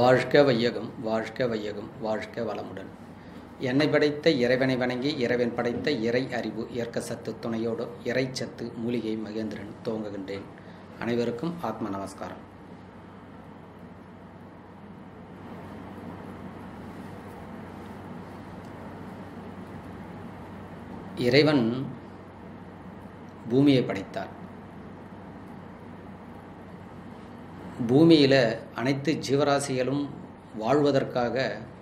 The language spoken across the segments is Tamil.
வாழ்க வையகம் வாழ்க வையகம் வாழ்க வளமுடன் என்னை படைத்த இறைவனை வணங்கி இறைவன் படைத்த இறை அறிவு இயற்க சத்து துணையோடு இறை சத்து மூலிகை மகேந்திரன் துவங்குகின்றேன் அனைவருக்கும் ஆத்ம நமஸ்காரம் இறைவன் பூமியை படைத்தார் பூமியில் அனைத்து ஜீவராசிகளும் வாழ்வதற்காக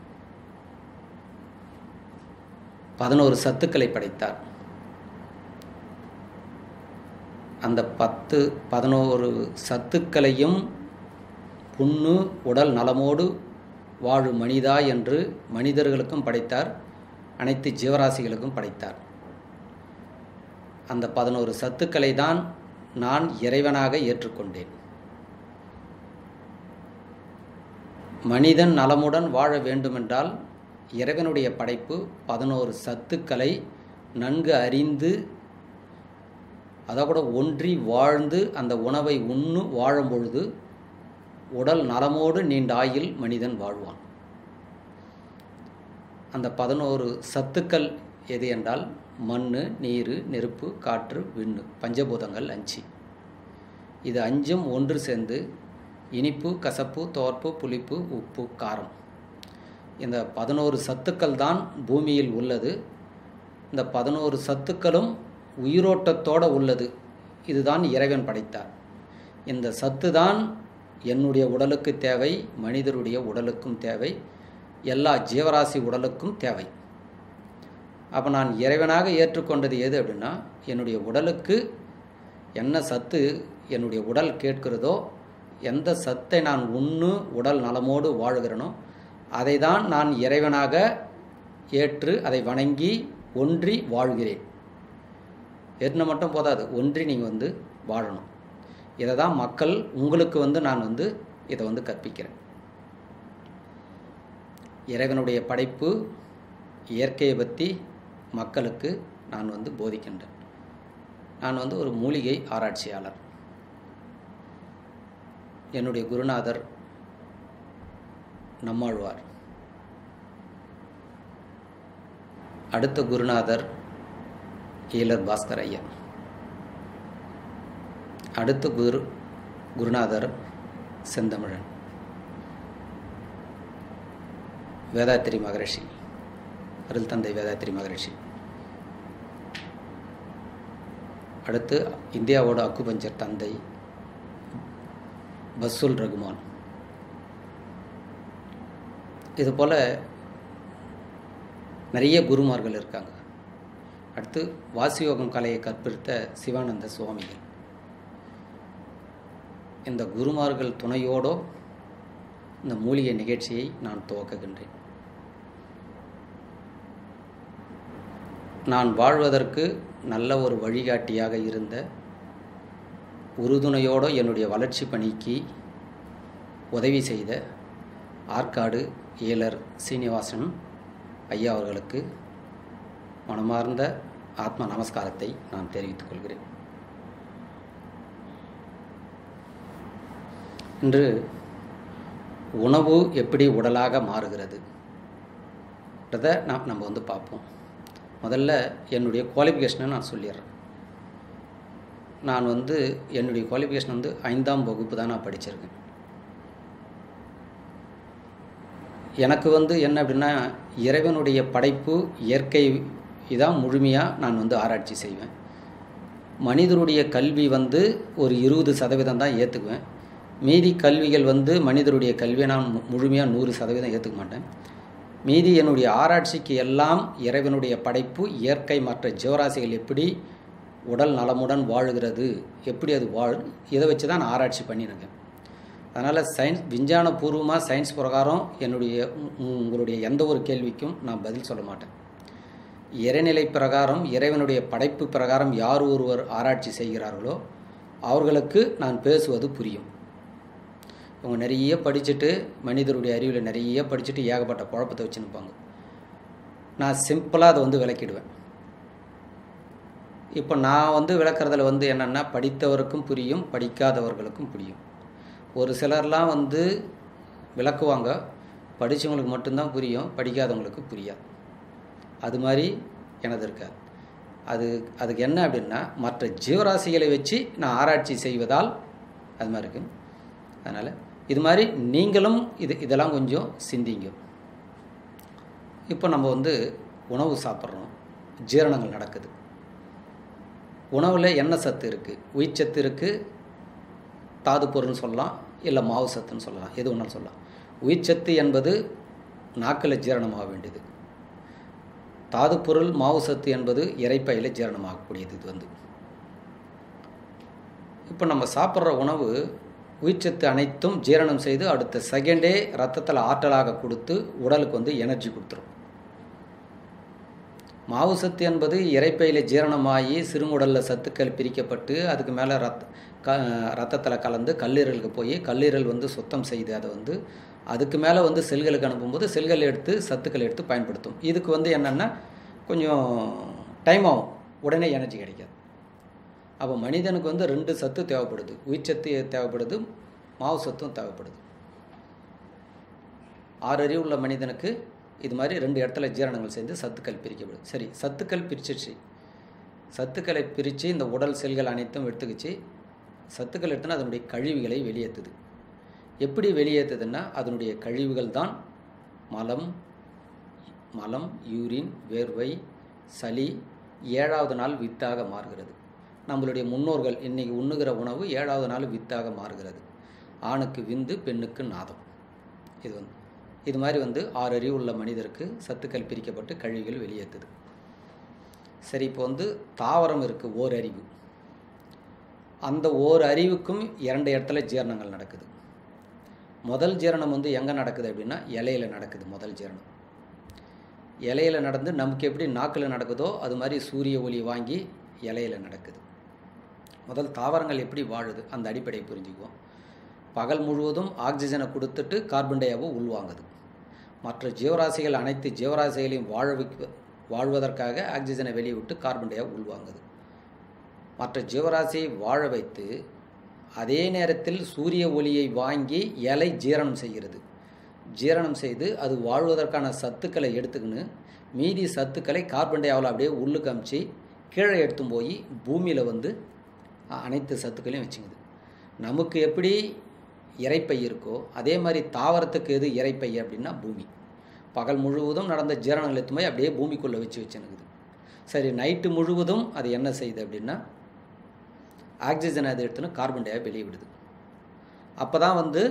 பதினோரு சத்துக்களை படைத்தார் அந்த பத்து பதினோரு சத்துக்களையும் புண்ணு உடல் நலமோடு வாழும் மனிதா என்று மனிதர்களுக்கும் படைத்தார் அனைத்து ஜீவராசிகளுக்கும் படைத்தார் அந்த பதினோரு சத்துக்களை தான் நான் இறைவனாக ஏற்றுக்கொண்டேன் மனிதன் நலமுடன் வாழ வேண்டுமென்றால் இறைவனுடைய படைப்பு பதினோரு சத்துக்களை நன்கு அறிந்து அதை கூட ஒன்றி வாழ்ந்து அந்த உணவை உண்ணு வாழும் பொழுது உடல் நலமோடு நீண்ட ஆயில் மனிதன் வாழ்வான் அந்த பதினோரு சத்துக்கள் எது என்றால் மண் நீர் நெருப்பு காற்று விண்ணு பஞ்சபூதங்கள் அஞ்சு இது அஞ்சும் ஒன்று சேர்ந்து இனிப்பு கசப்பு தோற்பு புளிப்பு உப்பு காரம் இந்த பதினோரு சத்துக்கள் தான் பூமியில் உள்ளது இந்த பதினோரு சத்துக்களும் உயிரோட்டத்தோடு உள்ளது இதுதான் இறைவன் படைத்தார் இந்த சத்து தான் என்னுடைய உடலுக்கு தேவை மனிதருடைய உடலுக்கும் தேவை எல்லா ஜீவராசி உடலுக்கும் தேவை அப்போ நான் இறைவனாக ஏற்றுக்கொண்டது எது அப்படின்னா என்னுடைய உடலுக்கு என்ன சத்து என்னுடைய உடல் கேட்கிறதோ எந்த சத்தை நான் உண்ணு உடல் நலமோடு வாழுகிறனோ அதை தான் நான் இறைவனாக ஏற்று அதை வணங்கி ஒன்றி வாழ்கிறேன் ஏற்றின மட்டும் போதாது ஒன்றி நீங்கள் வந்து வாழணும் இதை தான் மக்கள் உங்களுக்கு வந்து நான் வந்து இதை வந்து கற்பிக்கிறேன் இறைவனுடைய படைப்பு இயற்கையை பற்றி மக்களுக்கு நான் வந்து போதிக்கின்றேன் நான் வந்து ஒரு மூலிகை ஆராய்ச்சியாளர் என்னுடைய குருநாதர் நம்மாழ்வார் அடுத்த குருநாதர் ஈலர் பாஸ்கர் ஐயா அடுத்த குரு குருநாதர் செந்தமிழன் வேதாத்திரி மகரிஷி அருள் தந்தை வேதாத்திரி மகரிஷி அடுத்து இந்தியாவோட அக்குபஞ்சர் தந்தை பஸ்ஸுல் ரகுமான் இது போல் நிறைய குருமார்கள் இருக்காங்க அடுத்து வாசியோகம் கலையை கற்பித்த சிவானந்த சுவாமிகள் இந்த குருமார்கள் துணையோடோ இந்த மூலிகை நிகழ்ச்சியை நான் துவக்குகின்றேன் நான் வாழ்வதற்கு நல்ல ஒரு வழிகாட்டியாக இருந்த உறுதுணையோடு என்னுடைய வளர்ச்சி பணிக்கு உதவி செய்த ஆற்காடு இயலர் சீனிவாசன் ஐயா அவர்களுக்கு மனமார்ந்த ஆத்ம நமஸ்காரத்தை நான் தெரிவித்துக் கொள்கிறேன் இன்று உணவு எப்படி உடலாக மாறுகிறது நாம் நம்ம வந்து பார்ப்போம் முதல்ல என்னுடைய குவாலிஃபிகேஷனை நான் சொல்லிடுறேன் நான் வந்து என்னுடைய குவாலிஃபிகேஷன் வந்து ஐந்தாம் வகுப்பு தான் நான் படிச்சிருக்கேன் எனக்கு வந்து என்ன அப்படின்னா இறைவனுடைய படைப்பு இயற்கை இதான் முழுமையாக நான் வந்து ஆராய்ச்சி செய்வேன் மனிதருடைய கல்வி வந்து ஒரு இருபது சதவீதம் தான் ஏற்றுக்குவேன் மீதி கல்விகள் வந்து மனிதருடைய கல்வியை நான் முழுமையாக நூறு சதவீதம் ஏற்றுக்க மாட்டேன் மீதி என்னுடைய ஆராய்ச்சிக்கு எல்லாம் இறைவனுடைய படைப்பு இயற்கை மற்ற ஜீவராசிகள் எப்படி உடல் நலமுடன் வாழுகிறது எப்படி அது வாழ் இதை வச்சு தான் நான் ஆராய்ச்சி பண்ணியிருக்கேன் அதனால் சயின்ஸ் விஞ்ஞான பூர்வமாக சயின்ஸ் பிரகாரம் என்னுடைய உங்களுடைய எந்த ஒரு கேள்விக்கும் நான் பதில் சொல்ல மாட்டேன் இறைநிலை பிரகாரம் இறைவனுடைய படைப்பு பிரகாரம் யார் ஒருவர் ஆராய்ச்சி செய்கிறார்களோ அவர்களுக்கு நான் பேசுவது புரியும் இவங்க நிறைய படிச்சுட்டு மனிதருடைய அறிவில் நிறைய படிச்சுட்டு ஏகப்பட்ட குழப்பத்தை வச்சுருப்பாங்க நான் சிம்பிளாக அதை வந்து விளக்கிடுவேன் இப்போ நான் வந்து விளக்குறதுல வந்து என்னென்னா படித்தவருக்கும் புரியும் படிக்காதவர்களுக்கும் புரியும் ஒரு சிலர்லாம் வந்து விளக்குவாங்க படித்தவங்களுக்கு மட்டும்தான் புரியும் படிக்காதவங்களுக்கு புரியாது அது மாதிரி எனது இருக்காது அது அதுக்கு என்ன அப்படின்னா மற்ற ஜீவராசிகளை வச்சு நான் ஆராய்ச்சி செய்வதால் அது மாதிரி இருக்கு அதனால் இது மாதிரி நீங்களும் இது இதெல்லாம் கொஞ்சம் சிந்திங்க இப்போ நம்ம வந்து உணவு சாப்பிட்றோம் ஜீரணங்கள் நடக்குது உணவில் என்ன சத்து இருக்குது உயிர்ச்சத்து இருக்குது தாது பொருள்னு சொல்லலாம் இல்லை மாவு சத்துன்னு சொல்லலாம் எது ஒன்றாலும் சொல்லலாம் உயிர்ச்சத்து என்பது நாக்கில் ஜீரணமாக வேண்டியது தாது பொருள் மாவு சத்து என்பது இறைப்பையில் ஜீரணமாகக்கூடியது இது வந்து இப்போ நம்ம சாப்பிட்ற உணவு உயிர்ச்சத்து அனைத்தும் ஜீரணம் செய்து அடுத்த செகண்டே ரத்தத்தில் ஆற்றலாக கொடுத்து உடலுக்கு வந்து எனர்ஜி கொடுத்துரும் மாவு சத்து என்பது இறைப்பையில் ஜீரணமாகி சிறுங்குடலில் சத்துக்கள் பிரிக்கப்பட்டு அதுக்கு மேலே ரத் க ரத்தத்தில் கலந்து கல்லீரலுக்கு போய் கல்லீரல் வந்து சுத்தம் செய்து அதை வந்து அதுக்கு மேலே வந்து செல்களுக்கு அனுப்பும்போது செல்கள் எடுத்து சத்துக்களை எடுத்து பயன்படுத்தும் இதுக்கு வந்து என்னென்னா கொஞ்சம் டைம் ஆகும் உடனே எனர்ஜி கிடைக்காது அப்போ மனிதனுக்கு வந்து ரெண்டு சத்து தேவைப்படுது உயிர்ச்சத்து தேவைப்படுது மாவு சத்தும் தேவைப்படுது ஆறு அறிவு உள்ள மனிதனுக்கு இது மாதிரி ரெண்டு இடத்துல ஜீரணங்கள் சேர்ந்து சத்துக்கள் பிரிக்கப்படுது சரி சத்துக்கள் பிரிச்சிச்சு சத்துக்களை பிரித்து இந்த உடல் செல்கள் அனைத்தும் எடுத்துக்கிச்சு சத்துக்கள் எடுத்துனா அதனுடைய கழிவுகளை வெளியேற்றுது எப்படி வெளியேற்றுதுன்னா அதனுடைய கழிவுகள் தான் மலம் மலம் யூரின் வேர்வை சளி ஏழாவது நாள் வித்தாக மாறுகிறது நம்மளுடைய முன்னோர்கள் இன்றைக்கி உண்ணுகிற உணவு ஏழாவது நாள் வித்தாக மாறுகிறது ஆணுக்கு விந்து பெண்ணுக்கு நாதம் இது வந்து இது மாதிரி வந்து ஆறு அறிவு உள்ள மனிதருக்கு சத்துக்கள் பிரிக்கப்பட்டு கழிவுகள் வெளியேற்றுது சரி இப்போ வந்து தாவரம் இருக்குது ஓர் அறிவு அந்த ஓர் அறிவுக்கும் இரண்டு இடத்துல ஜீரணங்கள் நடக்குது முதல் ஜீரணம் வந்து எங்கே நடக்குது அப்படின்னா இலையில நடக்குது முதல் ஜீரணம் இலையில நடந்து நமக்கு எப்படி நாக்கில் நடக்குதோ அது மாதிரி சூரிய ஒளி வாங்கி இலையில நடக்குது முதல் தாவரங்கள் எப்படி வாழுது அந்த அடிப்படையை புரிஞ்சுக்குவோம் பகல் முழுவதும் ஆக்சிஜனை கொடுத்துட்டு கார்பன் டை ஆக்சைடை உள்வாங்குது மற்ற ஜீவராசிகள் அனைத்து ஜீவராசிகளையும் வாழ வைக்க வாழ்வதற்காக ஆக்சிஜனை வெளியே விட்டு கார்பன் டை ஆக்சைடை உள்வாங்குது மற்ற ஜீவராசியை வாழ வைத்து அதே நேரத்தில் சூரிய ஒளியை வாங்கி இலை ஜீரணம் செய்கிறது ஜீரணம் செய்து அது வாழ்வதற்கான சத்துக்களை எடுத்துக்கின்னு மீதி சத்துக்களை கார்பன் டை ஆக்சைடை அப்படியே உள்ளுக்கு அமிச்சு கீழே எடுத்தும் போய் பூமியில் வந்து அனைத்து சத்துக்களையும் வச்சுங்குது நமக்கு எப்படி இறைப்பை இருக்கோ அதே மாதிரி தாவரத்துக்கு எது இறைப்பை அப்படின்னா பூமி பகல் முழுவதும் நடந்த ஜீரணங்கள் எடுத்துமே அப்படியே பூமிக்குள்ளே வச்சு வச்சுனுக்குது சரி நைட்டு முழுவதும் அது என்ன செய்யுது அப்படின்னா ஆக்சிஜன் அதை எடுத்துன்னு கார்பன் டை ஆக்சைடை வெளியே விடுது அப்போ தான் வந்து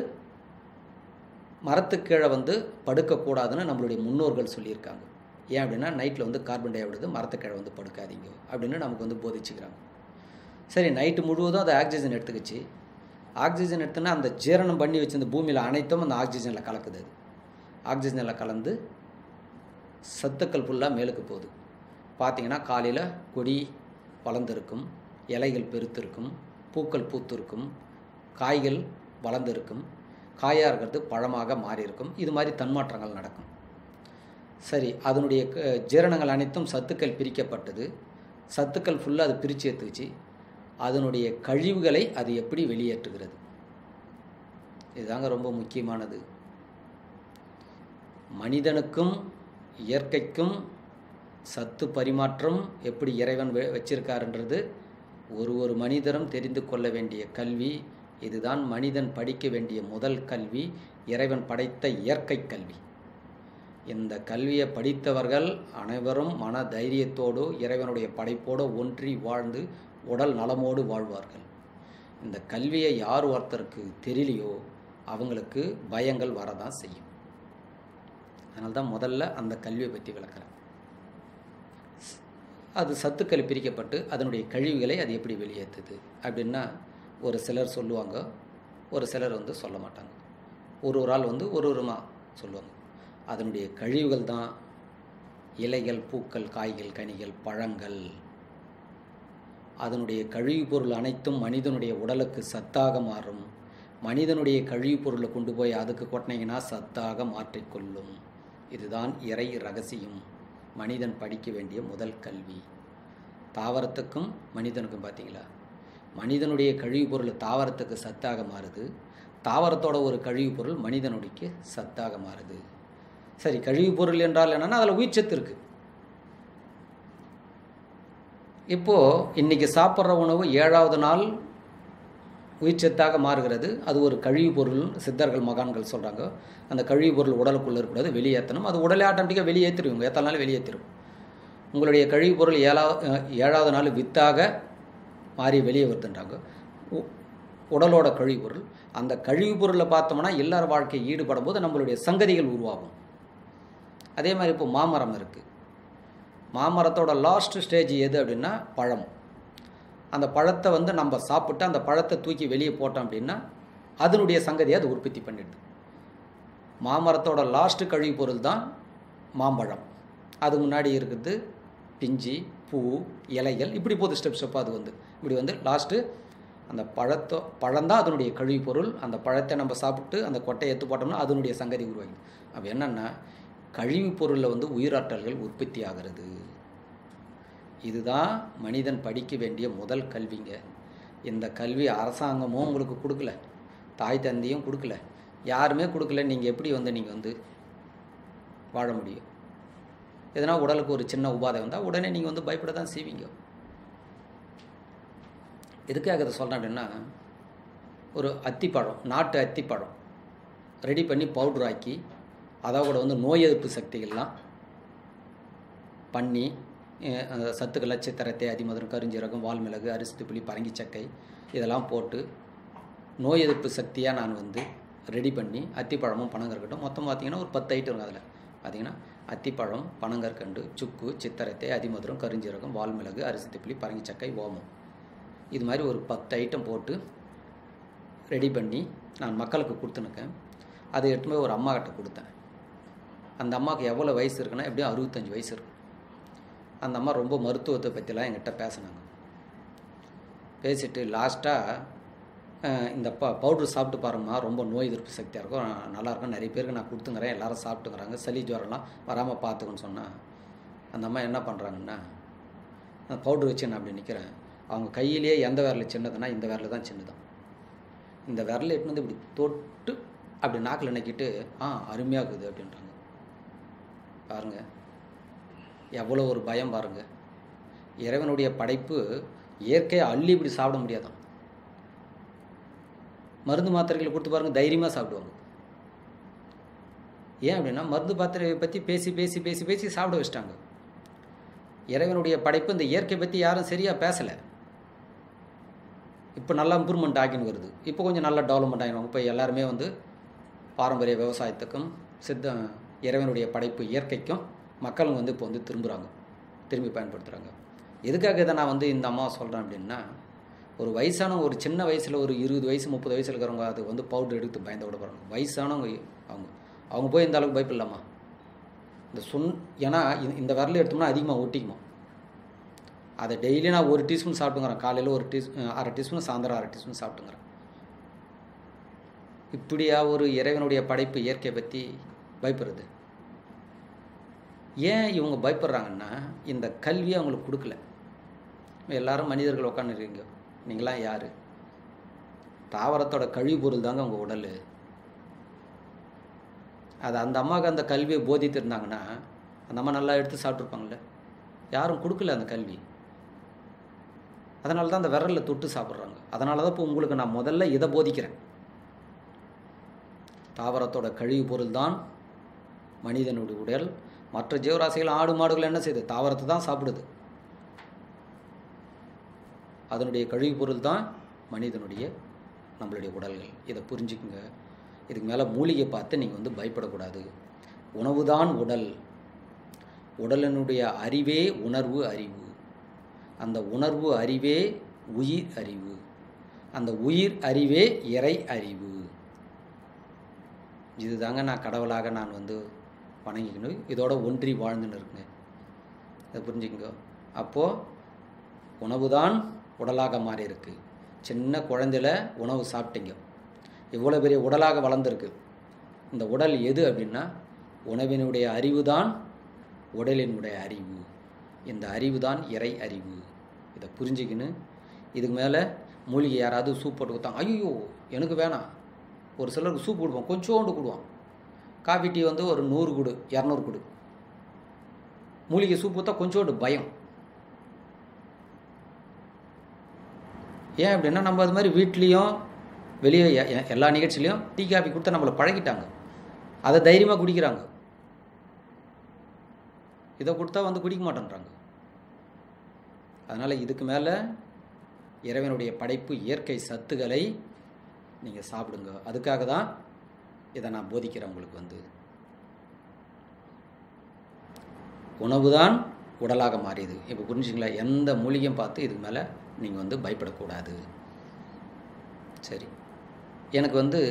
மரத்துக்கு கீழே வந்து படுக்கக்கூடாதுன்னு நம்மளுடைய முன்னோர்கள் சொல்லியிருக்காங்க ஏன் அப்படின்னா நைட்டில் வந்து கார்பன் டை விடுது மரத்துக்கு கீழே வந்து படுக்காதீங்க அப்படின்னு நமக்கு வந்து போதிச்சுக்கிறாங்க சரி நைட்டு முழுவதும் அது ஆக்சிஜன் எடுத்துக்கிச்சு ஆக்சிஜன் எடுத்தோன்னா அந்த ஜீரணம் பண்ணி வச்சிருந்த பூமியில் அனைத்தும் அந்த ஆக்சிஜனில் கலக்குது அது ஆக்சிஜனில் கலந்து சத்துக்கள் ஃபுல்லாக மேலுக்கு போகுது பார்த்தீங்கன்னா காலையில் கொடி வளர்ந்துருக்கும் இலைகள் பெருத்திருக்கும் பூக்கள் பூத்திருக்கும் காய்கள் வளர்ந்துருக்கும் காயாக இருக்கிறது பழமாக மாறி இருக்கும் இது மாதிரி தன்மாற்றங்கள் நடக்கும் சரி அதனுடைய க- ஜீரணங்கள் அனைத்தும் சத்துக்கள் பிரிக்கப்பட்டது சத்துக்கள் ஃபுல்லாக அது பிரித்து எடுத்துக்கிச்சு அதனுடைய கழிவுகளை அது எப்படி வெளியேற்றுகிறது இதுதாங்க ரொம்ப முக்கியமானது மனிதனுக்கும் இயற்கைக்கும் சத்து பரிமாற்றம் எப்படி இறைவன் வெ- வச்சிருக்காருன்றது ஒரு ஒரு மனிதரும் தெரிந்து கொள்ள வேண்டிய கல்வி இதுதான் மனிதன் படிக்க வேண்டிய முதல் கல்வி இறைவன் படைத்த இயற்கை கல்வி இந்த கல்வியை படித்தவர்கள் அனைவரும் மன தைரியத்தோடு இறைவனுடைய படைப்போடு ஒன்றி வாழ்ந்து உடல் நலமோடு வாழ்வார்கள் இந்த கல்வியை யார் ஒருத்தருக்கு தெரியலையோ அவங்களுக்கு பயங்கள் வரதான் செய்யும் அதனால தான் முதல்ல அந்த கல்வியை பற்றி விளக்குறேன் அது சத்துக்கள் பிரிக்கப்பட்டு அதனுடைய கழிவுகளை அது எப்படி வெளியேற்றுது அப்படின்னா ஒரு சிலர் சொல்லுவாங்க ஒரு சிலர் வந்து சொல்ல மாட்டாங்க ஒரு ஒரு ஆள் வந்து ஒரு ஒரு மா சொல்லுவாங்க அதனுடைய கழிவுகள் தான் இலைகள் பூக்கள் காய்கள் கனிகள் பழங்கள் அதனுடைய கழிவுப் பொருள் அனைத்தும் மனிதனுடைய உடலுக்கு சத்தாக மாறும் மனிதனுடைய கழிவுப் பொருளை கொண்டு போய் அதுக்கு கொட்டினீங்கன்னா சத்தாக மாற்றிக்கொள்ளும் இதுதான் இறை ரகசியம் மனிதன் படிக்க வேண்டிய முதல் கல்வி தாவரத்துக்கும் மனிதனுக்கும் பார்த்தீங்களா மனிதனுடைய கழிவுப் பொருள் தாவரத்துக்கு சத்தாக மாறுது தாவரத்தோட ஒரு கழிவுப் பொருள் மனிதனுடைய சத்தாக மாறுது சரி கழிவுப் பொருள் என்றால் என்னன்னா அதில் உயிர்ச்சத்து இருக்குது இப்போது இன்றைக்கி சாப்பிட்ற உணவு ஏழாவது நாள் உயிர்ச்சத்தாக மாறுகிறது அது ஒரு கழிவுப் பொருள் சித்தர்கள் மகான்கள் சொல்கிறாங்க அந்த கழிவுப் பொருள் உடலுக்குள்ளே இருக்கக்கூடாது வெளியேற்றணும் அது உடலே ஆட்டோமேட்டிக்காக வெளியேற்றிடுவோம் ஏற்றனாலும் வெளியேற்றிடும் உங்களுடைய கழிவுப் பொருள் ஏழாவது ஏழாவது நாள் வித்தாக மாறி வெளியே வருதுன்றாங்க உ- உடலோட கழிவுப் பொருள் அந்த கழிவுப் பொருளை பார்த்தோம்னா எல்லார் வாழ்க்கை ஈடுபடும் போது நம்மளுடைய சங்கதிகள் உருவாகும் அதே மாதிரி இப்போ மாமரம் இருக்குது மாமரத்தோட லாஸ்ட் ஸ்டேஜ் எது அப்படின்னா பழம் அந்த பழத்தை வந்து நம்ம சாப்பிட்டு அந்த பழத்தை தூக்கி வெளியே போட்டோம் அப்படின்னா அதனுடைய சங்கதியை அது உற்பத்தி பண்ணிடுது மாமரத்தோட லாஸ்ட் கழிவுப் பொருள் தான் மாம்பழம் அது முன்னாடி இருக்குது பிஞ்சி பூ இலைகள் இப்படி போகுது ஸ்டெப் ஸ்டெப்பாக அது வந்து இப்படி வந்து லாஸ்ட்டு அந்த பழத்தோ பழம்தான் அதனுடைய கழிவுப் பொருள் அந்த பழத்தை நம்ம சாப்பிட்டு அந்த கொட்டையை எடுத்து போட்டோம்னா அதனுடைய சங்கதி உருவாகுது அப்போ என்னென்னா கழிவுப் பொருளில் வந்து உயிராற்றல்கள் உற்பத்தி ஆகிறது இதுதான் மனிதன் படிக்க வேண்டிய முதல் கல்விங்க இந்த கல்வி அரசாங்கமும் உங்களுக்கு கொடுக்கல தாய் தந்தையும் கொடுக்கல யாருமே கொடுக்கல நீங்கள் எப்படி வந்து நீங்கள் வந்து வாழ முடியும் எதனா உடலுக்கு ஒரு சின்ன உபாதை வந்தால் உடனே நீங்கள் வந்து பயப்பட தான் செய்வீங்க எதுக்காக இதை சொல்கிறேன் அப்படின்னா ஒரு அத்திப்பழம் நாட்டு அத்திப்பழம் ரெடி பண்ணி பவுட்ரு ஆக்கி அதோட வந்து நோய் எதிர்ப்பு சக்திகள்லாம் பண்ணி அஹ், அந்த சத்துக்கள் நட்சத்திரத்தை அதிமதுரம் கருஞ்சீரகம் வால்மிளகு அரிசி புளி பரங்கி சக்கை இதெல்லாம் போட்டு நோய் எதிர்ப்பு சக்தியாக நான் வந்து ரெடி பண்ணி அத்திப்பழமும் பனங்கற்கட்டும் மொத்தம் பார்த்தீங்கன்னா ஒரு பத்து ஐட்டம் இருக்கும் அதில் பார்த்தீங்கன்னா அத்திப்பழம் பனங்கற்கண்டு சுக்கு சித்தரத்தை அதிமதுரம் கருஞ்சீரகம் வால்மிளகு அரிசி புளி பரங்கி சக்கை ஓமம் இது மாதிரி ஒரு பத்து ஐட்டம் போட்டு ரெடி பண்ணி நான் மக்களுக்கு கொடுத்துனுக்கேன் அதை எடுத்துன்னு போய் ஒரு அம்மா கிட்ட கொடுத்தேன் அந்த அம்மாவுக்கு எவ்வளோ வயசு இருக்குன்னா எப்படியும் அறுபத்தஞ்சு வயசு இருக்கும் அந்த அம்மா ரொம்ப மருத்துவத்தை பற்றிலாம் என்கிட்ட பேசினாங்க பேசிட்டு லாஸ்ட்டாக இந்த ப பவுட்ரு சாப்பிட்டு பாருங்கம்மா ரொம்ப நோய் எதிர்ப்பு சக்தியாக இருக்கும் நான் நல்லா இருக்கும் நிறைய பேருக்கு நான் கொடுத்துங்கிறேன் எல்லாரும் சாப்பிட்டுங்கிறாங்க சளி ஜுரம்லாம் வராமல் பார்த்துக்கன்னு சொன்னால் அந்த அம்மா என்ன பண்ணுறாங்கன்னா அந்த பவுட்ரு வச்சு நான் அப்படி நிற்கிறேன் அவங்க கையிலேயே எந்த விரல் சின்னதுன்னா இந்த விரல் தான் சின்னதான் இந்த விரலை எட்டுன்னு வந்து இப்படி தொட்டு அப்படி நாக்கில் நக்கிட்டு ஆ அருமையாக இருக்குது அப்படின்றாங்க பாருங்கள் எவ்வளோ ஒரு பயம் பாருங்கள் இறைவனுடைய படைப்பு இயற்கையை அள்ளி இப்படி சாப்பிட முடியாதான் மருந்து மாத்திரைகளை கொடுத்து பாருங்கள் தைரியமாக சாப்பிடுவாங்க ஏன் அப்படின்னா மருந்து மாத்திரையை பற்றி பேசி பேசி பேசி பேசி சாப்பிட வச்சிட்டாங்க இறைவனுடைய படைப்பு இந்த இயற்கை பற்றி யாரும் சரியாக பேசலை இப்போ நல்லா இம்ப்ரூவ்மெண்ட் ஆகின்னு வருது இப்போ கொஞ்சம் நல்லா டெவலப்மெண்ட் ஆகிடுவாங்க இப்போ எல்லாருமே வந்து பாரம்பரிய விவசாயத்துக்கும் சித்த இறைவனுடைய படைப்பு இயற்கைக்கும் மக்களும் வந்து இப்போ வந்து திரும்புகிறாங்க திரும்பி பயன்படுத்துகிறாங்க எதுக்காக இதை நான் வந்து இந்த அம்மா சொல்கிறேன் அப்படின்னா ஒரு வயசான ஒரு சின்ன வயசில் ஒரு இருபது வயசு முப்பது வயசில் இருக்கிறவங்க அது வந்து பவுடர் எடுத்து பயந்து விட போகிறாங்க வயசானவங்க அவங்க அவங்க போய் இந்த அளவுக்கு பயப்பிடலாமா இந்த சுன் ஏன்னா இந்த- இந்த விரல் எடுத்தோம்னா அதிகமாக ஒட்டிக்குமா அதை டெய்லி நான் ஒரு டீஸ்பூன் சாப்பிட்டுங்கிறேன் காலையில் ஒரு டீஸ் அரை டீஸ்பூன் சாயந்தரம் அரை டீஸ்பூன் சாப்பிட்டுங்கிறேன் இப்படியா ஒரு இறைவனுடைய படைப்பு இயற்கையை பற்றி பயப்படுறது ஏன் இவங்க பயப்படுறாங்கன்னா இந்த கல்வியை அவங்களுக்கு கொடுக்கல எல்லாரும் மனிதர்கள் உட்காந்துருக்கீங்க நீங்களாம் யார் தாவரத்தோட கழிவு பொருள் தாங்க உங்கள் உடல் அது அந்த அம்மாவுக்கு அந்த கல்வியை போதித்திருந்தாங்கன்னா அந்த அம்மா நல்லா எடுத்து சாப்பிட்ருப்பாங்கள்ல யாரும் கொடுக்கல அந்த கல்வி அதனால தான் அந்த விரலில் தொட்டு சாப்பிட்றாங்க அதனால தான் இப்போ உங்களுக்கு நான் முதல்ல இதை போதிக்கிறேன் தாவரத்தோட கழிவு பொருள் தான் மனிதனுடைய உடல் மற்ற ஜீவராசிகள் ஆடு மாடுகள் என்ன செய்யுது தாவரத்தை தான் சாப்பிடுது அதனுடைய கழிவு பொருள் தான் மனிதனுடைய நம்மளுடைய உடல்கள் இதை புரிஞ்சுக்குங்க இதுக்கு மேலே மூலிகை பார்த்து நீங்கள் வந்து பயப்படக்கூடாது உணவு தான் உடல் உடலினுடைய அறிவே உணர்வு அறிவு அந்த உணர்வு அறிவே உயிர் அறிவு அந்த உயிர் அறிவே இறை அறிவு இதுதாங்க நான் கடவுளாக நான் வந்து வணங்கிக்கணும் இதோட ஒன்றி வாழ்ந்துன்னு இருக்குங்க இதை புரிஞ்சுக்கங்க அப்போது உணவு தான் உடலாக மாறி இருக்கு சின்ன குழந்தையில உணவு சாப்பிட்டீங்க இவ்வளோ பெரிய உடலாக வளர்ந்துருக்கு இந்த உடல் எது அப்படின்னா உணவினுடைய அறிவு தான் உடலினுடைய அறிவு இந்த அறிவு தான் இறை அறிவு இதை புரிஞ்சுக்கின்னு இதுக்கு மேலே மூலிகை யாராவது சூப் போட்டு கொடுத்தாங்க ஐயோ எனக்கு வேணாம் ஒரு சிலருக்கு சூப் கொடுப்போம் கொஞ்சோண்டு கொடுவோம் காஃபி டீ வந்து ஒரு நூறு கொடு இரநூறு கொடு மூலிகை சூப் ஊற்றா கொஞ்சோண்டு பயம் ஏன் அப்படின்னா நம்ம அது மாதிரி வீட்லேயும் வெளியே எ- எ- எல்லா நிகழ்ச்சிலையும் டீ காஃபி கொடுத்தா நம்மளை பழகிட்டாங்க அதை தைரியமாக குடிக்கிறாங்க இதை கொடுத்தா வந்து குடிக்க மாட்டேன்றாங்க அதனால் இதுக்கு மேலே இறைவனுடைய படைப்பு இயற்கை சத்துக்களை நீங்கள் சாப்பிடுங்க அதுக்காக தான் இதை நான் போதிக்கிறேன் உங்களுக்கு வந்து உணவு தான் உடலாக மாறியது இப்போ புரிஞ்சுங்களா எந்த மூலிகையும் பார்த்து இதுக்கு மேலே நீங்கள் வந்து பயப்படக்கூடாது சரி எனக்கு வந்து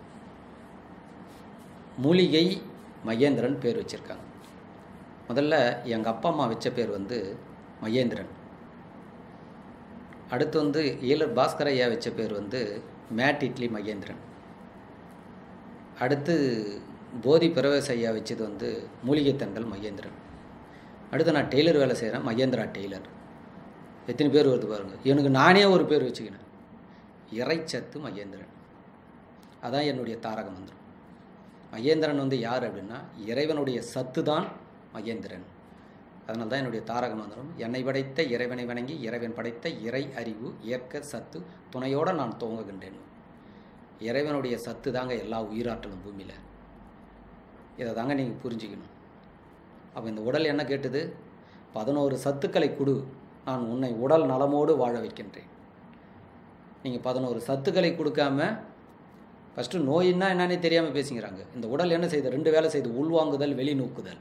மூலிகை மகேந்திரன் பேர் வச்சுருக்காங்க முதல்ல எங்கள் அப்பா அம்மா வச்ச பேர் வந்து மகேந்திரன் அடுத்து வந்து ஈலர் பாஸ்கர் ஐயா வச்ச பேர் வந்து மேட் இட்லி மகேந்திரன் அடுத்து போதி பிரவேச ஐயா வச்சது வந்து மூலிகை தண்டல் மகேந்திரன் அடுத்து நான் டெய்லர் வேலை செய்கிறேன் மகேந்திரா டெய்லர் எத்தனை பேர் வருது பாருங்கள் எனக்கு நானே ஒரு பேர் வச்சுக்கினேன் இறைச்சத்து மகேந்திரன் அதான் என்னுடைய தாரக மந்திரம் மகேந்திரன் வந்து யார் அப்படின்னா இறைவனுடைய சத்து தான் மகேந்திரன் அதனால தான் என்னுடைய தாரக மந்திரம் என்னை படைத்த இறைவனை வணங்கி இறைவன் படைத்த இறை அறிவு இயற்க சத்து துணையோடு நான் துவங்குகின்றேன் இறைவனுடைய சத்து தாங்க எல்லா உயிராற்றலும் பூமியில் இதை தாங்க நீங்கள் புரிஞ்சுக்கணும் அப்போ இந்த உடல் என்ன கேட்டது பதினோரு சத்துக்களை கொடு நான் உன்னை உடல் நலமோடு வாழ வைக்கின்றேன் நீங்கள் பதினோரு சத்துக்களை கொடுக்காம ஃபஸ்ட்டு நோயின்னா என்னன்னே தெரியாமல் பேசிக்கிறாங்க இந்த உடல் என்ன செய்யுது ரெண்டு வேலை செய்யுது உள்வாங்குதல் வெளிநோக்குதல்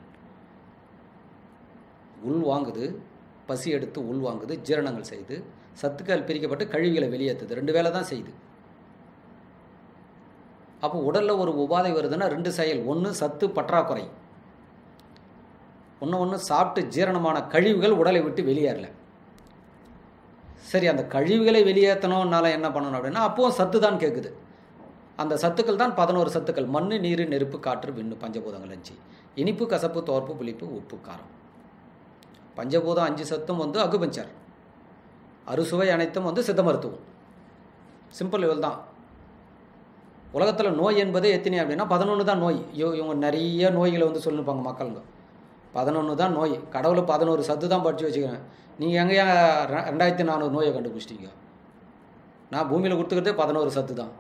உள்வாங்குது பசி எடுத்து உள்வாங்குது ஜீரணங்கள் செய்து சத்துக்கள் பிரிக்கப்பட்டு கழிவுகளை வெளியேற்றுது ரெண்டு வேலை தான் செய்யுது அப்போ உடலில் ஒரு உபாதை வருதுன்னா ரெண்டு செயல் ஒன்று சத்து பற்றாக்குறை ஒன்று ஒன்று சாப்பிட்டு ஜீரணமான கழிவுகள் உடலை விட்டு வெளியேறல சரி அந்த கழிவுகளை வெளியேற்றணும்னால என்ன பண்ணணும் அப்படின்னா அப்போவும் சத்து தான் கேட்குது அந்த சத்துக்கள் தான் பதினோரு சத்துக்கள் மண் நீர் நெருப்பு காற்று விண்ணு பஞ்சபூதங்கள் அஞ்சு இனிப்பு கசப்பு தோற்பு புளிப்பு உப்பு காரம் பஞ்சபூதம் அஞ்சு சத்தும் வந்து அகுபஞ்சர் அறுசுவை அனைத்தும் வந்து சித்த மருத்துவம் சிம்பிள் இவள் தான் உலகத்தில் நோய் என்பது எத்தனை அப்படின்னா பதினொன்று தான் நோய் இவ- இவங்க நிறைய நோய்களை வந்து சொல்லிருப்பாங்க மக்களுங்க பதினொன்று தான் நோய் கடவுள் பதினோரு சத்து தான் படித்து வச்சுக்கிறேன் நீங்கள் எங்கேயா ரெ- ரெண்டாயிரத்தி நானூறு நோயை கண்டுபிடிச்சிட்டீங்க நான் பூமியில் கொடுத்துக்கிறதே பதினோரு சத்து தான்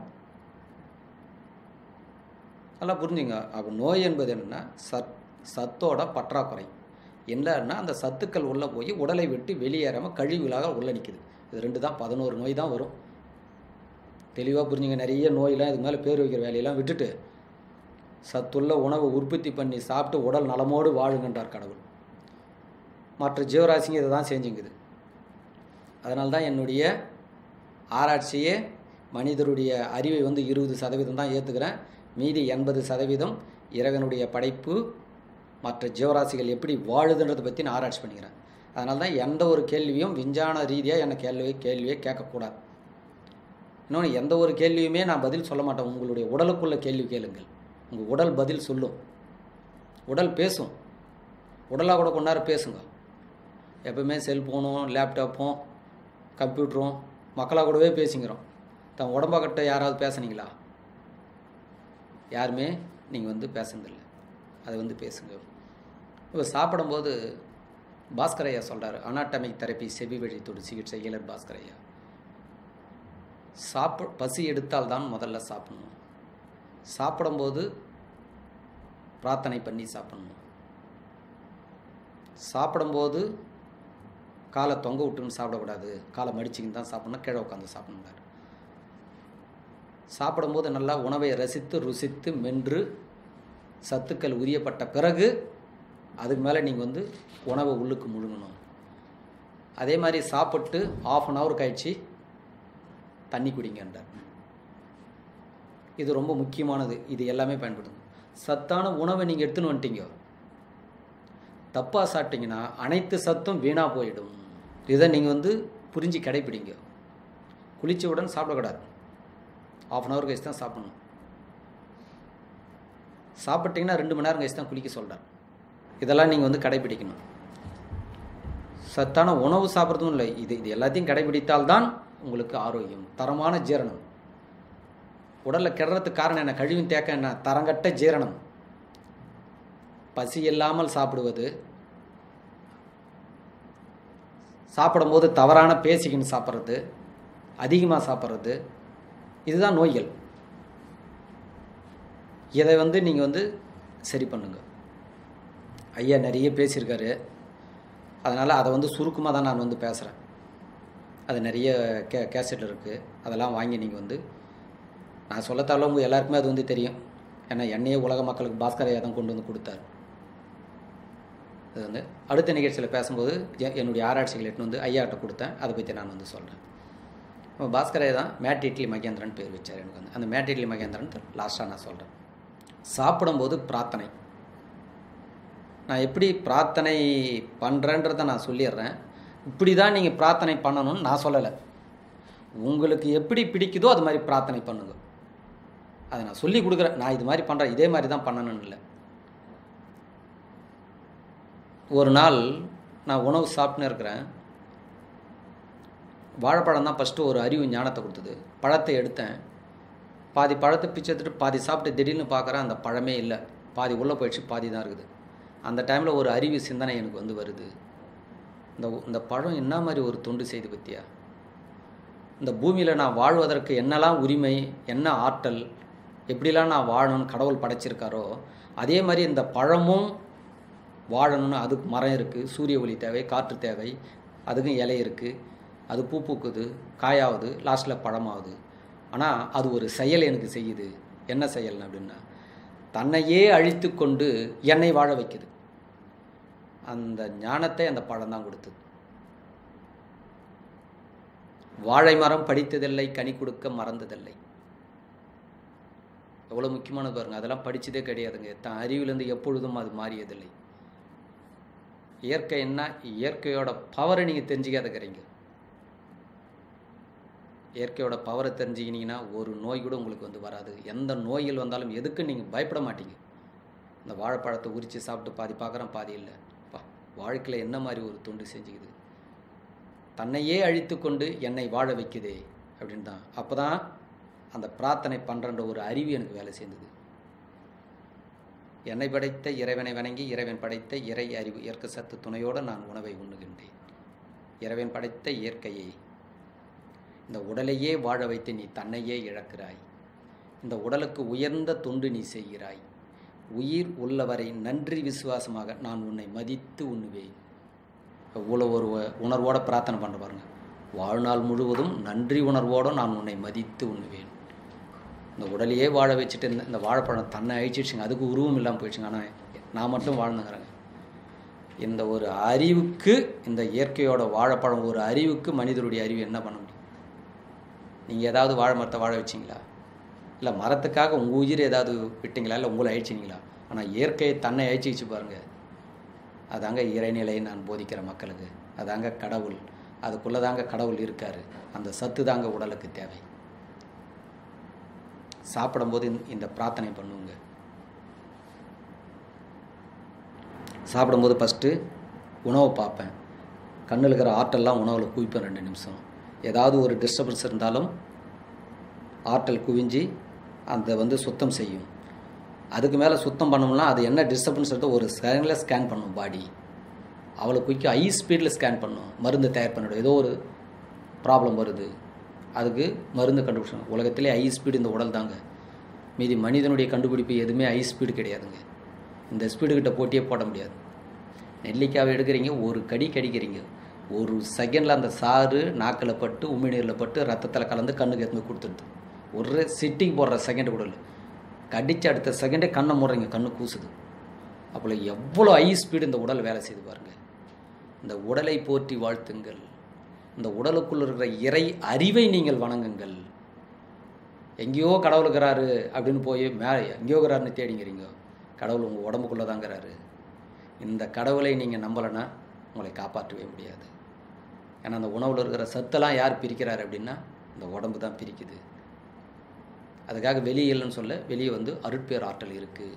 நல்லா புரிஞ்சுங்க அப்போ நோய் என்பது என்னென்னா சத் சத்தோட பற்றாக்குறை என்னன்னா அந்த சத்துக்கள் உள்ளே போய் உடலை விட்டு வெளியேறாமல் கழிவுகளாக உள்ளே நிற்குது இது ரெண்டு தான் பதினோரு நோய் தான் வரும் தெளிவாக புரிஞ்சுங்க நிறைய நோயெல்லாம் இதுக்கு மேலே பேர் வைக்கிற வேலையெல்லாம் விட்டுட்டு சத்துள்ள உணவை உற்பத்தி பண்ணி சாப்பிட்டு உடல் நலமோடு வாழுங்கன்றார் கடவுள் மற்ற ஜீவராசிங்க இதை தான் செஞ்சுங்குது அதனால தான் என்னுடைய ஆராய்ச்சியே மனிதருடைய அறிவை வந்து இருபது சதவீதம் தான் ஏற்றுக்கிறேன் மீதி எண்பது சதவீதம் இறைவனுடைய படைப்பு மற்ற ஜீவராசிகள் எப்படி வாழுதுன்றதை பற்றி நான் ஆராய்ச்சி பண்ணிக்கிறேன் அதனால தான் எந்த ஒரு கேள்வியும் விஞ்ஞான ரீதியாக என்னை கேள்வி கேள்வியே கேட்கக்கூடாது இன்னொன்று எந்த ஒரு கேள்வியுமே நான் பதில் சொல்ல மாட்டேன் உங்களுடைய உடலுக்குள்ள கேள்வி கேளுங்கள் உங்கள் உடல் பதில் சொல்லும் உடல் பேசும் உடலாக கூட கொண்டார பேசுங்க எப்பவுமே செல்ஃபோனும் லேப்டாப்பும் கம்ப்யூட்டரும் மக்களாக கூடவே பேசிக்கிறோம் தன் உடம்பக்கிட்ட யாராவது பேசுனீங்களா யாருமே நீங்கள் வந்து பேசுனதில்லை அதை வந்து பேசுங்க இப்போ சாப்பிடும்போது பாஸ்கர் ஐயா சொல்கிறார் அனாட்டமிக் தெரப்பி செவி வழித்தோடு சிகிச்சை இயலர் பாஸ்கர் ஐயா சாப்பிட பசி எடுத்தால் தான் முதல்ல சாப்பிடணும் சாப்பிடும்போது பிரார்த்தனை பண்ணி சாப்பிடணும் சாப்பிடும்போது காலை தொங்க விட்டுன்னு சாப்பிடக்கூடாது காலை மடிச்சிக்கின்னு தான் சாப்பிடணும் கீழே உட்காந்து சாப்பிடணுங்கிறார் சாப்பிடும்போது நல்லா உணவை ரசித்து ருசித்து மென்று சத்துக்கள் உரியப்பட்ட பிறகு அதுக்கு மேலே நீங்கள் வந்து உணவை உள்ளுக்கு முழுங்கணும் அதே மாதிரி சாப்பிட்டு ஆஃப் அன் ஹவர் கழிச்சு தண்ணி குடிங்கன்றார் இது ரொம்ப முக்கியமானது இது எல்லாமே பயன்படுது சத்தான உணவை நீங்கள் எடுத்துன்னு வந்துட்டீங்க தப்பாக சாப்பிட்டீங்கன்னா அனைத்து சத்தும் வீணாக போயிடும் இதை நீங்கள் வந்து புரிஞ்சு கடைப்பிடிங்க குளிச்சவுடன் சாப்பிடக்கூடாது ஆஃப் அன் ஹவர் கழிச்சு தான் சாப்பிடணும் சாப்பிட்டீங்கன்னா ரெண்டு மணி நேரம் கழிச்சு தான் குளிக்க சொல்கிறார் இதெல்லாம் நீங்கள் வந்து கடைப்பிடிக்கணும் சத்தான உணவு சாப்பிட்றதும் இல்லை இது இது எல்லாத்தையும் கடைபிடித்தால்தான் உங்களுக்கு ஆரோக்கியம் தரமான ஜீரணம் உடலில் கெடுறதுக்கு காரணம் என்ன கழிவின் தேக்கம் என்ன தரங்கட்ட ஜீரணம் பசி இல்லாமல் சாப்பிடுவது சாப்பிடும்போது தவறான பேசிக்கின்னு சாப்பிட்றது அதிகமாக சாப்பிட்றது இதுதான் நோய்கள் இதை வந்து நீங்கள் வந்து சரி பண்ணுங்க ஐயா நிறைய பேசியிருக்காரு அதனால் அதை வந்து சுருக்கமாக தான் நான் வந்து பேசுகிறேன் அது நிறைய கே கேசட் இருக்குது அதெல்லாம் வாங்கி நீங்கள் வந்து நான் சொல்லத்தால உங்கள் எல்லாருக்குமே அது வந்து தெரியும் ஏன்னா என்னையே உலக மக்களுக்கு பாஸ்கர் ஐயா தான் கொண்டு வந்து கொடுத்தாரு அது வந்து அடுத்த நிகழ்ச்சியில் பேசும்போது எ- என்னுடைய ஆராய்ச்சிகள் எட்டுன்னு வந்து ஐயாட்ட கொடுத்தேன் அதை பற்றி நான் வந்து சொல்கிறேன் பாஸ்கர் ஐயா தான் மேட் இட்லி மகேந்திரன் பேர் வச்சார் எனக்கு வந்து அந்த மேட் இட்லி மகேந்திரன் லாஸ்ட்டாக நான் சொல்கிறேன் சாப்பிடும்போது பிரார்த்தனை நான் எப்படி பிரார்த்தனை பண்ணுறேன்றதை நான் சொல்லிடுறேன் இப்படி தான் நீங்கள் பிரார்த்தனை பண்ணணும்னு நான் சொல்லலை உங்களுக்கு எப்படி பிடிக்குதோ அது மாதிரி பிரார்த்தனை பண்ணுங்க அதை நான் சொல்லி கொடுக்குறேன் நான் இது மாதிரி பண்ணுறேன் இதே மாதிரி தான் பண்ணணும்னு இல்லை ஒரு நாள் நான் உணவு சாப்பிட்டுன்னு இருக்கிறேன் வாழைப்பழம் தான் ஃபஸ்ட்டு ஒரு அறிவு ஞானத்தை கொடுத்தது பழத்தை எடுத்தேன் பாதி பழத்தை பிச்சு எடுத்துட்டு பாதி சாப்பிட்டு திடீர்னு பார்க்குறேன் அந்த பழமே இல்லை பாதி உள்ளே போயிடுச்சு பாதி தான் இருக்குது அந்த டைமில் ஒரு அறிவு சிந்தனை எனக்கு வந்து வருது இந்த இந்த பழம் என்ன மாதிரி ஒரு தொண்டு செய்து பற்றியா இந்த பூமியில் நான் வாழ்வதற்கு என்னெல்லாம் உரிமை என்ன ஆற்றல் எப்படிலாம் நான் வாழணும்னு கடவுள் படைச்சிருக்காரோ அதே மாதிரி இந்த பழமும் வாழணும்னு அதுக்கு மரம் இருக்குது சூரிய ஒளி தேவை காற்று தேவை அதுக்கும் இலை இருக்குது அது பூ பூக்குது காயாகுது லாஸ்ட்டில் பழமாகுது ஆனால் அது ஒரு செயல் எனக்கு செய்யுது என்ன செயல் அப்படின்னா தன்னையே அழித்து கொண்டு என்னை வாழ வைக்குது அந்த ஞானத்தை அந்த பழம் தான் கொடுத்தது வாழை மரம் படித்ததில்லை கனி கொடுக்க மறந்ததில்லை எவ்வளோ முக்கியமானது பாருங்க அதெல்லாம் படிச்சதே கிடையாதுங்க தான் அறிவிலேருந்து எப்பொழுதும் அது மாறியதில்லை இயற்கை என்ன இயற்கையோட பவரை நீங்கள் தெரிஞ்சுக்காதக்கிறீங்க இயற்கையோட பவரை தெரிஞ்சுக்கினீங்கன்னா ஒரு நோய் கூட உங்களுக்கு வந்து வராது எந்த நோய்கள் வந்தாலும் எதுக்கும் நீங்கள் பயப்பட மாட்டீங்க இந்த வாழைப்பழத்தை உரித்து சாப்பிட்டு பாதி பார்க்குறேன் பாதி இல்லை பா வாழ்க்கையில் என்ன மாதிரி ஒரு தொண்டு செஞ்சுக்குது தன்னையே அழித்து கொண்டு என்னை வாழ வைக்குதே அப்படின்னு தான் அப்போ தான் அந்த பிரார்த்தனை பண்ணுறன்ற ஒரு அறிவு எனக்கு வேலை செய்தது என்னை படைத்த இறைவனை வணங்கி இறைவன் படைத்த இறை அறிவு இயற்கை சத்து துணையோடு நான் உணவை உண்ணுகின்றேன் இறைவன் படைத்த இயற்கையை இந்த உடலையே வாழ வைத்து நீ தன்னையே இழக்கிறாய் இந்த உடலுக்கு உயர்ந்த தொண்டு நீ செய்கிறாய் உயிர் உள்ளவரை நன்றி விசுவாசமாக நான் உன்னை மதித்து உண்ணுவேன் இவ்வளோ ஒரு உணர்வோட பிரார்த்தனை பண்ணுற பாருங்க வாழ்நாள் முழுவதும் நன்றி உணர்வோடு நான் உன்னை மதித்து உண்ணுவேன் இந்த உடலையே வாழ வச்சுட்டு இந்த இந்த வாழைப்பழம் தன்னை அழிச்சிடுச்சுங்க அதுக்கு உருவம் இல்லாமல் போயிடுச்சுங்க ஆனால் நான் மட்டும் வாழ்ந்துங்கிறேங்க இந்த ஒரு அறிவுக்கு இந்த இயற்கையோட வாழைப்பழம் ஒரு அறிவுக்கு மனிதருடைய அறிவு என்ன பண்ண முடியும் நீங்கள் ஏதாவது வாழை மரத்தை வாழ வச்சிங்களா இல்லை மரத்துக்காக உங்கள் உயிர் ஏதாவது விட்டீங்களா இல்லை உங்களை அழிச்சிங்களா ஆனால் இயற்கையை தன்னை அழிச்சிச்சு பாருங்கள் அதாங்க இறைநிலையை நான் போதிக்கிற மக்களுக்கு அதாங்க கடவுள் அதுக்குள்ளே தாங்க கடவுள் இருக்கார் அந்த சத்து தாங்க உடலுக்கு தேவை சாப்பிடும்போது இந்த- இந்த பிரார்த்தனை பண்ணுவோங்க சாப்பிடும்போது ஃபஸ்ட்டு உணவை பார்ப்பேன் கண்ணில் இருக்கிற ஆற்றல்லாம் உணவில் குவிப்பேன் ரெண்டு நிமிஷம் ஏதாவது ஒரு டிஸ்டர்பன்ஸ் இருந்தாலும் ஆற்றல் குவிஞ்சு அதை வந்து சுத்தம் செய்யும் அதுக்கு மேலே சுத்தம் பண்ணோம்னா அது என்ன டிஸ்டர்பன்ஸ் இருக்கோ ஒரு ஸ்கேனில் ஸ்கேன் பண்ணும் பாடி அவளை குயிக்க ஹை ஸ்பீடில் ஸ்கேன் பண்ணும் மருந்து தயார் பண்ணிடும் ஏதோ ஒரு ப்ராப்ளம் வருது அதுக்கு மருந்து கண்டுபிடிச்சோம் உலகத்திலே ஹை ஸ்பீடு இந்த உடல் தாங்க மீதி மனிதனுடைய கண்டுபிடிப்பு எதுவுமே ஹை ஸ்பீடு கிடையாதுங்க இந்த ஸ்பீடு கிட்ட போட்டியே போட முடியாது நெல்லிக்காவை எடுக்கிறீங்க ஒரு கடி கடிக்கிறீங்க ஒரு செகண்டில் அந்த சாறு நாக்கில் பட்டு உமிழ்நீரில் பட்டு ரத்தத்தில் கலந்து கண்ணுக்கு எடுத்து போய் கொடுத்துடுது ஒரு சிட்டிங் போடுற செகண்ட் கூட இல்லை கடிச்சு அடுத்த செகண்டே கண்ணை மூடுறீங்க கண்ணு கூசுது அப்போ எவ்வளோ ஹை ஸ்பீடு இந்த உடல் வேலை செய்து பாருங்க இந்த உடலை போற்றி வாழ்த்துங்கள் இந்த உடலுக்குள் இருக்கிற இறை அறிவை நீங்கள் வணங்குங்கள் எங்கேயோ கடவுள் இருக்கிறாரு அப்படின்னு போய் மேலே எங்கேயோ இருக்கிறாருன்னு தேடிங்கிறீங்க கடவுள் உங்கள் உடம்புக்குள்ளே தாங்கிறாரு இந்த கடவுளை நீங்கள் நம்பலைன்னா உங்களை காப்பாற்றவே முடியாது ஏன்னா அந்த உணவில் இருக்கிற சத்தெல்லாம் யார் பிரிக்கிறாரு அப்படின்னா இந்த உடம்பு தான் பிரிக்குது அதுக்காக வெளியே இல்லைன்னு சொல்ல வெளியே வந்து அருட்பேர் ஆற்றல் இருக்குது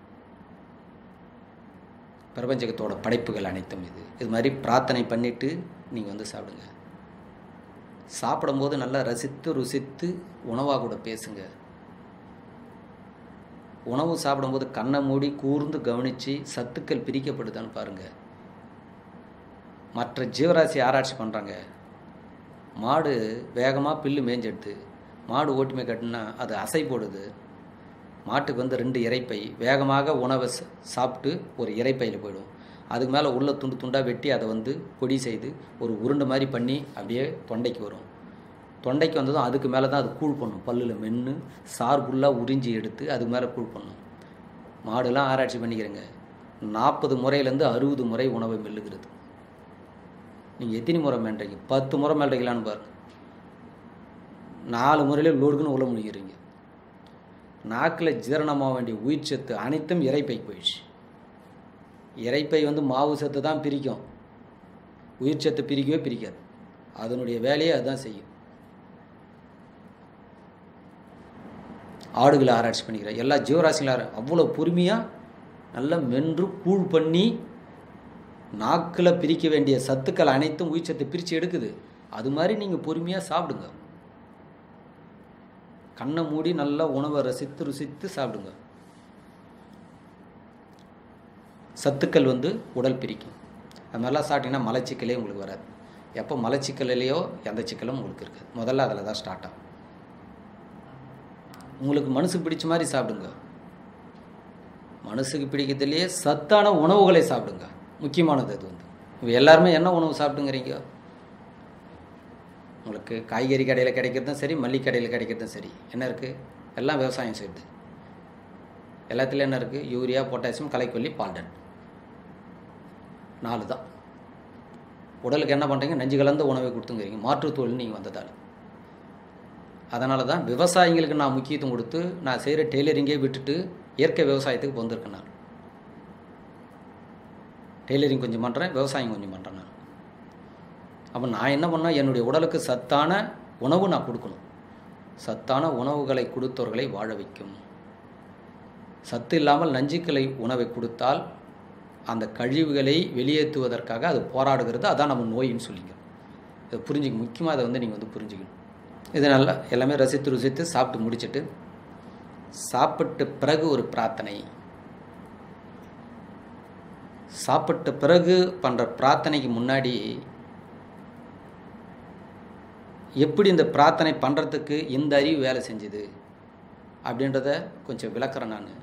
பிரபஞ்சகத்தோட படைப்புகள் அனைத்தும் இது இது மாதிரி பிரார்த்தனை பண்ணிவிட்டு நீங்கள் வந்து சாப்பிடுங்க சாப்பிடும்போது நல்லா ரசித்து ருசித்து உணவாக கூட பேசுங்க உணவு சாப்பிடும்போது கண்ணை மூடி கூர்ந்து கவனித்து சத்துக்கள் பிரிக்கப்படுதான்னு பாருங்கள் மற்ற ஜீவராசி ஆராய்ச்சி பண்ணுறாங்க மாடு வேகமாக பில்லு மேஞ்செடுத்து மாடு ஓட்டுமை கட்டினா அது அசை போடுது மாட்டுக்கு வந்து ரெண்டு இறைப்பை வேகமாக உணவை ச- சாப்பிட்டு ஒரு இறைப்பையில் போயிடும் அதுக்கு மேலே உள்ள துண்டு துண்டாக வெட்டி அதை வந்து பொடி செய்து ஒரு உருண்டை மாதிரி பண்ணி அப்படியே தொண்டைக்கு வரும் தொண்டைக்கு வந்ததும் அதுக்கு மேலே தான் அது கூழ் பண்ணும் பல்லில் மென்று சார் ஃபுல்லாக உறிஞ்சி எடுத்து அதுக்கு மேலே கூழ் பண்ணும் மாடுலாம் ஆராய்ச்சி பண்ணிக்கிறேங்க நாற்பது முறையிலேருந்து அறுபது முறை உணவை மெல்லுகிறது நீங்கள் எத்தனை முறை மேல்றீங்க பத்து முறை மேல்றீங்களான்னு பாருங்க நாலு முறையில் லோடுக்குன்னு உள்ள முடிக்கிறீங்க நாக்கில் ஜீரணமாக வேண்டிய உயிர் சத்து அனைத்தும் இறைப்பைக்கு போயிடுச்சு இறைப்பை வந்து மாவு சத்து தான் பிரிக்கும் உயிர் சத்து பிரிக்கவே பிரிக்காது அதனுடைய வேலையை அதுதான் செய்யும் ஆடுகளை ஆராய்ச்சி பண்ணிக்கிறேன் எல்லா ஜீவராசிகளும் அவ்வளோ பொறுமையாக நல்லா மென்று கூழ் பண்ணி நாக்கில் பிரிக்க வேண்டிய சத்துக்கள் அனைத்தும் உயிர் சத்தை பிரித்து எடுக்குது அது மாதிரி நீங்கள் பொறுமையாக சாப்பிடுங்க கண்ணை மூடி நல்லா உணவை ரசித்து ருசித்து சாப்பிடுங்க சத்துக்கள் வந்து உடல் பிரிக்கும் அது மாதிரிலாம் சாப்பிட்டீங்கன்னா மலச்சிக்கலே உங்களுக்கு வராது எப்போ மலச்சிக்கல்லையோ எந்த சிக்கலும் உங்களுக்கு இருக்காது முதல்ல அதில் தான் ஸ்டார்ட் ஆகும் உங்களுக்கு மனசுக்கு பிடிச்ச மாதிரி சாப்பிடுங்க மனசுக்கு பிடிக்கிறதுலையே சத்தான உணவுகளை சாப்பிடுங்க முக்கியமானது அது வந்து இப்போ எல்லாருமே என்ன உணவு சாப்பிடுங்கிறீங்க உங்களுக்கு காய்கறி கடையில் கிடைக்கிறதும் சரி மல்லிகை கடையில் கிடைக்கிறதும் சரி என்ன இருக்குது எல்லாம் விவசாயம் செய்யுது எல்லாத்துலேயும் என்ன இருக்குது யூரியா பொட்டாசியம் களைக்கொல்லி பால்டன் நாலு தான் உடலுக்கு என்ன பண்ணுறீங்க நெஞ்சு கலந்த உணவை கொடுத்துங்கிறீங்க மாற்றுத்தோல் நீங்கள் வந்ததால் அதனால தான் விவசாயிங்களுக்கு நான் முக்கியத்துவம் கொடுத்து நான் செய்கிற டெய்லரிங்கே விட்டுட்டு இயற்கை விவசாயத்துக்கு வந்திருக்கேன் நான் டெய்லரிங் கொஞ்சம் பண்ணுறேன் விவசாயம் கொஞ்சம் பண்ணுறேன் நான் அப்போ நான் என்ன பண்ணேன் என்னுடைய உடலுக்கு சத்தான உணவு நான் கொடுக்கணும் சத்தான உணவுகளை கொடுத்தவர்களை வாழ வைக்கும் சத்து இல்லாமல் நஞ்சுக்களை உணவை கொடுத்தால் அந்த கழிவுகளை வெளியேற்றுவதற்காக அது போராடுகிறது அதான் நம்ம நோயின்னு சொல்லிக்கிறோம் இதை புரிஞ்சுக்க முக்கியமாக அதை வந்து நீங்கள் வந்து புரிஞ்சுக்கணும் இது நல்லா எல்லாமே ரசித்து ருசித்து சாப்பிட்டு முடிச்சிட்டு சாப்பிட்ட பிறகு ஒரு பிரார்த்தனை சாப்பிட்ட பிறகு பண்ணுற பிரார்த்தனைக்கு முன்னாடி எப்படி இந்த பிரார்த்தனை பண்ணுறதுக்கு இந்த அறிவு வேலை செஞ்சுது அப்படின்றத கொஞ்சம் விளக்குறேன் நான்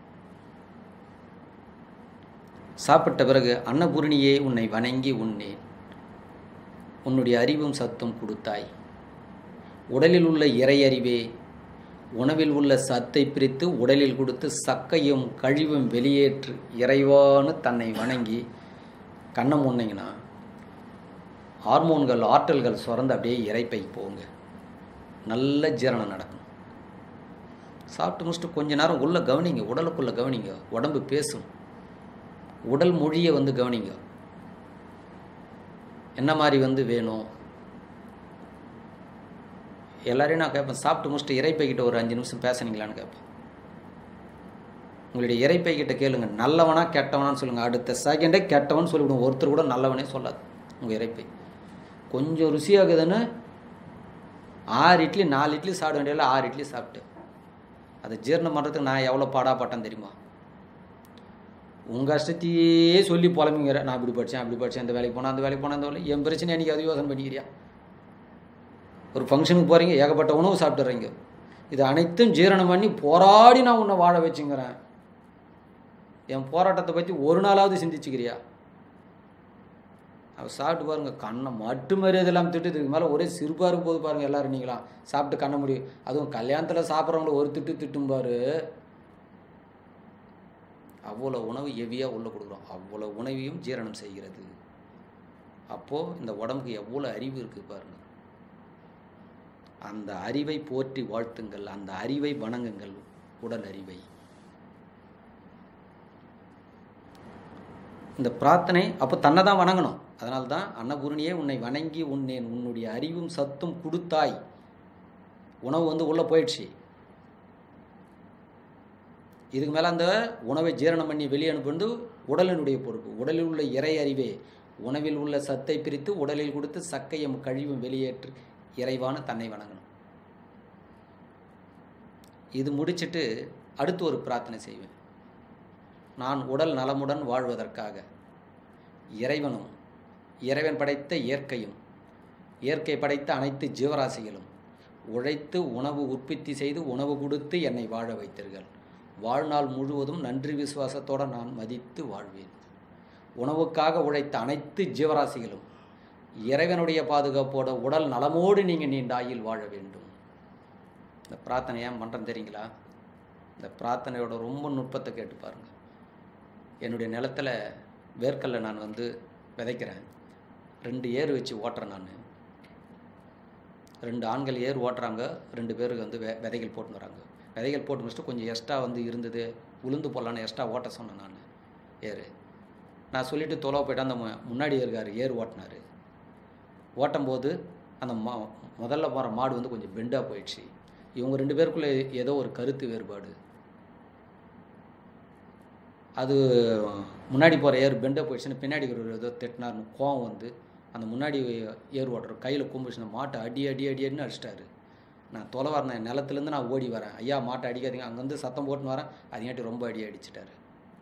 சாப்பிட்ட பிறகு அன்னபூரணியே உன்னை வணங்கி உண்ணேன் உன்னுடைய அறிவும் சத்தும் கொடுத்தாய் உடலில் உள்ள இறையறிவே உணவில் உள்ள சத்தை பிரித்து உடலில் கொடுத்து சக்கையும் கழிவும் வெளியேற்று இறைவான்னு தன்னை வணங்கி கண்ணை முன்னிங்கன்னா ஹார்மோன்கள் ஆற்றல்கள் சுரந்து அப்படியே இறைப்பை போங்க நல்ல ஜீரணம் நடக்கும் சாப்பிட்டு முடிச்சுட்டு கொஞ்ச நேரம் உள்ள கவனிங்க உடலுக்குள்ள கவனிங்க உடம்பு பேசும் உடல் மொழியை வந்து கவனிங்க என்ன மாதிரி வந்து வேணும் எல்லாரையும் நான் கேட்பேன் சாப்பிட்டு முடிச்சுட்டு இறைப்பை கிட்ட ஒரு அஞ்சு நிமிஷம் பேசுனீங்களான்னு கேட்பேன் உங்களுடைய இறைப்பை கிட்ட கேளுங்க நல்லவனா கெட்டவனான்னு சொல்லுங்க அடுத்த செகண்டே கெட்டவன் சொல்லிவிடும் ஒருத்தர் கூட நல்லவனே சொல்லாது உங்கள் இறைப்பை கொஞ்சம் ருசியாகுதுன்னு ஆறு இட்லி நாலு இட்லி சாப்பிட வேண்டியதில்ல ஆறு இட்லி சாப்பிட்டு அதை ஜீரணம் பண்ணுறதுக்கு நான் எவ்வளோ பாடாப்பட்டேன் தெரியுமா உங்கள் கஷ்டத்தையே சொல்லி புலம்பிங்கிற நான் இப்படி படித்தேன் அப்படி படித்தேன் இந்த வேலைக்கு போனேன் அந்த வேலைக்கு போனேன் அந்த வேலை என் பிரச்சனை எனக்கு அது யோசனை பண்ணிக்கிறியா ஒரு ஃபங்க்ஷனுக்கு போகிறீங்க ஏகப்பட்ட உணவு சாப்பிட்டுறீங்க இது அனைத்தும் ஜீரணம் பண்ணி போராடி நான் உன்னை வாழ வச்சுங்கிறேன் என் போராட்டத்தை பற்றி ஒரு நாளாவது சிந்திச்சுக்கிறியா அவள் சாப்பிட்டு பாருங்க கண்ணை மட்டு மரியாதை இல்லாமல் திட்டு இதுக்கு மேலே ஒரே சிறுபாக இருக்கும் போது பாருங்கள் எல்லாரும் நீங்களாம் சாப்பிட்டு கண்ண முடியும் அதுவும் கல்யாணத்தில் சாப்பிட்றவங்கள ஒரு திட்டு திட்டும் பாரு அவ்வளோ உணவு ஹெவியாக உள்ளே கொடுக்குறோம் அவ்வளோ உணவையும் ஜீரணம் செய்கிறது அப்போது இந்த உடம்புக்கு எவ்வளோ அறிவு இருக்குது பாருங்கள் அந்த அறிவை போற்றி வாழ்த்துங்கள் அந்த அறிவை வணங்குங்கள் உடல் அறிவை இந்த பிரார்த்தனை அப்போ தன்னை தான் வணங்கணும் அதனால தான் அன்னபூரணியே உன்னை வணங்கி உன்னேன் உன்னுடைய அறிவும் சத்தும் கொடுத்தாய் உணவு வந்து உள்ளே போயிடுச்சு இதுக்கு மேலே அந்த உணவை ஜீரணம் பண்ணி வெளியே அனுப்புவது உடலினுடைய பொறுப்பு உடலில் உள்ள இறை அறிவே உணவில் உள்ள சத்தை பிரித்து உடலில் கொடுத்து சக்கையும் கழிவும் வெளியேற்று இறைவான தன்னை வணங்கணும் இது முடிச்சிட்டு அடுத்து ஒரு பிரார்த்தனை செய்வேன் நான் உடல் நலமுடன் வாழ்வதற்காக இறைவனும் இறைவன் படைத்த இயற்கையும் இயற்கை படைத்த அனைத்து ஜீவராசிகளும் உழைத்து உணவு உற்பத்தி செய்து உணவு கொடுத்து என்னை வாழ வைத்தீர்கள் வாழ்நாள் முழுவதும் நன்றி விசுவாசத்தோடு நான் மதித்து வாழ்வேன் உணவுக்காக உழைத்த அனைத்து ஜீவராசிகளும் இறைவனுடைய பாதுகாப்போட உடல் நலமோடு நீங்கள் நீண்ட ஆயில் வாழ வேண்டும் இந்த பிரார்த்தனை ஏன் பண்ணுறேன் தெரியுங்களா இந்த பிரார்த்தனையோட ரொம்ப நுட்பத்தை கேட்டு பாருங்கள் என்னுடைய நிலத்தில் வேர்க்கல்ல நான் வந்து விதைக்கிறேன் ரெண்டு ஏர் வச்சு ஓட்டுறேன் நான் ரெண்டு ஆண்கள் ஏர் ஓட்டுறாங்க ரெண்டு பேருக்கு வந்து வெ விதைகள் போட்டுன்னு வராங்க விதைகள் போட்டு முடிச்சுட்டு கொஞ்சம் எக்ஸ்ட்ரா வந்து இருந்தது உளுந்து போடலான்னு எக்ஸ்ட்ரா ஓட்ட சொன்னேன் நான் ஏர் நான் சொல்லிவிட்டு தொலைவு போயிட்டு அந்த மு- முன்னாடி இருக்கார் ஏர் ஓட்டினார் ஓட்டும்போது அந்த மா முதல்ல போகிற மாடு வந்து கொஞ்சம் பெண்டாக போயிடுச்சு இவங்க ரெண்டு பேருக்குள்ளே ஏதோ ஒரு கருத்து வேறுபாடு அது முன்னாடி போகிற ஏர் பெண்டாக போயிடுச்சுன்னு பின்னாடி ஒரு ஏதோ திட்டினார்னு கோவம் வந்து அந்த முன்னாடி ஏர் ஓட்டுற கையில் கும்பிடுச்சு அந்த மாட்டை அடி அடி அடி அடின்னு அடிச்சிட்டாரு நான் தொலை வரேன் என் நிலத்துலேருந்து நான் ஓடி வரேன் ஐயா மாட்டை அடிக்காதீங்க அங்கேருந்து சத்தம் போட்டுன்னு வரேன் அதையாட்டி ரொம்ப அடி அடிச்சிட்டாரு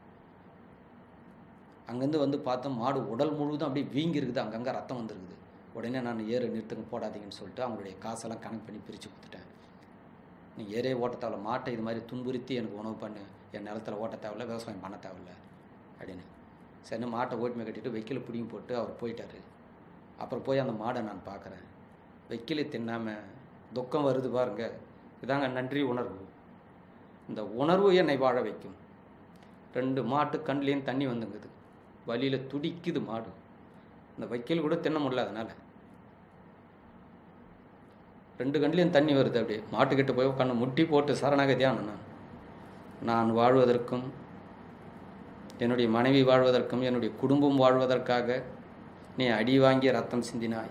அங்கேருந்து வந்து பார்த்தோம் மாடு உடல் முழுவதும் அப்படியே வீங்கி இருக்குது அங்கங்கே ரத்தம் வந்துருக்குது உடனே நான் ஏறு நிறுத்துங்க போடாதீங்கன்னு சொல்லிட்டு அவங்களுடைய காசெல்லாம் கணக்கு பண்ணி பிரித்து கொடுத்துட்டேன் நீ ஏரே ஓட்ட தேவையில்ல மாட்டை இது மாதிரி துன்புறுத்தி எனக்கு உணவு பண்ணு என் நிலத்துல ஓட்ட தேவையில்ல விவசாயம் பண்ண தேவையில்ல அப்படின்னு சரி மாட்டை ஓட்டுமை கட்டிட்டு வெக்கில பிடிங்கி போட்டு அவர் போயிட்டாரு அப்புறம் போய் அந்த மாடை நான் பார்க்குறேன் வெக்கில தின்னாமல் துக்கம் வருது பாருங்க இதாங்க நன்றி உணர்வு இந்த உணர்வு என்னை வாழ வைக்கும் ரெண்டு மாட்டு கண்லேயும் தண்ணி வந்துங்குது வழியில் துடிக்குது மாடு இந்த வைக்கல் கூட தின்ன முடியல அதனால் ரெண்டு கண்லேயும் தண்ணி வருது அப்படியே மாட்டுக்கிட்ட போய் கண்ணு முட்டி போட்டு சரணாகதியான நான் நான் வாழ்வதற்கும் என்னுடைய மனைவி வாழ்வதற்கும் என்னுடைய குடும்பம் வாழ்வதற்காக நீ அடி வாங்கி ரத்தம் சிந்தினாய்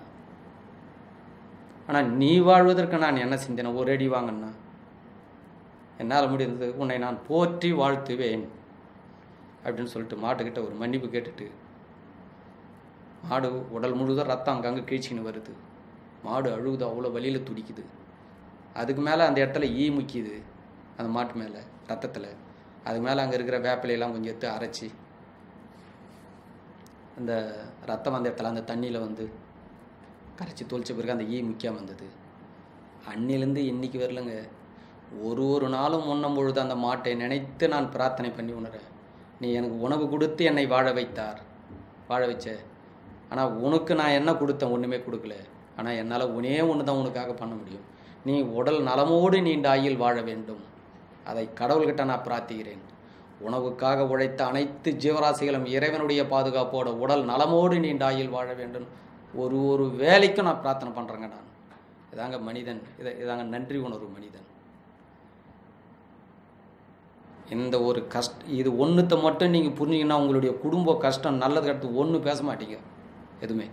ஆனால் நீ வாழ்வதற்கு நான் என்ன சிந்தினேன் ஒரு அடி வாங்கினா என்னால் முடிந்தது உன்னை நான் போற்றி வாழ்த்துவேன் அப்படின்னு சொல்லிட்டு மாட்டுக்கிட்ட ஒரு மன்னிப்பு கேட்டுட்டு மாடு உடல் முழுதும் ரத்தம் அங்கங்கே கீழ்ச்சின்னு வருது மாடு அழுகுது அவ்வளோ வலியில் துடிக்குது அதுக்கு மேலே அந்த இடத்துல ஈ முக்கிது அந்த மாட்டு மேலே ரத்தத்தில் அதுக்கு மேலே அங்கே இருக்கிற வேப்பிலையெல்லாம் கொஞ்சம் எடுத்து அரைச்சி அந்த ரத்தம் அந்த இடத்துல அந்த தண்ணியில் வந்து கரைச்சி தொளிச்ச பிறகு அந்த ஈ முக்கியம் வந்தது அன்னிலேருந்து இன்னைக்கு வரலங்க ஒரு ஒரு நாளும் உண்ணும் பொழுது அந்த மாட்டை நினைத்து நான் பிரார்த்தனை பண்ணி உணரேன் நீ எனக்கு உணவு கொடுத்து என்னை வாழ வைத்தார் வாழ வச்ச ஆனால் உனக்கு நான் என்ன கொடுத்தேன் ஒன்றுமே கொடுக்கல ஆனால் என்னால் ஒன்னே ஒன்று தான் உனக்காக பண்ண முடியும் நீ உடல் நலமோடு நீண்ட ஆயில் வாழ வேண்டும் அதை கடவுள்கிட்ட நான் பிரார்த்திக்கிறேன் உணவுக்காக உழைத்த அனைத்து ஜீவராசிகளும் இறைவனுடைய பாதுகாப்போட உடல் நலமோடு நீண்ட ஆயில் வாழ வேண்டும் ஒரு ஒரு வேலைக்கும் நான் பிரார்த்தனை பண்ணுறேங்க நான் இதாங்க மனிதன் இதை இதாங்க நன்றி உணர்வு மனிதன் இந்த ஒரு கஷ்ட இது ஒன்றுத்தை மட்டும் நீங்கள் புரிஞ்சிங்கன்னா உங்களுடைய குடும்ப கஷ்டம் நல்லது கெட்டது ஒன்றும் பேச மாட்டீங்க எதுவுமே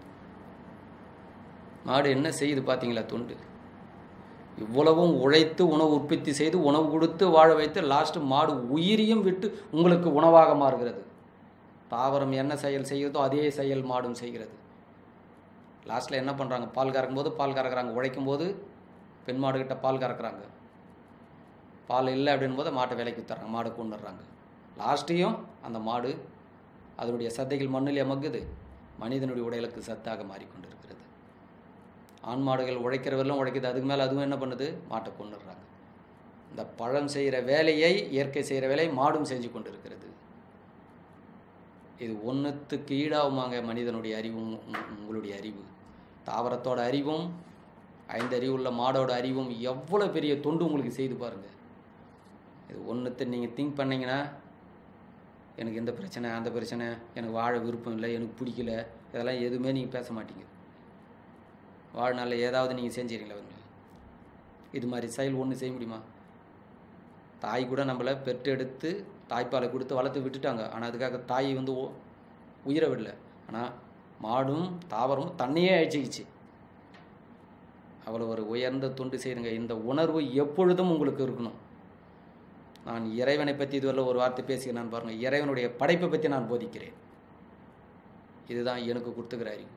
மாடு என்ன செய்யுது பார்த்தீங்களா தொண்டு இவ்வளவும் உழைத்து உணவு உற்பத்தி செய்து உணவு கொடுத்து வாழ வைத்து லாஸ்ட் மாடு உயிரியும் விட்டு உங்களுக்கு உணவாக மாறுகிறது தாவரம் என்ன செயல் செய்கிறதோ அதே செயல் மாடும் செய்கிறது லாஸ்ட்டில் என்ன பண்ணுறாங்க பால் கறக்கும் போது பால் கறக்குறாங்க உழைக்கும் போது பெண் மாடுகிட்ட பால் கறக்குறாங்க பால் இல்லை அப்படின் போது மாட்டை விலைக்கு வித்துறாங்க மாடு கொண்டுடுறாங்க லாஸ்ட்டையும் அந்த மாடு அதனுடைய சத்தைகள் மண்ணிலே மக்குது மனிதனுடைய உடலுக்கு சத்தாக மாறிக்கொண்டிருக்கிறது ஆண் மாடுகள் உழைக்கிறவரெல்லாம் உழைக்குது அதுக்கு மேலே அதுவும் என்ன பண்ணுது மாட்டை கொண்டுடுறாங்க இந்த பழம் செய்கிற வேலையை இயற்கை செய்கிற வேலையை மாடும் செஞ்சு கொண்டிருக்கிறது இது ஒன்றுத்துக்கு ஈடாகுமாங்க மனிதனுடைய அறிவும் உங்- உங்களுடைய அறிவு தாவரத்தோட அறிவும் ஐந்து அறிவுள்ள மாடோட அறிவும் எவ்வளோ பெரிய தொண்டு உங்களுக்கு செய்து பாருங்க இது ஒன்றுத்தை நீங்கள் திங்க் பண்ணீங்கன்னா எனக்கு இந்த பிரச்சனை அந்த பிரச்சனை எனக்கு வாழ விருப்பம் இல்லை எனக்கு பிடிக்கல இதெல்லாம் எதுவுமே நீங்கள் பேச மாட்டீங்க வாழ்நாளில் ஏதாவது நீங்கள் செஞ்சிருங்களா வந்து இது மாதிரி செயல் ஒன்று செய்ய முடியுமா தாய் கூட நம்மளை பெற்றெடுத்து தாய்ப்பாலை கொடுத்து வளர்த்து விட்டுட்டாங்க ஆனால் அதுக்காக தாய் வந்து ஓ- உயிரை விடல ஆனால் மாடும் தாவரமும் தன்னையே அழிச்சிக்கிச்சு அவ்வளோ ஒரு உயர்ந்த தொண்டு செய்யுங்க இந்த உணர்வு எப்பொழுதும் உங்களுக்கு இருக்கணும் நான் இறைவனை பற்றி இதுவரை ஒரு வார்த்தை பேசிக்கிறேன் பாருங்கள் இறைவனுடைய படைப்பை பற்றி நான் போதிக்கிறேன் இதுதான் எனக்கு கொடுத்துக்கிற அறிவு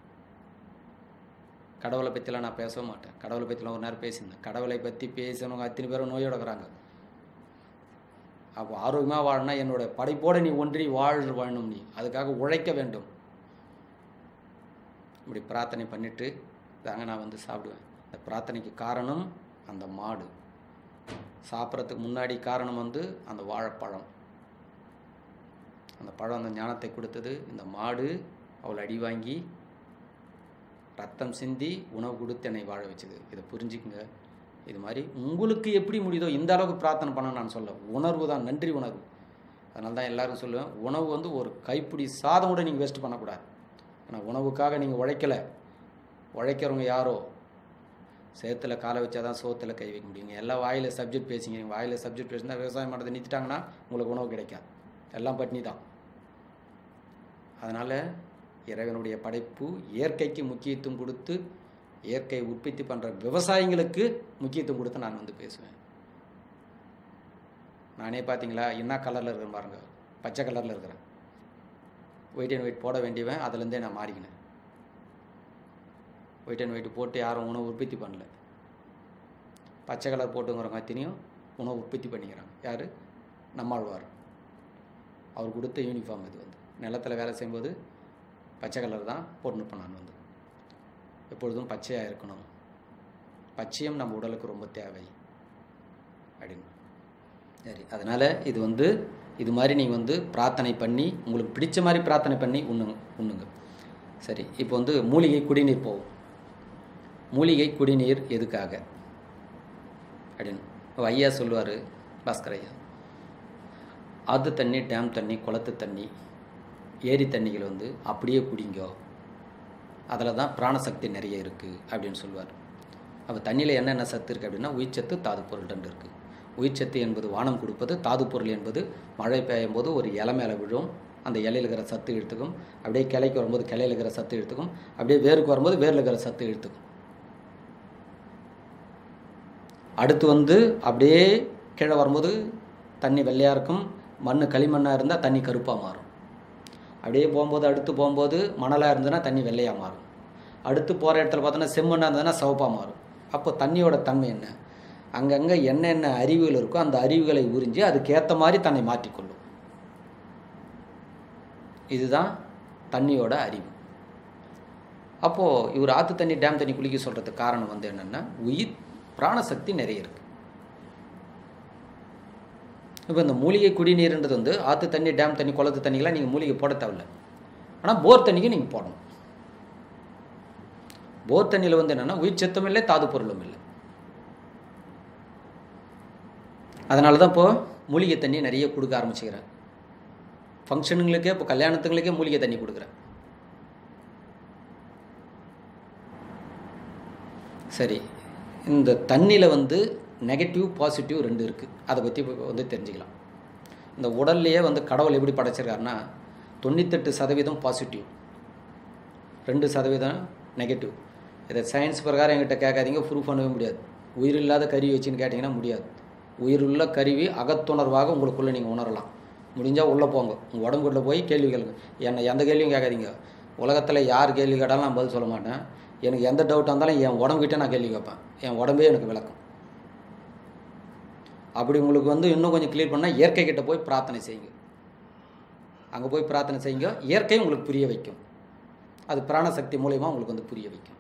கடவுளை பற்றிலாம் நான் பேச மாட்டேன் கடவுளை பற்றிலாம் ஒரு நேரம் பேசியிருந்தேன் கடவுளை பற்றி பேசணுங்க அத்தனை பேரும் நோயோட இருக்கிறாங்க அப்போ ஆரோக்கியமாக வாழணும்னா என்னோட படைப்போடு நீ ஒன்றி வாழ் வாழணும் நீ அதுக்காக உழைக்க வேண்டும் இப்படி பிரார்த்தனை பண்ணிட்டு தாங்க நான் வந்து சாப்பிடுவேன் இந்த பிரார்த்தனைக்கு காரணம் அந்த மாடு சாப்பிட்றதுக்கு முன்னாடி காரணம் வந்து அந்த வாழைப்பழம் அந்த பழம் அந்த ஞானத்தை கொடுத்தது இந்த மாடு அவளை அடி வாங்கி ரத்தம் சிந்தி உணவு கொடுத்து என்னை வாழ வச்சுது இதை புரிஞ்சுக்குங்க இது மாதிரி உங்களுக்கு எப்படி முடியுதோ இந்த அளவுக்கு பிரார்த்தனை பண்ண நான் சொல்ல உணர்வு தான் நன்றி உணர்வு அதனால தான் எல்லாரும் சொல்லுவேன் உணவு வந்து ஒரு கைப்பிடி சாதம் கூட நீங்கள் வேஸ்ட் பண்ணக்கூடாது ஏன்னா உணவுக்காக நீங்கள் உழைக்கலை உழைக்கிறவங்க யாரோ சேத்துல காலை வச்சா தான் சோத்தில் கை வைக்க முடியுங்க எல்லாம் வாயில் சப்ஜெக்ட் பேசிங்க நீங்கள் வாயில் சப்ஜெக்ட் பேசினா விவசாயம் பண்ணுறதை நிறுத்திட்டாங்கன்னா உங்களுக்கு உணவு கிடைக்காது எல்லாம் பட்னி தான் அதனால் இறைவனுடைய படைப்பு இயற்கைக்கு முக்கியத்துவம் கொடுத்து இயற்கை உற்பத்தி பண்ணுற விவசாயிங்களுக்கு முக்கியத்துவம் கொடுத்து நான் வந்து பேசுவேன் நானே பார்த்தீங்களா என்ன கலரில் இருக்கிறேன் பாருங்க பச்சை கலரில் இருக்கிறேன் ஒயிட் அண்ட் ஒயிட் போட வேண்டியவன் அதுலேருந்தே நான் மாறிக்கினேன் ஒயிட் அண்ட் ஒயிட் போட்டு யாரும் உணவு உற்பத்தி பண்ணல பச்சை கலர் போட்டுங்கிறவங்க அத்தனையும் உணவு உற்பத்தி பண்ணிக்கிறாங்க யார் நம்மாழ்வார் அவர் கொடுத்த யூனிஃபார்ம் இது வந்து நிலத்தில் வேலை செய்யும்போது பச்சை கலர் தான் போட்டுன்னு நான் வந்து எப்பொழுதும் பச்சையாக இருக்கணும் பச்சையம் நம்ம உடலுக்கு ரொம்ப தேவை அப்படின்னு சரி அதனால் இது வந்து இது மாதிரி நீங்கள் வந்து பிரார்த்தனை பண்ணி உங்களுக்கு பிடிச்ச மாதிரி பிரார்த்தனை பண்ணி உண்ணுங்க உண்ணுங்க சரி இப்போ வந்து மூலிகை குடிநீர் போகும் மூலிகை குடிநீர் எதுக்காக அப்படின்னு இப்போ ஐயா சொல்லுவார் பாஸ்கர் ஐயா ஆற்று தண்ணி டேம் தண்ணி குளத்து தண்ணி ஏரி தண்ணிகள் வந்து அப்படியே குடிங்கோ அதில் தான் பிராணசக்தி நிறைய இருக்குது அப்படின்னு சொல்லுவார் அப்போ தண்ணியில் என்னென்ன சத்து இருக்குது அப்படின்னா உயிர்ச்சத்து தாது பொருள் ரெண்டு இருக்குது உயிர்ச்சத்து என்பது வானம் கொடுப்பது தாது பொருள் என்பது மழை பெய்யும் போது ஒரு இலை மேலே விழும் அந்த இலையில் இருக்கிற சத்து இழுத்துக்கும் அப்படியே கிளைக்கு வரும்போது கிளையில் இருக்கிற சத்து இழுத்துக்கும் அப்படியே வேருக்கு வரும்போது வேரில் இருக்கிற சத்து இழுத்துக்கும் அடுத்து வந்து அப்படியே கீழே வரும்போது தண்ணி வெள்ளையாக இருக்கும் மண் களிமண்ணாக இருந்தால் தண்ணி கருப்பாக மாறும் அப்படியே போகும்போது அடுத்து போகும்போது மணலாக இருந்ததுன்னா தண்ணி வெள்ளையாக மாறும் அடுத்து போகிற இடத்துல பார்த்தோன்னா செம்மண்ணாக இருந்ததுன்னா சிவப்பாக மாறும் அப்போ தண்ணியோட தன்மை என்ன அங்கங்கே என்னென்ன அறிவுகள் இருக்கோ அந்த அறிவுகளை உறிஞ்சி அதுக்கேற்ற மாதிரி தன்னை மாற்றிக்கொள்ளும் இதுதான் தண்ணியோட அறிவு அப்போது இவர் ஆற்று தண்ணி டேம் தண்ணி குளிக்க சொல்கிறதுக்கு காரணம் வந்து என்னென்னா உயிர் பிராணசக்தி நிறைய இருக்குது இப்போ இந்த மூலிகை குடிநீர்ன்றது வந்து ஆற்று தண்ணி டேம் தண்ணி குளத்து தண்ணிக்கெலாம் நீங்கள் மூலிகை போட தேவையில்ல ஆனால் போர் தண்ணிக்கு நீங்கள் போடணும் போர் தண்ணியில் வந்து என்னென்னா உயிர் சத்தம் இல்லை தாது பொருளும் இல்லை அதனால தான் இப்போது மூலிகை தண்ணி நிறைய கொடுக்க ஆரம்பிச்சுக்கிறேன் ஃபங்க்ஷனுங்களுக்கே இப்போ கல்யாணத்துங்களுக்கே மூலிகை தண்ணி கொடுக்குறேன் சரி இந்த தண்ணியில் வந்து நெகட்டிவ் பாசிட்டிவ் ரெண்டு இருக்குது அதை பற்றி வந்து தெரிஞ்சுக்கலாம் இந்த உடல்லையே வந்து கடவுள் எப்படி படைச்சிருக்காருன்னா தொண்ணூத்தெட்டு சதவீதம் பாசிட்டிவ் ரெண்டு சதவீதம் நெகட்டிவ் இதை சயின்ஸ் பிரகாரம் என்கிட்ட கேட்காதீங்க ப்ரூஃப் பண்ணவே முடியாது உயிர் இல்லாத கருவி வச்சுன்னு கேட்டிங்கன்னா முடியாது உயிருள்ள கருவி அகத்துணர்வாக உங்களுக்குள்ளே நீங்கள் உணரலாம் முடிஞ்சால் உள்ளே போங்க உங்கள் உடம்புக்குள்ளே போய் கேள்வி கேளுங்க என்னை எந்த கேள்வியும் கேட்காதீங்க உலகத்தில் யார் கேள்வி கேட்டாலும் நான் பதில் சொல்ல மாட்டேன் எனக்கு எந்த டவுட்டாக இருந்தாலும் என் உடம்புக்கிட்டே நான் கேள்வி கேட்பேன் என் உடம்பே எனக்கு விளக்கும் அப்படி உங்களுக்கு வந்து இன்னும் கொஞ்சம் கிளியர் பண்ணால் இயற்கை கிட்ட போய் பிரார்த்தனை செய்யுங்க அங்கே போய் பிரார்த்தனை செய்யுங்க இயற்கை உங்களுக்கு புரிய வைக்கும் அது பிராணசக்தி மூலயமா உங்களுக்கு வந்து புரிய வைக்கும்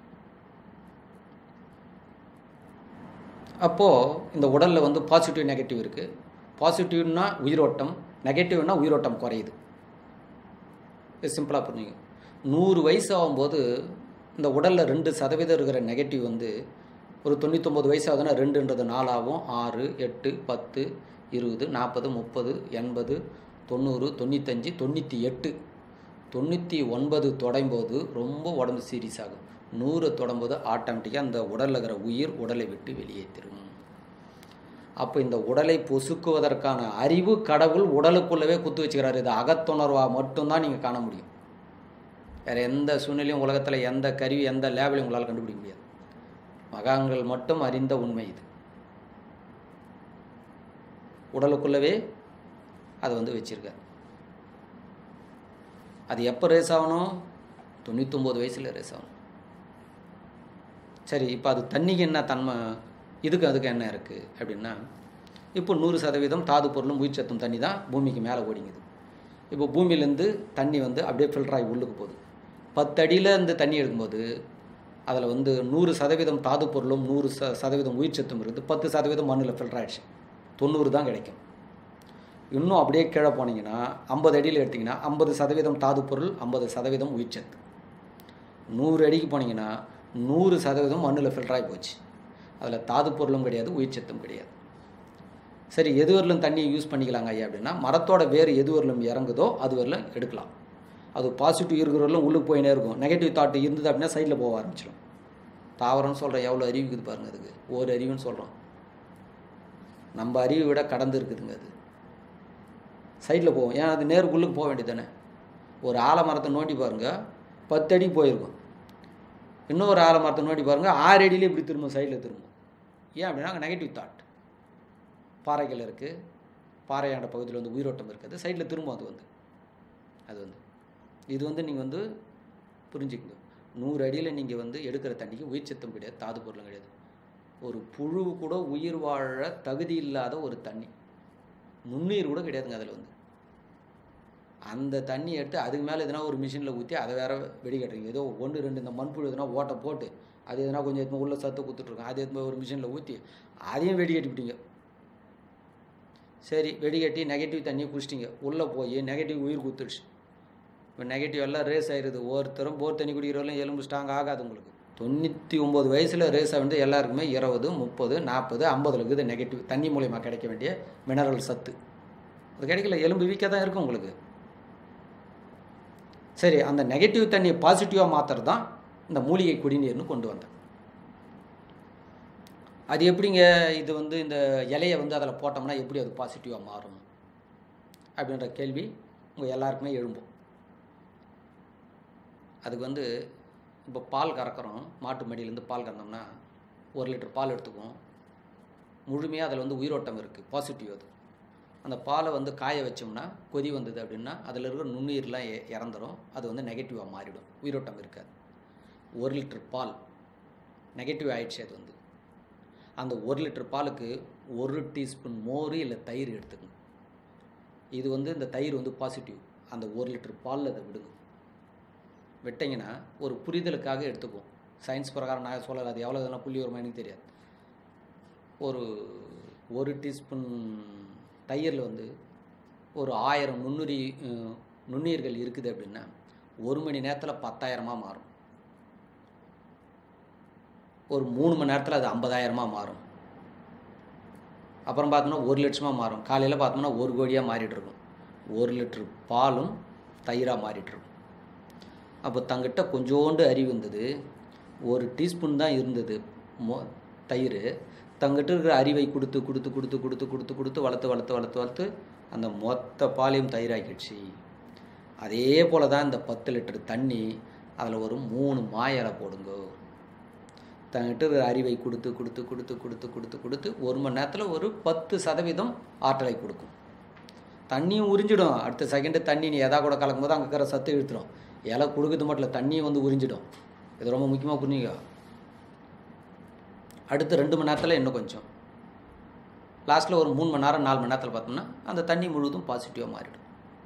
அப்போது இந்த உடலில் வந்து பாசிட்டிவ் நெகட்டிவ் இருக்குது பாசிட்டிவ்னா உயிரோட்டம் நெகட்டிவ்னா உயிரோட்டம் குறையுது இது சிம்பிளாக புரிஞ்சுங்க நூறு வயசு ஆகும்போது இந்த உடலில் ரெண்டு சதவீதம் இருக்கிற நெகட்டிவ் வந்து ஒரு தொண்ணூத்தொம்பது வயசு ஆகுதுன்னா ரெண்டுன்றது நாலாகும் ஆறு எட்டு பத்து இருபது நாற்பது முப்பது எண்பது தொண்ணூறு தொண்ணூத்தஞ்சு தொண்ணூற்றி எட்டு தொண்ணூற்றி ஒன்பது தொடையும்போது ரொம்ப உடம்பு சீரியஸ் ஆகும் நூறு தொடம்போது ஆட்டோமேட்டிக்காக அந்த உடலில் இருக்கிற உயிர் உடலை விட்டு வெளியேற்றிடும் அப்போ இந்த உடலை பொசுக்குவதற்கான அறிவு கடவுள் உடலுக்குள்ளவே குத்து வச்சுக்கிறாரு இது அகத்துணர்வாக மட்டும்தான் நீங்கள் காண முடியும் வேறு எந்த சூழ்நிலையும் உலகத்தில் எந்த கருவி எந்த லேபிளையும் உங்களால் கண்டுபிடிக்க முடியாது மகான்கள் மட்டும் அறிந்த உண்மை இது உடலுக்குள்ளவே அதை வந்து வச்சிருக்கார் அது எப்போ ரேஸ் ஆகணும் தொண்ணூத்தொம்பது வயசில் ரேஸ் ஆகணும் சரி இப்போ அது தண்ணிக்கு என்ன தன்மை இதுக்கு அதுக்கு என்ன இருக்குது அப்படின்னா இப்போ நூறு சதவீதம் தாது பொருளும் உயிர் சத்தும் தண்ணி தான் பூமிக்கு மேலே ஓடிங்குது இப்போ பூமியிலேருந்து தண்ணி வந்து அப்படியே ஃபில்டர் ஆகி உள்ளுக்கு போகுது பத்து அடியில் இருந்து தண்ணி எடுக்கும்போது அதில் வந்து நூறு சதவீதம் தாது பொருளும் நூறு ச சதவீதம் உயிர் சத்தும் இருக்குது பத்து சதவீதம் மண்ணில் ஃபில்டர் ஆகிடுச்சு தொண்ணூறு தான் கிடைக்கும் இன்னும் அப்படியே கீழே போனீங்கன்னா ஐம்பது அடியில் எடுத்திங்கன்னா ஐம்பது சதவீதம் தாது பொருள் ஐம்பது சதவீதம் உயிர் சத்து நூறு அடிக்கு போனீங்கன்னா நூறு சதவீதம் மண்ணில் ஃபில்டர் ஆகி போச்சு அதில் தாது பொருளும் கிடையாது உயிர் சத்தும் கிடையாது சரி எது வரலும் தண்ணியை யூஸ் பண்ணிக்கலாங்க ஐயா அப்படின்னா மரத்தோட வேறு எது வரலும் இறங்குதோ அது வரலும் எடுக்கலாம் அது பாசிட்டிவ் இருக்கிறவர்களும் உள்ளுக்கு போயினே இருக்கும் நெகட்டிவ் தாட் இருந்தது அப்படின்னா சைடில் போக ஆரம்பிச்சிடும் தாவரம்னு சொல்கிறேன் எவ்வளோ அறிவு இருக்குது பாருங்கள் அதுக்கு ஒரு அறிவுன்னு சொல்கிறோம் நம்ம அறிவை விட கடந்து இருக்குதுங்க அது சைடில் போகும் ஏன் அது நேருக்குள்ளுக்கு போக வேண்டியது தானே ஒரு ஆலமரத்தை நோண்டி பாருங்கள் பத்து அடி போயிருக்கும் இன்னொரு ஆலமரத்தை நோண்டி பாருங்கள் ஆறு அடியிலே இப்படி திரும்பும் சைடில் திரும்பும் ஏன் அப்படின்னா அங்கே நெகட்டிவ் தாட் பாறைகள் இருக்குது பாறையாண்ட பகுதியில் வந்து உயிரோட்டம் இருக்குது சைடில் திரும்பும் அது வந்து அது வந்து இது வந்து நீங்கள் வந்து புரிஞ்சுக்கங்க நூறு அடியில் நீங்கள் வந்து எடுக்கிற தண்ணிக்கு உயிர் சத்தம் கிடையாது தாது பொருளும் கிடையாது ஒரு புழு கூட உயிர் வாழ தகுதி இல்லாத ஒரு தண்ணி நுண்ணுயிர் கூட கிடையாதுங்க அதில் வந்து அந்த தண்ணி எடுத்து அதுக்கு மேலே எதனா ஒரு மிஷினில் ஊற்றி அதை வேற வெடிக்கட்டுறீங்க ஏதோ ஒன்று ரெண்டு இந்த மண்புழு எதனா ஓட்டை போட்டு அது எதனா கொஞ்சம் எடுத்து உள்ள சத்து கொடுத்துட்ருக்கோம் அது எடுத்து ஒரு மிஷினில் ஊற்றி அதையும் வெடிக்கட்டிவிட்டீங்க சரி வெடிகட்டி நெகட்டிவ் தண்ணியை குடிச்சிட்டிங்க உள்ளே போய் நெகட்டிவ் உயிர் குத்துடுச்சு இப்போ நெகட்டிவ் எல்லாம் ரேஸ் ஆயிடுது ஒருத்தரும் போர் தண்ணி குடிக்கிறவங்களும் எலும்பு ஸ்ட்ராங் ஆகாது உங்களுக்கு தொண்ணூற்றி ஒம்பது வயசில் ரேஸ் வந்து எல்லாருக்குமே இருபது முப்பது நாற்பது ஐம்பதுல இருக்குது நெகட்டிவ் தண்ணி மூலியமாக கிடைக்க வேண்டிய மினரல் சத்து அது கிடைக்கல எலும்பு வீக்காக தான் இருக்கும் உங்களுக்கு சரி அந்த நெகட்டிவ் தண்ணியை பாசிட்டிவாக மாற்றுறது தான் இந்த மூலிகை குடிநீர்னு கொண்டு வந்தேன் அது எப்படிங்க இது வந்து இந்த இலையை வந்து அதில் போட்டோம்னா எப்படி அது பாசிட்டிவாக மாறும் அப்படின்ற கேள்வி உங்கள் எல்லாருக்குமே எழும்பும் அதுக்கு வந்து இப்போ பால் கறக்கிறோம் மாட்டு மடியிலேருந்து பால் கறந்தோம்னா ஒரு லிட்டர் பால் எடுத்துக்குவோம் முழுமையாக அதில் வந்து உயிரோட்டம் இருக்குது பாசிட்டிவ் அது அந்த பாலை வந்து காய வச்சோம்னா கொதி வந்தது அப்படின்னா அதில் இருக்கிற நுண்ணுயிர்லாம் இ- இறந்துரும் அது வந்து நெகட்டிவாக மாறிடும் உயிரோட்டம் இருக்காது ஒரு லிட்டர் பால் நெகட்டிவ் ஆயிடுச்சு அது வந்து அந்த ஒரு லிட்டர் பாலுக்கு ஒரு டீஸ்பூன் மோர் இல்லை தயிர் எடுத்துக்கணும் இது வந்து இந்த தயிர் வந்து பாசிட்டிவ் அந்த ஒரு லிட்டர் பாலில் அதை விடுங்க விட்டிங்கன்னா ஒரு புரிதலுக்காக எடுத்துக்குவோம் சயின்ஸ் பிரகாரம் நான் சொல்லலை அது எவ்வளோ இதெல்லாம் புள்ளி வருமா எனக்கு தெரியாது ஒரு ஒரு டீஸ்பூன் தயிரில் வந்து ஒரு ஆயிரம் நுண்ணுரி அஹ், நுண்ணுயிர்கள் இருக்குது அப்படின்னா ஒரு மணி நேரத்தில் பத்தாயிரமாக மாறும் ஒரு மூணு மணி நேரத்தில் அது ஐம்பதாயிரமாக மாறும் அப்புறம் பார்த்தோம்னா ஒரு லட்சமாக மாறும் காலையில் பார்த்தோம்னா ஒரு கோடியாக மாறிட்டு இருக்கும் ஒரு லிட்டர் பாலும் தயிராக மாறிட்டு இருக்கும் அப்போ தங்கிட்ட கொஞ்சோண்டு அறிவு இருந்தது ஒரு டீஸ்பூன் தான் இருந்தது மோ தயிர் தங்கிட்ட இருக்கிற அறிவை கொடுத்து கொடுத்து கொடுத்து கொடுத்து கொடுத்து கொடுத்து வளர்த்து வளர்த்து வளர்த்து வளர்த்து அந்த மொத்த பாலையும் தயிராக்கிடுச்சு அதே போல் தான் இந்த பத்து லிட்டர் தண்ணி அதில் ஒரு மூணு மாயலை போடுங்க தங்கிட்ட இருக்கிற அறிவை கொடுத்து கொடுத்து கொடுத்து கொடுத்து கொடுத்து கொடுத்து ஒரு மணி நேரத்தில் ஒரு பத்து சதவீதம் ஆற்றலை கொடுக்கும் தண்ணியும் உறிஞ்சிடும் அடுத்த செகண்டு தண்ணி நீ எதா கூட கலக்கும்போது அங்கே இருக்கிற சத்து இழுத்துடும் இலை கொடுக்குறது மட்டும் இல்லை தண்ணியும் வந்து உறிஞ்சிடும் இது ரொம்ப முக்கியமாக புரிஞ்சுங்க அடுத்து ரெண்டு மணி நேரத்தில் இன்னும் கொஞ்சம் லாஸ்ட்டில் ஒரு மூணு மணி நேரம் நாலு மணி நேரத்தில் பார்த்தோம்னா அந்த தண்ணி முழுவதும் பாசிட்டிவாக மாறிடும்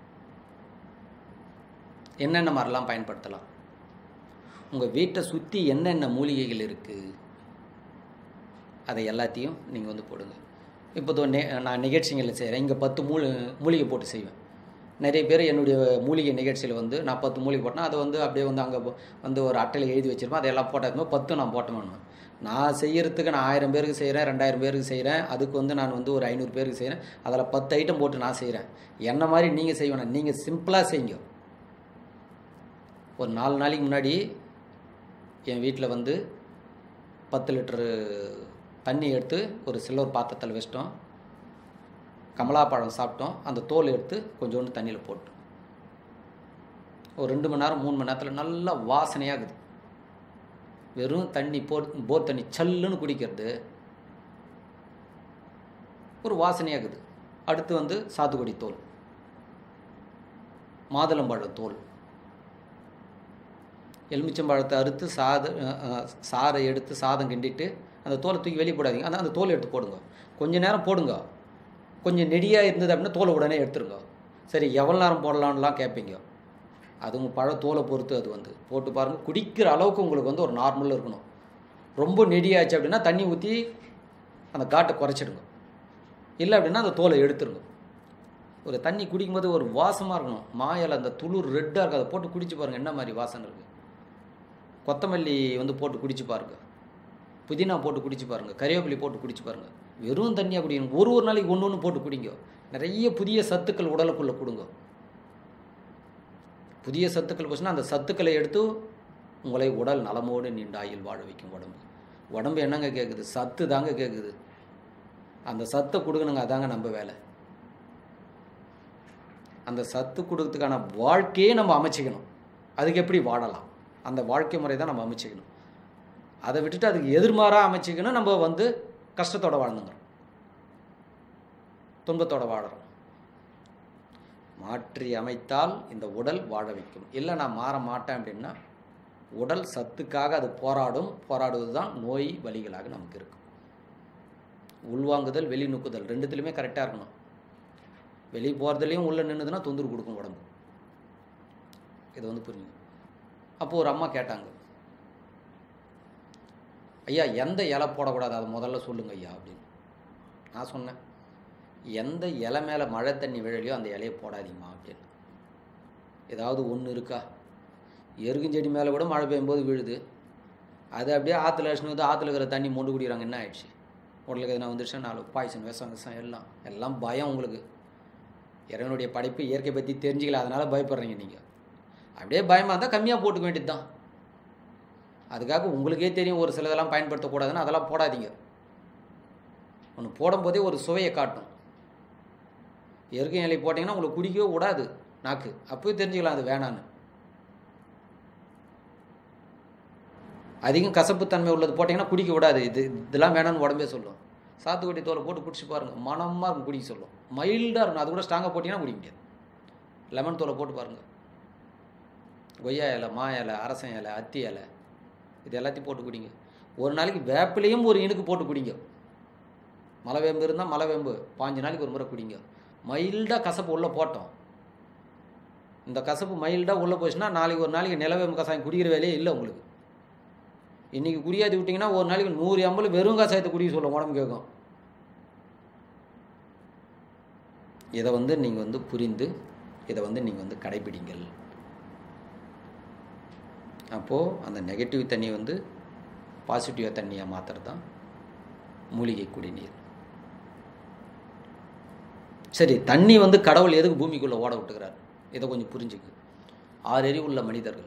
என்னென்ன மாதிரிலாம் பயன்படுத்தலாம் உங்கள் வீட்டை சுற்றி என்னென்ன மூலிகைகள் இருக்குது அதை எல்லாத்தையும் நீங்கள் வந்து போடுங்க இப்போ தோ நெ நான் நிகழ்ச்சிகளில் செய்கிறேன் இங்கே பத்து மூலி மூலிகை போட்டு செய்வேன் நிறைய பேர் என்னுடைய மூலிகை நிகழ்ச்சியில் வந்து நான் பத்து மூலிகை போட்டேன்னா அதை வந்து அப்படியே வந்து அங்கே வந்து ஒரு அட்டையில் எழுதி வச்சிருப்பேன் அதையெல்லாம் போட்டதுமே பத்து நான் போட்டேன் நான் செய்யறதுக்கு நான் ஆயிரம் பேருக்கு செய்கிறேன் ரெண்டாயிரம் பேருக்கு செய்கிறேன் அதுக்கு வந்து நான் வந்து ஒரு ஐநூறு பேருக்கு செய்கிறேன் அதில் பத்து ஐட்டம் போட்டு நான் செய்கிறேன் என்ன மாதிரி நீங்கள் செய்வேன் நீங்கள் சிம்பிளாக செய்யுங்க ஒரு நாலு நாளைக்கு முன்னாடி என் வீட்டில் வந்து பத்து லிட்டரு தண்ணி எடுத்து ஒரு சில்வர் பாத்திரத்தில் வச்சிட்டோம் கமலாப்பழம் சாப்பிட்டோம் அந்த தோல் எடுத்து கொஞ்சோண்டு தண்ணியில் போட்டோம் ஒரு ரெண்டு மணி நேரம் மூணு மணி நேரத்தில் நல்லா வாசனையாகுது வெறும் தண்ணி போர் போர் தண்ணி சல்லுன்னு குடிக்கிறது ஒரு வாசனையாகுது அடுத்து வந்து சாத்துக்குடி தோல் மாதுளம்பழம் தோல் எலுமிச்சம்பழத்தை அறுத்து சாத அஹ், அஹ், சாறை எடுத்து சாதம் கிண்டிட்டு அந்த தோலை தூக்கி வெளியே போடாதீங்க அந்த அந்த தோல் எடுத்து போடுங்க கொஞ்ச நேரம் போடுங்க கொஞ்சம் நெடியாக இருந்தது அப்படின்னா தோலை உடனே எடுத்துருங்க சரி எவ்வளோ நேரம் போடலான்லாம் கேட்பீங்க அது உங்கள் பழ தோலை பொறுத்து அது வந்து போட்டு பாருங்கள் குடிக்கிற அளவுக்கு உங்களுக்கு வந்து ஒரு நார்மலில் இருக்கணும் ரொம்ப நெடியாச்சு அப்படின்னா தண்ணி ஊற்றி அந்த காட்டை குறைச்சிடுங்க இல்லை அப்படின்னா அந்த தோலை எடுத்துருங்க ஒரு தண்ணி குடிக்கும்போது ஒரு வாசமாக இருக்கணும் மாயலை அந்த துளிர் ரெட்டாக இருக்குது அதை போட்டு குடிச்சு பாருங்கள் என்ன மாதிரி வாசனை இருக்குது கொத்தமல்லி வந்து போட்டு குடிச்சு பாருங்கள் புதினா போட்டு குடிச்சு பாருங்கள் கறிவேப்பிலை போட்டு குடிச்சு பாருங்கள் வெறும் தண்ணியாக குடிக்கணும் ஒரு ஒரு நாளைக்கு ஒன்று ஒன்று போட்டு குடிங்க நிறைய புதிய சத்துக்கள் உடலுக்குள்ளே கொடுங்க புதிய சத்துக்கள் போச்சுன்னா அந்த சத்துக்களை எடுத்து உங்களை உடல் நலமோடு நீண்ட ஆயுள் வாழ வைக்கும் உடம்பு உடம்பு என்னங்க கேட்குது சத்து தாங்க கேட்குது அந்த சத்தை கொடுக்கணுங்க அதாங்க நம்ம வேலை அந்த சத்து கொடுக்கறதுக்கான வாழ்க்கையே நம்ம அமைச்சிக்கணும் அதுக்கு எப்படி வாழலாம் அந்த வாழ்க்கை முறை தான் நம்ம அமைச்சிக்கணும் அதை விட்டுட்டு அதுக்கு எதிர்மாறாக அமைச்சிக்கணும் நம்ம வந்து கஷ்டத்தோட வாழ்ந்துங்கிறோம் துன்பத்தோட வாழறோம் மாற்றி அமைத்தால் இந்த உடல் வாழ வைக்கும் இல்லை நான் மாற மாட்டேன் அப்படின்னா உடல் சத்துக்காக அது போராடும் போராடுவது தான் நோய் வலிகளாக நமக்கு இருக்கும் உள்வாங்குதல் வெளி நுக்குதல் ரெண்டுத்துலையுமே கரெக்டாக இருக்கணும் வெளியே போகிறதுலையும் உள்ளே நின்றுதுன்னா தொந்தரவு கொடுக்கும் உடம்பு இதை வந்து புரிஞ்சுங்க அப்போது ஒரு அம்மா கேட்டாங்க ஐயா எந்த இலை போடக்கூடாது அதை முதல்ல சொல்லுங்க ஐயா அப்படின்னு நான் சொன்னேன் எந்த இலை மேலே மழை தண்ணி விழலையோ அந்த இலையை போடாதீங்கம்மா அப்படின்னு ஏதாவது ஒன்று இருக்கா எருகுஞ்செடி மேலே கூட மழை பெய்யும்போது விழுது அது அப்படியே ஆற்றுல அடிச்சுன்னு வந்து ஆற்றுல இருக்கிற தண்ணி மொண்டு குடிக்கிறாங்க என்ன ஆயிடுச்சு உடலுக்கு எதனா வந்துருச்சுன்னா நாலு பாய்சன் விஷம் விஷம் எல்லாம் எல்லாம் பயம் உங்களுக்கு இறைவனுடைய படைப்பு இயற்கை பற்றி தெரிஞ்சிக்கல அதனால் பயப்படுறீங்க நீங்கள் அப்படியே பயமாக இருந்தால் கம்மியாக போட்டுக்க வேண்டியது தான் அதுக்காக உங்களுக்கே தெரியும் ஒரு சிலதெல்லாம் பயன்படுத்தக்கூடாதுன்னு அதெல்லாம் போடாதீங்க ஒன்று போடும்போதே ஒரு சுவையை காட்டும் இயற்கை இலை போட்டிங்கன்னா உங்களுக்கு குடிக்கவே விடாது நாக்கு அப்போயே தெரிஞ்சுக்கலாம் அது வேணான்னு அதிகம் கசப்புத்தன்மை உள்ளது போட்டிங்கன்னா குடிக்க விடாது இது இதெல்லாம் வேணான்னு உடம்பே சொல்லும் சாத்துக்குடி தோலை போட்டு குடிச்சு பாருங்கள் மனமாக இருக்கும் குடிக்க சொல்லும் மைல்டாக இருக்கும் அது கூட ஸ்ட்ராங்காக போட்டிங்கன்னா குடிக்க முடியாது லெமன் தோலை போட்டு பாருங்கள் கொய்யா இலை மா இலை அரசன் இலை அத்தி இலை இது எல்லாத்தையும் போட்டு குடிங்க ஒரு நாளைக்கு வேப்பிலையும் ஒரு இனுக்கு போட்டு குடிங்க மலை வேம்பு இருந்தால் மலை வேம்பு பாஞ்சு நாளைக்கு ஒரு முறை குடிங்க மைல்டாக கசப்பு உள்ளே போட்டோம் இந்த கசப்பு மைல்டாக உள்ளே போச்சுன்னா நாளைக்கு ஒரு நாளைக்கு நிலவேம்பு கசாயம் குடிக்கிற வேலையே இல்லை உங்களுக்கு இன்றைக்கி குடியாதி விட்டிங்கன்னா ஒரு நாளைக்கு நூறு எம்பல் வெறும் கசாயத்தை குடிக்க சொல்லும் உடம்பு கேட்கும் இதை வந்து நீங்கள் வந்து புரிந்து இதை வந்து நீங்கள் வந்து கடைபிடிங்கள் அப்போது அந்த நெகட்டிவ் தண்ணி வந்து பாசிட்டிவாக தண்ணியாக மாற்றுறது தான் மூலிகை குடிநீர் சரி தண்ணி வந்து கடவுள் எதுக்கு பூமிக்குள்ளே ஓட விட்டுக்கிறார் இதை கொஞ்சம் புரிஞ்சுக்கு ஆறு அறிவு உள்ள மனிதர்கள்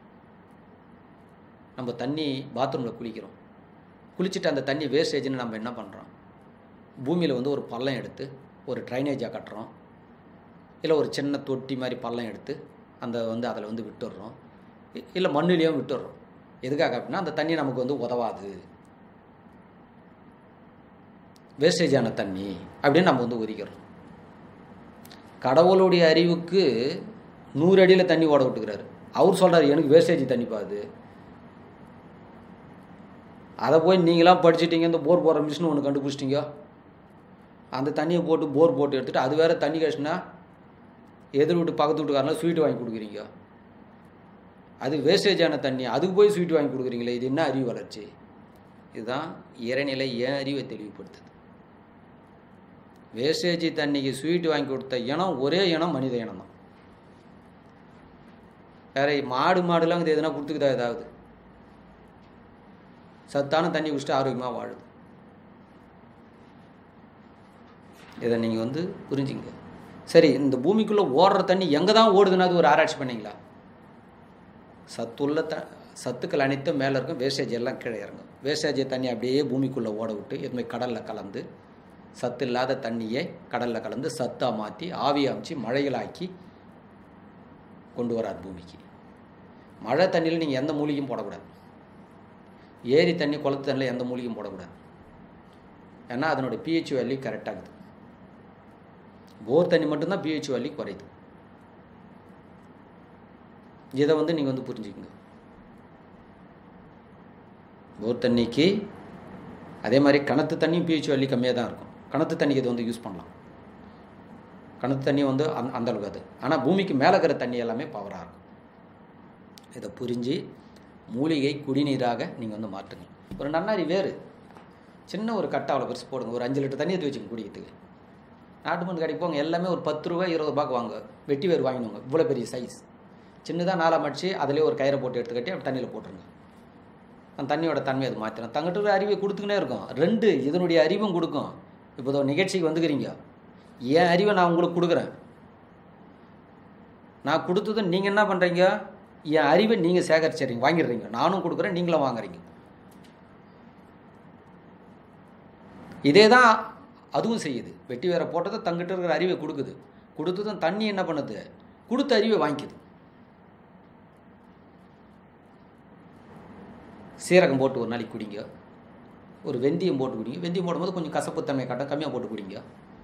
நம்ம தண்ணி பாத்ரூமில் குளிக்கிறோம் குளிச்சுட்டு அந்த தண்ணி வேஸ்டேஜ்னு நம்ம என்ன பண்ணுறோம் பூமியில் வந்து ஒரு பள்ளம் எடுத்து ஒரு ட்ரைனேஜாக கட்டுறோம் இல்லை ஒரு சின்ன தொட்டி மாதிரி பள்ளம் எடுத்து அந்த வந்து அதில் வந்து விட்டுடுறோம் இல்லை மண்ணுலேயும் விட்டுடுறோம் எதுக்காக அப்படின்னா அந்த தண்ணி நமக்கு வந்து உதவாது வேஸ்டேஜான தண்ணி அப்படின்னு நம்ம வந்து ஒதுக்கிறோம் கடவுளுடைய அறிவுக்கு நூறு அடியில் தண்ணி ஓட விட்டுக்கிறாரு அவர் சொல்கிறார் எனக்கு வேஸ்டேஜ் தண்ணி பாது அதை போய் நீங்களாம் படிச்சுட்டீங்க இந்த போர் போடுற மிஷின் ஒன்று கண்டுபிடிச்சிட்டிங்க அந்த தண்ணியை போட்டு போர் போட்டு எடுத்துகிட்டு அது வேறு தண்ணி கழிச்சுனா எதிர் வீட்டு பக்கத்து வீட்டுக்காரலாம் ஸ்வீட் வாங்கி கொடுக்குறீங்க அது வேஸ்டேஜான தண்ணி அதுக்கு போய் ஸ்வீட் வாங்கி கொடுக்குறீங்களே இது என்ன அறிவு வளர்ச்சி இதுதான் இறைநிலை ஏன் அறிவை தெளிவுபடுத்துது வேஸ்டேஜ் தண்ணிக்கு ஸ்வீட் வாங்கி கொடுத்த இனம் ஒரே இனம் மனித இனம் தான் வேற மாடு மாடுலாம் இது எதுனா கொடுத்துக்குதா ஏதாவது சத்தான தண்ணி குடிச்சிட்டு ஆரோக்கியமாக வாழுது இதை நீங்கள் வந்து புரிஞ்சுங்க சரி இந்த பூமிக்குள்ளே ஓடுற தண்ணி எங்கே தான் ஓடுதுன்னா அது ஒரு ஆராய்ச்சி பண்ணீங்களா சத்துள்ள த சத்துக்கள் அனைத்தும் மேலே இருக்கும் வேஸ்டேஜ் எல்லாம் கீழே இறங்கும் வேஸ்டேஜ் தண்ணி அப்படியே பூமிக்குள்ளே ஓட விட்டு எதுவுமே கடலில் கலந்து சத்து இல்லாத தண்ணியை கடலில் கலந்து சத்தாக மாற்றி ஆவி அமைச்சு மழைகளாக்கி கொண்டு வரார் பூமிக்கு மழை தண்ணியில் நீங்கள் எந்த மூலிகையும் போடக்கூடாது ஏரி தண்ணி குளத்து தண்ணியில் எந்த மூலிகையும் போடக்கூடாது ஏன்னா அதனுடைய பிஹெச் வேல்யூ கரெக்டாகுது போர் தண்ணி மட்டும்தான் பிஹெச் வேல்யூ குறையுது இதை வந்து நீங்கள் வந்து புரிஞ்சுக்கங்க போர் தண்ணிக்கு அதே மாதிரி கிணத்து தண்ணியும் பிஹெச் வேல்யூ கம்மியாக தான் இருக்கும் கிணத்து தண்ணிக்கு இது வந்து யூஸ் பண்ணலாம் கிணத்து தண்ணி வந்து அந் அந்த அளவுக்கு அது ஆனால் பூமிக்கு மேலே இருக்கிற தண்ணி எல்லாமே பவராக இருக்கும் இதை புரிஞ்சு மூலிகை குடிநீராக நீங்கள் வந்து மாற்றுங்க ஒரு நன்னாரி வேறு சின்ன ஒரு கட்டை அவ்வளோ பெருசு போடுங்க ஒரு அஞ்சு லிட்டர் தண்ணி எடுத்து வச்சுங்க குடிக்கிறதுக்கு நாட்டு மருந்து கடைக்கு போங்க எல்லாமே ஒரு பத்து ரூபா இருபது ரூபாய்க்கு வாங்க வெட்டி வேறு வாங்கினவங்க இவ்வளோ பெரிய சைஸ் சின்னதாக நாளாக மடிச்சு அதிலே ஒரு கயிறை போட்டு எடுத்து கட்டி அப்படி தண்ணியில் போட்டுருங்க அந்த தண்ணியோட தன்மை அது மாற்றணும் தங்கிட்ட ஒரு அறிவை கொடுத்துக்கினே இருக்கும் ரெண்டு இதனுடைய அறிவும் கொடுக்கும் இப்போ இதோ நிகழ்ச்சிக்கு வந்துக்கிறீங்க என் அறிவை நான் உங்களுக்கு கொடுக்குறேன் நான் கொடுத்தது நீங்கள் என்ன பண்ணுறீங்க என் அறிவை நீங்கள் சேகரிச்சிடுறீங்க வாங்கிடுறீங்க நானும் கொடுக்குறேன் நீங்களும் வாங்குறீங்க இதே தான் அதுவும் செய்யுது வெட்டி வேற போட்டதை தங்கிட்ட இருக்கிற அறிவை கொடுக்குது கொடுத்ததும் தண்ணி என்ன பண்ணுது கொடுத்த அறிவை வாங்கிக்குது சீரகம் போட்டு ஒரு நாளைக்கு குடிங்க ஒரு வெந்தயம் போட்டு குடிங்க வெந்தயம் போடும்போது கொஞ்சம் கசப்புத்தன்மை காட்டும் கம்மியாக போட்டு குடிங்க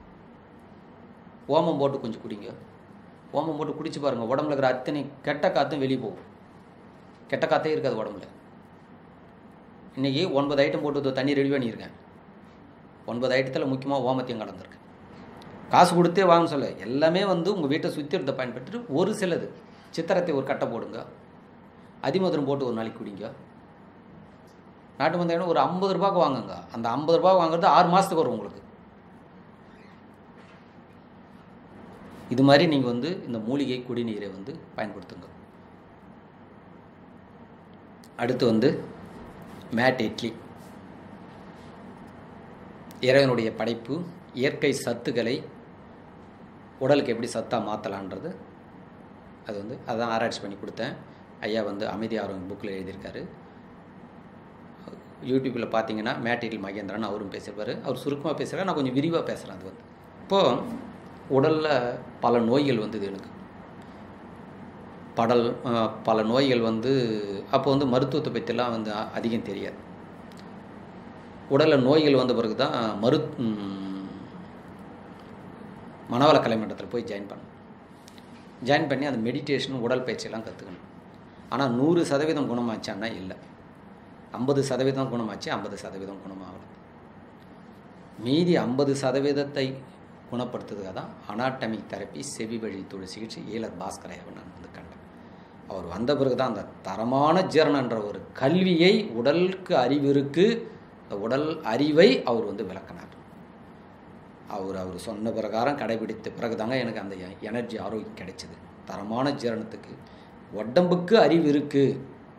ஓமம் போட்டு கொஞ்சம் குடிங்க ஓமம் போட்டு குடிச்சு பாருங்கள் உடம்புல இருக்கிற அத்தனை கெட்ட காற்றும் வெளியே போகும் கெட்ட காற்றே இருக்காது உடம்புல இன்றைக்கி ஒன்பது ஐட்டம் போட்டு தண்ணி ரெடி பண்ணியிருக்கேன் ஒன்பது ஐட்டத்தில் முக்கியமாக ஓமத்தையும் கலந்துருக்கு காசு கொடுத்தே வாங்க சொல்ல எல்லாமே வந்து உங்கள் வீட்டை சுத்திரத்தை பயன்படுத்திட்டு ஒரு சிலது சித்திரத்தை ஒரு கட்டை போடுங்க அதிமதுரம் போட்டு ஒரு நாளைக்கு குடிங்க நாட்டு மந்தையான ஒரு ஐம்பது ரூபாய்க்கு வாங்குங்க அந்த ஐம்பது ரூபா வாங்குறது ஆறு மாதத்துக்கு வரும் உங்களுக்கு இது மாதிரி நீங்கள் வந்து இந்த மூலிகை குடிநீரை வந்து பயன்படுத்துங்க அடுத்து வந்து மேட் இட்லி இறைவனுடைய படைப்பு இயற்கை சத்துக்களை உடலுக்கு எப்படி சத்தாக மாற்றலான்றது அது வந்து அதான் ஆராய்ச்சி பண்ணி கொடுத்தேன் ஐயா வந்து அமைதி ஆரோக்கியம் புக்கில் எழுதியிருக்காரு யூடியூப்பில் பார்த்தீங்கன்னா மேட்டில் மகேந்திரன் அவரும் பேசியிருப்பார் அவர் சுருக்கமாக பேசுகிறார் நான் கொஞ்சம் விரிவாக பேசுகிறேன் அது வந்து இப்போது உடலில் பல நோய்கள் வந்தது எனக்கு படல் அஹ், பல நோய்கள் வந்து அப்போ வந்து மருத்துவத்தை பற்றிலாம் வந்து அ- அதிகம் தெரியாது உடலில் நோய்கள் வந்த பிறகு தான் மரு ம், மனவள கலைமன்றத்தில் போய் ஜாயின் பண்ணேன் ஜாயின் பண்ணி அந்த மெடிடேஷன் உடல் பயிற்சியெல்லாம் கற்றுக்கணும் ஆனால் நூறு சதவீதம் குணமாச்சான்னா இல்லை ஐம்பது சதவீதம் குணமாச்சு ஐம்பது சதவீதம் குணமாகல மீதி ஐம்பது சதவீதத்தை குணப்படுத்துறதுக்காக தான் அனாட்டமிக் தெரப்பி செவி வழி தொழில் சிகிச்சை ஈலர் பாஸ்கரையாவை நான் வந்து கண்டேன் அவர் வந்த பிறகு தான் அந்த தரமான ஜீரணன்ற ஒரு கல்வியை உடலுக்கு அறிவிற்கு அந்த உடல் அறிவை அவர் வந்து விளக்கினார் அவர் அவர் சொன்ன பிரகாரம் கடைபிடித்த பிறகு தாங்க எனக்கு அந்த எனர்ஜி ஆரோக்கியம் கிடைச்சிது தரமான ஜீரணத்துக்கு உடம்புக்கு அறிவு இருக்குது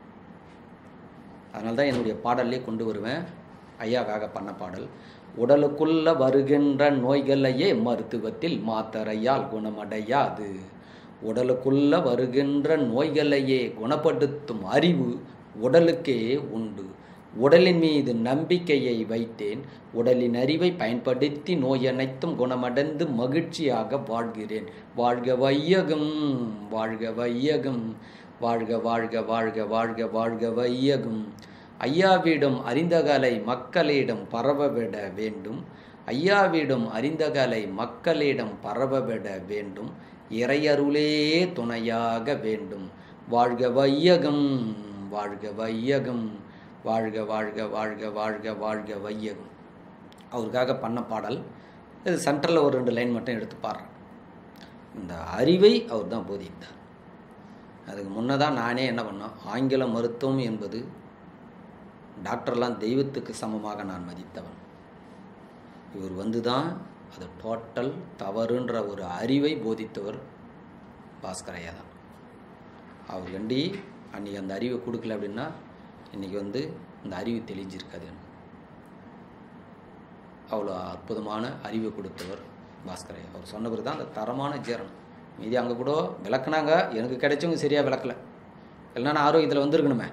அதனால தான் என்னுடைய பாடல்லே கொண்டு வருவேன் ஐயாக்காக பண்ண பாடல் உடலுக்குள்ள வருகின்ற நோய்களையே மருத்துவத்தில் மாத்தரையால் குணமடையாது உடலுக்குள்ள வருகின்ற நோய்களையே குணப்படுத்தும் அறிவு உடலுக்கே உண்டு உடலின் மீது நம்பிக்கையை வைத்தேன் உடலின் அறிவை பயன்படுத்தி நோய் அனைத்தும் குணமடைந்து மகிழ்ச்சியாக வாழ்கிறேன் வாழ்க வையகம் வாழ்க வையகம் வாழ்க வாழ்க வாழ்க வாழ்க வாழ்க வையகம் ஐயாவிடம் அறிந்தகலை மக்களிடம் பரவவிட வேண்டும் ஐயாவிடம் அறிந்தகலை மக்களிடம் பரவவிட வேண்டும் இறையருளே துணையாக வேண்டும் வாழ்க வையகம் வாழ்க வையகம் வாழ்க வாழ்க வாழ்க வாழ்க வாழ்க வையகம் அவருக்காக பண்ண பாடல் இது சென்டரில் ஒரு ரெண்டு லைன் மட்டும் எடுத்து பாடுறேன் இந்த அறிவை அவர் தான் போதித்தார் அதுக்கு முன்னதாக நானே என்ன பண்ணேன் ஆங்கில மருத்துவம் என்பது டாக்டர்லாம் தெய்வத்துக்கு சமமாக நான் மதித்தவன் இவர் வந்து தான் அது டோட்டல் தவறுன்ற ஒரு அறிவை போதித்தவர் பாஸ்கரையா தான் அவர் கண்டி அன்றைக்கி அந்த அறிவை கொடுக்கல அப்படின்னா இன்றைக்கி வந்து இந்த அறிவு தெளிஞ்சிருக்காது எனக்கு அவ்வளோ அற்புதமான அறிவை கொடுத்தவர் பாஸ்கரையா அவர் சொன்ன பிறகு தான் அந்த தரமான ஜீரணம் மீதி அங்கே கூட விளக்குனாங்க எனக்கு கிடைச்சவங்க சரியாக விளக்கல இல்லைன்னா நான் ஆரோக்கியத்தில் வந்திருக்கணுமே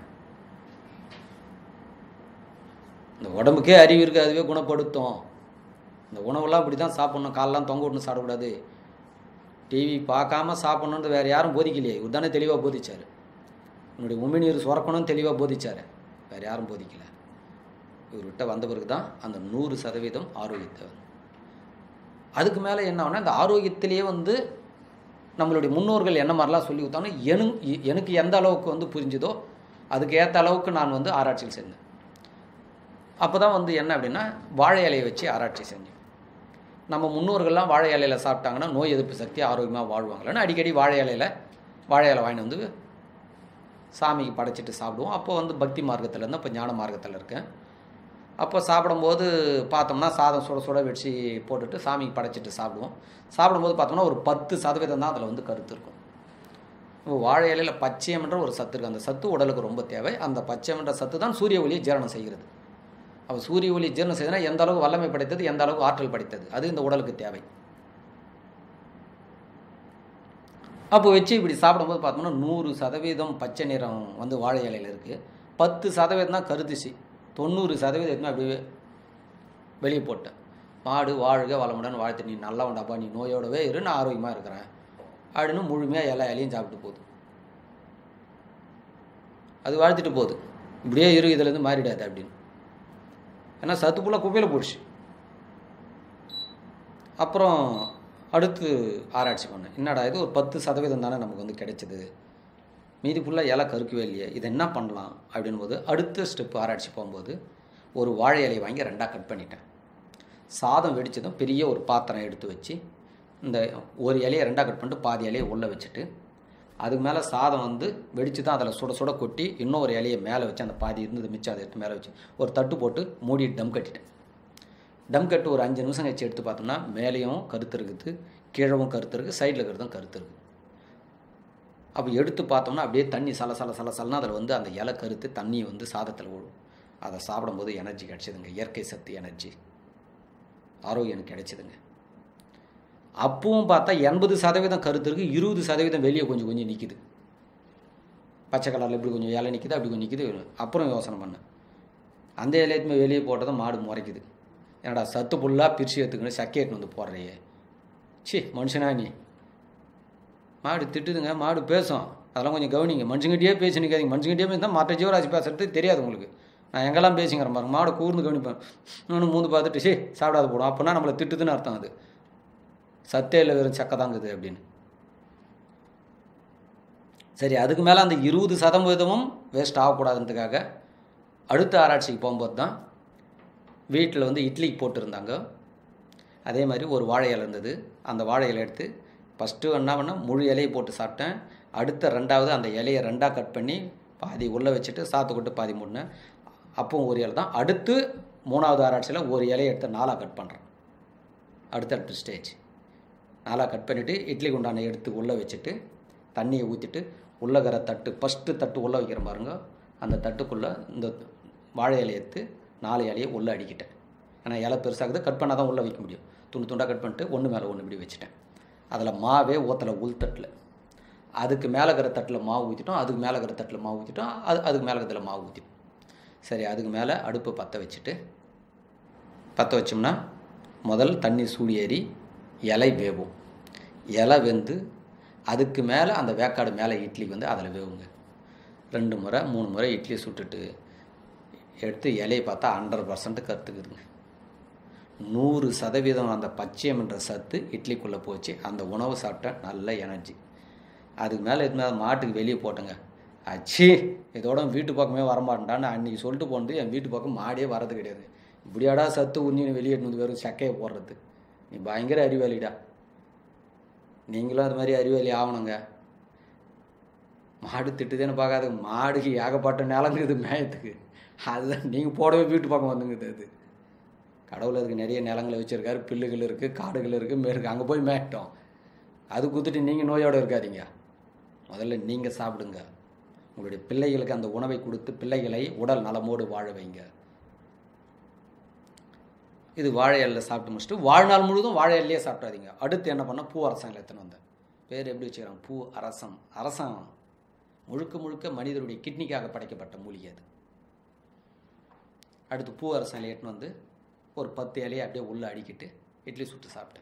இந்த உடம்புக்கே அறிவு இருக்குது அதுவே குணப்படுத்தும் இந்த உணவெல்லாம் இப்படி தான் சாப்பிட்ணும் காலெல்லாம் தொங்க விட்டுன்னு சாப்பிடக்கூடாது டிவி பார்க்காம சாப்பிட்ணுன்னு வேறு யாரும் போதிக்கலையே இவர் தானே தெளிவாக போதிச்சார் உன்னுடைய உமிநீர் சுரக்கணும்னு தெளிவாக போதிச்சார் வேறு யாரும் போதிக்கல இவர்கிட்ட வந்த பிறகு தான் அந்த நூறு சதவீதம் ஆரோக்கியத்தை அதுக்கு மேலே என்ன ஆகுனா இந்த ஆரோக்கியத்திலேயே வந்து நம்மளுடைய முன்னோர்கள் என்ன மாதிரிலாம் சொல்லி கொடுத்தாங்க எனக்கு எனக்கு எந்த அளவுக்கு வந்து புரிஞ்சுதோ அதுக்கு ஏற்ற அளவுக்கு நான் வந்து ஆராய்ச்சியில் செஞ்சேன் அப்போ தான் வந்து என்ன அப்படின்னா வாழை இலையை வச்சு ஆராய்ச்சி செஞ்சேன் நம்ம முன்னோர்கள்லாம் வாழை இலையில் சாப்பிட்டாங்கன்னா நோய் எதிர்ப்பு சக்தி ஆரோக்கியமாக வாழ்வாங்களான்னு அடிக்கடி வாழை இலையில் வாழை இலை வாங்கிட்டு வந்து சாமிக்கு படைச்சிட்டு சாப்பிடுவோம் அப்போ வந்து பக்தி மார்க்கத்தில் இருந்து இப்போ ஞான மார்க்கத்தில் இருக்கேன் அப்போ சாப்பிடும்போது பார்த்தோம்னா சாதம் சுட சுட வச்சு போட்டுட்டு சாமிக்கு படைச்சிட்டு சாப்பிடுவோம் சாப்பிடும்போது பார்த்தோம்னா ஒரு பத்து சதவீதம் தான் அதில் வந்து கருத்து இருக்கும் இப்போ வாழை இலையில் பச்சையம்ன்ற ஒரு சத்து இருக்குது அந்த சத்து உடலுக்கு ரொம்ப தேவை அந்த பச்சையம்ன்ற சத்து தான் சூரிய ஒளியை ஜீரணம் செய்கிறது அப்போ சூரிய ஒளி ஜீரணம் செய்தனா எந்த அளவுக்கு வல்லமை படைத்தது எந்த அளவுக்கு ஆற்றல் படைத்தது அது இந்த உடலுக்கு தேவை அப்போ வச்சு இப்படி சாப்பிடும்போது பார்த்தோம்னா நூறு சதவீதம் பச்சை நிறம் வந்து வாழை இலையில் இருக்குது பத்து சதவீதம் தான் கருத்துச்சு தொண்ணூறு சதவீதம் எடுத்துன்னு அப்படியே வெளியே போட்டேன் மாடு வாழ்க வளமுடன் வாழ்த்து நீ நல்லா உண்டாப்பா நீ நோயோடவே இரு நான் ஆரோக்கியமாக இருக்கிறேன் அப்படின்னு முழுமையாக எல்லா இலையும் சாப்பிட்டு போகுது அது வாழ்த்துட்டு போகுது இப்படியே இரு இதுலேருந்து மாறிடாது அப்படின்னு ஏன்னா சத்து ஃபுல்லாக குப்பையில் போயிடுச்சு அப்புறம் அடுத்து ஆராய்ச்சி பண்ணேன் என்னடா இது ஒரு பத்து சதவீதம் தானே நமக்கு வந்து கிடைச்சிது மீதி ஃபுல்லாக இலை கருக்கவே இல்லையே இது என்ன பண்ணலாம் அப்படின் போது அடுத்த ஸ்டெப் ஆராய்ச்சி போகும்போது ஒரு வாழை இலையை வாங்கி ரெண்டாக கட் பண்ணிட்டேன் சாதம் வெடிச்சதும் பெரிய ஒரு பாத்திரம் எடுத்து வச்சு இந்த ஒரு இலையை ரெண்டாக கட் பண்ணிட்டு பாதி இலையை உள்ளே வச்சுட்டு அதுக்கு மேலே சாதம் வந்து வெடிச்சு தான் அதில் சுட சுட கொட்டி இன்னொரு இலையை மேலே வச்சு அந்த பாதி இருந்தது மிச்சம் அதை எடுத்து மேலே வச்சு ஒரு தட்டு போட்டு மூடி டம் கட்டிட்டேன் டம் கட்டு ஒரு அஞ்சு நிமிஷம் கழிச்சு எடுத்து பார்த்தோம்னா மேலேயும் கருத்து இருக்குது கீழவும் கருத்து இருக்குது சைடில் இருக்கிறதும் கருத்து இருக்குது அப்போ எடுத்து பார்த்தோம்னா அப்படியே தண்ணி சல சல சல சலனா அதில் வந்து அந்த இலை கருத்து தண்ணி வந்து சாதத்தில் விழும் அதை சாப்பிடும்போது எனர்ஜி கிடச்சிதுங்க இயற்கை சக்தி எனர்ஜி ஆரோக்கியம் எனக்கு கிடைச்சிதுங்க அப்பவும் பார்த்தா எண்பது சதவீதம் கருத்து இருக்குது இருபது சதவீதம் வெளியே கொஞ்சம் கொஞ்சம் நிற்கிது பச்சை கலரில் இப்படி கொஞ்சம் இலை நிற்கிது அப்படி கொஞ்சம் நிற்கிது அப்புறம் யோசனை பண்ணேன் அந்த இலையத்துமே வெளியே போட்டதும் மாடு முறைக்குது என்னடா சத்து ஃபுல்லாக பிரித்து எடுத்துக்கணும் சக்கையட்டு வந்து போடுறையே சி மனுஷனா நீ மாடு திட்டுதுங்க மாடு பேசும் அதெல்லாம் கொஞ்சம் கவனிங்க மனுஷங்கிட்டே பேசி நிற்காதீங்க மனுஷங்கிட்டே பேசி தான் மற்ற ஜீவராசி பேசுறது தெரியாது உங்களுக்கு நான் எங்கெல்லாம் பேசிங்கிறேன் பாருங்க மாடு கூர்ந்து கவனிப்பேன் இன்னொன்று மூந்து பார்த்துட்டு சே சாப்பிடாத போடும் அப்போனா நம்மளை திட்டுதுன்னு அர்த்தம் அது சத்தே இல்லை வெறும் சக்கை தாங்குது அப்படின்னு சரி அதுக்கு மேலே அந்த இருபது சதவீதமும் வேஸ்ட் ஆகக்கூடாதுன்றதுக்காக அடுத்த ஆராய்ச்சிக்கு போகும்போது தான் வீட்டில் வந்து இட்லிக்கு போட்டிருந்தாங்க அதே மாதிரி ஒரு வாழை இலை இருந்தது அந்த வாழை இலை எடுத்து ஃபஸ்ட்டு என்ன பண்ணேன் முழு இலையை போட்டு சாப்பிட்டேன் அடுத்த ரெண்டாவது அந்த இலையை ரெண்டாக கட் பண்ணி பாதி உள்ளே வச்சுட்டு சாத்து கொட்டு பாதி மூடினேன் அப்பவும் ஒரு இலை தான் அடுத்து மூணாவது ஆராய்ச்சியில் ஒரு இலையை எடுத்து நாலாக கட் பண்ணுறேன் அடுத்தடுத்த ஸ்டேஜ் நாலாக கட் பண்ணிவிட்டு இட்லி குண்டானை எடுத்து உள்ளே வச்சுட்டு தண்ணியை ஊற்றிட்டு உள்ளகிற தட்டு ஃபஸ்ட்டு தட்டு உள்ளே வைக்கிற பாருங்க அந்த தட்டுக்குள்ளே இந்த வாழை இலையை எடுத்து நாலு இலையை உள்ளே அடிக்கிட்டேன் ஏன்னா இலை பெருசாகுது கட் பண்ணால் தான் உள்ளே வைக்க முடியும் துண்டு துண்டாக கட் பண்ணிட்டு ஒன்று மேலே ஒன்று இப்படி வச்சுட்டேன் அதில் மாவே ஊற்றலை உள் தட்டில் அதுக்கு மேலே இருக்கிற தட்டில் மாவு ஊற்றிட்டோம் அதுக்கு மேலே இருக்கிற தட்டில் மாவு ஊற்றிட்டோம் அது அதுக்கு மேலே இருக்கிறதுல மாவு ஊற்றிட்டோம் சரி அதுக்கு மேலே அடுப்பு பற்ற வச்சுட்டு பற்ற வச்சோம்னா முதல் தண்ணி சூடு ஏறி இலை வேவும் இலை வெந்து அதுக்கு மேலே அந்த வேக்காடு மேலே இட்லி வந்து அதில் வேவுங்க ரெண்டு முறை மூணு முறை இட்லி சுட்டுட்டு எடுத்து இலையை பார்த்தா ஹண்ட்ரட் பர்சன்ட் கற்றுக்குதுங்க நூறு சதவீதம் அந்த பச்சையம் என்ற சத்து இட்லிக்குள்ளே போச்சு அந்த உணவு சாப்பிட்டேன் நல்ல எனர்ஜி அதுக்கு மேலே எதுவுமே மாட்டுக்கு வெளியே போட்டேங்க அச்சி இதோட வீட்டு பக்கமே வரமாட்டேன்டான்னு அன்றைக்கி சொல்லிட்டு போனது என் வீட்டு பக்கம் மாடே வரது கிடையாது இப்படியாடா சத்து உறிஞ்சி வெளியே வந்து வெறும் சக்கையை போடுறது நீ பயங்கர அறிவாளிடா நீங்களும் அது மாதிரி அறிவாளி ஆகணுங்க மாடு திட்டுதுன்னு பார்க்காது மாடுக்கு ஏகப்பட்ட நிலங்குது மேயத்துக்கு அதுதான் நீங்கள் போடவே வீட்டு பக்கம் வந்துங்குது அது கடவுள் அதுக்கு நிறைய நிலங்களை வச்சுருக்காரு பில்லுகள் இருக்குது காடுகள் இருக்குது மேற்கு அங்கே போய் மேயட்டும் அது குத்துட்டு நீங்கள் நோயோடு இருக்காதீங்க முதல்ல நீங்கள் சாப்பிடுங்க உங்களுடைய பிள்ளைகளுக்கு அந்த உணவை கொடுத்து பிள்ளைகளை உடல் நலமோடு வாழ வைங்க இது வாழை இலையில் சாப்பிட்டு முடிச்சுட்டு வாழ்நாள் முழுவதும் வாழை இலையே சாப்பிடாதீங்க அடுத்து என்ன பண்ணால் பூ அரசம் எடுத்துன்னு வந்தேன் பேர் எப்படி வச்சுக்கிறாங்க பூ அரசம் அரசம் முழுக்க முழுக்க மனிதருடைய கிட்னிக்காக படைக்கப்பட்ட மூலிகை அது அடுத்து பூ அரசம் இலையை எடுத்துன்னு வந்து ஒரு பத்து இலையை அப்படியே உள்ளே அடிக்கிட்டு இட்லி சுட்டு சாப்பிட்டேன்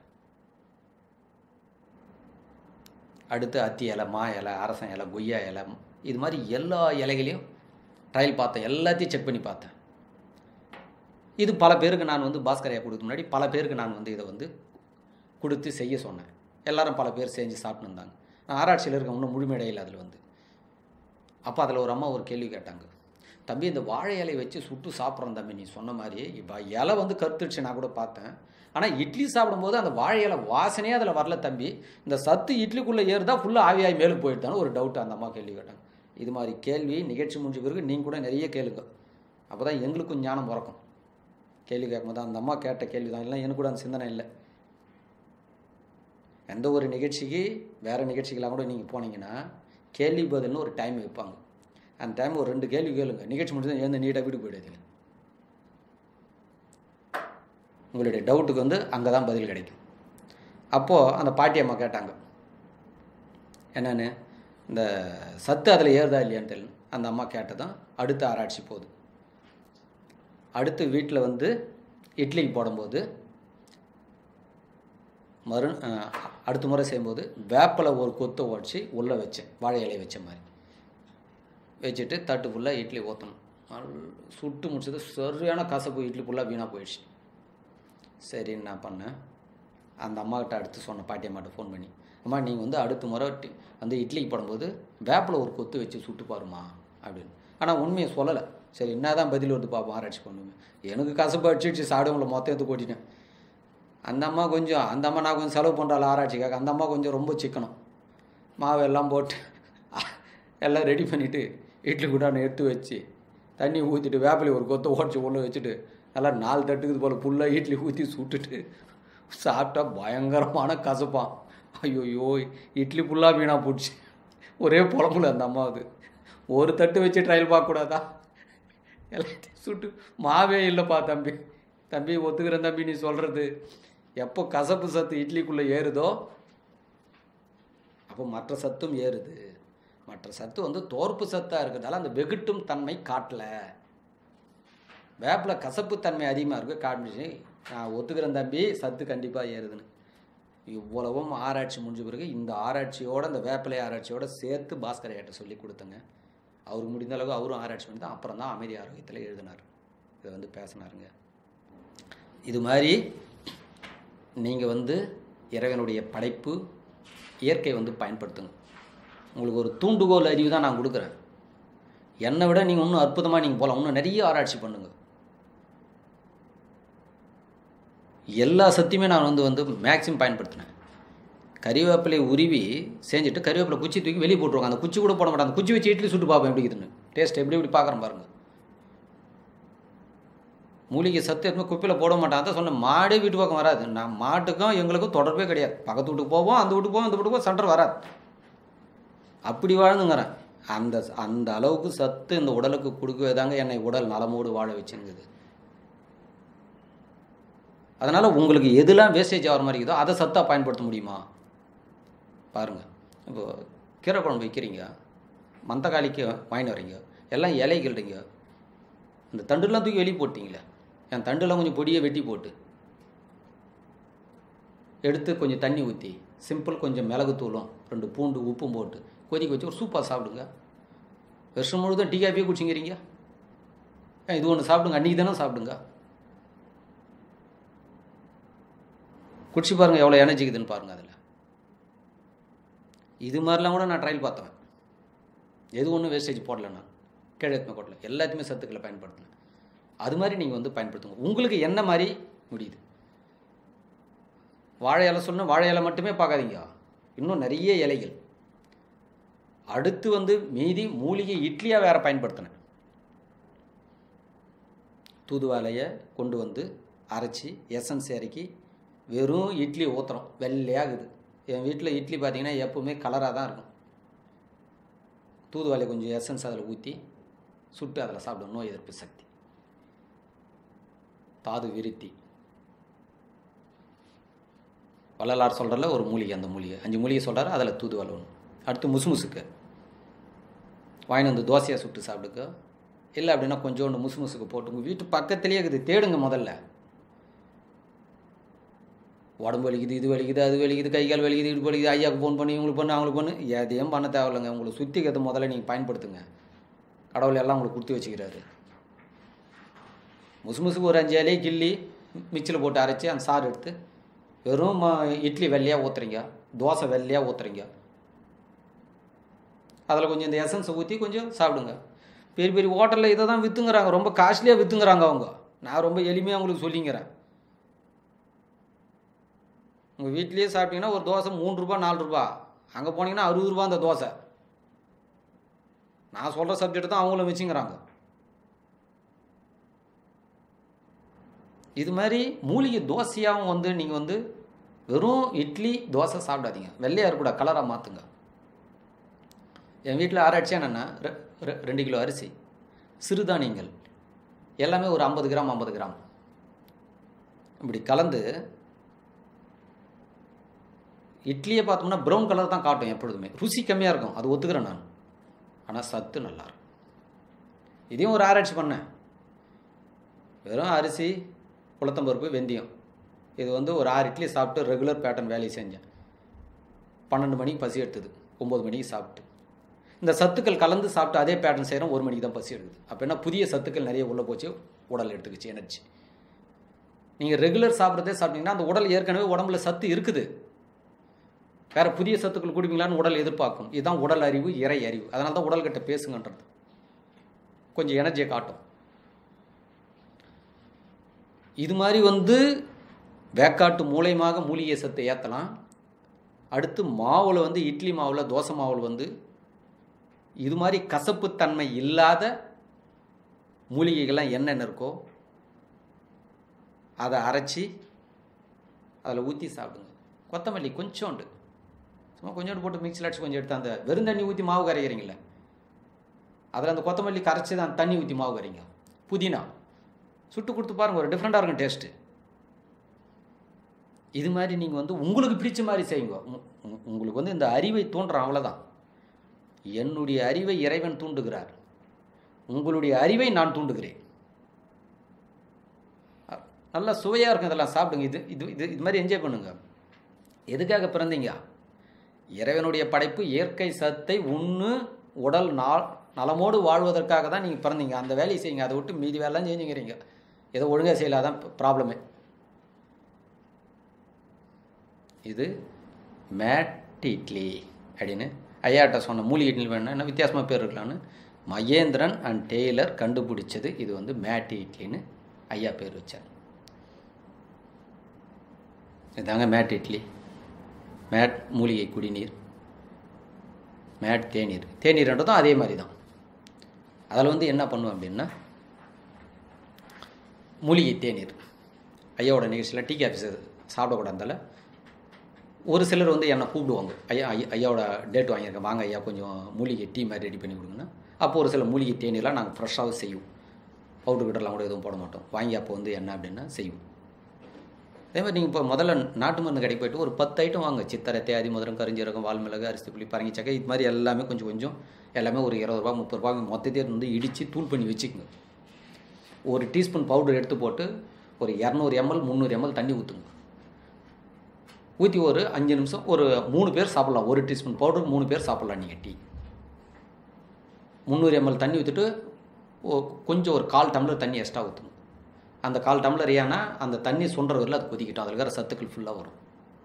அடுத்து அத்தி இலை மா இலை அரசன் இலை கொய்யா இலை இது மாதிரி எல்லா இலைகளையும் ட்ரையல் பார்த்தேன் எல்லாத்தையும் செக் பண்ணி பார்த்தேன் இது பல பேருக்கு நான் வந்து பாஸ்கரையா கொடுக்க முன்னாடி பல பேருக்கு நான் வந்து இதை வந்து கொடுத்து செய்ய சொன்னேன் எல்லாரும் பல பேர் செஞ்சு சாப்பிட்டு இருந்தாங்க நான் ஆராய்ச்சியில் இருக்க இன்னும் முழுமையடையில் அதில் வந்து அப்போ அதில் ஒரு அம்மா ஒரு கேள்வி கேட்டாங்க தம்பி இந்த வாழை இலை வச்சு சுட்டு சாப்பிட்றோம் தம்பி நீ சொன்ன மாதிரி இப்போ இலை வந்து கருத்துடுச்சு நான் கூட பார்த்தேன் ஆனால் இட்லி சாப்பிடும்போது அந்த வாழை இலை வாசனையே அதில் வரல தம்பி இந்த சத்து இட்லிக்குள்ளே ஏறுதா ஃபுல்லாக ஆவியாகி மேலுக்கு போயிட்டான்னு ஒரு டவுட் அந்த அம்மா கேள்வி கேட்டாங்க இது மாதிரி கேள்வி நிகழ்ச்சி முடிஞ்ச பிறகு நீங்கள் கூட நிறைய கேளுங்க அப்போ தான் எங்களுக்கும் ஞானம் பிறக்கும் கேள்வி கேட்கும்போது அந்த அம்மா கேட்ட கேள்வி தான் இல்லை எனக்கு கூட அந்த சிந்தனை இல்லை எந்த ஒரு நிகழ்ச்சிக்கு வேறு நிகழ்ச்சிக்கெல்லாம் கூட நீங்கள் போனீங்கன்னா கேள்வி பதில்னு ஒரு டைம் வைப்பாங்க அந்த டைம் ஒரு ரெண்டு கேள்வி கேளுங்க நிகழ்ச்சி முடிஞ்சு எழுந்து நீட்டாக வீட்டுக்கு போயிடாதீங்க உங்களுடைய டவுட்டுக்கு வந்து அங்கே தான் பதில் கிடைக்கும் அப்போது அந்த பாட்டி அம்மா கேட்டாங்க என்னென்னு இந்த சத்து அதில் ஏறுதா இல்லையான்னு தெரியல அந்த அம்மா கேட்டதான் அடுத்த ஆராய்ச்சி போகுது அடுத்து வீட்டில் வந்து இட்லிக்கு போடும்போது மறு அஹ், அடுத்த முறை செய்யும்போது வேப்பிலை ஒரு கொத்தை உடச்சி உள்ளே வச்சேன் வாழை இலையை வச்ச மாதிரி வச்சுட்டு தட்டு ஃபுல்லாக இட்லி ஊற்றணும் நல்ல சுட்டு முடிச்சது சரியான கசப்பு இட்லி ஃபுல்லாக வீணாக போயிடுச்சு சரின்னு நான் பண்ணேன் அந்த அம்மாக்கிட்ட அடுத்து சொன்ன பாட்டி அம்மாட்ட ஃபோன் பண்ணி அம்மா நீங்கள் வந்து அடுத்த முறை டி- வந்து இட்லிக்கு போடும்போது வேப்பில் ஒரு கொத்து வச்சு சுட்டு பாருமா அப்படின்னு ஆனால் உண்மையை சொல்லலை சரி என்ன தான் பதில் வந்து பார்ப்போம் ஆராய்ச்சி பண்ணுவேன் எனக்கு கசப்பு அடிச்சிடுச்சு சாப்பிடுவங்கள மொத்தம் எடுத்து கொட்டிட்டேன் அந்த அம்மா கொஞ்சம் அந்த அம்மா நான் கொஞ்சம் செலவு பண்ணுறாள் ஆராய்ச்சிக்காக அந்த அம்மா கொஞ்சம் ரொம்ப சிக்கனம் மாவு எல்லாம் போட்டு எல்லாம் ரெடி பண்ணிவிட்டு இட்லி கூட்டான எடுத்து வச்சு தண்ணி ஊற்றிட்டு வேப்பிலை ஒரு கொத்தை உடச்சி உள்ள வச்சுட்டு நல்லா நாலு தட்டுக்குது போல் ஃபுல்லாக இட்லி ஊற்றி சுட்டுட்டு சாப்பிட்டா பயங்கரமான கசப்பான் ஐயோயோ இட்லி ஃபுல்லாக வீணாக போச்சு ஒரே புலம்புல அந்த அம்மாவுது ஒரு தட்டு வச்சு ட்ரையல் பார்க்கக்கூடாதா எல்லாத்தையும் சுட்டு மாவே இல்லைப்பா தம்பி தம்பி ஒத்துக்கிறேன் தம்பி நீ சொல்கிறது எப்போ கசப்பு சத்து இட்லிக்குள்ளே ஏறுதோ அப்போ மற்ற சத்தும் ஏறுது மற்ற சத்து வந்து தோற்பு சத்தாக இருக்கிறதால அந்த வெகுட்டும் தன்மை காட்டல வேப்பில் கசப்பு தன்மை அதிகமாக இருக்கு காட்டுச்சு நான் ஒத்துக்கிறேன் தம்பி சத்து கண்டிப்பாக ஏறுதுன்னு இவ்வளவும் ஆராய்ச்சி முடிஞ்ச பிறகு இந்த ஆராய்ச்சியோட இந்த வேப்பிலை ஆராய்ச்சியோட சேர்த்து பாஸ்கர் ஐயாட்ட சொல்லி கொடுத்தங்க அவர் முடிந்த அளவு அவரும் ஆராய்ச்சி பண்ணி தான் அப்புறம் தான் அமைதி ஆரோக்கியத்தில் எழுதினார் இதை வந்து பேசினாருங்க இது மாதிரி நீங்கள் வந்து இறைவனுடைய படைப்பு இயற்கை வந்து பயன்படுத்துங்க உங்களுக்கு ஒரு தூண்டுகோல் அறிவு தான் நான் கொடுக்குறேன் என்னை விட நீங்கள் இன்னும் அற்புதமாக நீங்கள் போகலாம் இன்னும் நிறைய ஆராய்ச்சி பண்ணுங்க எல்லா சத்தியுமே நான் வந்து வந்து மேக்ஸிமம் பயன்படுத்தினேன் கறிவேப்பிலை உருவி செஞ்சுட்டு கறிவேப்பிலை குச்சி தூக்கி வெளியே போட்டுருவாங்க அந்த குச்சி கூட போட மாட்டாங்க அந்த குச்சி வச்சு இட்லி சுட்டு பார்ப்பேன் எப்படி இருக்குதுன்னு டேஸ்ட் எப்படி எப்படி பார்க்குறேன் பாருங்கள் மூலிகை சத்து எதுவுமே குப்பையில் போட மாட்டான் அதான் சொன்னேன் மாடே வீட்டு பக்கம் வராது நான் மாட்டுக்கும் எங்களுக்கும் தொடர்பே கிடையாது பக்கத்து வீட்டுக்கு போவோம் அந்த வீட்டுக்கு போவோம் இந்த வீட்டுக்கு போவோம் சென்டர் வராது அப்படி வாழ்ந்துங்கிறேன் அந்த அந்த அளவுக்கு சத்து இந்த உடலுக்கு கொடுக்கவே தாங்க என்னை உடல் நலமோடு வாழ வச்சுருங்குது அதனால் உங்களுக்கு எதெல்லாம் வேஸ்டேஜ் ஆகிற மாதிரி இருக்குதோ அதை சத்தாக பயன்படுத்த முடியுமா பாருங்கள் இப்போ கீரை குழம்பு வைக்கிறீங்க மந்தக்காளிக்கு வாங்கிட்டு வரீங்க எல்லாம் இலைகள்றீங்க இந்த தண்டுலாம் தூக்கி வெளியே போட்டிங்களே என் தண்டுலாம் கொஞ்சம் பொடியை வெட்டி போட்டு எடுத்து கொஞ்சம் தண்ணி ஊற்றி சிம்பிள் கொஞ்சம் மிளகுத்தூளும் ரெண்டு பூண்டு உப்பும் போட்டு கொதிக்க வச்சு ஒரு சூப்பாக சாப்பிடுங்க வருஷம் முழுதும் டீ காஃபியே குடிச்சிங்கிறீங்க ஏன் இது ஒன்று சாப்பிடுங்க அன்றைக்கி தானே சாப்பிடுங்க குடிச்சு பாருங்கள் எவ்வளோ எனர்ஜிக்குதுன்னு பாருங்கள் அதில் இது மாதிரிலாம் கூட நான் ட்ரையல் பார்த்தேன் எது ஒன்றும் வேஸ்டேஜ் போடல நான் கிழத்துமே போடல எல்லாத்தையுமே சத்துக்களை பயன்படுத்தினேன் அது மாதிரி நீங்கள் வந்து பயன்படுத்துங்க உங்களுக்கு என்ன மாதிரி முடியுது வாழை இலை சொன்னால் வாழை இலை மட்டுமே பார்க்காதீங்க இன்னும் நிறைய இலைகள் அடுத்து வந்து மீதி மூலிகை இட்லியாக வேற பயன்படுத்தினேன் தூதுவாலையை கொண்டு வந்து அரைச்சி எசன்ஸ் இறக்கி வெறும் இட்லி ஊற்றுறோம் வெள்ளையாகுது என் வீட்டில் இட்லி பார்த்தீங்கன்னா எப்பவுமே கலராக தான் இருக்கும் தூதுவாலை கொஞ்சம் எசன்ஸ் அதில் ஊற்றி சுட்டு அதில் சாப்பிடும் நோய் எதிர்ப்பு சக்தி தாது விருத்தி வள்ளலார் சொல்கிறல ஒரு மூலிகை அந்த மூலிகை அஞ்சு மூலிகை சொல்கிறாரு அதில் தூதுவளை ஒன்று அடுத்து முசுமுசுக்கு வாங்கிட்டு வந்து தோசையாக சுட்டு சாப்பிடுங்க இல்லை அப்படின்னா கொஞ்சோண்டு முசுமுசுக்கு போட்டு உங்கள் வீட்டு பக்கத்துலேயே இருக்குது தேடுங்க முதல்ல உடம்பு வலிக்குது இது வலிக்குது அது வலிக்குது கை கால் வலிக்குது இடுப்பு வலிக்குது ஐயாவுக்கு ஃபோன் பண்ணி இவங்களுக்கு பண்ணு அவங்களுக்கு பண்ணு எதையும் பண்ண தேவையில்லைங்க உங்களுக்கு சுத்திக்கிறத முதல்ல நீங்கள் பயன்படுத்துங்க கடவுள் எல்லாம் உங்களுக்கு கொடுத்து வச்சுக்கிறாரு முசு முசுக்கு ஒரு அஞ்சு இலையை கிள்ளி மிக்சியில் போட்டு அரைச்சி அந்த சாறு எடுத்து வெறும் ம- இட்லி வெள்ளையாக ஊற்றுறீங்க தோசை வெள்ளையாக ஊற்றுறீங்க அதில் கொஞ்சம் இந்த எசன்ஸை ஊற்றி கொஞ்சம் சாப்பிடுங்க பெரிய பெரிய ஹோட்டலில் இதை தான் விற்றுங்கிறாங்க ரொம்ப காஸ்ட்லியாக விற்றுங்கிறாங்க அவங்க நான் ரொம்ப எளிமையாக உங்களுக்கு சொல்லிங்கிறேன் உங்கள் வீட்லேயே சாப்பிட்டீங்கன்னா ஒரு தோசை மூணு ரூபா நாலு ரூபா அங்கே போனீங்கன்னா அறுபது ரூபா அந்த தோசை நான் சொல்கிற சப்ஜெக்ட் தான் அவங்களும் வச்சுங்கிறாங்க இது மாதிரி மூலிகை தோசையாகவும் வந்து நீங்கள் வந்து வெறும் இட்லி தோசை சாப்பிடாதீங்க வெள்ளையாக இருக்கக்கூடாது கலராக மாற்றுங்க என் வீட்டில் ஆராய்ச்சி என்னென்னா ரெண்டு கிலோ அரிசி சிறுதானியங்கள் எல்லாமே ஒரு ஐம்பது கிராம் ஐம்பது கிராம் இப்படி கலந்து இட்லியை பார்த்தோம்னா ப்ரௌன் கலர் தான் காட்டும் எப்பொழுதுமே ருசி கம்மியாக இருக்கும் அது ஒத்துக்கிறேன் நான் ஆனால் சத்து நல்லா இருக்கும் இதையும் ஒரு ஆராய்ச்சி பண்ணேன் வெறும் அரிசி குளத்தம்பருப்பு வெந்தயம் இது வந்து ஒரு ஆறு இட்லி சாப்பிட்டு ரெகுலர் பேட்டர்ன் வேலையை செஞ்சேன் பன்னெண்டு மணிக்கு பசி எடுத்தது ஒம்பது மணிக்கு சாப்பிட்டு இந்த சத்துக்கள் கலந்து சாப்பிட்டு அதே பேட்டர்ன் செய்கிறோம் ஒரு மணிக்கு தான் பசி எடுக்குது அப்போ என்ன புதிய சத்துக்கள் நிறைய உள்ளே போச்சு உடல் எடுத்துக்கிச்சு எனர்ஜி நீங்கள் ரெகுலர் சாப்பிட்றதே சாப்பிட்டீங்கன்னா அந்த உடல் ஏற்கனவே உடம்புல சத்து இருக்குது வேறு புதிய சத்துக்கள் குடிப்பீங்களான்னு உடல் எதிர்பார்க்கும் இதுதான் உடல் அறிவு இறை அறிவு அதனால தான் உடல்கிட்ட பேசுங்கன்றது கொஞ்சம் எனர்ஜியை காட்டும் இது மாதிரி வந்து வேக்காட்டு மூலயமாக மூலிகை சத்தை ஏற்றலாம் அடுத்து மாவில் வந்து இட்லி மாவில் தோசை மாவில் வந்து இது மாதிரி கசப்புத்தன்மை இல்லாத மூலிகைகள்லாம் என்னென்ன இருக்கோ அதை அரைச்சி அதில் ஊற்றி சாப்பிடுங்க கொத்தமல்லி கொஞ்சோண்டு சும்மா கொஞ்சோண்டு போட்டு மிக்சியில் அடிச்சு கொஞ்சம் எடுத்து அந்த வெறும் தண்ணி ஊற்றி மாவு கரைக்கிறீங்களே அதில் அந்த கொத்தமல்லி கரைச்சி தான் தண்ணி ஊற்றி மாவு கரைங்க புதினா சுட்டு கொடுத்து பாருங்கள் ஒரு டிஃப்ரெண்ட்டாக இருக்கும் டேஸ்ட்டு இது மாதிரி நீங்கள் வந்து உங்களுக்கு பிடிச்ச மாதிரி செய்யுங்க உங்களுக்கு வந்து இந்த அறிவை தூண்டுறோம் அவ்வளோதான் என்னுடைய அறிவை இறைவன் தூண்டுகிறார் உங்களுடைய அறிவை நான் தூண்டுகிறேன் நல்லா சுவையாக இருக்கும் இதெல்லாம் சாப்பிடுங்க இது இது இது இது மாதிரி என்ஜாய் பண்ணுங்க எதுக்காக பிறந்தீங்க இறைவனுடைய படைப்பு இயற்கை சத்தை உண்ணு உடல் நாள் நலமோடு வாழ்வதற்காக தான் நீங்கள் பிறந்தீங்க அந்த வேலையை செய்யுங்க அதை விட்டு மீதி வேலைலாம் செஞ்சுக்கிறீங்க ஏதோ ஒழுங்காக செய்யலாதான் ப்ராப்ளமே இது மேட் இட்லி அப்படின்னு ஐயாட்ட சொன்ன மூலிகை இட்லி வேணும்னா என்ன வித்தியாசமாக பேர் இருக்கலான்னு மகேந்திரன் அண்ட் டெய்லர் கண்டுபிடிச்சது இது வந்து மேட் இட்லின்னு ஐயா பேர் வச்சார் இதாங்க மேட் இட்லி மேட் மூலிகை குடிநீர் மேட் தேநீர் தேநீர்ன்றதும் அதே மாதிரி தான் அதில் வந்து என்ன பண்ணுவேன் அப்படின்னா மூலிகை தேநீர் ஐயாவோட நிகழ்ச்சியில் டீ காஃபி சாப்பிடக்கூடாதால ஒரு சிலர் வந்து என்னை கூப்பிடுவாங்க ஐயா ஐயா ஐயாவோட டேட் வாங்கியிருக்கேன் வாங்க ஐயா கொஞ்சம் மூலிகை டீ மாதிரி ரெடி பண்ணி கொடுங்கன்னா அப்போ ஒரு சில மூலிகை தேநீர்லாம் நாங்கள் ஃப்ரெஷ்ஷாக செய்வோம் பவுடர் கிட்டலாம் கூட எதுவும் போட மாட்டோம் வாங்கி அப்போ வந்து என்ன அப்படின்னா செய்வோம் அதே மாதிரி நீங்கள் இப்போ முதல்ல நாட்டு மருந்து கடைக்கு போயிட்டு ஒரு பத்து ஐட்டம் வாங்க சித்தரை தேதி முதலம் கரிஞ்சீரகம் வால்மிளகு அரிசி புளி பரங்கி சக்கை இது மாதிரி எல்லாமே கொஞ்சம் கொஞ்சம் எல்லாமே ஒரு இருபது ரூபா முப்பது ரூபா மொத்தத்தையும் வந்து இடித்து தூள் பண்ணி வச்சுக்கோங்க ஒரு டீஸ்பூன் பவுடர் எடுத்து போட்டு ஒரு இரநூறு எம்எல் முந்நூறு எம்எல் தண்ணி ஊற்றுங்க ஊற்றி ஒரு அஞ்சு நிமிஷம் ஒரு மூணு பேர் சாப்பிட்லாம் ஒரு டீஸ்பூன் பவுடர் மூணு பேர் சாப்பிட்லாம் நீங்கள் டீ முந்நூறு எம்எல் தண்ணி ஊற்றிட்டு கொஞ்சம் ஒரு கால் டம்ளர் தண்ணி எக்ஸ்ட்ரா ஊற்றுங்க அந்த கால் டம்ளர் ஏன்னா அந்த தண்ணி சுண்டுற வரல அது கொதிக்கிட்டோம் அதில் இருக்கிற சத்துக்கள் ஃபுல்லாக வரும்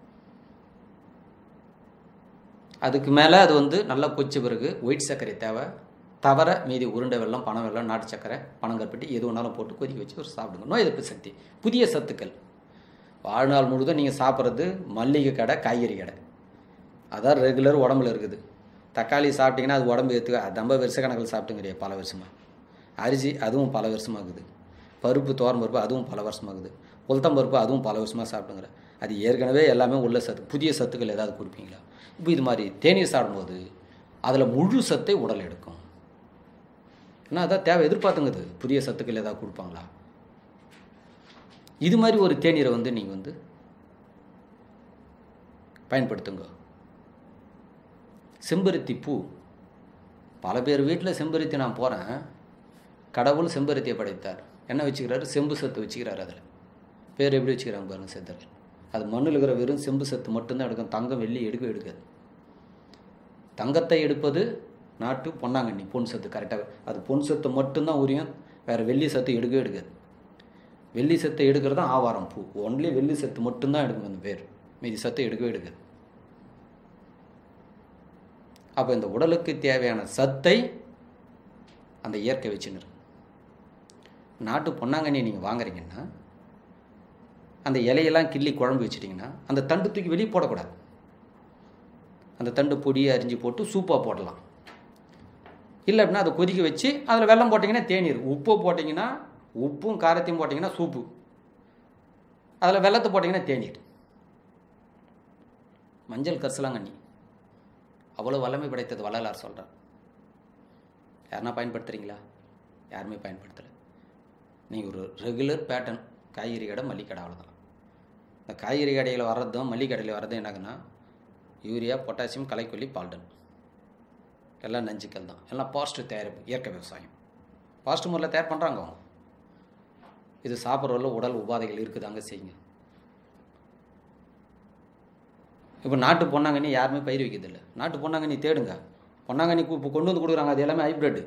அதுக்கு மேலே அது வந்து நல்லா கொச்ச பிறகு ஒயிட் சர்க்கரை தேவை தவிர மீதி உருண்டை வெள்ளம் பனை வெள்ளம் நாட்டு சர்க்கரை பனங்கற்பட்டி எது ஒன்றாலும் போட்டு கொதிக்க வச்சு ஒரு சாப்பிடுங்க நோய் எதிர்ப்பு சக்தி புதிய சத்துக்கள் வாழ்நாள் முழுதும் நீங்கள் சாப்பிட்றது மல்லிகை கடை காய்கறி கடை அதான் ரெகுலர் உடம்புல இருக்குது தக்காளி சாப்பிட்டீங்கன்னா அது உடம்பு ஏற்றுக்க அது ரொம்ப வருஷ கணக்கில் சாப்பிட்டுங்கிறிய பல வருஷமாக அரிசி அதுவும் பல வருஷமாகுது பருப்பு தோரம் பருப்பு அதுவும் பல வருஷமாகுது உளுத்தம் பருப்பு அதுவும் பல வருஷமாக சாப்பிட்டுங்கிற அது ஏற்கனவே எல்லாமே உள்ள சத்து புதிய சத்துக்கள் ஏதாவது கொடுப்பீங்களா இப்போ இது மாதிரி தேநீர் சாப்பிடும்போது அதில் முழு சத்தை உடல் எடுக்கும் ஏன்னா அதான் தேவை எதிர்பார்த்துங்குது புதிய சத்துக்கள் ஏதாவது கொடுப்பாங்களா இது மாதிரி ஒரு தேநீரை வந்து நீங்கள் வந்து பயன்படுத்துங்க செம்பருத்தி பூ பல பேர் வீட்டில் செம்பருத்தி நான் போகிறேன் கடவுள் செம்பருத்தியை படைத்தார் என்ன வச்சுக்கிறாரு செம்பு சத்து வச்சுக்கிறாரு அதில் பேர் எப்படி வச்சுக்கிறாங்க பாருங்கள் செத்தர் அது மண்ணில் இருக்கிற வெறும் செம்பு சத்து மட்டும்தான் எடுக்கும் தங்கம் வெள்ளி எடுக்கவே எடுக்காது தங்கத்தை எடுப்பது நாட்டு பொன்னாங்கண்ணி பொன் சத்து கரெக்டாக அது பொன் சத்து மட்டும்தான் உரியும் வேறு வெள்ளி சத்து எடுக்கவே எடுக்காது வெள்ளி சத்தை எடுக்கிறது தான் ஆவாரம் பூ ஒன்லி வெள்ளி சத்து மட்டும்தான் எடுக்கும் அந்த பேர் மீதி சத்தை எடுக்கவே எடுக்காது அப்போ இந்த உடலுக்கு தேவையான சத்தை அந்த இயற்கை வச்சுன்னு இருக்கு. நாட்டு பொன்னாங்கண்ணி நீங்கள் வாங்குறீங்கன்னா அந்த இலையெல்லாம் கிள்ளி குழம்பு வச்சிட்டிங்கன்னா அந்த தண்டு தூக்கி வெளியே போடக்கூடாது அந்த தண்டு பொடியை அரிஞ்சு போட்டு சூப்பாக போடலாம் இல்லை அப்படின்னா அதை கொதிக்க வச்சு அதில் வெல்லம் போட்டிங்கன்னா தேநீர் உப்பு போட்டிங்கன்னா உப்பும் காரத்தையும் போட்டிங்கன்னா சூப்பு அதில் வெள்ளத்தை போட்டிங்கன்னா தேநீர் மஞ்சள் கரிசலாங்கண்ணி அவ்வளோ வல்லமை படைத்தது வள்ளலார் சொல்கிறார் யாருன்னா பயன்படுத்துகிறீங்களா யாருமே பயன்படுத்தலை நீங்கள் ஒரு ரெகுலர் பேட்டர்ன் காய்கறி கடை மல்லிகை கடை அவ்வளோதான் இந்த காய்கறி கடையில் வர்றதும் மல்லிகை கடையில் வர்றதும் என்னங்கன்னா யூரியா பொட்டாசியம் களைக்கொல்லி பால்டன் எல்லாம் நஞ்சுக்கள் தான் எல்லாம் பாசிட்டிவ் தயாரிப்பு இயற்கை விவசாயம் பாசிட்டிவ் முறையில் தயார் பண்ணுறாங்க அவங்க இது சாப்பிட்றவரில் உடல் உபாதைகள் இருக்குதாங்க செய்யுங்க இப்போ நாட்டு பொன்னாங்கண்ணி யாருமே பயிர் வைக்கிறதில்ல நாட்டு பொன்னாங்கண்ணி தேடுங்க பொன்னாங்கண்ணி கு- இப்போ கொண்டு வந்து கொடுக்குறாங்க அது எல்லாமே ஹைப்ரிட்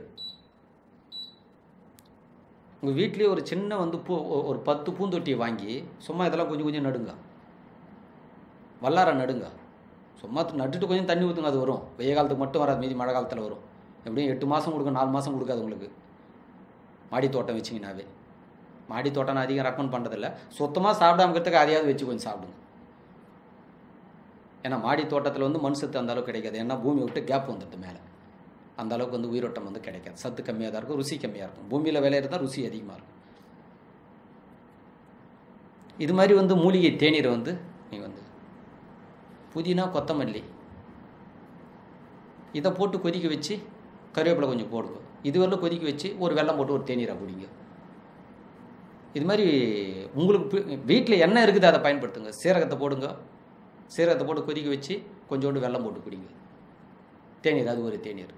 உங்கள் வீட்லேயே ஒரு சின்ன வந்து பூ ஒ- ஒரு பத்து பூந்தொட்டியை வாங்கி சும்மா இதெல்லாம் கொஞ்சம் கொஞ்சம் நடுங்க வல்லார நடுங்க சும்மா நட்டுட்டு கொஞ்சம் தண்ணி ஊற்றுங்க அது வரும் வெய்ய காலத்துக்கு மட்டும் வராது மீதி மழை காலத்தில் வரும் எப்படியும் எட்டு மாதம் கொடுக்கும் நாலு மாதம் கொடுக்காது உங்களுக்கு மாடி தோட்டம் வச்சிங்கனாவே மாடி தோட்டம் நான் அதிகம் ரெக்கமெண்ட் பண்ணுறதில்ல சுத்தமாக சாப்பிடாம இருக்கிறதுக்கு அதையாவது வச்சு கொஞ்சம் சாப்பிடுங்க ஏன்னா மாடி தோட்டத்தில் வந்து மண் சத்து அந்த அளவுக்கு கிடைக்காது ஏன்னா பூமி விட்டு கேப் வந்துடுது மேலே அந்த அளவுக்கு வந்து உயிரோட்டம் வந்து கிடைக்காது சத்து கம்மியாக தான் இருக்கும் ருசி கம்மியாக இருக்கும் பூமியில் விளையிறது தான் ருசி அதிகமாக இருக்கும் இது மாதிரி வந்து மூலிகை தேநீரை வந்து நீ வந்து புதினா கொத்தமல்லி இதை போட்டு கொதிக்க வச்சு கருவேப்பிலை கொஞ்சம் போடுங்க இதுவரையிலும் கொதிக்க வச்சு ஒரு வெல்லம் போட்டு ஒரு தேநீரை குடிங்க இது மாதிரி உங்களுக்கு வீட்டில் என்ன இருக்குது அதை பயன்படுத்துங்க சீரகத்தை போடுங்க சீரகத்தை போட்டு கொதிக்க வச்சு கொஞ்சோண்டு வெல்லம் போட்டு குடிங்க தேநீர் அது ஒரு தேநீர்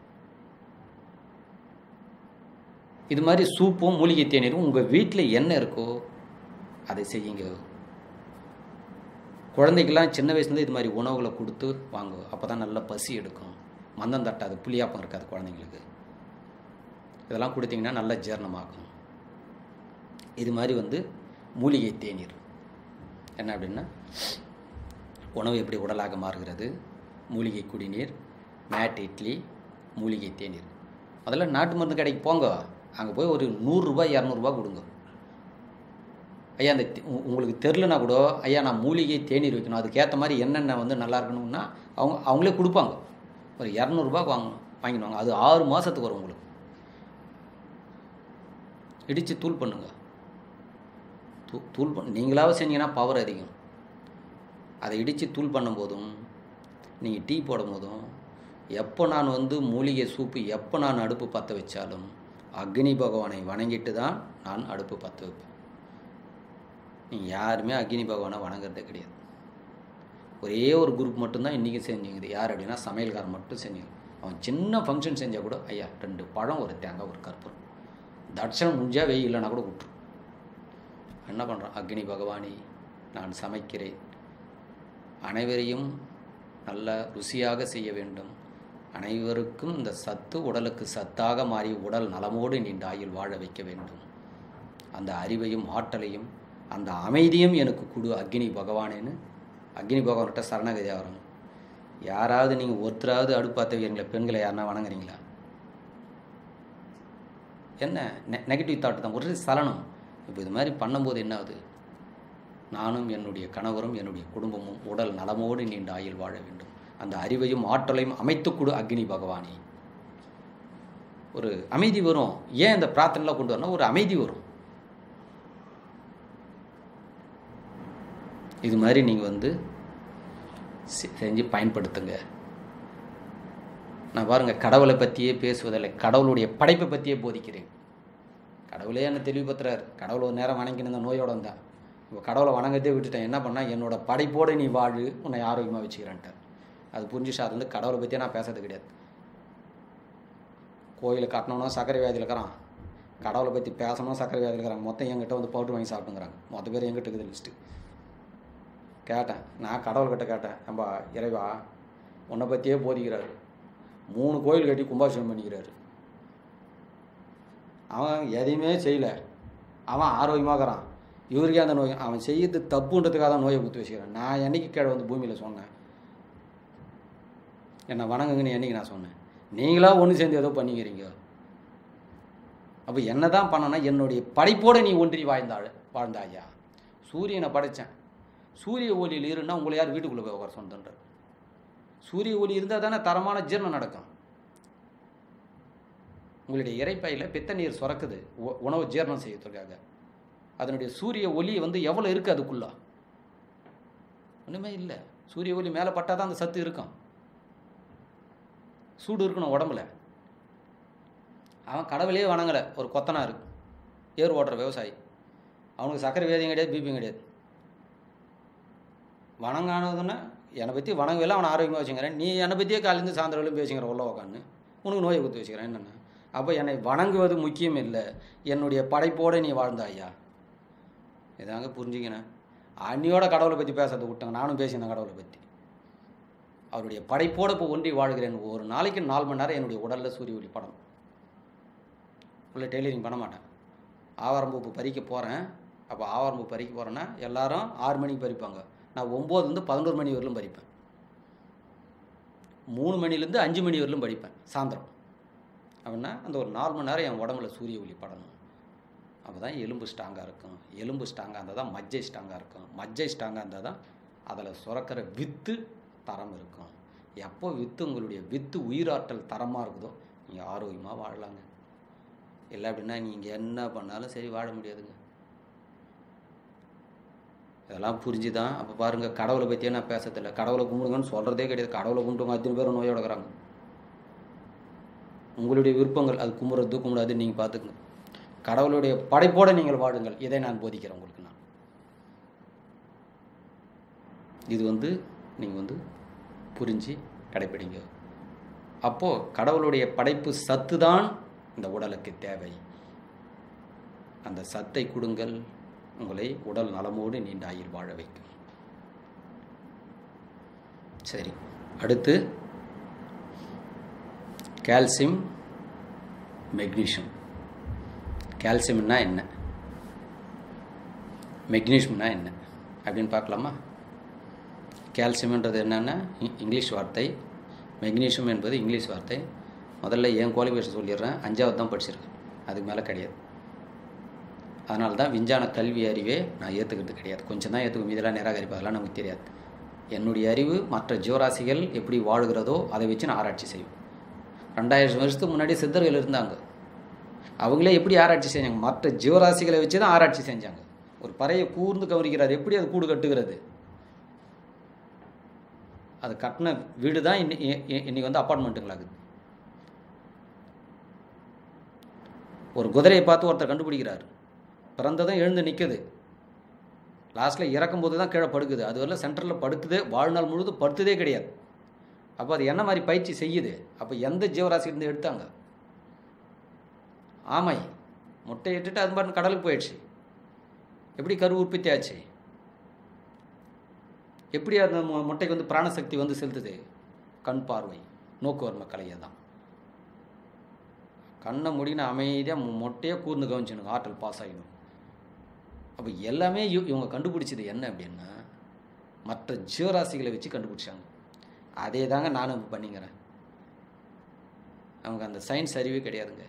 இது மாதிரி சூப்பும் மூலிகை தேநீரும் உங்கள் வீட்டில் என்ன இருக்கோ அதை செய்யுங்க குழந்தைக்கெல்லாம் சின்ன வயசுலேருந்து இது மாதிரி உணவுகளை கொடுத்து வாங்க அப்போ தான் நல்லா பசி எடுக்கும் மந்தம் தட்டாது புளியாப்பம் இருக்காது குழந்தைங்களுக்கு இதெல்லாம் கொடுத்தீங்கன்னா நல்லா ஜீரணமாகும் இது மாதிரி வந்து மூலிகை தேநீர் என்ன அப்படின்னா உணவு எப்படி உடலாக மாறுகிறது மூலிகை குடிநீர் மேட் இட்லி மூலிகை தேநீர் முதல்ல நாட்டு மருந்து கடைக்கு போங்க அங்கே போய் ஒரு நூறுரூபா இரநூறுபா கொடுங்க ஐயா அந்த தே- உ- உங்களுக்கு தெரிலனா கூட ஐயா நான் மூலிகை தேநீர் வைக்கணும் அதுக்கேற்ற மாதிரி என்னென்ன வந்து நல்லா இருக்கணும்னா அவங்க அவங்களே கொடுப்பாங்க ஒரு இரநூறுபா வாங்கணும் வாங்கிடுவாங்க அது ஆறு மாதத்துக்கு வரும் உங்களுக்கு இடித்து தூள் பண்ணுங்க தூ தூள் பண்ண நீங்களாவது செஞ்சீங்கன்னா பவர் அதிகம் அதை இடித்து தூள் பண்ணும்போதும் நீங்கள் டீ போடும் போதும் எப்போ நான் வந்து மூலிகை சூப்பு எப்போ நான் அடுப்பு பற்ற வச்சாலும் அக்னி பகவானை வணங்கிட்டு தான் நான் அடுப்பு பற்ற வைப்பேன் நீங்கள் யாருமே அக்னி பகவானை வணங்குறதே கிடையாது ஒரே ஒரு குரூப் மட்டும்தான் இன்றைக்கி செஞ்சுங்குது யார் அப்படின்னா சமையல்காரன் மட்டும் செஞ்சுங்க அவன் சின்ன ஃபங்க்ஷன் செஞ்சால் கூட ஐயா ரெண்டு பழம் ஒரு தேங்காய் ஒரு கற்பூரம் தட்சணம் முடிஞ்சால் வெயில் இல்லைன்னா கூட விட்டுரும் என்ன பண்ணுறான் அக்னி பகவானே நான் சமைக்கிறேன் அனைவரையும் நல்ல ருசியாக செய்ய வேண்டும் அனைவருக்கும் இந்த சத்து உடலுக்கு சத்தாக மாறி உடல் நலமோடு நீண்ட ஆயுள் வாழ வைக்க வேண்டும் அந்த அறிவையும் ஆற்றலையும் அந்த அமைதியும் எனக்கு கொடு அக்னி பகவானேன்னு அக்னி பகவான்கிட்ட சரணகதியாக வரும் யாராவது நீங்கள் ஒருத்தராவது அடுப்பாத்த வீரங்களை பெண்களை யாருன்னா வணங்குறீங்களா என்ன நெ நெகட்டிவ் தாட் தான் ஒரு சலனம் இப்போ இது மாதிரி பண்ணும்போது என்ன ஆகுது நானும் என்னுடைய கணவரும் என்னுடைய குடும்பமும் உடல் நலமோடு நீண்ட ஆயுள் வாழ வேண்டும் அந்த அறிவையும் ஆற்றலையும் அமைத்துக் கொடு அக்னி பகவானே ஒரு அமைதி வரும் ஏன் இந்த பிரார்த்தனைலாம் கொண்டு வரணும் ஒரு அமைதி வரும் இது மாதிரி நீங்கள் வந்து செ- செஞ்சு பயன்படுத்துங்க நான் பாருங்கள் கடவுளை பற்றியே பேசுவதில்லை கடவுளுடைய படைப்பை பற்றியே போதிக்கிறேன் கடவுளே என்னை தெளிவுபடுத்துறாரு கடவுளை ஒரு நேரம் வணங்கின இந்த நோயோட வந்தேன் இப்போ கடவுளை வணங்கத்தே விட்டுட்டேன் என்ன பண்ணால் என்னோட படைப்போடு நீ வாழு உன்னை ஆரோக்கியமாக வச்சுக்கிறேன்ட்டார் அது புரிஞ்சுச்சு அது வந்து கடவுளை பற்றியே நான் பேசுறது கிடையாது கோயிலை கட்டணும்னா சர்க்கரை வியாதியில் இருக்கிறான் கடவுளை பற்றி பேசணும் சர்க்கரை வியாதியில் இருக்கிறாங்க மொத்தம் என்கிட்ட வந்து பவுடர் வாங்கி சாப்பிட்டுங்கிறாங்க மொத்த பேர் எங்கிட்ட இருக்குது லிஸ்ட்டு கேட்டேன் நான் கடவுள்கிட்ட கேட்டேன் நம்ம இறைவா உன்னை பற்றியே போதிக்கிறாரு மூணு கோயில் கட்டி கும்பாபிஷேகம் பண்ணிக்கிறாரு அவன் எதையுமே செய்யல அவன் ஆரோக்கியமாகறான் இவருக்கே அந்த நோய் அவன் செய்யறது தப்புன்றதுக்காக தான் நோயை குத்து வச்சுக்கிறான் நான் என்னைக்கு கீழே வந்து பூமியில் சொன்னேன் என்னை வணங்குங்கன்னு என்னைக்கு நான் சொன்னேன் நீங்களா ஒன்று சேர்ந்து ஏதோ பண்ணிக்கிறீங்க அப்போ என்ன தான் பண்ணனா என்னுடைய படைப்போடு நீ ஒன்றி வாழ்ந்தாள் வாழ்ந்தாயா சூரியனை படைத்தேன் சூரிய ஒளியில் இருந்தால் உங்களை யார் வீட்டுக்குள்ளே போய் உட்கார சொந்தன்றார் சூரிய ஒளி இருந்தால் தானே தரமான ஜீரணம் நடக்கும் உங்களுடைய இறைப்பையில் பித்த நீர் சுரக்குது உ- உணவு ஜீரணம் செய்யறதுக்காக அதனுடைய சூரிய ஒளி வந்து எவ்வளோ இருக்குது அதுக்குள்ள ஒன்றுமே இல்லை சூரிய ஒளி மேலே பட்டால் தான் அந்த சத்து இருக்கும் சூடு இருக்கணும் உடம்புல அவன் கடவுளையே வணங்கலை ஒரு கொத்தனார் ஏர் ஓட்டுற விவசாயி அவனுக்கு சக்கரை வியாதியும் கிடையாது பிபியும் கிடையாது வணங்கானதுன்னா என்னை பற்றி வணங்கவில்லை அவனை ஆரோக்கியமாக வச்சுக்கிறேன் நீ என்னை பற்றியே காலேருந்து சாயந்தரம் வரையும் பேசிக்கிற உள்ள உக்காந்து உனக்கு நோயை குத்து வச்சுக்கிறேன் என்னென்ன அப்போ என்னை வணங்குவது முக்கியம் இல்லை என்னுடைய படைப்போடு நீ வாழ்ந்தாயா இதாங்க புரிஞ்சுக்கினேன் அன்னியோட கடவுளை பற்றி பேசுறதை விட்டாங்க நானும் பேசினேன் கடவுளை பற்றி அவருடைய படைப்போடு இப்போ ஒன்றி வாழ்கிறேன் ஒரு நாளைக்கு நாலு மணி நேரம் என்னுடைய உடலில் சூரிய ஒளி படம் உள்ள டெய்லரிங் பண்ண மாட்டேன் ஆவாரம்பூப்பு பறிக்க போகிறேன் அப்போ ஆவாரம்பூ பறிக்க போகிறேன்னா எல்லாரும் ஆறு மணிக்கு பறிப்பாங்க நான் ஒம்போதுலேருந்து பதினோரு மணி வரலும் பறிப்பேன் மூணு மணிலேருந்து அஞ்சு மணி வரலும் படிப்பேன் சாயந்தரம் அப்படின்னா அந்த ஒரு நாலு மணி நேரம் என் உடம்புல சூரிய ஒளி படணும் அப்போ தான் எலும்பு ஸ்ட்ராங்காக இருக்கும் எலும்பு ஸ்ட்ராங்காக இருந்தால் தான் மஜ்ஜை ஸ்ட்ராங்காக இருக்கும் மஜ்ஜை ஸ்ட்ராங்காக இருந்தால் தான் அதில் சுரக்கிற வித்து தரம் இருக்கும் எப்போ வித்து உங்களுடைய வித்து உயிராற்றல் தரமாக இருக்குதோ நீங்கள் ஆரோக்கியமாக வாழலாங்க இல்லை அப்படின்னா நீங்கள் என்ன பண்ணாலும் சரி வாழ முடியாதுங்க இதெல்லாம் புரிஞ்சு தான் அப்போ பாருங்கள் கடவுளை பற்றியே நான் பேசத்தில்லை கடவுளை கும்பிடுங்கன்னு சொல்கிறதே கிடையாது கடவுளை கும்பிட்டுங்க அத்தனை பேரும் நோயோட இருக்கிறாங்க உங்களுடைய விருப்பங்கள் அது கும்பிட்றது கும்பிடாது நீங்கள் பார்த்துக்குங்க கடவுளுடைய படைப்போடு நீங்கள் வாழுங்கள் இதை நான் போதிக்கிறேன் உங்களுக்கு நான் இது வந்து நீங்கள் வந்து புரிஞ்சு கடைப்பிடிங்க அப்போது கடவுளுடைய படைப்பு சத்து தான் இந்த உடலுக்கு தேவை அந்த சத்தை கொடுங்கள் உங்களை உடல் நலமோடு நீண்ட ஆயுள் வாழ வைக்கும் சரி அடுத்து கால்சியம் மெக்னீஷியம் கால்சியம்னா என்ன மெக்னீஷியம்னா என்ன அப்படின்னு பார்க்கலாமா கால்சியம்ன்றது என்னென்னா இ- இங்கிலீஷ் வார்த்தை மெக்னீஷியம் என்பது இங்கிலீஷ் வார்த்தை முதல்ல என் குவாலிஃபிகேஷன் சொல்லிடுறேன் அஞ்சாவது தான் படிச்சிருக்கேன் அதுக்கு மேலே கிடையாது அதனால தான் விஞ்ஞான கல்வி அறிவே நான் ஏற்றுக்கிறது கிடையாது கொஞ்சம் தான் ஏற்றுக்கும் இதெல்லாம் நிராகரிப்பு அதெல்லாம் நமக்கு தெரியாது என்னுடைய அறிவு மற்ற ஜீவராசிகள் எப்படி வாழுகிறதோ அதை வச்சு நான் ஆராய்ச்சி செய்வேன் ரெண்டாயிரம் வருஷத்துக்கு முன்னாடி சித்தர்கள் இருந்தாங்க அவங்களே எப்படி ஆராய்ச்சி செஞ்சாங்க மற்ற ஜீவராசிகளை வச்சு தான் ஆராய்ச்சி செஞ்சாங்க ஒரு பறையை கூர்ந்து கவனிக்கிறார் எப்படி அது கூடு கட்டுகிறது அது கட்டின வீடு தான் இன்னி இ- இ- இன்னைக்கு வந்து அப்பார்ட்மெண்ட்டுங்களாகுது ஒரு குதிரையை பார்த்து ஒருத்தர் கண்டுபிடிக்கிறார் பிறந்ததும் எழுந்து நிற்குது லாஸ்ட்டில் இறக்கும்போது தான் கீழே படுக்குது அது வரல சென்டரில் படுக்குது வாழ்நாள் முழுதும் படுத்ததே கிடையாது அப்போ அது என்ன மாதிரி பயிற்சி செய்யுது அப்போ எந்த ஜீவராசியிலிருந்து எடுத்தாங்க ஆமை முட்டை இட்டுட்டு அது பாட்டு கடலுக்கு போயிடுச்சு எப்படி கரு உற்பத்தி ஆச்சு எப்படி அந்த மு- முட்டைக்கு வந்து பிராணசக்தி வந்து செலுத்துது கண் பார்வை நோக்குவர்ம கலையை தான் கண்ணை முடின அமைதியாக மொட்டையாக கூர்ந்து கவனிச்சணும் ஆற்றல் பாஸ் ஆகிடும் அப்போ எல்லாமே இவ- இவங்க கண்டுபிடிச்சது என்ன அப்படின்னா மற்ற ஜீவராசிகளை வச்சு கண்டுபிடிச்சாங்க அதே தாங்க நானும் இப்போ பண்ணிக்கிறேன் அவங்க அந்த சயின்ஸ் அறிவே கிடையாதுங்க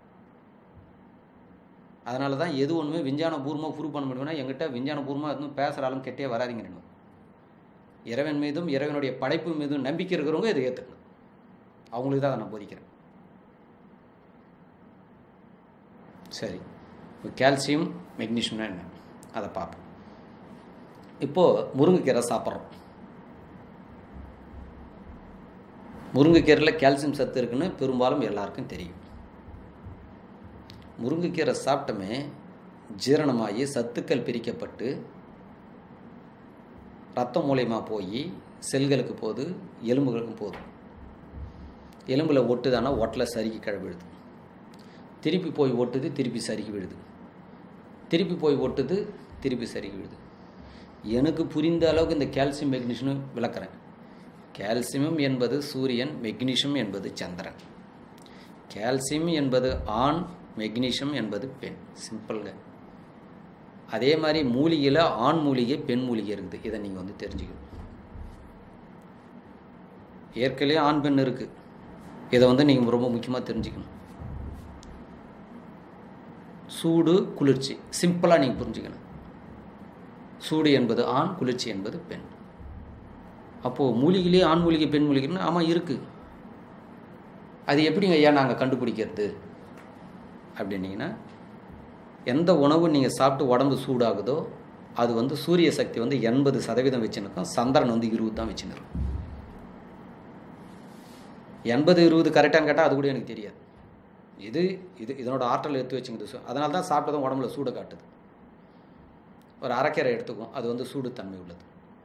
அதனால தான் எது ஒன்றுமே விஞ்ஞான பூர்வமாக ப்ரூவ் பண்ண முடியும்னா எங்கிட்ட விஞ்ஞான பூர்வமாக எதுவும் பேசுகிற ஆளும் கெட்டே வராதிங்க ரெண்டும் இறைவன் மீதும் இறைவனுடைய படைப்பு மீதும் நம்பிக்கை இருக்கிறவங்க இதை ஏற்றுக்கணும் அவங்களுக்கு தான் அதை நான் போதிக்கிறேன் சரி இப்போ கால்சியம் மெக்னீஷியம்னா என்ன அதை பார்ப்போம் இப்போது முருங்கைக்கீரை சாப்பிட்றோம் முருங்கைக்கீரையில் கால்சியம் சத்து இருக்குன்னு பெரும்பாலும் எல்லாருக்கும் தெரியும் முருங்கைக்கீரை சாப்பிட்டமே ஜீரணமாகி சத்துக்கள் பிரிக்கப்பட்டு ரத்தம் மூலயமா போய் செல்களுக்கு போகுது எலும்புகளுக்கும் போகுது எலும்பில் ஒட்டுதானா ஒட்டில் சறுக்கி கழுவிடுது திருப்பி போய் ஒட்டுது திருப்பி சறுக்கி விழுது திருப்பி போய் ஒட்டுது திருப்பி சறுக்கி விழுது எனக்கு புரிந்த அளவுக்கு இந்த கால்சியம் மெக்னீஷியம் விளக்குறேன் கால்சியம் என்பது சூரியன் மெக்னீஷியம் என்பது சந்திரன் கால்சியம் என்பது ஆண் மெக்னீஷியம் என்பது பெண் சிம்பிள்ங்க அதே மாதிரி மூலிகையில் ஆண் மூலிகை பெண் மூலிகை இருக்குது இதை நீங்கள் வந்து தெரிஞ்சுக்கணும் ஏற்கனவே ஆண் பெண் இருக்குது இதை வந்து நீங்கள் ரொம்ப முக்கியமாக தெரிஞ்சுக்கணும் சூடு குளிர்ச்சி சிம்பிளாக நீங்கள் புரிஞ்சுக்கணும் சூடு என்பது ஆண் குளிர்ச்சி என்பது பெண் அப்போது மூலிகையிலே ஆண் மூலிகை பெண் மூலிகைன்னு ஆமாம் இருக்குது அது எப்படிங்க ஐயா நாங்கள் கண்டுபிடிக்கிறது அப்படின்னீங்கன்னா எந்த உணவு நீங்கள் சாப்பிட்டு உடம்பு சூடாகுதோ அது வந்து சூரிய சக்தி வந்து எண்பது சதவீதம் வச்சுருக்கோம் சந்திரன் வந்து இருபது தான் வச்சுருக்கோம் எண்பது இருபது கரெக்டான்னு கேட்டால் அது கூட எனக்கு தெரியாது இது இது இதனோட ஆற்றல் எடுத்து வச்சுங்குது அதனால தான் சாப்பிட்டதும் உடம்புல சூடை காட்டுது ஒரு அரைக்கரை எடுத்துக்கும் அது வந்து சூடு தன்மை உள்ளது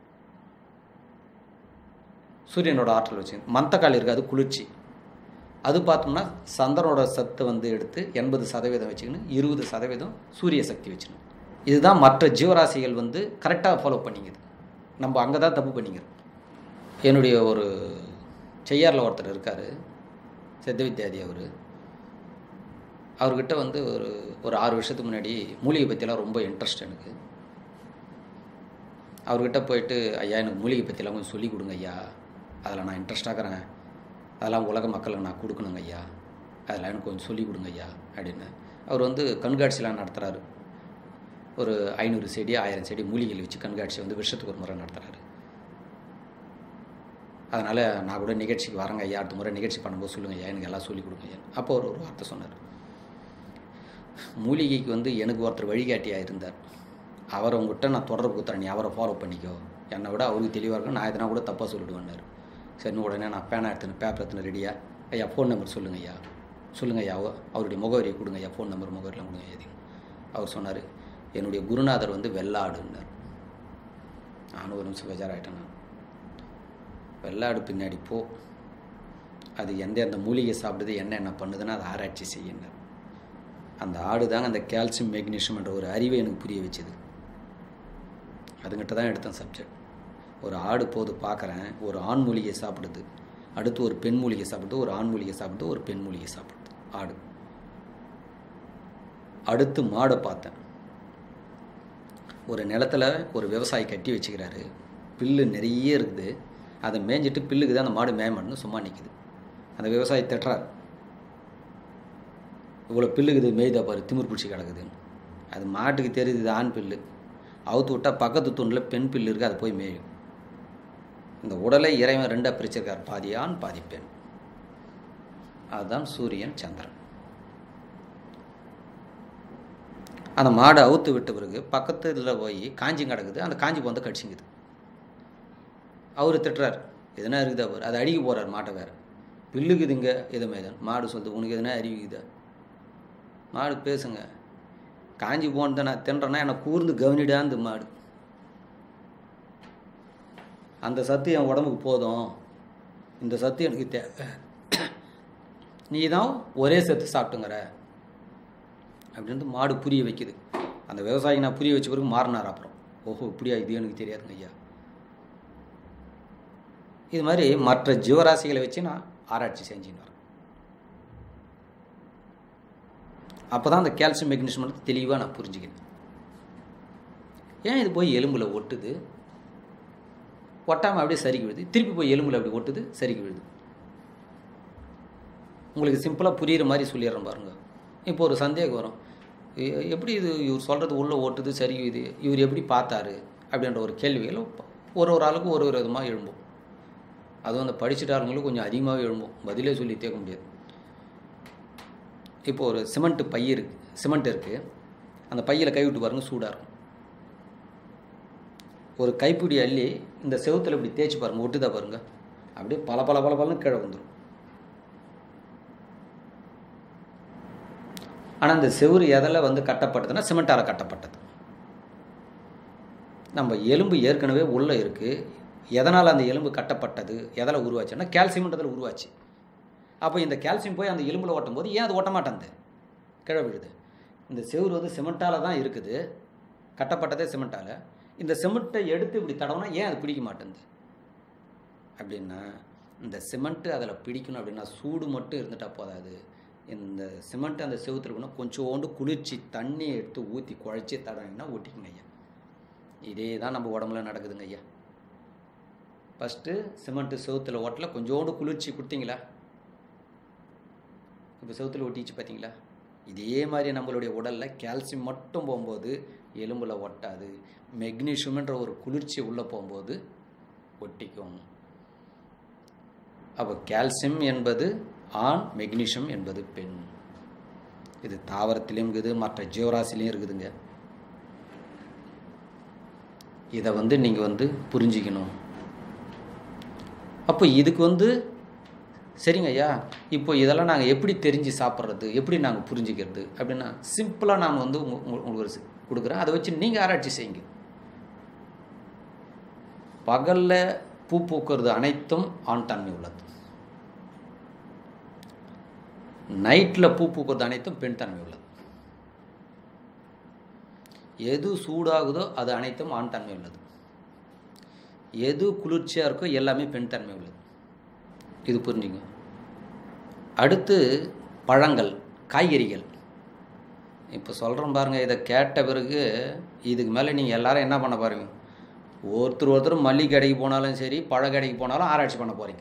சூரியனோட ஆற்றல் வச்சு மந்தக்கால் இருக்குது அது குளிர்ச்சி அது பார்த்தோம்னா சந்திரனோட சத்தை வந்து எடுத்து எண்பது சதவீதம் வச்சுக்கணும் இருபது சதவீதம் சூரிய சக்தி வச்சுக்கணும் இதுதான் மற்ற ஜீவராசிகள் வந்து கரெக்டாக ஃபாலோ பண்ணிக்குது நம்ம அங்கே தான் தப்பு பண்ணிக்கிறோம் என்னுடைய ஒரு செய்யாரில் ஒருத்தர் இருக்கார் சித்த வித்யாதி அவர் அவர்கிட்ட வந்து ஒரு ஒரு ஆறு வருஷத்துக்கு முன்னாடி மூலிகை பற்றிலாம் ரொம்ப இன்ட்ரெஸ்ட் எனக்கு அவர்கிட்ட போயிட்டு ஐயா எனக்கு மூலிகை பற்றிலாம் கொஞ்சம் சொல்லிக் கொடுங்க ஐயா அதில் நான் இன்ட்ரெஸ்டாகிறேன் அதெல்லாம் உலக மக்களுக்கு நான் கொடுக்கணுங்க ஐயா அதெல்லாம் எனக்கு கொஞ்சம் சொல்லிக் கொடுங்க ஐயா அப்படின்னு அவர் வந்து கண்காட்சியெலாம் நடத்துகிறாரு ஒரு ஐநூறு செடி ஆயிரம் செடி மூலிகைகள் வச்சு கண்காட்சி வந்து வருஷத்துக்கு ஒரு முறை நடத்துகிறாரு அதனால் நான் கூட நிகழ்ச்சிக்கு வரேங்க ஐயா அடுத்த முறை நிகழ்ச்சி பண்ணும்போது சொல்லுங்கள் ஐயா எனக்கு எல்லாம் சொல்லிக் கொடுங்க ஐயா அப்போ அவர் ஒரு வார்த்தை சொன்னார் மூலிகைக்கு வந்து எனக்கு ஒருத்தர் வழிகாட்டியாக இருந்தார் அவரை உங்ககிட்ட நான் தொடர்பு கொடுத்துறேன் நீ அவரை ஃபாலோ பண்ணிக்கோ என்னை விட அவருக்கு தெளிவாக இருக்கும் நான் எதனா கூட தப்பாக சொல்லிடுவேன்னாரு சரி உடனே நான் பேனா எடுத்துன்னு பேப்பர் எடுத்துன்னு ரெடியா ஐயா ஃபோன் நம்பர் சொல்லுங்க ஐயா சொல்லுங்க ஐயா அவருடைய முகவரியை கொடுங்க ஐயா ஃபோன் நம்பர் முகவரிலாம் கொடுங்க ஐயா அவர் சொன்னார் என்னுடைய குருநாதர் வந்து வெள்ளாடுன்னார் நானும் ஒரு நிமிஷம் பெஜாராயிட்டேன் நான் வெள்ளாடு பின்னாடி போ அது எந்த எந்த மூலிகை சாப்பிடுது என்ன என்ன பண்ணுதுன்னு அதை ஆராய்ச்சி செய்யினார் அந்த ஆடு தாங்க அந்த கால்சியம் மெக்னீஷியம் என்ற ஒரு அறிவை எனக்கு புரிய வச்சுது அதுங்கிட்ட தான் எடுத்தேன் சப்ஜெக்ட் ஒரு ஆடு போது பார்க்குறேன் ஒரு ஆண் மூலிகை சாப்பிடுது அடுத்து ஒரு பெண் மூலிகை சாப்பிடுது ஒரு ஆண் மூலிகை சாப்பிடுது ஒரு பெண் மூலிகை சாப்பிடுது ஆடு அடுத்து மாடை பார்த்தேன் ஒரு நிலத்தில் ஒரு விவசாயி கட்டி வச்சுக்கிறாரு பில்லு நிறைய இருக்குது அதை மேய்ஞ்சிட்டு பில்லுக்கு தான் அந்த மாடு மேயமாட்டுன்னு சும்மா நிற்குது அந்த விவசாயி திட்டுறார் இவ்வளோ பில்லுக்குது மேய்தா பாரு திமிர் பிடிச்சி கிடக்குதுன்னு அது மாட்டுக்கு தெரியுது இது ஆண் பில்லு அவுத்து விட்டால் பக்கத்து தூணில் பெண் பில்லு இருக்குது அது போய் மேயும் இந்த உடலை இறைவன் ரெண்டாக பிரிச்சிருக்கார் பாதி ஆண் பாதி பெண் அதுதான் சூரியன் சந்திரன் அந்த மாடை அவுத்து விட்ட பிறகு பக்கத்து இதில் போய் காஞ்சி கிடக்குது அந்த காஞ்சி வந்து கடிச்சிங்குது அவர் திட்டுறார் எதனா இருக்குதா அவர் அதை அடிக்க போகிறார் மாட்டை வேறு பில்லுக்குதுங்க எதுவுமே தான் மாடு சொல்லுது உனக்கு எதுனா அறிவிக்குதா மாடு பேசுங்க காஞ்சி போனதை நான் தின்றேன்னா என்னை கூர்ந்து கவனிடாந்து மாடு அந்த சத்து என் உடம்புக்கு போதும் இந்த சத்து எனக்கு தேவை நீ தான் ஒரே சத்து சாப்பிட்டுங்கிற அப்படின்ட்டு மாடு புரிய வைக்குது அந்த விவசாயி நான் புரிய வச்ச பிறகு மாறினார் அப்புறம் ஓஹோ இப்படியா இது எனக்கு தெரியாதுங்க ஐயா இது மாதிரி மற்ற ஜீவராசிகளை வச்சு நான் ஆராய்ச்சி செஞ்சுன்னு வரேன் அப்போ தான் அந்த கால்சியம் மெக்னீஷியம் வந்து தெளிவாக நான் புரிஞ்சுக்கிறேன் ஏன் இது போய் எலும்பில் ஒட்டுது ஒட்டாமல் அப்படியே சரிக்கு விழுது திருப்பி போய் எலும்பில் அப்படி ஒட்டுது சரிக்கு விழுது உங்களுக்கு சிம்பிளாக புரிகிற மாதிரி சொல்லிடுறேன் பாருங்க இப்போ ஒரு சந்தேகம் வரும் எ- எப்படி இது இவர் சொல்கிறது உள்ளே ஓட்டுது சரி இது இவர் எப்படி பார்த்தாரு அப்படின்ற ஒரு கேள்விகள் ஒரு ஒரு ஆளுக்கும் ஒரு ஒரு விதமாக எழும்பும் அதுவும் அந்த படிச்சுட்டு ஆளுங்களும் கொஞ்சம் அதிகமாகவே எழும்பும் பதிலே சொல்லி தேக்க முடியாது இப்போ ஒரு சிமெண்ட் பை இருக்கு சிமெண்ட் இருக்குது அந்த பையில் கை விட்டு பாருங்க சூடாக இருக்கும் ஒரு கைப்பிடி அள்ளி இந்த செவுத்துல இப்படி தேய்ச்சி பாருங்க ஒட்டுதா பாருங்க அப்படியே பல பல பல பலன்னு கீழே வந்துடும் ஆனால் இந்த செவுரு எதில் வந்து கட்டப்பட்டதுன்னா சிமெண்டால் கட்டப்பட்டது நம்ம எலும்பு ஏற்கனவே உள்ளே இருக்குது எதனால் அந்த எலும்பு கட்டப்பட்டது எதில் உருவாச்சுன்னா கால்சியம்ன்றதில் உருவாச்சு அப்போ இந்த கால்சியம் போய் அந்த எலும்பில் ஓட்டும் போது ஏன் அது ஓட்ட மாட்டேங்குது கீழே விழுது இந்த செவுரு வந்து சிமெண்ட்டால் தான் இருக்குது கட்டப்பட்டதே சிமெண்ட்டால் இந்த சிமெண்ட்டை எடுத்து இப்படி தடவுனா ஏன் அது பிடிக்க மாட்டேங்குது அப்படின்னா இந்த சிமெண்ட்டு அதில் பிடிக்கணும் அப்படின்னா சூடு மட்டும் இருந்துட்டா போதாது இந்த சிமெண்ட் அந்த செவுத்துல இருக்கணும் கொஞ்சோண்டு குளிர்ச்சி தண்ணி எடுத்து ஊற்றி குழைச்சி தடவிங்கன்னா ஒட்டிக்குங்க ஐயா இதே தான் நம்ம உடம்புல நடக்குதுங்க ஐயா ஃபஸ்ட்டு சிமெண்ட்டு செவுத்துல ஓட்டல கொஞ்சோண்டு குளிர்ச்சி கொடுத்தீங்களா இப்போ செவுத்துல ஒட்டிச்சு பார்த்தீங்களா இதே மாதிரி நம்மளுடைய உடலில் கால்சியம் மட்டும் போகும்போது எலும்பில் ஒட்டாது மெக்னீஷியம்ன்ற ஒரு குளிர்ச்சி உள்ளே போகும்போது ஒட்டிக்கும் அப்போ கால்சியம் என்பது ஆண் மெக்னீஷியம் என்பது பெண் இது தாவரத்திலையும் இருக்குது மற்ற ஜீவராசிலையும் இருக்குதுங்க இதை வந்து நீங்கள் வந்து புரிஞ்சிக்கணும் அப்போ இதுக்கு வந்து சரிங்க ஐயா இப்போ இதெல்லாம் நாங்கள் எப்படி தெரிஞ்சு சாப்பிட்றது எப்படி நாங்கள் புரிஞ்சுக்கிறது அப்படின்னா சிம்பிளாக நான் வந்து உங்க- உங்க- உங்களுக்கு ஒரு சி- கொடுக்குறேன் அதை வச்சு நீங்கள் ஆராய்ச்சி செய்யுங்க பகலில் பூ பூக்கிறது அனைத்தும் ஆண் தன்மை உள்ளது நைட்டில் பூ பூக்கிறது அனைத்தும் பெண் தன்மை உள்ளது எது சூடாகுதோ அது அனைத்தும் ஆண் தன்மை உள்ளது எது குளிர்ச்சியாக இருக்கோ எல்லாமே பெண் தன்மை உள்ளது இது புரிஞ்சுங்க அடுத்து பழங்கள் காய்கறிகள் இப்போ சொல்கிறேன் பாருங்கள் இதை கேட்ட பிறகு இதுக்கு மேலே நீங்கள் எல்லாரும் என்ன பண்ண பாருங்க ஒருத்தர் ஒருத்தர் மல்லிகை கடைக்கு போனாலும் சரி பழ கடைக்கு போனாலும் ஆராய்ச்சி பண்ண போகிறீங்க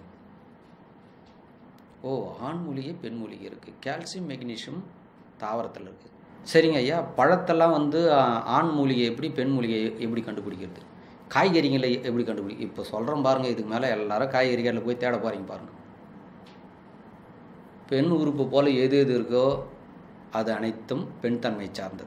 ஓ ஆண் மூலிகை பெண் மூலிகை இருக்குது கால்சியம் மெக்னீஷியம் தாவரத்தில் இருக்குது சரிங்க ஐயா பழத்தெல்லாம் வந்து ஆ, ஆண் மூலிகை எப்படி பெண் மூலிகை எப்படி கண்டுபிடிக்கிறது காய்கறிகளை எப்படி கண்டுபிடி இப்போ சொல்கிறோம் பாருங்கள் இதுக்கு மேலே எல்லாரும் காய்கறிகளில் போய் தேட போகிறீங்க பாருங்கள் பெண் உறுப்பு போல் எது எது இருக்கோ அது அனைத்தும் பெண் தன்மை சார்ந்தது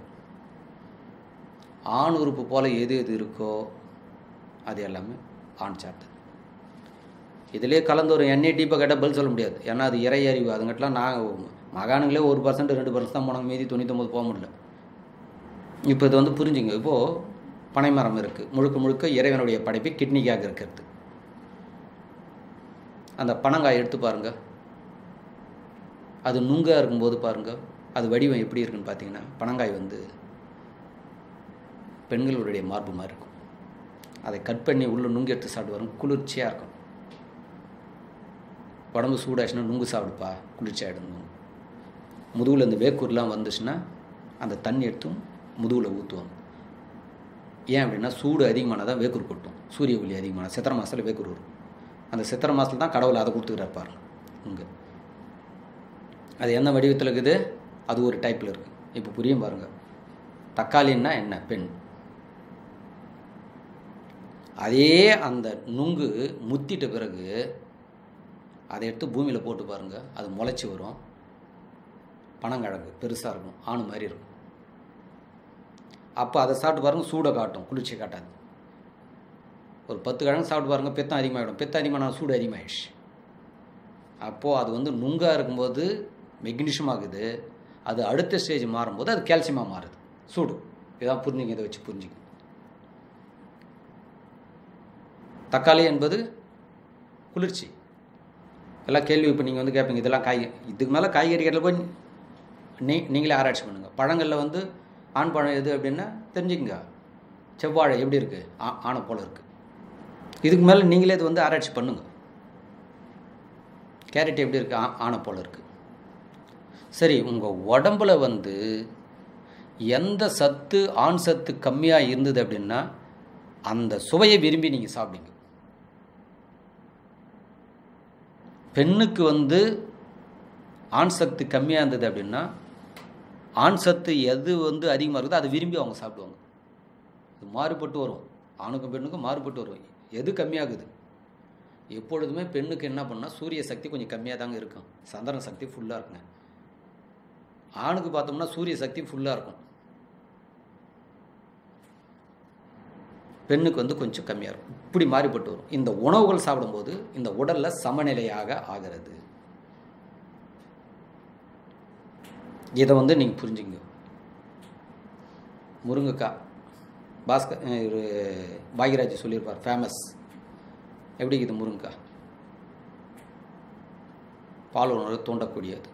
ஆண் உறுப்பு போல் எது எது இருக்கோ அது எல்லாமே ஆண் சார்ந்தது இதிலே கலந்து ஒரு எண்ணெய் டீப்பை கேட்டால் பதில் சொல்ல முடியாது ஏன்னா அது இறை அறிவு அதுங்கட்டலாம் நான் மகானுங்களே ஒரு பர்சன்ட் ரெண்டு பர்சன்ட் தான் போனாங்க மீதி தொண்ணூத்தொம்பது போக முடியல இப்போ இது வந்து புரிஞ்சுங்க இப்போது பனைமரம் இருக்குது முழுக்க முழுக்க இறைவனுடைய படைப்பு கிட்னிக்காக இருக்கிறது அந்த பனங்காய் எடுத்து பாருங்க அது நுங்காக இருக்கும்போது பாருங்க அது வடிவம் எப்படி இருக்குன்னு பார்த்தீங்கன்னா பனங்காய் வந்து பெண்களுடைய மார்பு மாதிரி இருக்கும் அதை கட் பண்ணி உள்ள நுங்கு எடுத்து சாப்பிடுவாங்க குளிர்ச்சியாக இருக்கும் உடம்பு சூடாச்சுன்னா நுங்கு சாப்பிடுப்பா குளிர்ச்சியாகிடும் முதுகில் இந்த வேக்கூர்லாம் வந்துச்சுன்னா அந்த தண்ணி எடுத்தும் முதுகில் ஊற்றுவாங்க ஏன் அப்படின்னா சூடு அதிகமானதான் வேக்கூர் கொட்டும் சூரிய ஒளி அதிகமான சித்திரை மாதத்தில் வேக்கூர் வரும் அந்த சித்திரை மாதத்தில் தான் கடவுள் அதை கொடுத்துக்கிறார் பாருங்க இங்கே அது என்ன வடிவத்தில் இருக்குது அது ஒரு டைப்பில் இருக்குது இப்போ புரியும் பாருங்கள் தக்காளின்னா என்ன பெண் அதே அந்த நுங்கு முத்திட்ட பிறகு அதை எடுத்து பூமியில் போட்டு பாருங்கள் அது முளைச்சி வரும் பனங்கிழங்கு பெருசாக இருக்கும் ஆணு மாதிரி இருக்கும் அப்போ அதை சாப்பிட்டு பாருங்கள் சூடை காட்டும் குளிர்ச்சி காட்டாது ஒரு பத்து கிழங்கு சாப்பிட்டு பாருங்கள் பெத்தம் அதிகமாகிடும் பெத்தம் அதிகமான சூடு அதிகமாகிடுச்சு அப்போது அது வந்து நுங்காக இருக்கும்போது மெக்னீஷியம் ஆகுது அது அடுத்த ஸ்டேஜ் மாறும்போது அது கால்சியமாக மாறுது சூடு இதான் புரிஞ்சுங்க இதை வச்சு புரிஞ்சுங்க தக்காளி என்பது குளிர்ச்சி எல்லாம் கேள்வி இப்போ நீங்கள் வந்து கேட்பீங்க இதெல்லாம் காய் இதுக்கு மேலே காய்கறிகளில் போய் நீ நீங்களே ஆராய்ச்சி பண்ணுங்கள் பழங்களில் வந்து ஆண் பழம் எது அப்படின்னா தெரிஞ்சுக்கங்க செவ்வாழை எப்படி இருக்குது ஆ ஆணை போல் இருக்குது இதுக்கு மேலே நீங்களே இது வந்து ஆராய்ச்சி பண்ணுங்க கேரட் எப்படி இருக்குது ஆ ஆணை போல் இருக்குது சரி உங்கள் உடம்புல வந்து எந்த சத்து ஆண் சத்து கம்மியாக இருந்தது அப்படின்னா அந்த சுவையை விரும்பி நீங்கள் சாப்பிடுங்க பெண்ணுக்கு வந்து ஆண் சத்து கம்மியாக இருந்தது அப்படின்னா ஆண் சத்து எது வந்து அதிகமாக இருக்குதோ அதை விரும்பி அவங்க சாப்பிடுவாங்க இது மாறுபட்டு வரும் ஆணுக்கும் பெண்ணுக்கும் மாறுபட்டு வரும் எது கம்மியாகுது எப்பொழுதுமே பெண்ணுக்கு என்ன பண்ணால் சூரிய சக்தி கொஞ்சம் கம்மியாக தாங்க இருக்கும் சந்திரன் சக்தி ஃபுல்லாக இருக்குங்க ஆணுக்கு பார்த்தோம்னா சூரிய சக்தி ஃபுல்லாக இருக்கும் பெண்ணுக்கு வந்து கொஞ்சம் கம்மியாக இருக்கும் இப்படி மாறிப்பட்டு வரும் இந்த உணவுகள் சாப்பிடும்போது இந்த உடலில் சமநிலையாக ஆகிறது இதை வந்து நீங்கள் புரிஞ்சுங்க முருங்கைக்காய் பாஸ்கர் ஒரு பாக்யராஜ் சொல்லியிருப்பார் ஃபேமஸ் எப்படி இது முருங்கைக்காய் பால் உணர்வு தூண்டக்கூடியது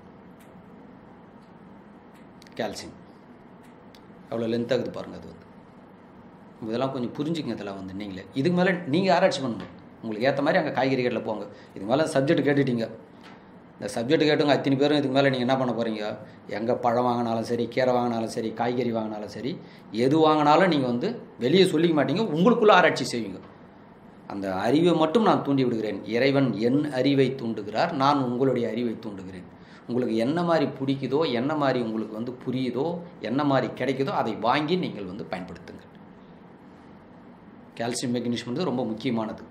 கால்சியம் எவ்வளோ லென்த்தாகுது பாருங்கள் அது வந்து இதெல்லாம் கொஞ்சம் புரிஞ்சுக்கங்க இதெல்லாம் வந்து நீங்களே இதுக்கு மேலே நீங்கள் ஆராய்ச்சி பண்ணணும் உங்களுக்கு ஏற்ற மாதிரி அங்கே காய்கறிகளில் போங்க இதுக்கு மேலே சப்ஜெக்ட் கேட்டுட்டீங்க இந்த சப்ஜெக்ட் கேட்டவங்க அத்தனை பேரும் இதுக்கு மேலே நீங்கள் என்ன பண்ண போகிறீங்க எங்கே பழம் வாங்கினாலும் சரி கீரை வாங்கினாலும் சரி காய்கறி வாங்கினாலும் சரி எது வாங்கினாலும் நீங்கள் வந்து வெளியே சொல்லிக்க மாட்டீங்க உங்களுக்குள்ளே ஆராய்ச்சி செய்வீங்க அந்த அறிவை மட்டும் நான் தூண்டி விடுகிறேன் இறைவன் என் அறிவை தூண்டுகிறார் நான் உங்களுடைய அறிவை தூண்டுகிறேன் உங்களுக்கு என்ன மாதிரி பிடிக்குதோ என்ன மாதிரி உங்களுக்கு வந்து புரியுதோ என்ன மாதிரி கிடைக்குதோ அதை வாங்கி நீங்கள் வந்து பயன்படுத்துங்கள் கால்சியம் மெக்னீஷியம் வந்து ரொம்ப முக்கியமானது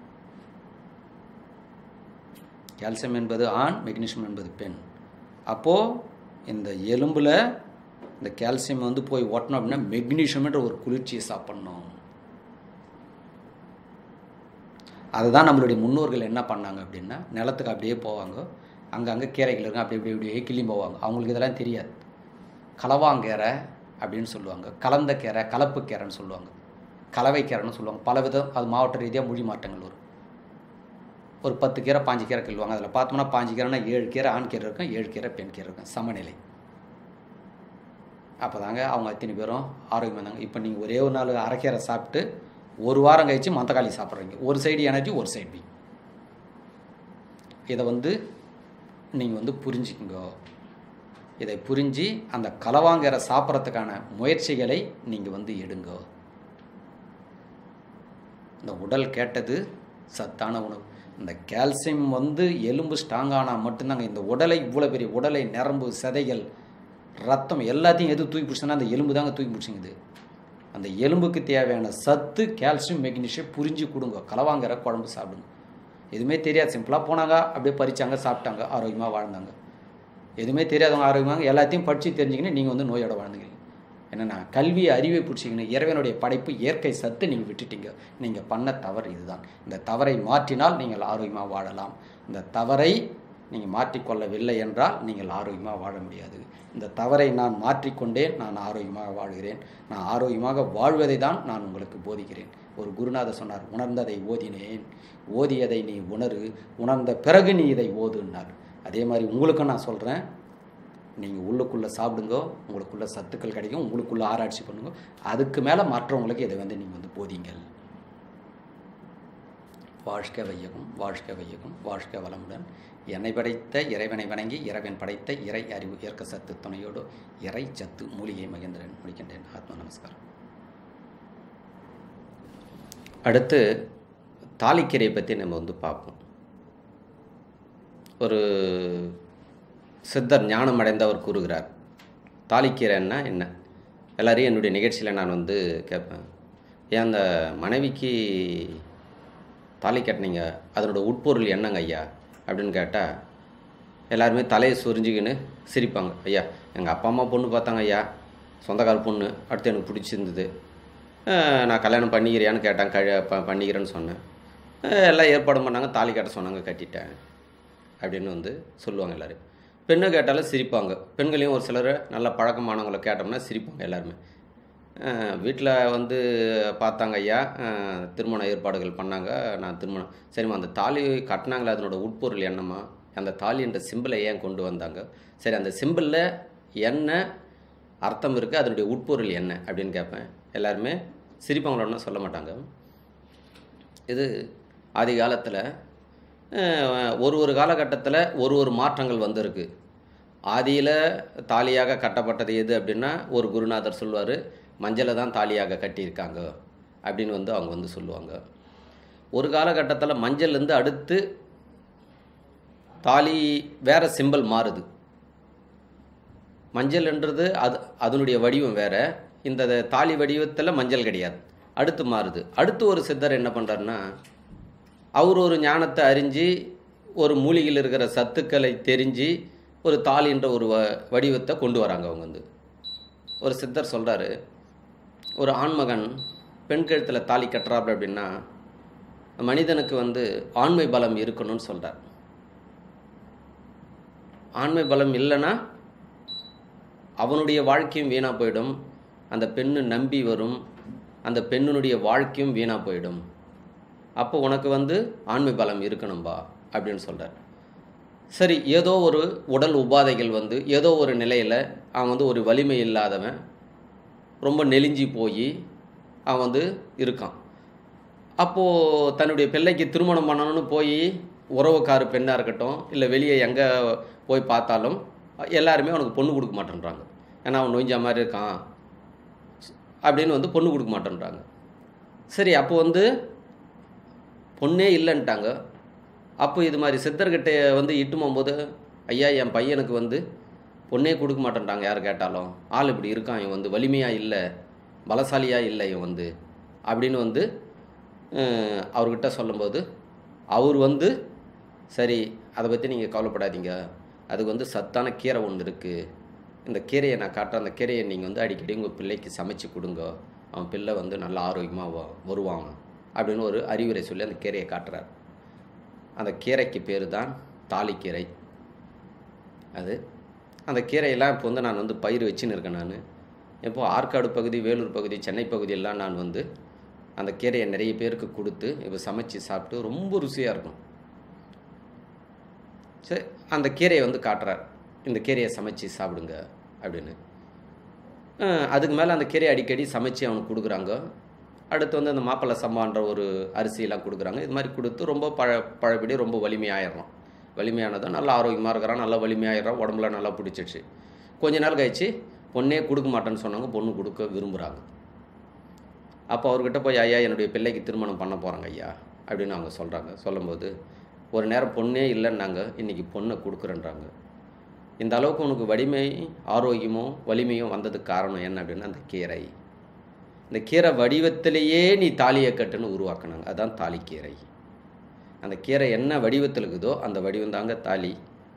கால்சியம் என்பது ஆண் மெக்னீஷியம் என்பது பெண் அப்போது இந்த எலும்பில் இந்த கால்சியம் வந்து போய் ஓட்டணும் அப்படின்னா மெக்னீஷியம்ன்ற ஒரு குளிர்ச்சியை சாப்பிட்ணும் அதுதான் நம்மளுடைய முன்னோர்கள் என்ன பண்ணாங்க அப்படின்னா நிலத்துக்கு அப்படியே போவாங்க அங்கங்கே கீரைகள் இருக்கும் அப்படி இப்படி இப்படியே கிள்ளி போவாங்க அவங்களுக்கு இதெல்லாம் தெரியாது கலவாங்கீரை அப்படின்னு சொல்லுவாங்க கலந்த கீரை கலப்பு கீரைன்னு சொல்லுவாங்க கலவை கீரைன்னு சொல்லுவாங்க பல விதம் அது மாவட்ட ரீதியாக மொழி மாற்றங்கள் வரும் ஒரு பத்து கீரை பாஞ்சு கீரை கிள்ளுவாங்க அதில் பார்த்தோம்னா பாஞ்சு கீரைனா ஏழு கீரை ஆண் கீரை இருக்கும் ஏழு கீரை பெண் கீரை இருக்கும் சமநிலை அப்போ தாங்க அவங்க அத்தனை பேரும் ஆரோக்கியமாக இருந்தாங்க இப்போ நீங்கள் ஒரே ஒரு நாள் அரைக்கீரை சாப்பிட்டு ஒரு வாரம் கழித்து மந்தக்காளி சாப்பிட்றீங்க ஒரு சைடு எனர்ஜி ஒரு சைடு பி இதை வந்து நீங்கள் வந்து புரிஞ்சுக்குங்க இதை புரிஞ்சு அந்த களவாங்கரை சாப்பிட்றதுக்கான முயற்சிகளை நீங்கள் வந்து எடுங்க இந்த உடல் கேட்டது சத்தான உணவு இந்த கால்சியம் வந்து எலும்பு ஸ்ட்ராங்கானால் மட்டும்தாங்க இந்த உடலை இவ்வளோ பெரிய உடலை நரம்பு சதைகள் ரத்தம் எல்லாத்தையும் எது தூக்கி பிடிச்சோன்னா அந்த எலும்பு தாங்க தூக்கி பிடிச்சிங்குது அந்த எலும்புக்கு தேவையான சத்து கால்சியம் மெக்னீஷியம் புரிஞ்சு கொடுங்க களவாங்கிற குழம்பு சாப்பிடுங்க எதுவுமே தெரியாது சிம்பிளாக போனாங்க அப்படியே பறிச்சாங்க சாப்பிட்டாங்க ஆரோக்கியமாக வாழ்ந்தாங்க எதுவுமே தெரியாதவங்க ஆரோக்கியமாக எல்லாத்தையும் படித்து தெரிஞ்சுக்கின்னு நீங்கள் வந்து நோயோட வாழ்ந்துக்கிறீங்க என்னென்னா கல்வி அறிவை பிடிச்சிக்கின்னு இறைவனுடைய படைப்பு இயற்கை சத்து நீங்கள் விட்டுட்டீங்க நீங்கள் பண்ண தவறு இதுதான் இந்த தவறை மாற்றினால் நீங்கள் ஆரோக்கியமாக வாழலாம் இந்த தவறை நீங்கள் மாற்றிக்கொள்ளவில்லை என்றால் நீங்கள் ஆரோக்கியமாக வாழ முடியாது இந்த தவறை நான் மாற்றிக்கொண்டேன் நான் ஆரோக்கியமாக வாழ்கிறேன் நான் ஆரோக்கியமாக வாழ்வதை தான் நான் உங்களுக்கு போதிக்கிறேன் ஒரு குருநாதர் சொன்னார் உணர்ந்ததை ஓதினேன் ஓதியதை நீ உணரு உணர்ந்த பிறகு நீ இதை ஓதுன்னார் அதே மாதிரி உங்களுக்கும் நான் சொல்கிறேன் நீங்கள் உள்ளுக்குள்ளே சாப்பிடுங்க உங்களுக்குள்ள சத்துக்கள் கிடைக்கும் உங்களுக்குள்ளே ஆராய்ச்சி பண்ணுங்க அதுக்கு மேலே மற்றவங்களுக்கு இதை வந்து நீங்கள் வந்து போதிங்கள் வாழ்க வையகம் வாழ்க வையகம் வாழ்க வளமுடன் என்னை படைத்த இறைவனை வணங்கி இறைவன் படைத்த இறை அறிவு இயற்க சத்து துணையோடு இறை சத்து மூலிகை மகேந்திரன் முடிக்கின்றேன் ஆத்ம நமஸ்காரம் அடுத்து தாலிக்கீரையை பற்றி நம்ம வந்து பார்ப்போம் ஒரு சித்தர் ஞானம் அடைந்தவர் கூறுகிறார் தாலிக்கீரைன்னா என்ன எல்லாரையும் என்னுடைய நிகழ்ச்சியில் நான் வந்து கேட்பேன் ஏன் அந்த மனைவிக்கு தாலி கட்டினீங்க அதனோட உட்பொருள் என்னங்க ஐயா அப்படின்னு கேட்டால் எல்லாருமே தலையை சொரிஞ்சுக்கின்னு சிரிப்பாங்க ஐயா எங்கள் அப்பா அம்மா பொண்ணு பார்த்தாங்க ஐயா சொந்தக்கார பொண்ணு அடுத்து எனக்கு பிடிச்சிருந்தது அஹ் நான் கல்யாணம் பண்ணிக்கிறியான்னு கேட்டேன் கழ ப பண்ணிக்கிறேன்னு சொன்னேன் அஹ் எல்லாம் ஏற்பாடு பண்ணாங்க தாலி கட்ட சொன்னாங்க கட்டிட்டேன் அப்படின்னு வந்து சொல்லுவாங்க எல்லோரும் பெண்ணை கேட்டாலும் சிரிப்பாங்க பெண்களையும் ஒரு சிலர் நல்ல பழக்கமானவங்களை கேட்டோம்னா சிரிப்பாங்க எல்லாருமே வீட்டில் வந்து பார்த்தாங்க ஐயா அஹ் திருமண ஏற்பாடுகள் பண்ணாங்க நான் திருமணம் சரிம்மா அந்த தாலி கட்டினாங்களே அதனோட உட்பொருள் என்னம்மா அந்த தாலி என்ற சிம்பிளை ஏன் கொண்டு வந்தாங்க சரி அந்த சிம்பிளில் என்ன அர்த்தம் இருக்குது அதனுடைய உட்பொருள் என்ன அப்படின்னு கேட்பேன் எல்லாருமே சிரிப்பாங்களோன்னா சொல்ல மாட்டாங்க இது ஆதி காலத்தில் ஒரு ஒரு காலகட்டத்தில் ஒரு ஒரு மாற்றங்கள் வந்திருக்கு ஆதியில் தாலியாக கட்டப்பட்டது எது அப்படின்னா ஒரு குருநாதர் சொல்லுவார் மஞ்சளை தான் தாலியாக கட்டியிருக்காங்க அப்படின்னு வந்து அவங்க வந்து சொல்லுவாங்க ஒரு காலகட்டத்தில் மஞ்சள்லேருந்து அடுத்து தாலி வேற சிம்பல் மாறுது மஞ்சள்ன்றது அது அதனுடைய வடிவம் வேற இந்த தாலி வடிவத்தில் மஞ்சள் கிடையாது அடுத்து மாறுது அடுத்து ஒரு சித்தர் என்ன பண்ணுறாருன்னா அவர் ஒரு ஞானத்தை அறிஞ்சு ஒரு மூலிகையில் இருக்கிற சத்துக்களை தெரிஞ்சு ஒரு தாலின்ற ஒரு வ வடிவத்தை கொண்டு வராங்க அவங்க வந்து ஒரு சித்தர் சொல்கிறாரு ஒரு ஆண்மகன் பெண் கழுத்தில் தாலி கட்டுறாப்புல அப்படின்னா மனிதனுக்கு வந்து ஆண்மை பலம் இருக்கணும்னு சொல்கிறார் ஆண்மை பலம் இல்லைன்னா அவனுடைய வாழ்க்கையும் வீணாக போயிடும் அந்த பெண்ணு நம்பி வரும் அந்த பெண்ணினுடைய வாழ்க்கையும் வீணாக போயிடும் அப்போ உனக்கு வந்து ஆண்மை பலம் இருக்கணும்பா அப்படின்னு சொல்கிறார் சரி ஏதோ ஒரு உடல் உபாதைகள் வந்து ஏதோ ஒரு நிலையில் அவன் வந்து ஒரு வலிமை இல்லாதவன் ரொம்ப நெலிஞ்சி போய் அவன் வந்து இருக்கான் அப்போது தன்னுடைய பிள்ளைக்கு திருமணம் பண்ணணும்னு போய் உறவுக்கார பெண்ணாக இருக்கட்டும் இல்லை வெளியே எங்கே போய் பார்த்தாலும் எல்லாருமே அவனுக்கு பொண்ணு கொடுக்க மாட்டேன்றாங்க ஏன்னா அவன் நொய்ஞ்ச மாதிரி இருக்கான் அப்படின்னு வந்து பொண்ணு கொடுக்க மாட்டேன்றாங்க சரி அப்போ வந்து பொண்ணே இல்லைன்ட்டாங்க அப்போ இது மாதிரி சித்தர்கிட்ட வந்து இட்டு போகும்போது ஐயா என் பையனுக்கு வந்து பொண்ணே கொடுக்க மாட்டேன்ட்டாங்க யார் கேட்டாலும் ஆள் இப்படி இருக்கான் இவன் வந்து வலிமையாக இல்லை பலசாலியாக இல்லை இவன் வந்து அப்படின்னு வந்து அஹ், அவர்கிட்ட சொல்லும்போது அவர் வந்து சரி அதை பற்றி நீங்கள் கவலைப்படாதீங்க அதுக்கு வந்து சத்தான கீரை ஒன்று இருக்குது இந்த கீரையை நான் காட்டுறேன் அந்த கீரையை நீங்கள் வந்து அடிக்கடி உங்கள் பிள்ளைக்கு சமைச்சு கொடுங்க அவன் பிள்ளை வந்து நல்ல ஆரோக்கியமாக வருவான் அப்படின்னு ஒரு அறிவுரை சொல்லி அந்த கீரையை காட்டுறார் அந்த கீரைக்கு பேர் தான் தாலிக்கீரை அது அந்த கீரையெல்லாம் இப்போ வந்து நான் வந்து பயிர் வச்சுன்னு இருக்கேன் நான் இப்போ ஆற்காடு பகுதி வேலூர் பகுதி சென்னை பகுதியெல்லாம் நான் வந்து அந்த கீரையை நிறைய பேருக்கு கொடுத்து இப்போ சமைச்சு சாப்பிட்டு ரொம்ப ருசியாக இருக்கும் சரி அந்த கீரையை வந்து காட்டுறார் இந்த கீரையை சமைச்சு சாப்பிடுங்க அப்படின்னு அஹ், அதுக்கு மேலே அந்த கீரையை அடிக்கடி சமைச்சு அவனுக்கு கொடுக்குறாங்க அடுத்து வந்து அந்த மாப்பிள்ளை சம்பான்ற ஒரு அரிசியெல்லாம் கொடுக்குறாங்க இது மாதிரி கொடுத்து ரொம்ப பழ பழப்படி ரொம்ப வலிமையாயிடுறான் வலிமையானதும் நல்லா ஆரோக்கியமாக இருக்கிறான் நல்லா வலிமையாயிடுறான் உடம்புல நல்லா பிடிச்சிடுச்சு கொஞ்ச நாள் கழிச்சு பொண்ணே கொடுக்க மாட்டேன்னு சொன்னாங்க பொண்ணு கொடுக்க விரும்புகிறாங்க அப்போ அவர்கிட்ட போய் ஐயா என்னுடைய பிள்ளைக்கு திருமணம் பண்ண போகிறாங்க ஐயா அப்படின்னு அவங்க சொல்கிறாங்க சொல்லும்போது ஒரு நேரம் பொண்ணே இல்லைன்னாங்க இன்றைக்கி பொண்ணை கொடுக்குறேன்றாங்க இந்த அளவுக்கு உனக்கு வலிமை ஆரோக்கியமும் வலிமையும் வந்ததுக்கு காரணம் என்ன அப்படின்னா அந்த கீரை இந்த கீரை வடிவத்திலேயே நீ தாலியை கட்டுன்னு உருவாக்குனாங்க அதான் தாலிக்கீரை அந்த கீரை என்ன வடிவத்தில் இருக்குதோ அந்த வடிவம் தாங்க தாலி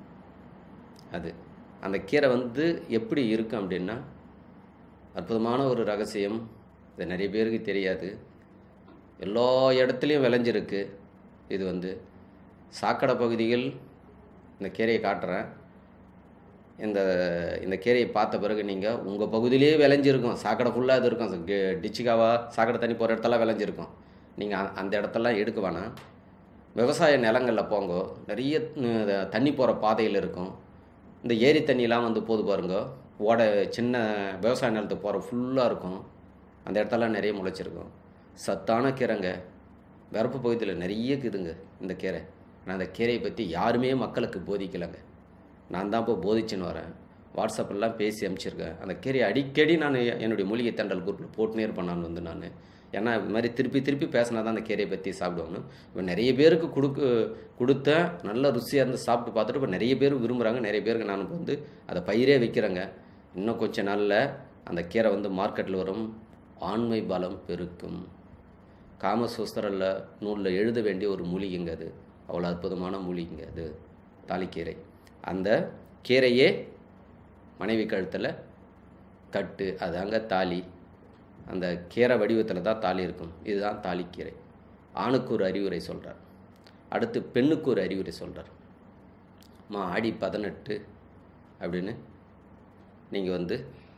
அது அந்த கீரை வந்து எப்படி இருக்கும் அப்படின்னா அற்புதமான ஒரு ரகசியம் இது நிறைய பேருக்கு தெரியாது எல்லா இடத்துலையும் விளைஞ்சிருக்கு இது வந்து சாக்கடை பகுதிகள் இந்த கீரையை காட்டுறேன் இந்த இந்த கீரையை பார்த்த பிறகு நீங்கள் உங்கள் பகுதியிலேயே விளைஞ்சிருக்கும் சாக்கடை ஃபுல்லாக இது இருக்கும் டி- டிச்சிகாவா சாக்கடை தண்ணி போகிற இடத்தெல்லாம் விளைஞ்சிருக்கும் நீங்கள் அந்த இடத்தெல்லாம் எடுக்க வேணாம் விவசாய நிலங்களில் போங்க நிறைய ம், தண்ணி போகிற பாதையில் இருக்கும் இந்த ஏரி தண்ணிலாம் வந்து போது பாருங்க ஓட சின்ன விவசாய நிலத்துக்கு போகிற ஃபுல்லாக இருக்கும் அந்த இடத்தெல்லாம் நிறைய முளைச்சிருக்கும் சத்தான கீரைங்க வரப்பு பகுதியில் நிறைய இருக்குதுங்க இந்த கீரை நான் அந்த கீரையை பற்றி யாருமே மக்களுக்கு போதிக்கலைங்க நான் தான் இப்போ போதிச்சுன்னு வரேன் வாட்ஸ்அப்லாம் பேசி அனுப்பிச்சிருக்கேன் அந்த கீரையை அடிக்கடி நான் என்னுடைய மூலிகை தண்டல் குரூப்பில் போட்டுனே இருப்பேன் நான் வந்து நான் ஏன்னா இது மாதிரி திருப்பி திருப்பி பேசினா தான் அந்த கீரையை பற்றி சாப்பிடுவாங்க இப்போ நிறைய பேருக்கு கொடுக்க கொடுத்தேன் நல்ல ருசியாக இருந்து சாப்பிட்டு பார்த்துட்டு இப்போ நிறைய பேர் விரும்புகிறாங்க நிறைய பேருக்கு நான் இப்போ வந்து அதை பயிரே வைக்கிறேங்க இன்னும் கொஞ்ச நாளில் அந்த கீரை வந்து மார்க்கெட்டில் வரும் ஆண்மை பலம் பெருக்கும் காமசூஸ்திரல்ல நூலில் எழுத வேண்டிய ஒரு மூலிகைங்க அது அவ்வளோ அற்புதமான மூலிகைங்க அது தாலிக்கீரை அந்த கீரையே மனைவி கழுத்தில் கட்டு அதாங்க தாலி அந்த கீரை வடிவத்தில் தான் தாலி இருக்கும் இதுதான் தாலிக்கீரை ஆணுக்கு ஒரு அறிவுரை சொல்கிறார் அடுத்து பெண்ணுக்கு ஒரு அறிவுரை சொல்கிறார் மா ஆடி பதினெட்டு அப்படின்னு நீங்கள் வந்து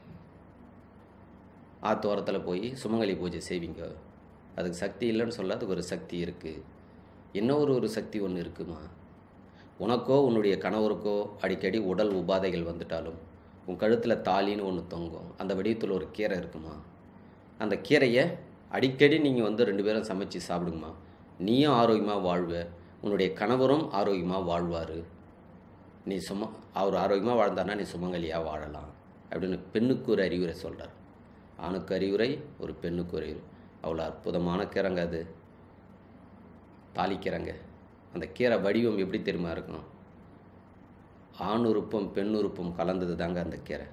ஆத்தோரத்தில் போய் சுமங்கலி பூஜை செய்வீங்க அதுக்கு சக்தி இல்லைன்னு சொல்ல அதுக்கு ஒரு சக்தி இருக்குது இன்னொரு ஒரு சக்தி ஒன்று இருக்குமா உனக்கோ உன்னுடைய கணவருக்கோ அடிக்கடி உடல் உபாதைகள் வந்துட்டாலும் உன் கழுத்தில் தாலின்னு ஒன்று தொங்கும் அந்த வடிவத்தில் ஒரு கீரை இருக்குமா அந்த கீரையை அடிக்கடி நீங்கள் வந்து ரெண்டு பேரும் சமைச்சு சாப்பிடுங்கம்மா நீயும் ஆரோக்கியமாக வாழ்வ உன்னுடைய கணவரும் ஆரோக்கியமாக வாழ்வார் நீ சும அவர் ஆரோக்கியமாக வாழ்ந்தார்னா நீ சுமங்கலியாக வாழலாம் அப்படின்னு பெண்ணுக்கு ஒரு அறிவுரை சொல்கிறார் ஆணுக்கு அறிவுரை ஒரு பெண்ணுக்கு ஒரு அறிவுரை அவ்வளோ அற்புதமான கீரைங்க அது தாளிக்கிறங்க அந்த கீரை வடிவம் எப்படி தெரியுமா இருக்கும் ஆண் உறுப்பும் பெண் உறுப்பும் கலந்தது தாங்க அந்த கீரை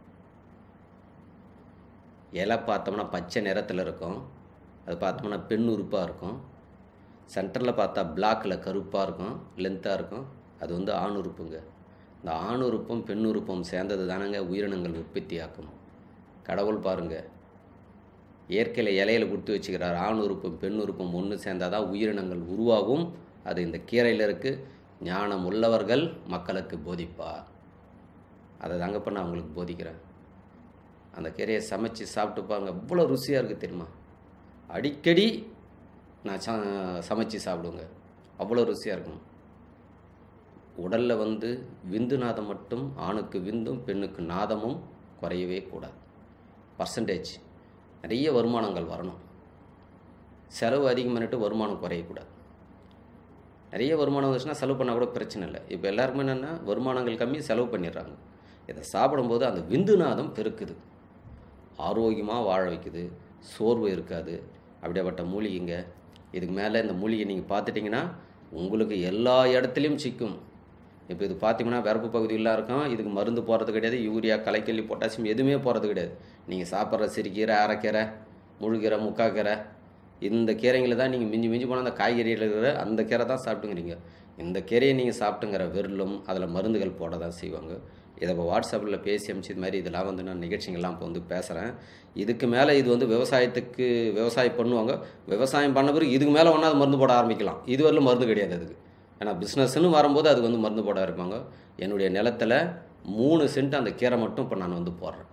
இலை பார்த்தோம்னா பச்சை நிறத்தில் இருக்கும் அது பார்த்தோம்னா பெண் உறுப்பாக இருக்கும் சென்டரில் பார்த்தா பிளாக்கில் கருப்பாக இருக்கும் லென்த்தாக இருக்கும் அது வந்து ஆண் உறுப்புங்க இந்த ஆண் உறுப்பும் பெண் உறுப்பும் சேர்ந்தது தானங்க உயிரினங்கள் உற்பத்தி ஆக்கும் கடவுள் பாருங்க இயற்கையில் இலையில கொடுத்து வச்சுக்கிறார் ஆண் உறுப்பும் பெண் உறுப்பும் ஒன்று சேர்ந்தால் தான் உயிரினங்கள் உருவாகும் அது இந்த கீரையில் இருக்குது ஞானம் உள்ளவர்கள் மக்களுக்கு போதிப்பார் அதை தாங்கப்ப நான் உங்களுக்கு போதிக்கிறேன் அந்த கீரையை சமைச்சு சாப்பிட்டு பாருங்க எவ்வளோ ருசியாக இருக்குது தெரியுமா அடிக்கடி நான் ச சமைச்சு சாப்பிடுவேங்க அவ்வளோ ருசியாக இருக்கும் உடலில் வந்து விந்து நாதம் மட்டும் ஆணுக்கு விந்தும் பெண்ணுக்கு நாதமும் குறையவே கூடாது பர்சன்டேஜ் நிறைய வருமானங்கள் வரணும் செலவு அதிகம் பண்ணிட்டு வருமானம் குறையக்கூடாது நிறைய வருமானம் வந்துச்சுன்னா செலவு பண்ணால் கூட பிரச்சனை இல்லை இப்போ எல்லாருக்குமே என்னென்னா வருமானங்கள் கம்மி செலவு பண்ணிடுறாங்க இதை சாப்பிடும்போது அந்த விந்துநாதம் பெருக்குது ஆரோக்கியமாக வாழ வைக்குது சோர்வு இருக்காது அப்படியேப்பட்ட மூலிகைங்க இதுக்கு மேலே இந்த மூலிகை நீங்கள் பார்த்துட்டிங்கன்னா உங்களுக்கு எல்லா இடத்துலையும் சிக்கும் இப்போ இது பார்த்தீங்கன்னா வரப்பு பகுதியெல்லாம் இருக்கும் இதுக்கு மருந்து போடுறது கிடையாது யூரியா களைக்கல்லி பொட்டாசியம் எதுவுமே போடுறது கிடையாது நீங்கள் சாப்பிட்ற சிறுகீரை அரைக்கீரை முழுக்கீரை முக்காக்கீரை இந்த கீரைங்களை தான் நீங்கள் மிஞ்சி மிஞ்சி போனால் அந்த காய்கறியில் இருக்கிற அந்த கீரை தான் சாப்பிட்டுங்கிறீங்க இந்த கீரையை நீங்கள் சாப்பிட்டுங்கிற வெறுலும் அதில் மருந்துகள் போட தான் செய்வாங்க இதை இப்போ வாட்ஸ்அப்பில் பேசி அமிச்சு இது மாதிரி இதெல்லாம் வந்து நான் நிகழ்ச்சிகள்லாம் இப்போ வந்து பேசுகிறேன் இதுக்கு மேலே இது வந்து விவசாயத்துக்கு விவசாயம் பண்ணுவாங்க விவசாயம் பண்ண பிறகு இதுக்கு மேலே ஒன்றா அது மருந்து போட ஆரம்பிக்கலாம் இது வரலும் மருந்து கிடையாது அதுக்கு ஏன்னா பிஸ்னஸ்னு வரும்போது அதுக்கு வந்து மருந்து போட இருப்பாங்க என்னுடைய நிலத்தில் மூணு சென்ட் அந்த கீரை மட்டும் இப்போ நான் வந்து போடுறேன்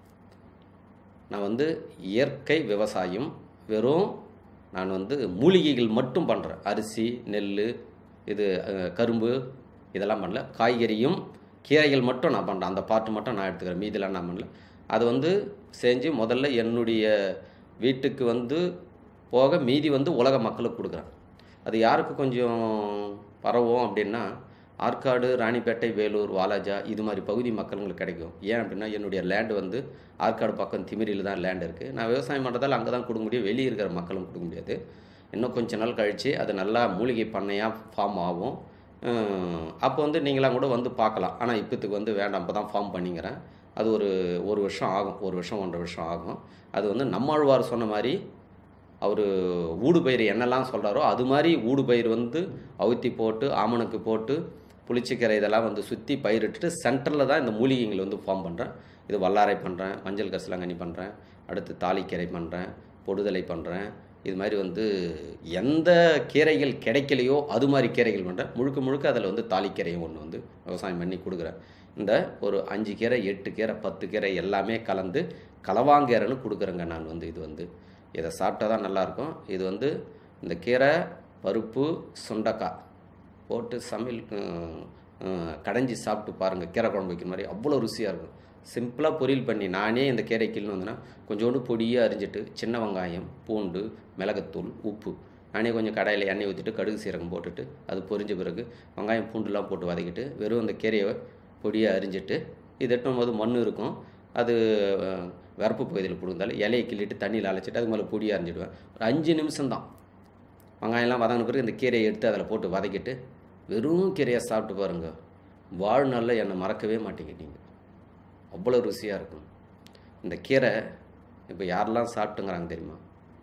நான் வந்து இயற்கை விவசாயம் வெறும் நான் வந்து மூலிகைகள் மட்டும் பண்ணுறேன் அரிசி நெல் இது அஹ், கரும்பு இதெல்லாம் பண்ணல காய்கறியும் கீரைகள் மட்டும் நான் பண்ணுறேன் அந்த பார்ட்டு மட்டும் நான் எடுத்துக்கிறேன் மீதிலாம் நான் பண்ணல அது வந்து செஞ்சு முதல்ல என்னுடைய வீட்டுக்கு வந்து போக மீதி வந்து உலக மக்களுக்கு கொடுக்குறேன் அது யாருக்கு கொஞ்சம் பரவும் அப்படின்னா ஆற்காடு ராணிப்பேட்டை வேலூர் வாலாஜா இது மாதிரி பகுதி மக்களுங்களுக்கு கிடைக்கும் ஏன் அப்படின்னா என்னுடைய லேண்டு வந்து ஆற்காடு பக்கம் திமிரியில் தான் லேண்ட் இருக்குது நான் விவசாயம் பண்ணுறதால அங்கே தான் கொடுக்க முடியும் வெளியே இருக்கிற மக்களும் கொடுக்க முடியாது இன்னும் கொஞ்ச நாள் கழித்து அது நல்லா மூலிகை பண்ணையாக ஃபார்ம் ஆகும் அஹ் அப்போ வந்து நீங்களாம் கூட வந்து பார்க்கலாம் ஆனால் இப்போத்துக்கு வந்து வேண்டாம் இப்போ தான் ஃபார்ம் பண்ணிக்கிறேன் அது ஒரு ஒரு வருஷம் ஆகும் ஒரு வருஷம் ஒன்றரை வருஷம் ஆகும் அது வந்து நம்மாழ்வார் சொன்ன மாதிரி அவர் ஊடு பயிர் என்னெல்லாம் சொல்கிறாரோ அது மாதிரி ஊடு பயிர் வந்து அவுத்தி போட்டு ஆமணக்கு போட்டு புளிச்சக்கீரை இதெல்லாம் வந்து சுற்றி பயிரிட்டுட்டு சென்டரில் தான் இந்த மூலிகைங்களை வந்து ஃபார்ம் பண்ணுறேன் இது வல்லாரை பண்ணுறேன் மஞ்சள் கரிசலாங்கண்ணி பண்ணுறேன் அடுத்து தாளிக்கீரை பண்ணுறேன் பொடுதலை பண்ணுறேன் இது மாதிரி வந்து எந்த கீரைகள் கிடைக்கலையோ அது மாதிரி கீரைகள் பண்ணுறேன் முழுக்க முழுக்க அதில் வந்து தாளிக்கீரையும் ஒன்று வந்து விவசாயம் பண்ணி கொடுக்குறேன் இந்த ஒரு அஞ்சு கீரை எட்டு கீரை பத்து கீரை எல்லாமே கலந்து கலவாங்கீரைன்னு கொடுக்குறேங்க நான் வந்து இது வந்து இதை சாப்பிட்டா தான் நல்லாயிருக்கும் இது வந்து இந்த கீரை பருப்பு சுண்டக்காய் போட்டு சமையல் ம், ம், கடைஞ்சி சாப்பிட்டு பாருங்கள் கீரை குழம்பு வைக்கிற மாதிரி அவ்வளோ ருசியாக இருக்கும் சிம்பிளாக பொரியல் பண்ணி நானே இந்த கீரை கிள்னு வந்தேன்னா கொஞ்சோண்டு பொடியாக அரிஞ்சிட்டு சின்ன வெங்காயம் பூண்டு மிளகுத்தூள் உப்பு நானே கொஞ்சம் கடாயில் எண்ணெய் ஊற்றிட்டு கடுகு சீரகம் போட்டுட்டு அது பொரிஞ்ச பிறகு வெங்காயம் பூண்டுலாம் போட்டு வதக்கிட்டு வெறும் அந்த கீரையை பொடியாக அரிஞ்சிட்டு இது எட்டும் போது மண் இருக்கும் அது அஹ், வரப்பு பகுதியில் கொடுந்தாலும் இலையை கிள்ளிட்டு தண்ணியில் அழைச்சிட்டு அது மேலே பொடியாக அரிஞ்சிடுவேன் ஒரு அஞ்சு நிமிஷம்தான் வெங்காயம்லாம் வதங்கின பிறகு இந்த கீரையை எடுத்து அதில் போட்டு வதக்கிட்டு வெறும் கீரையை சாப்பிட்டு பாருங்க வாழ்நாளில் என்னை மறக்கவே மாட்டீங்க நீங்கள் அவ்வளோ ருசியாக இருக்கும் இந்த கீரை இப்போ யாரெல்லாம் சாப்பிட்டுங்கிறாங்க தெரியுமா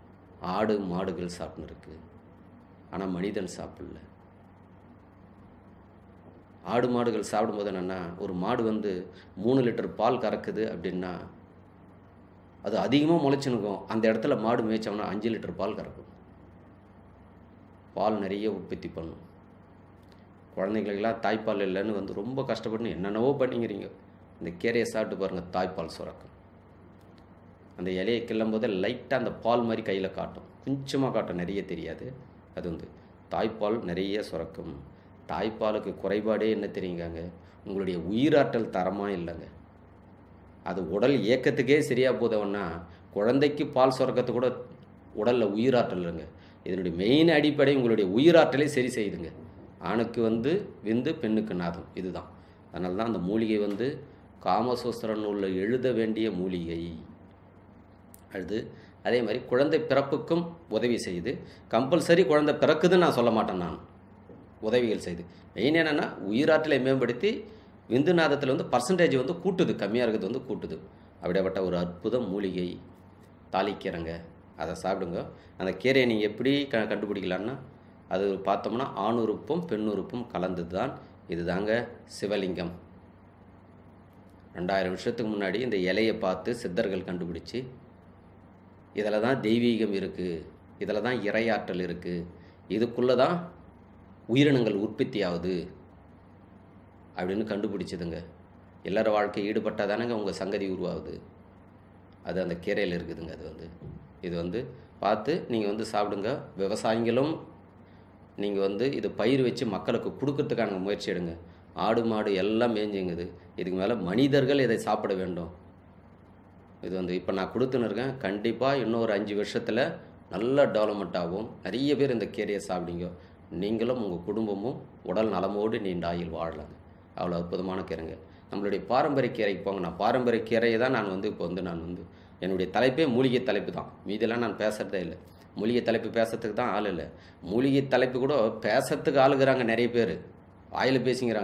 ஆடு மாடுகள் சாப்பிட்டுன்னு இருக்கு ஆனால் மனிதன் சாப்பிடல ஆடு மாடுகள் சாப்பிடும்போது என்னென்னா ஒரு மாடு வந்து மூணு லிட்டர் பால் கறக்குது அப்படின்னா அது அதிகமாக முளைச்சுனுக்கும் அந்த இடத்துல மாடு மேய்ச்சோம்னா அஞ்சு லிட்டர் பால் கறக்கும் பால் நிறைய உற்பத்தி பண்ணும் குழந்தைங்களுக்கெல்லாம் தாய்ப்பால் இல்லைன்னு வந்து ரொம்ப கஷ்டப்பட்டு என்னென்னவோ பண்ணிக்கிறீங்க இந்த கீரையை சாப்பிட்டு பாருங்கள் தாய்ப்பால் சுரக்கும் அந்த இலையை கிள்ளும் போது லைட்டாக அந்த பால் மாதிரி கையில் காட்டும் கொஞ்சமாக காட்டும் நிறைய தெரியாது அது வந்து தாய்ப்பால் நிறைய சுரக்கும் தாய்ப்பாலுக்கு குறைபாடே என்ன தெரியுங்காங்க உங்களுடைய உயிராற்றல் தரமாக இல்லைங்க அது உடல் இயக்கத்துக்கே சரியாக போதவன்னா குழந்தைக்கு பால் சுரக்கத்து கூட உடலில் உயிராற்றல் இல்லைங்க இதனுடைய மெயின் அடிப்படை உங்களுடைய உயிராற்றலை சரி செய்யுதுங்க ஆணுக்கு வந்து விந்து பெண்ணுக்கு நாதம் இதுதான் அதனால தான் அந்த மூலிகை வந்து காமசூஸ்திர நூலில் எழுத வேண்டிய மூலிகை அது அதே மாதிரி குழந்தை பிறப்புக்கும் உதவி செய்யுது கம்பல்சரி குழந்தை பிறக்குதுன்னு நான் சொல்ல மாட்டேன் நான் உதவிகள் செய்து மெயின் என்னென்னா உயிராற்றலை மேம்படுத்தி விந்துநாதத்தில் வந்து பர்சன்டேஜ் வந்து கூட்டுது கம்மியாக இருக்கிறது வந்து கூட்டுது அப்படியாப்பட்ட ஒரு அற்புத மூலிகை தாளிக்கீரைங்க அதை சாப்பிடுங்க அந்த கீரையை நீங்கள் எப்படி க கண்டுபிடிக்கலான்னா அது பார்த்தோம்னா ஆணுறுப்பும் பெண்ணுறுப்பும் கலந்தது தான் இதுதாங்க சிவலிங்கம் ரெண்டாயிரம் வருஷத்துக்கு முன்னாடி இந்த இலையை பார்த்து சித்தர்கள் கண்டுபிடிச்சி இதில் தான் தெய்வீகம் இருக்குது இதில் தான் இறையாற்றல் இருக்குது இதுக்குள்ளே தான் உயிரினங்கள் உற்பத்தி ஆகுது அப்படின்னு கண்டுபிடிச்சதுங்க எல்லார வாழ்க்கை ஈடுபட்டால் தானேங்க உங்கள் சங்கதி உருவாகுது அது அந்த கீரையில் இருக்குதுங்க அது வந்து இது வந்து பார்த்து நீங்கள் வந்து சாப்பிடுங்க விவசாயிகளும் நீங்கள் வந்து இது பயிர் வச்சு மக்களுக்கு கொடுக்கறதுக்கான முயற்சி எடுங்க ஆடு மாடு எல்லாம் மேய்ஞ்சுங்குது இதுக்கு மேலே மனிதர்கள் இதை சாப்பிட வேண்டும் இது வந்து இப்போ நான் கொடுத்துன்னு இருக்கேன் கண்டிப்பாக இன்னும் ஒரு அஞ்சு வருஷத்தில் நல்ல டெவலப்மெண்ட் ஆகும் நிறைய பேர் இந்த கீரையை சாப்பிடுங்க நீங்களும் உங்கள் குடும்பமும் உடல் நலமோடு நீண்ட ஆயுள் வாழலாங்க அவ்வளோ அற்புதமான கீரைங்க நம்மளுடைய பாரம்பரிய கீரைக்கு போங்க நான் பாரம்பரிய கீரையை தான் நான் வந்து இப்போ வந்து நான் வந்து என்னுடைய தலைப்பே மூலிகை தலைப்பு தான் மீதெல்லாம் நான் பேசுகிறதே இல்லை மூலிகை தலைப்பு பேசுறதுக்கு தான் ஆள் இல்லை மூலிகை தலைப்பு கூட பேசுறதுக்கு ஆளுகிறாங்க நிறைய பேர் வாயில் பேசிங்கிறாங்க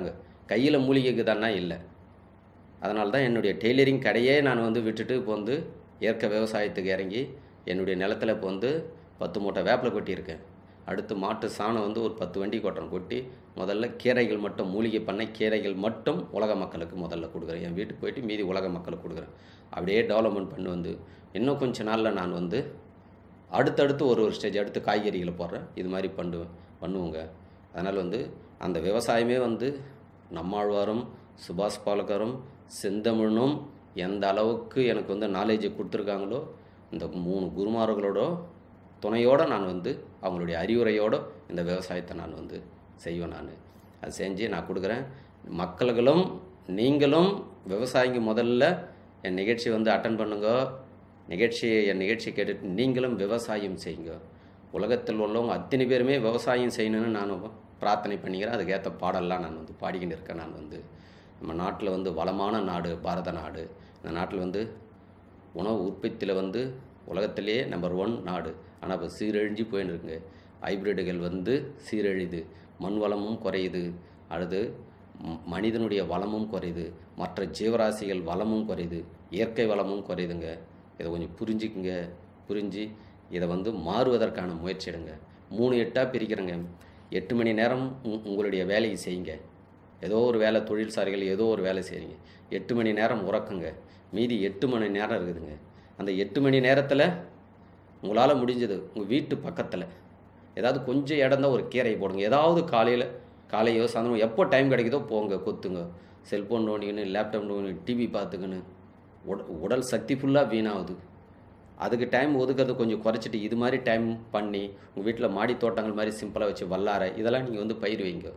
கையில் மூலிகைக்கு தானா இல்லை அதனால தான் என்னுடைய டெய்லரிங் கடையே நான் வந்து விட்டுட்டு இப்போ வந்து இயற்கை விவசாயத்துக்கு இறங்கி என்னுடைய நிலத்துல இப்போ வந்து பத்து மூட்டை வேப்பிலை கொட்டியிருக்கேன் அடுத்து மாட்டு சாணம் வந்து ஒரு பத்து வண்டி கொட்டணும் கொட்டி முதல்ல கீரைகள் மட்டும் மூலிகை பண்ணை கீரைகள் மட்டும் உலக மக்களுக்கு முதல்ல கொடுக்குறேன் என் வீட்டுக்கு போயிட்டு மீதி உலக மக்களுக்கு கொடுக்குறேன் அப்படியே டெவலப்மெண்ட் பண்ணி வந்து இன்னும் கொஞ்ச நாளில் நான் வந்து அடுத்தடுத்து ஒரு ஒரு ஸ்டேஜ் அடுத்து காய்கறிகளை போடுறேன் இது மாதிரி பண்ணுவேன் பண்ணுவோங்க அதனால் வந்து அந்த விவசாயமே வந்து நம்மாழ்வாரும் சுபாஷ் பாலகரும் செந்தமிழனும் எந்த அளவுக்கு எனக்கு வந்து நாலேஜை கொடுத்துருக்காங்களோ இந்த மூணு குருமார்களோட துணையோடு நான் வந்து அவங்களுடைய அறிவுரையோடு இந்த விவசாயத்தை நான் வந்து செய்வேன் நான் அது செஞ்சு நான் கொடுக்குறேன் மக்களும் நீங்களும் விவசாயிங்க முதல்ல என் நிகழ்ச்சி வந்து அட்டன் பண்ணுங்க நிகழ்ச்சியை என் நிகழ்ச்சி கேட்டுட்டு நீங்களும் விவசாயம் செய்யுங்க உலகத்தில் உள்ளவங்க அத்தனை பேருமே விவசாயம் செய்யணும்னு நான் பிரார்த்தனை பண்ணிக்கிறேன் அதுக்கேற்ற பாடல்லாம் நான் வந்து பாடிக்கிட்டு இருக்கேன் நான் வந்து நம்ம நாட்டில் வந்து வளமான நாடு பாரத நாடு இந்த நாட்டில் வந்து உணவு உற்பத்தியில் வந்து உலகத்திலேயே நம்பர் ஒன் நாடு ஆனால் இப்போ சீரழிஞ்சு போயின்னு இருக்குங்க ஹைப்ரிட்டுகள் வந்து சீரழிது மண் வளமும் குறையுது அடுத்து ம- மனிதனுடைய வளமும் குறையுது மற்ற ஜீவராசிகள் வளமும் குறையுது இயற்கை வளமும் குறையுதுங்க இதை கொஞ்சம் புரிஞ்சுக்குங்க புரிஞ்சு இதை வந்து மாறுவதற்கான முயற்சி எடுங்க மூணு எட்டாக பிரிக்கிறேங்க எட்டு மணி நேரம் உ- உங்களுடைய வேலையை செய்யுங்க ஏதோ ஒரு வேலை தொழில்சாரிகள் ஏதோ ஒரு வேலை செய்கிறீங்க எட்டு மணி நேரம் உறக்குங்க மீதி எட்டு மணி நேரம் இருக்குதுங்க அந்த எட்டு மணி நேரத்தில் உங்களால் முடிஞ்சது உங்கள் வீட்டு பக்கத்தில் ஏதாவது கொஞ்சம் இடம் தான் ஒரு கீரையை போடுங்க ஏதாவது காலையில் காலையோ சாயந்தரம் எப்போ டைம் கிடைக்குதோ போங்க கொத்துங்க செல்ஃபோன் நோண்டிக்கின்னு லேப்டாப் நோண்டி டிவி பார்த்துக்கின்னு உட உடல் சக்தி ஃபுல்லாக வீணாகுது அதுக்கு டைம் ஒதுக்கிறது கொஞ்சம் குறைச்சிட்டு இது மாதிரி டைம் பண்ணி உங்கள் வீட்டில் மாடி தோட்டங்கள் மாதிரி சிம்பிளாக வச்சு வல்லாரை இதெல்லாம் நீங்கள் வந்து பயிர் வைங்க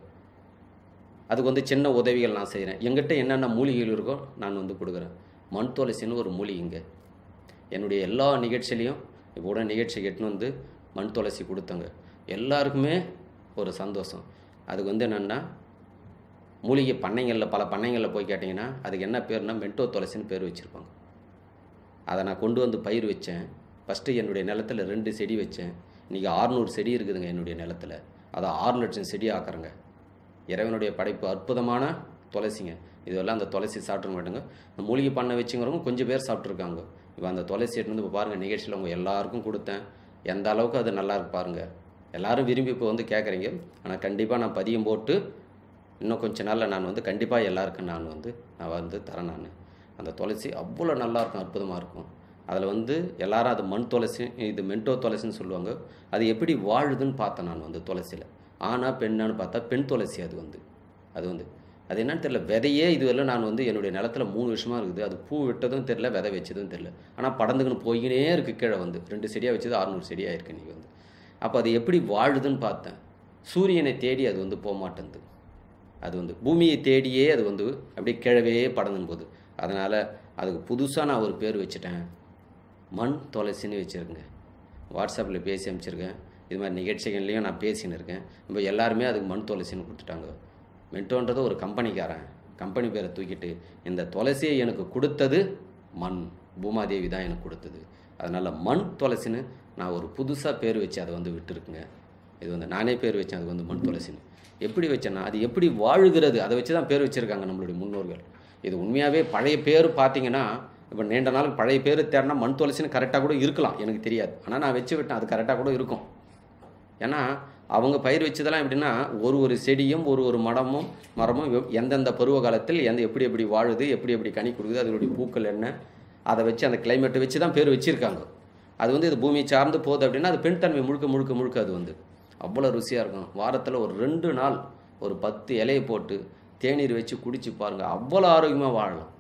அதுக்கு வந்து சின்ன உதவிகள் நான் செய்கிறேன் எங்கிட்ட என்னென்ன மூலிகைகள் இருக்கோ நான் வந்து கொடுக்குறேன் மண் துளசின்னு ஒரு மூலிகைங்க என்னுடைய எல்லா நிகழ்ச்சியிலையும் இப்போ கூட நிகழ்ச்சி எட்டுன்னு வந்து மண் துளசி கொடுத்தங்க எல்லாருக்குமே ஒரு சந்தோஷம் அதுக்கு வந்து என்னென்னா மூலிகை பண்ணைங்களில் பல பண்ணைங்களில் போய் கேட்டிங்கன்னா அதுக்கு என்ன பேர்னா மென்டோ துளசின்னு பேர் வச்சுருப்பாங்க அதை நான் கொண்டு வந்து பயிர் வச்சேன் ஃபஸ்ட்டு என்னுடைய நிலத்துல ரெண்டு செடி வச்சேன் இன்றைக்கி ஆறுநூறு செடி இருக்குதுங்க என்னுடைய நிலத்துல அதை ஆறு லட்சம் செடி ஆக்குறேங்க இறைவனுடைய படைப்பு அற்புதமான துளசிங்க இதெல்லாம் அந்த துளசி சாப்பிட்ற மாட்டாங்க இந்த மூலிகை பண்ண வச்சுங்கிறவங்க கொஞ்சம் பேர் சாப்பிட்ருக்காங்க இப்போ அந்த துளசி எடுத்து வந்து இப்போ பாருங்கள் நிகழ்ச்சியில் உங்கள் எல்லாருக்கும் கொடுத்தேன் எந்த அளவுக்கு அது நல்லா இருக்கு பாருங்க எல்லாரும் விரும்பி இப்போ வந்து கேட்குறீங்க ஆனால் கண்டிப்பாக நான் பதியம் போட்டு இன்னும் கொஞ்ச நாளில் நான் வந்து கண்டிப்பாக எல்லாருக்கும் நான் வந்து நான் வந்து தரேன் நான் அந்த துளசி அவ்வளோ நல்லா இருக்கும் அற்புதமாக இருக்கும் அதில் வந்து எல்லாரும் அது மண் துளசி இது மென்டோ துளசின்னு சொல்லுவாங்க அது எப்படி வாழுதுன்னு பார்த்தேன் நான் வந்து துளசியில் ஆனா பெண்ணான்னு பார்த்தா பெண் துளசி அது வந்து அது வந்து அது என்னன்னு தெரியல விதையே இதுவரை நான் வந்து என்னுடைய நிலத்துல மூணு வருஷமா இருக்குது அது பூ விட்டதும் தெரியல விதை வச்சதும் தெரியல ஆனால் படந்துக்குன்னு போய்கினே இருக்கு கீழே வந்து ரெண்டு செடியாக வச்சது அறுநூறு செடியாக இருக்கு நீங்க வந்து அப்போ அது எப்படி வாழுதுன்னு பார்த்தேன் சூரியனை தேடி அது வந்து போக மாட்டேங்குது அது வந்து பூமியை தேடியே அது வந்து அப்படியே கிழவே படந்துன்னு போகுது அதனால் அதுக்கு புதுசாக நான் ஒரு பேர் வச்சுட்டேன் மண் துளசின்னு வச்சுருக்கேங்க வாட்ஸ்அப்பில் பேசி அனுப்பிச்சிருக்கேன் இது மாதிரி நிகழ்ச்சிகள்லையும் நான் பேசின்னு இருக்கேன் இப்போ எல்லாருமே அதுக்கு மண் துளசின்னு கொடுத்துட்டாங்க மென்டோன்றது ஒரு கம்பெனிக்காரன் கம்பெனி பேரை தூக்கிட்டு இந்த துளசியை எனக்கு கொடுத்தது மண் பூமாதேவி தான் எனக்கு கொடுத்தது அதனால் மண் துளசின்னு நான் ஒரு புதுசாக பேர் வச்சு அதை வந்து விட்டுருக்குங்க இது வந்து நானே பேர் வச்சேன் அது வந்து மண் துளசின்னு எப்படி வச்சேன்னா அது எப்படி வாழுகிறது அதை வச்சு தான் பேர் வச்சுருக்காங்க நம்மளுடைய முன்னோர்கள் இது உண்மையாகவே பழைய பேர் பார்த்தீங்கன்னா இப்போ நீண்ட நாளுக்கு பழைய பேர் தேடினா மண் துளசின்னு கரெக்டாக கூட இருக்கலாம் எனக்கு தெரியாது ஆனால் நான் வச்சு விட்டேன் அது கரெக்டாக கூட இருக்கும் ஏன்னா அவங்க பயிர் வச்சதெல்லாம் எப்படின்னா ஒரு ஒரு செடியும் ஒரு ஒரு மரமும் மரமும் எவ்- எந்தெந்த பருவ காலத்தில் எந்த எப்படி எப்படி வாழுது எப்படி எப்படி கனி கொடுக்குது அதனுடைய பூக்கள் என்ன அதை வச்சு அந்த கிளைமேட்டை வச்சு தான் பேர் வச்சுருக்காங்க அது வந்து இது பூமி சார்ந்து போகுது அப்படின்னா அது பெண் தன்மை முழுக்க முழுக்க முழுக்க அது வந்து அவ்வளோ ருசியாக இருக்கும் வாரத்தில் ஒரு ரெண்டு நாள் ஒரு பத்து இலையை போட்டு தேநீர் வச்சு குடிச்சு பாருங்கள் அவ்வளோ ஆரோக்கியமாக வாழலாம்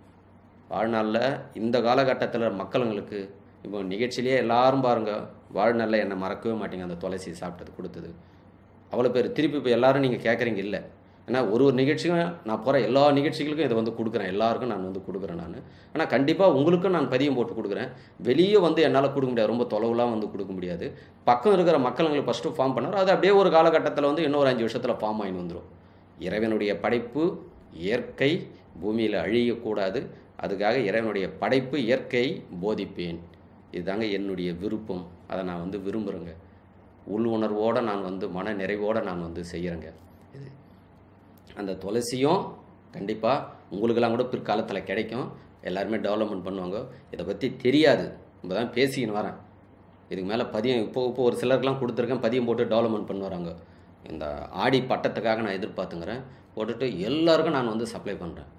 வாழ்நாளில் இந்த காலகட்டத்தில் மக்களுங்களுக்கு இப்போ நிகழ்ச்சியிலேயே எல்லாரும் பாருங்க வாழ்நாளில் என்னை மறக்கவே மாட்டீங்க அந்த துளசி சாப்பிட்டது கொடுத்தது அவ்வளோ பேர் திருப்பி இப்போ எல்லாரும் நீங்கள் கேட்குறீங்க இல்லை ஏன்னா ஒரு ஒரு நிகழ்ச்சியும் நான் போகிற எல்லா நிகழ்ச்சிகளுக்கும் இதை வந்து கொடுக்குறேன் எல்லாருக்கும் நான் வந்து கொடுக்குறேன் நான் ஆனால் கண்டிப்பாக உங்களுக்கும் நான் பதியம் போட்டு கொடுக்குறேன் வெளியே வந்து என்னால் கொடுக்க முடியாது ரொம்ப தொலைவுலாம் வந்து கொடுக்க முடியாது பக்கம் இருக்கிற மக்களுங்களுக்கு ஃபஸ்ட்டு ஃபார்ம் பண்ணார் அது அப்படியே ஒரு காலகட்டத்தில் வந்து இன்னொரு அஞ்சு வருஷத்தில் ஃபார்ம் ஆகி வந்துடும் இறைவனுடைய படைப்பு இயற்கை பூமியில் அழியக்கூடாது அதுக்காக இறைவனுடைய படைப்பு இயற்கை போதிப்பேன் இதுதாங்க என்னுடைய விருப்பம் அதை நான் வந்து விரும்புகிறேங்க உள் உணர்வோடு நான் வந்து மன நிறைவோடு நான் வந்து செய்கிறேங்க இது அந்த துளசியும் கண்டிப்பாக உங்களுக்கெல்லாம் கூட பிற்காலத்தில் கிடைக்கும் எல்லாருமே டெவலப்மெண்ட் பண்ணுவாங்க இதை பற்றி தெரியாது இப்போ தான் பேசிக்கின்னு வரேன் இதுக்கு மேலே பதியம் இப்போ இப்போ ஒரு சிலருக்குலாம் கொடுத்துருக்கேன் பதியம் போட்டு டெவலப்மெண்ட் பண்ணி வராங்க இந்த ஆடி பட்டத்துக்காக நான் எதிர்பார்த்துங்கிறேன் போட்டுட்டு எல்லாருக்கும் நான் வந்து சப்ளை பண்ணுறேன்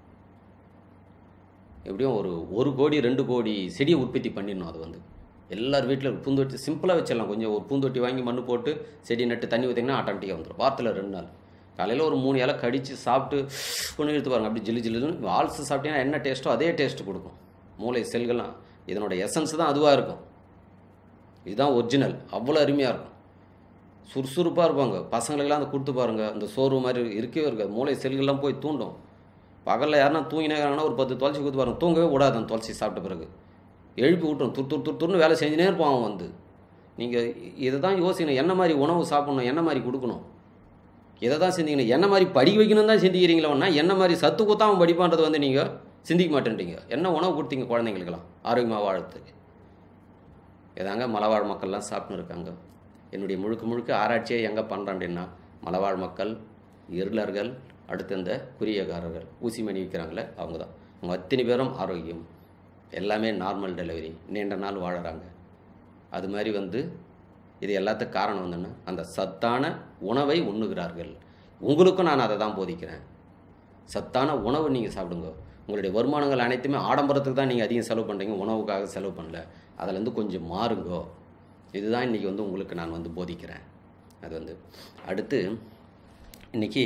எப்படியும் ஒரு ஒரு கோடி ரெண்டு கோடி செடியை உற்பத்தி பண்ணிடணும் அது வந்து எல்லார் வீட்டில் பூந்தொட்டி சிம்பிளாக வச்சிடலாம் கொஞ்சம் ஒரு பூந்தொட்டி வாங்கி மண்ணு போட்டு செடி நட்டு தண்ணி ஊற்றிங்கன்னா ஆட்டோமேட்டிக்காக வந்துடும் வாரத்தில் ரெண்டு நாள் காலையில் ஒரு மூணு இலை கடித்து சாப்பிட்டு கொண்டு எடுத்து பாருங்க அப்படி ஜில்லு ஜில்லுன்னு வால்ஸ் சாப்பிட்டீங்கன்னா என்ன டேஸ்ட்டோ அதே டேஸ்ட் கொடுக்கும் மூளை செல்கள்லாம் இதனோட எசன்ஸ் தான் அதுவாக இருக்கும் இதுதான் ஒரிஜினல் அவ்வளோ அருமையாக இருக்கும் சுறுசுறுப்பாக இருப்பாங்க பசங்களுக்கெல்லாம் அந்த கொடுத்து பாருங்கள் அந்த சோர்வு மாதிரி இருக்கவே இருக்காது மூளை செல்கள்லாம் போய் தூண்டும் பகலில் யாருன்னா தூங்கினாங்கன்னா ஒரு பத்து துளசி கொடுத்து பாருங்க தூங்கவே விடாது அந்த துளசி சாப்பிட்ட பிறகு எழுப்பி விட்டுரும் துரு துரு துரு துருன்னு வேலை செஞ்சுனே இருப்பான் அவன் வந்து நீங்கள் இதை தான் யோசிக்கணும் என்ன மாதிரி உணவு சாப்பிடணும் என்ன மாதிரி கொடுக்கணும் இதை தான் சிந்திக்கணும் என்ன மாதிரி படிக்க வைக்கணும் தான் சிந்திக்கிறீங்களா என்ன மாதிரி சத்து குத்தாமல் படிப்பான்றது வந்து நீங்கள் சிந்திக்க மாட்டேன்றீங்க என்ன உணவு கொடுத்தீங்க குழந்தைங்களுக்கெல்லாம் ஆரோக்கியமாக வாழறதுக்கு இதாங்க மலைவாழ் மக்கள்லாம் சாப்பிட்னு இருக்காங்க என்னுடைய முழுக்க முழுக்க ஆராய்ச்சியை எங்கே பண்ணுறேன் அப்படின்னா மலைவாழ் மக்கள் இருளர்கள் அடுத்து இந்த குரியகாரர்கள் ஊசி மணி விற்கிறாங்களே அவங்க தான் அவங்க அத்தனை பேரும் ஆரோக்கியம் எல்லாமே நார்மல் டெலிவரி நீண்ட நாள் வாழறாங்க அது மாதிரி வந்து இது எல்லாத்துக்கும் காரணம் வந்துன்னா அந்த சத்தான உணவை உண்ணுகிறார்கள் உங்களுக்கும் நான் அதை தான் போதிக்கிறேன் சத்தான உணவு நீங்கள் சாப்பிடுங்க உங்களுடைய வருமானங்கள் அனைத்துமே ஆடம்பரத்துக்கு தான் நீங்கள் அதிகம் செலவு பண்ணுறீங்க உணவுக்காக செலவு பண்ணல அதுலேருந்து கொஞ்சம் மாறுங்கோ இதுதான் இன்றைக்கி வந்து உங்களுக்கு நான் வந்து போதிக்கிறேன் அது வந்து அடுத்து இன்றைக்கி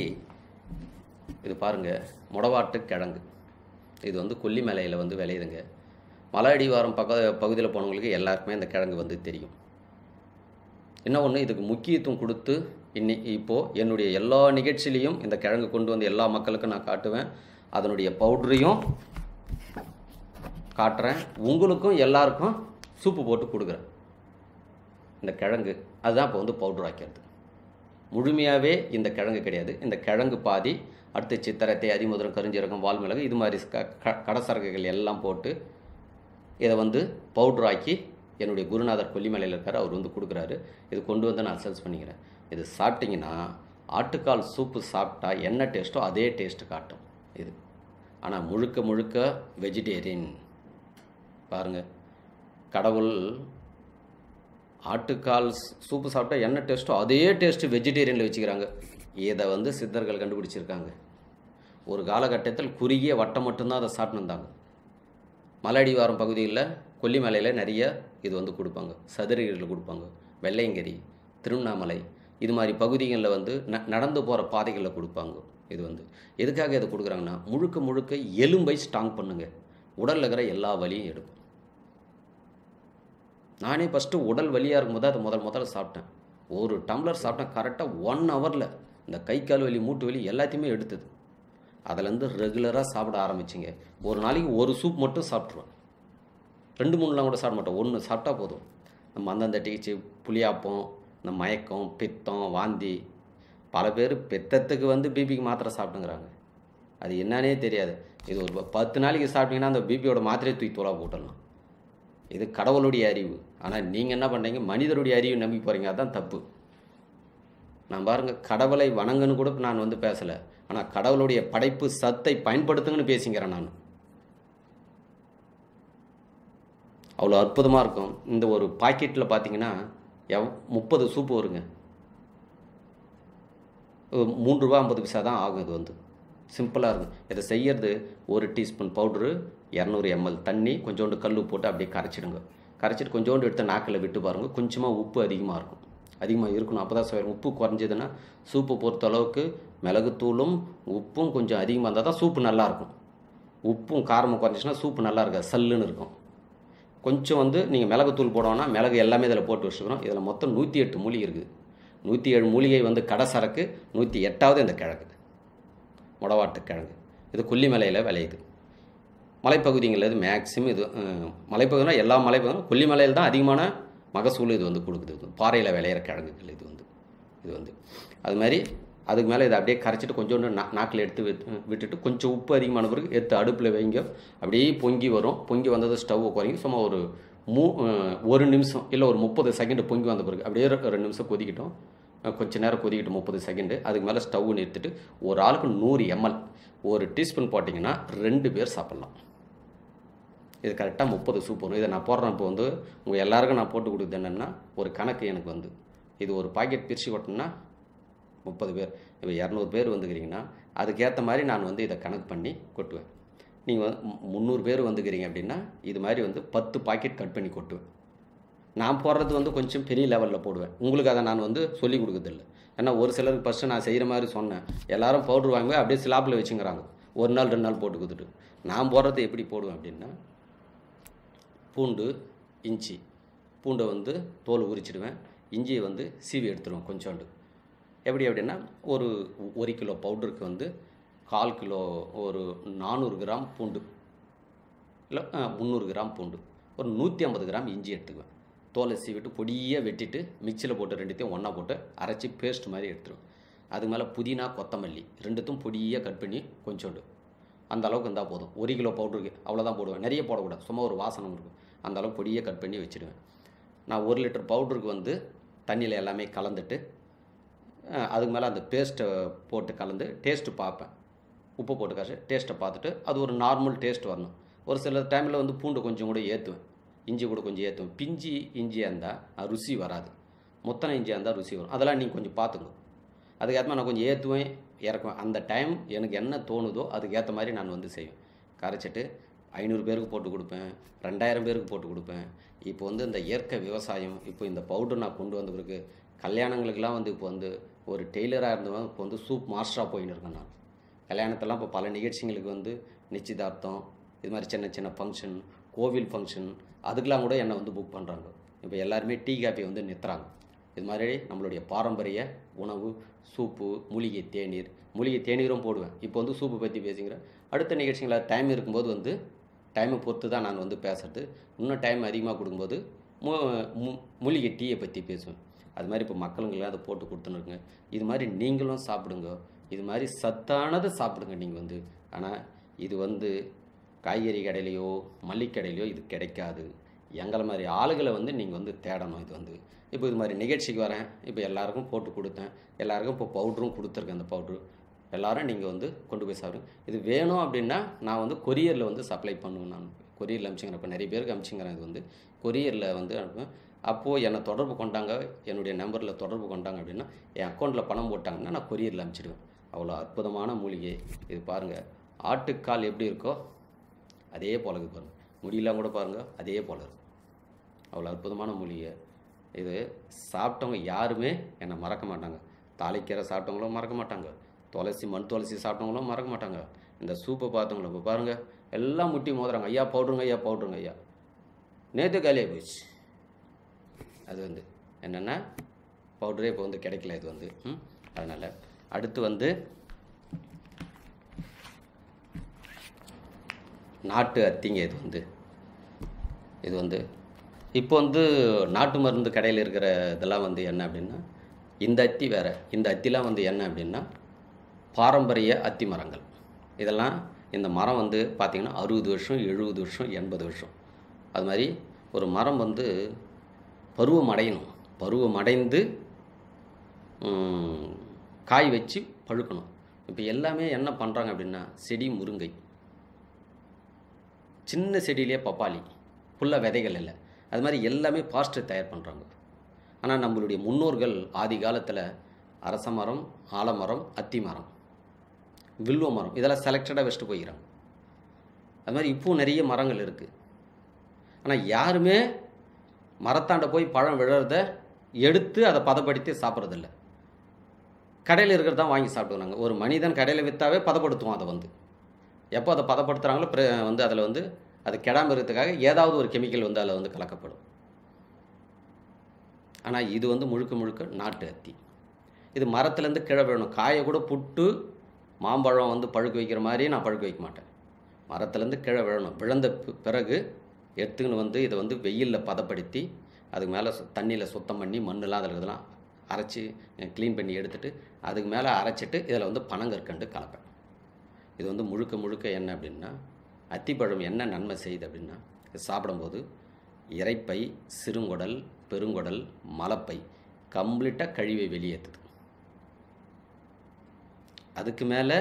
இது பாருங்கள் முடவாட்டு கிழங்கு இது வந்து கொல்லிமலையில் வந்து விளையுதுங்க மலை அடிவாரம் பக்க பகுதியில் போனவங்களுக்கு எல்லாருக்குமே இந்த கிழங்கு வந்து தெரியும் என்ன ஒன்று இதுக்கு முக்கியத்துவம் கொடுத்து இன்னி இப்போது என்னுடைய எல்லா நிகழ்ச்சியிலையும் இந்த கிழங்கு கொண்டு வந்து எல்லா மக்களுக்கும் நான் காட்டுவேன் அதனுடைய பவுடரையும் காட்டுறேன் உங்களுக்கும் எல்லாருக்கும் சூப்பு போட்டு கொடுக்குறேன் இந்த கிழங்கு அதுதான் இப்போ வந்து பவுடர் ஆக்கிறது முழுமையாகவே இந்த கிழங்கு கிடையாது இந்த கிழங்கு பாதி அடுத்து சித்திரத்தை அதிமுதிரம் கருஞ்சீரகம் வால்மிளகு இது மாதிரி க- க- கடசரகுகள் எல்லாம் போட்டு இதை வந்து பவுடர் ஆக்கி என்னுடைய குருநாதர் கொல்லிமலையில் இருக்கார் அவர் வந்து கொடுக்குறாரு இது கொண்டு வந்து நான் சேல்ஸ் பண்ணிக்கிறேன் இது சாப்பிட்டீங்கன்னா ஆட்டுக்கால் சூப்பு சாப்பிட்டா என்ன டேஸ்ட்டோ அதே டேஸ்ட்டு காட்டும் இது ஆனால் முழுக்க முழுக்க வெஜிடேரியன் பாருங்கள் கடவுள் ஆட்டுக்கால் சூப்பு சாப்பிட்டா என்ன டேஸ்ட்டோ அதே டேஸ்ட்டு வெஜிடேரியனில் வச்சுக்கிறாங்க இதை வந்து சித்தர்கள் கண்டுபிடிச்சிருக்காங்க ஒரு காலகட்டத்தில் குறுகிய வட்டம் மட்டும்தான் அதை சாப்பிட்டு இருந்தாங்க மலையடிவாரம் பகுதியில் கொல்லிமலையில் நிறைய இது வந்து கொடுப்பாங்க சதுரகிரியில் கொடுப்பாங்க வெள்ளையங்கிரி திருவண்ணாமலை இது மாதிரி பகுதிகளில் வந்து ந நடந்து போகிற பாதைகளில் கொடுப்பாங்க இது வந்து எதுக்காக இதை கொடுக்குறாங்கன்னா முழுக்க முழுக்க எலும்பை ஸ்ட்ராங் பண்ணுங்க உடலில் இருக்கிற எல்லா வலியும் எடுக்கும் நானே ஃபஸ்ட்டு உடல் வலியாக இருக்கும்போது அதை முதல் முதல்ல சாப்பிட்டேன் ஒரு டம்ளர் சாப்பிட்டேன் கரெக்டாக ஒன் ஹவரில் இந்த கை கால் வலி மூட்டு வலி எல்லாத்தையுமே எடுத்தது அதுலேருந்து ரெகுலராக சாப்பிட ஆரம்பிச்சிங்க ஒரு நாளைக்கு ஒரு சூப் மட்டும் சாப்பிட்ருவேன் ரெண்டு மூணுலாம் கூட சாப்பிட மாட்டோம் ஒன்று சாப்பிட்டா போதும் நம்ம அந்தந்த டீச்சு புளியாப்பம் இந்த மயக்கம் பித்தம் வாந்தி பல பேர் பித்தத்துக்கு வந்து பிபிக்கு மாத்திரை சாப்பிட்டுங்கிறாங்க அது என்னன்னே தெரியாது இது ஒரு ப- பத்து நாளைக்கு சாப்பிட்டீங்கன்னா அந்த பிபியோட மாத்திரையை தூக்கி தூளாக போட்டுடலாம் இது கடவுளுடைய அறிவு ஆனால் நீங்கள் என்ன பண்ணுறீங்க மனிதருடைய அறிவு நம்பி போகிறீங்க அதான் தப்பு நான் பாருங்க கடவுளை வணங்குன்னு கூட நான் வந்து பேசலை ஆனால் கடவுளுடைய படைப்பு சத்தை பயன்படுத்துங்கன்னு பேசிக்கிறேன் நான் அவ்வளோ அற்புதமாக இருக்கும் இந்த ஒரு பாக்கெட்டில் பார்த்தீங்கன்னா எவ் முப்பது சூப்பு வருங்க ஒரு மூன்று ரூபா ஐம்பது பைசா தான் ஆகும் இது வந்து சிம்பிளாக இருக்கும் இதை செய்யறது ஒரு டீஸ்பூன் பவுட்ரு இரநூறு எம்எல் தண்ணி கொஞ்சோண்டு கல் போட்டு அப்படியே கரைச்சிடுங்க கரைச்சிட்டு கொஞ்சோண்டு எடுத்து நாக்கில் விட்டு பாருங்க கொஞ்சமாக உப்பு அதிகமாக இருக்கும் அதிகமாக இருக்கணும் அப்போ தான் சுவையும் உப்பு குறைஞ்சதுன்னா சூப்பு பொறுத்த அளவுக்கு மிளகுத்தூளும் உப்பும் கொஞ்சம் அதிகமாக இருந்தால் தான் சூப்பு நல்லாயிருக்கும் உப்பும் காரமும் குறைஞ்சிச்சுன்னா சூப்பு நல்லா இருக்காது சல்லுன்னு இருக்கும் கொஞ்சம் வந்து நீங்கள் மிளகுத்தூள் போடணும்னா மிளகு எல்லாமே இதில் போட்டு வச்சுக்கிறோம் இதில் மொத்தம் நூற்றி எட்டு மூலிகை இருக்குது நூற்றி ஏழு மூலிகை வந்து கடசரக்கு நூற்றி எட்டாவது இந்த கிழங்கு முடவாட்டு கிழங்கு இது கொல்லிமலையில் விளையுது மலைப்பகுதிகளில் இது மேக்ஸிமம் இது அஹ், மலைப்பகுதினா எல்லா மலைப்பகுதியும் கொல்லிமலையில் தான் அதிகமான மகசூல் இது வந்து கொடுக்குது இது பாறையில் விளையிற கிழங்குகள் இது வந்து இது வந்து அது மாதிரி அதுக்கு மேலே இதை அப்படியே கரைச்சிட்டு கொஞ்சோண்டு நா நாக்கில் எடுத்து விட்டு விட்டுட்டு கொஞ்சம் உப்பு அதிகமான பிறகு எடுத்து அடுப்பில் வைங்க அப்படியே பொங்கி வரும் பொங்கி வந்தது ஸ்டவ் குறைங்க சும்மா ஒரு மூ அஹ், ஒரு நிமிஷம் இல்லை ஒரு முப்பது செகண்ட் பொங்கி வந்த பிறகு அப்படியே ஒரு ரெண்டு நிமிஷம் கொதிக்கட்டும் அஹ் கொஞ்ச நேரம் கொதிக்கிட்டு முப்பது செகண்டு அதுக்கு மேலே ஸ்டவ் நிறுத்திட்டு ஒரு ஆளுக்கு நூறு எம்எல் ஒரு டீஸ்பூன் போட்டிங்கன்னா ரெண்டு பேர் சாப்பிட்லாம் இது கரெக்டாக முப்பது சூப் வரும் இதை நான் போடுறேன் இப்போ வந்து உங்கள் எல்லாருக்கும் நான் போட்டு கொடுக்குறது என்னென்னா ஒரு கணக்கு எனக்கு வந்து இது ஒரு பாக்கெட் பிரித்து கொட்டினா முப்பது பேர் இப்போ இரநூறு பேர் வந்துக்கிறீங்கன்னா அதுக்கேற்ற மாதிரி நான் வந்து இதை கணக்கு பண்ணி கொட்டுவேன் நீங்கள் வந்து மு- முந்நூறு பேர் வந்துக்கிறீங்க அப்படின்னா இது மாதிரி வந்து பத்து பாக்கெட் கட் பண்ணி கொட்டுவேன் நான் போடுறது வந்து கொஞ்சம் பெரிய லெவலில் போடுவேன் உங்களுக்கு அதை நான் வந்து சொல்லி கொடுக்குறதில்ல ஏன்னா ஒரு சிலருக்கு ஃபஸ்ட்டு நான் செய்கிற மாதிரி சொன்னேன் எல்லாரும் பவுட்ரு வாங்கி அப்படியே ஸ்லாப்பில் வச்சுங்கிறாங்க ஒரு நாள் ரெண்டு நாள் போட்டு கொடுத்துட்டு நான் போடுறது எப்படி போடுவேன் அப்படின்னா பூண்டு இஞ்சி பூண்டை வந்து தோல் உரிச்சிடுவேன் இஞ்சியை வந்து சீவி எடுத்துருவேன் கொஞ்சோண்டு எப்படி அப்படின்னா ஒரு ஒரு கிலோ பவுடருக்கு வந்து கால் கிலோ ஒரு நானூறு கிராம் பூண்டு இல்லை முந்நூறு கிராம் பூண்டு ஒரு நூற்றி ஐம்பது கிராம் இஞ்சி எடுத்துக்குவேன் தோலை சீவிட்டு பொடியாக வெட்டிட்டு மிக்சியில் போட்டு ரெண்டுத்தையும் ஒன்றா போட்டு அரைச்சி பேஸ்ட் மாதிரி எடுத்துருவேன் அதுக்கு மேலே புதினா கொத்தமல்லி ரெண்டுத்தையும் பொடியாக கட் பண்ணி கொஞ்சோண்டு அந்த அளவுக்கு இருந்தால் போதும் ஒரு கிலோ பவுடருக்கு அவ்வளோதான் போடுவேன் நிறைய போடக்கூடாது சும்மா ஒரு வாசனை இருக்கும் அந்த அளவுக்கு பொடியாக கட் பண்ணி வச்சுடுவேன் நான் ஒரு லிட்டர் பவுடருக்கு வந்து தண்ணியில் எல்லாமே கலந்துட்டு அஹ், அதுக்கு மேலே அந்த பேஸ்ட்டை போட்டு கலந்து டேஸ்ட்டு பார்ப்பேன் உப்பு போட்டு காசு டேஸ்ட்டை பார்த்துட்டு அது ஒரு நார்மல் டேஸ்ட் வரணும் ஒரு சில டைமில் வந்து பூண்டு கொஞ்சம் கூட ஏற்றுவேன் இஞ்சி கூட கொஞ்சம் ஏற்றுவேன் பிஞ்சி இஞ்சியாக இருந்தால் ருசி வராது முத்தனை இஞ்சியாக இருந்தால் ருசி வரும் அதெல்லாம் நீங்கள் கொஞ்சம் பார்த்துங்க அதுக்கேற்ற நான் கொஞ்சம் ஏற்றுவேன் இறக்குவேன் அந்த டைம் எனக்கு என்ன தோணுதோ அதுக்கேற்ற மாதிரி நான் வந்து செய்வேன் கரைச்சிட்டு ஐநூறு பேருக்கு போட்டு கொடுப்பேன் ரெண்டாயிரம் பேருக்கு போட்டு கொடுப்பேன் இப்போ வந்து இந்த இயற்கை விவசாயம் இப்போ இந்த பவுடர் நான் கொண்டு வந்த பிறகு கல்யாணங்களுக்கெல்லாம் வந்து இப்போ வந்து ஒரு டெய்லராக இருந்தவன் இப்போ வந்து சூப் மாஸ்டராக போயின்னு இருக்கேன் நான் கல்யாணத்தெல்லாம் இப்போ பல நிகழ்ச்சிங்களுக்கு வந்து நிச்சயதார்த்தம் இது மாதிரி சின்ன சின்ன ஃபங்க்ஷன் கோவில் ஃபங்க்ஷன் அதுக்கெலாம் கூட என்னை வந்து புக் பண்ணுறாங்க இப்போ எல்லாருமே டீ காப்பி வந்து நிறுத்துறாங்க இது மாதிரி நம்மளுடைய பாரம்பரிய உணவு சூப்பு மூலிகை தேநீர் மூலிகை தேநீரும் போடுவேன் இப்போ வந்து சூப்பு பற்றி பேசுகிறேன் அடுத்த நிகழ்ச்சிகளில் டைம் இருக்கும்போது வந்து டைமை பொறுத்து தான் நான் வந்து பேசுறது இன்னும் டைம் அதிகமாக கொடுக்கும்போது மூ மூ- மூலிகை டீயை பற்றி பேசுவேன் அது மாதிரி இப்போ மக்களுங்களாம் அதை போட்டு கொடுத்துனுருங்க இது மாதிரி நீங்களும் சாப்பிடுங்க இது மாதிரி சத்தானதை சாப்பிடுங்க நீங்கள் வந்து ஆனால் இது வந்து காய்கறி கடையிலையோ மல்லிகை கடையிலையோ இது கிடைக்காது எங்களை மாதிரி ஆளுகளை வந்து நீங்கள் வந்து தேடணும் இது வந்து இப்போ இது மாதிரி நிகழ்ச்சிக்கு வரேன் இப்போ எல்லாருக்கும் போட்டு கொடுத்தேன் எல்லாருக்கும் இப்போ பவுட்ரும் கொடுத்துருக்கேன் அந்த பவுட்ரு எல்லாரும் நீங்கள் வந்து கொண்டு போய் சாப்பிடுங்க இது வேணும் அப்படின்னா நான் வந்து கொரியரில் வந்து சப்ளை பண்ணுவேன் நான் கொரியரில் அனுப்பிச்சுங்கிறேன் இப்போ நிறைய பேருக்கு அனுப்பிச்சுங்கிறேன் இது வந்து கொரியரில் வந்து அனுப்புவேன் அப்போது என்னை தொடர்பு கொண்டாங்க என்னுடைய நம்பரில் தொடர்பு கொண்டாங்க அப்படின்னா என் அக்கௌண்ட்டில் பணம் போட்டாங்கன்னா நான் கொரியரில் அனுப்பிச்சிடுவேன் அவ்வளோ அற்புதமான மூலிகை இது பாருங்கள் ஆட்டுக்கால் எப்படி இருக்கோ அதே போல இருக்கு பாருங்கள் முடியெல்லாம் கூட பாருங்கள் அதே போல இருக்கும் அவ்வளோ அற்புதமான மூலிகை இது சாப்பிட்டவங்க யாருமே என்னை மறக்க மாட்டாங்க தாளிக்கீரை சாப்பிட்டவங்களும் மறக்க மாட்டாங்க துளசி மண் துளசி சாப்பிட்டவங்களும் மறக்க மாட்டாங்க இந்த சூப்பை பார்த்தவங்களும் இப்போ பாருங்கள் எல்லாம் முட்டி மோதுறாங்க ஐயா பவுட்ருங்க ஐயா பவுட்ருங்க ஐயா நேற்று காலியாக போயிடுச்சு அது வந்து என்னென்னா பவுடரே இப்போ வந்து கிடைக்கல இது வந்து ம் அதனால் அடுத்து வந்து நாட்டு அத்திங்க இது வந்து இது வந்து இப்போ வந்து நாட்டு மருந்து கடையில் இருக்கிற இதெல்லாம் வந்து என்ன அப்படின்னா இந்த அத்தி வேறு இந்த அத்திலாம் வந்து என்ன அப்படின்னா பாரம்பரிய அத்தி மரங்கள் இதெல்லாம் இந்த மரம் வந்து பார்த்திங்கன்னா அறுபது வருஷம் எழுபது வருஷம் எண்பது வருஷம் அது மாதிரி ஒரு மரம் வந்து பருவம் அடையணும் பருவம் அடைந்து ம், காய் வச்சு பழுக்கணும் இப்போ எல்லாமே என்ன பண்ணுறாங்க அப்படின்னா செடி முருங்கை சின்ன செடியிலே பப்பாளி ஃபுல்லாக விதைகள் இல்லை அது மாதிரி எல்லாமே பாஸ்டர் தயார் பண்ணுறாங்க ஆனால் நம்மளுடைய முன்னோர்கள் ஆதி காலத்தில் அரச மரம் ஆலமரம் அத்தி மரம் வில்வ மரம் இதெல்லாம் செலக்டடாக வச்சுட்டு போய்க்கிறாங்க அது மாதிரி இப்போவும் நிறைய மரங்கள் இருக்குது ஆனால் யாருமே மரத்தாண்ட போய் பழம் விழுறத எடுத்து அதை பதப்படுத்தி சாப்பிட்றதில்ல கடையில் இருக்கிறது தான் வாங்கி சாப்பிடுவாங்க ஒரு மனிதன் கடையில் விற்றாவே பதப்படுத்துவான் அதை வந்து எப்போ அதை பதப்படுத்துகிறாங்களோ பிற வந்து அதில் வந்து அது கெடாமல் இருக்கிறதுக்காக ஏதாவது ஒரு கெமிக்கல் வந்து அதில் வந்து கலக்கப்படும் ஆனால் இது வந்து முழுக்க முழுக்க நாட்டு அத்தி இது மரத்துலேருந்து கீழே விழணும் காயை கூட புட்டு மாம்பழம் வந்து பழுக்க வைக்கிற மாதிரி நான் பழுக்க வைக்க மாட்டேன் மரத்துலேருந்து கீழே விழணும் விழுந்த பி- பிறகு எடுத்துக்கின்னு வந்து இதை வந்து வெயிலில் பதப்படுத்தி அதுக்கு மேலே தண்ணியில் சுத்தம் பண்ணி மண்ணெல்லாம் அதில் இதெல்லாம் அரைச்சி க்ளீன் பண்ணி எடுத்துட்டு அதுக்கு மேலே அரைச்சிட்டு இதில் வந்து பனங்கற்கண்டு கலப்பேன் இது வந்து முழுக்க முழுக்க என்ன அப்படின்னா அத்திப்பழம் என்ன நன்மை செய்யுது அப்படின்னா இது சாப்பிடும்போது இரைப்பை சிறுங்குடல் பெருங்குடல் மலப்பை கம்ப்ளீட்டாக கழிவை வெளியேற்றுது அதுக்கு மேலே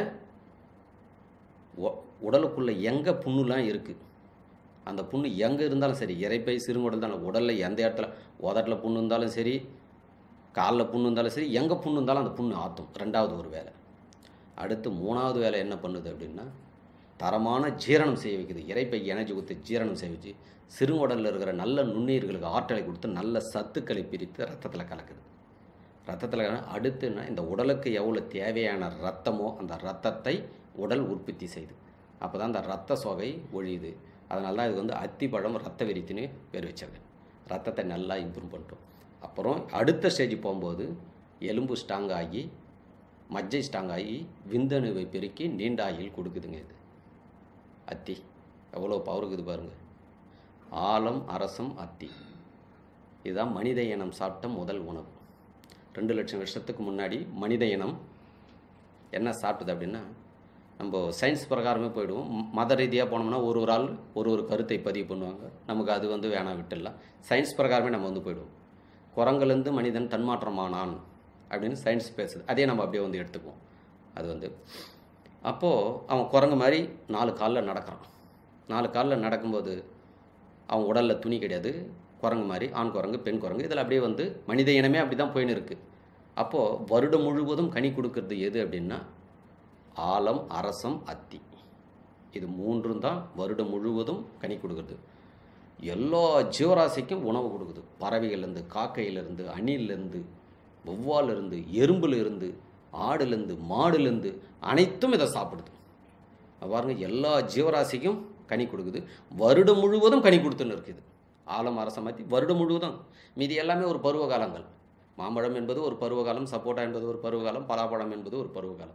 உடலுக்குள்ளே எங்கே புண்ணுலாம் இருக்குது அந்த புண்ணு எங்கே இருந்தாலும் சரி இறைப்பை சிறுங்குடல் தான் உடலில் எந்த இடத்துல உதட்டில் புண்ணு இருந்தாலும் சரி காலில் புண்ணு இருந்தாலும் சரி எங்கே புண்ணு இருந்தாலும் அந்த புண்ணு ஆற்றும் ரெண்டாவது ஒரு வேலை அடுத்து மூணாவது வேலை என்ன பண்ணுது அப்படின்னா தரமான ஜீரணம் செய்ய வைக்குது இறைப்பை எனர்ஜி கொடுத்து ஜீரணம் செய்ய வச்சு சிறுங்குடலில் இருக்கிற நல்ல நுண்ணுயிர்களுக்கு ஆற்றலை கொடுத்து நல்ல சத்துக்களை பிரித்து ரத்தத்தில் கலக்குது ரத்தத்தில் அடுத்து என்ன இந்த உடலுக்கு எவ்வளோ தேவையான ரத்தமோ அந்த ரத்தத்தை உடல் உற்பத்தி செய்யுது அப்போ தான் அந்த ரத்த சோகை ஒழியுது அதனால தான் இது வந்து அத்திப்பழம் ரத்த விரித்துன்னு பேர் வச்சிருக்கேன் ரத்தத்தை நல்லா இம்ப்ரூவ் பண்ணிட்டோம் அப்புறம் அடுத்த ஸ்டேஜ் போகும்போது எலும்பு ஸ்ட்ராங் ஆகி மஜ்ஜை ஸ்ட்ராங் ஆகி விந்தணுவை பெருக்கி நீண்ட ஆயில் கொடுக்குதுங்க இது அத்தி எவ்வளோ பவர் இருக்குது பாருங்கள் ஆலம் அரசம் அத்தி இதுதான் மனித இனம் சாப்பிட்ட முதல் உணவு ரெண்டு லட்சம் வருஷத்துக்கு முன்னாடி மனித இனம் என்ன சாப்பிட்டது அப்படின்னா நம்ம சயின்ஸ் பிரகாரமே போயிடுவோம் ம- மத ரீதியாக போனோம்னா ஒரு ஒரு ஆள் ஒரு ஒரு கருத்தை பதிவு பண்ணுவாங்க நமக்கு அது வந்து வேணாம் விட்டுடலாம் சயின்ஸ் பிரகாரமே நம்ம வந்து போயிடுவோம் குரங்குலேருந்து மனிதன் தன்மாற்றமானான் அப்படின்னு சயின்ஸ் பேசுது அதே நம்ம அப்படியே வந்து எடுத்துக்குவோம் அது வந்து அப்போது அவன் குரங்கு மாதிரி நாலு காலில் நடக்கிறான் நாலு காலில் நடக்கும்போது அவன் உடலில் துணி கிடையாது குரங்கு மாதிரி ஆண் குரங்கு பெண் குரங்கு இதில் அப்படியே வந்து மனித இனமே அப்படி தான் போயின்னு இருக்குது அப்போது வருடம் முழுவதும் கனி கொடுக்கறது எது அப்படின்னா ஆலம் அரசம் அத்தி இது மூன்றும் தான் வருடம் முழுவதும் கனி கொடுக்குறது எல்லா ஜீவராசிக்கும் உணவு கொடுக்குது பறவைகள்லேருந்து காக்கையிலேருந்து அணிலேருந்து வௌவாலிருந்து எறும்புலேருந்து ஆடுலேருந்து மாடுலேருந்து அனைத்தும் இதை சாப்பிடுது பாருங்க எல்லா ஜீவராசிக்கும் கனி கொடுக்குது வருடம் முழுவதும் கனி கொடுத்துன்னு இருக்குது ஆலம் அரசம் மாற்றி வருடம் முழுவதும் மீதி எல்லாமே ஒரு பருவ காலங்கள் மாம்பழம் என்பது ஒரு பருவகாலம் சப்போட்டா என்பது ஒரு பருவகாலம் பலாப்பழம் என்பது ஒரு பருவகாலம்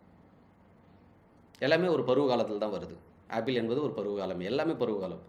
எல்லாமே ஒரு பருவ காலத்தில் தான் வருது ஆப்பிள் என்பது ஒரு பருவகாலம் எல்லாமே பருவகாலம்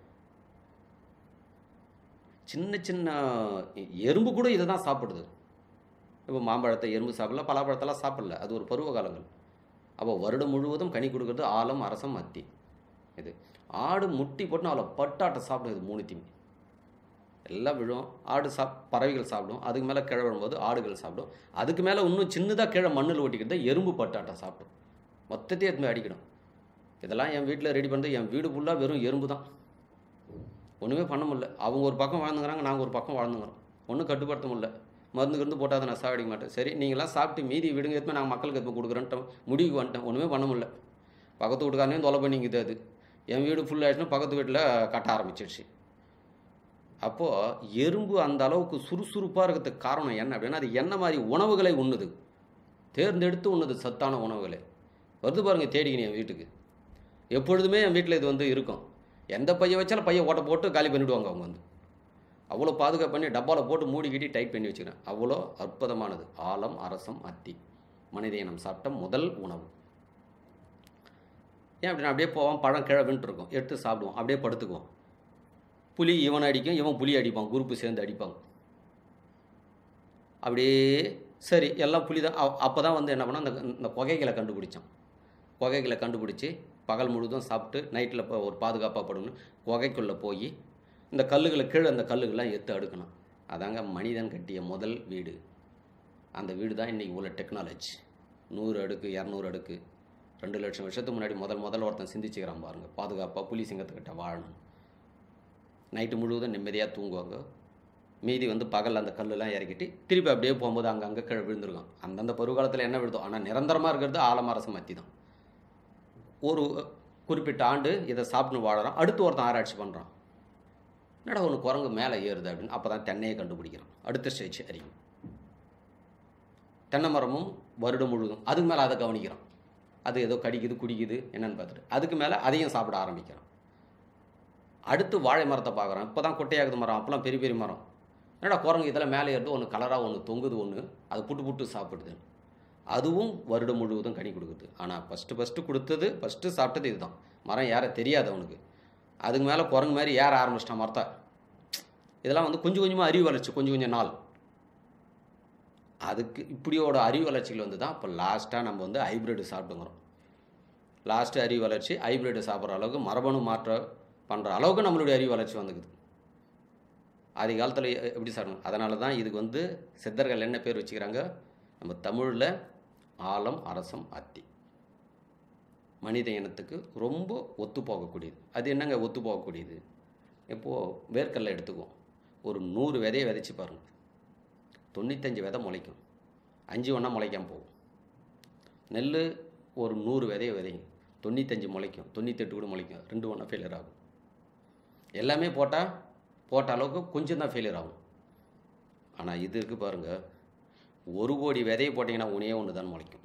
சின்ன சின்ன எறும்பு கூட இதை தான் சாப்பிடுது இப்போ மாம்பழத்தை எறும்பு சாப்பிடல பலாப்பழத்தெல்லாம் சாப்பிடல அது ஒரு பருவ காலங்கள் அப்போ வருடம் முழுவதும் கனி கொடுக்கறது ஆலம் அரசம் அத்தி இது ஆடு முட்டி போட்டு அவளை பட்டாட்டை சாப்பிடும் இது மூணுத்தையுமே எல்லாம் விழும் ஆடு சாப் பறவைகள் சாப்பிடும் அதுக்கு மேலே கீழே விழும்போது ஆடுகள் சாப்பிடும் அதுக்கு மேலே இன்னும் சின்னதாக கீழே மண்ணில் ஒட்டிக்கிறது எறும்பு பட்டாட்டை சாப்பிடும் மொத்தத்தையும் எடுத்து போய் அடிக்கணும் இதெல்லாம் என் வீட்டில் ரெடி பண்ணுறது என் வீடு ஃபுல்லாக வெறும் எறும்பு தான் ஒன்றுமே பண்ண முடியல அவங்க ஒரு பக்கம் வாழ்ந்துங்கிறாங்க நாங்கள் ஒரு பக்கம் வாழ்ந்துங்கிறோம் ஒன்றும் கட்டுப்படுத்த முடியல மருந்து கிருந்து போட்டால் அதை நான் சாப்பிட மாட்டேன் சரி நீங்களாம் சாப்பிட்டு மீதி விடுங்க எடுத்து நாங்கள் மக்களுக்கு எடுத்து கொடுக்குறேன்ட்டு முடிவுக்கு வந்துட்டேன் ஒன்றுமே பண்ண முடியல பக்கத்து வீட்டுக்காரனையும் தொலை பண்ணிக்குது அது என் வீடு ஃபுல் ஆயிடுச்சுன்னா பக்கத்து வீட்டில் கட்ட ஆரம்பிச்சிடுச்சு அப்போது எறும்பு அந்த அளவுக்கு சுறுசுறுப்பாக இருக்கிறதுக்கு காரணம் என்ன அப்படின்னா அது என்ன மாதிரி உணவுகளை உண்ணுது தேர்ந்தெடுத்து உண்ணுது சத்தான உணவுகளை வருது பாருங்க தேடிக்கினு என் வீட்டுக்கு எப்பொழுதுமே என் வீட்டில் இது வந்து இருக்கும் எந்த பைய வச்சாலும் பைய ஓட்ட போட்டு காலி பண்ணிவிடுவாங்க அவங்க வந்து அவ்வளோ பாதுகாப்பு பண்ணி டப்பாவில் போட்டு மூடி கட்டி டைட் பண்ணி வச்சுக்கிறேன் அவ்வளோ அற்புதமானது ஆலம் அரசம் அத்தி மனித இனம் சாப்பிட்ட முதல் உணவு ஏன் அப்படின்னா அப்படியே போவான் பழம் கிழ இருக்கும் எடுத்து சாப்பிடுவோம் அப்படியே படுத்துக்குவோம் புலி இவனை அடிக்கும் இவன் புலி அடிப்பான் குரூப்பு சேர்ந்து அடிப்பாங்க அப்படியே சரி எல்லாம் புலி தான் அப்போ தான் வந்து என்ன பண்ணா அந்த இந்த புகைகளை கண்டுபிடிச்சான் புகைகளை கண்டுபிடிச்சி பகல் முழுதும் சாப்பிட்டு நைட்டில் இப்போ ஒரு பாதுகாப்பாக படணும் குகைக்குள்ளே போய் இந்த கல்லுகளை கீழே அந்த கல்லுகள்லாம் எடுத்து அடுக்கணும் அதாங்க மனிதன் கட்டிய முதல் வீடு அந்த வீடு தான் இன்றைக்கி உள்ள டெக்னாலஜி நூறு அடுக்கு இரநூறு அடுக்கு ரெண்டு லட்சம் வருஷத்துக்கு முன்னாடி முதல் முதல்ல ஒருத்தன் சிந்திச்சுக்கிறான் பாருங்க பாதுகாப்பாக புலி சிங்கத்துக்கிட்ட வாழணும் நைட்டு முழுவதும் நிம்மதியாக தூங்குவாங்க மீதி வந்து பகல் அந்த கல்லெல்லாம் இறக்கிட்டு திருப்பி அப்படியே போகும்போது அங்கங்கே கீழே விழுந்துருக்கும் அந்தந்த பருவகாலத்தில் என்ன விழுதோ ஆனால் நிரந்தரமாக இருக்கிறது ஆலமரசம் மத்தி தான் ஒரு குறிப்பிட்ட ஆண்டு இதை சாப்பிட்டு வாழறான் அடுத்து ஒருத்தன் ஆராய்ச்சி பண்ணுறான் என்னடா ஒன்று குரங்கு மேலே ஏறுது அப்படின்னு அப்போ தான் தென்னையை கண்டுபிடிக்கிறான் அடுத்த ஸ்டேஜ் அறியும் தென்னை மரமும் வருடம் முழுதும் அதுக்கு மேலே அதை கவனிக்கிறான் அது ஏதோ கடிக்குது குடிக்குது என்னன்னு பார்த்துட்டு அதுக்கு மேலே அதையும் சாப்பிட ஆரம்பிக்கிறான் அடுத்து வாழை மரத்தை பார்க்குறோம் இப்போ தான் குட்டையாகுது மரம் அப்போலாம் பெரிய பெரிய மரம் என்னடா குரங்கு இதெல்லாம் மேலே ஏறுது ஒன்று கலராக ஒன்று தொங்குது ஒன்று அது புட்டு புட்டு சாப்பிடுது அதுவும் வருடம் முழுவதும் கனி கொடுக்குது ஆனால் ஃபஸ்ட்டு ஃபஸ்ட்டு கொடுத்தது ஃபஸ்ட்டு சாப்பிட்டது இதுதான் மரம் ஏற தெரியாது அவனுக்கு அதுக்கு மேலே குரங்கு மாதிரி ஏற ஆரம்பிச்சிட்டான் மரத்தை இதெல்லாம் வந்து கொஞ்சம் கொஞ்சமாக அறிவு வளர்ச்சி கொஞ்சம் கொஞ்சம் நாள் அதுக்கு இப்படியோட அறிவு வளர்ச்சிகள் வந்து தான் இப்போ லாஸ்ட்டாக நம்ம வந்து ஹைப்ரிட் சாப்பிட்டுங்கிறோம் லாஸ்ட்டு அறிவு வளர்ச்சி ஹைப்ரிட் சாப்பிட்ற அளவுக்கு மரபணு மாற்ற பண்ணுற அளவுக்கு நம்மளுடைய அறிவு வளர்ச்சி வந்துக்குது ஆதி காலத்தில் எப்படி சாப்பிடணும் அதனால தான் இதுக்கு வந்து சித்தர்கள் என்ன பேர் வச்சுக்கிறாங்க நம்ம தமிழில் ஆலம் அரசம் அத்தி மனித இனத்துக்கு ரொம்ப ஒத்து போகக்கூடியது அது என்னங்க ஒத்து போகக்கூடியது இப்போது வேர்க்கடலை எடுத்துக்குவோம் ஒரு நூறு விதையை விதைச்சி பாருங்கள் தொண்ணூத்தஞ்சு விதை முளைக்கும் அஞ்சு ஒன்றா முளைக்காம போகும் நெல் ஒரு நூறு விதையை விதைங்க தொண்ணூத்தஞ்சு முளைக்கும் தொண்ணூத்தெட்டு கூட முளைக்கும் ரெண்டு ஒன்றா ஃபெயிலியர் ஆகும் எல்லாமே போட்டால் போட்ட அளவுக்கு கொஞ்சம் தான் ஃபெயிலியர் ஆகும் ஆனால் இது இருக்குது பாருங்கள் ஒரு கோடி விதையை போட்டிங்கன்னா ஒன்றே ஒன்று தான் முளைக்கும்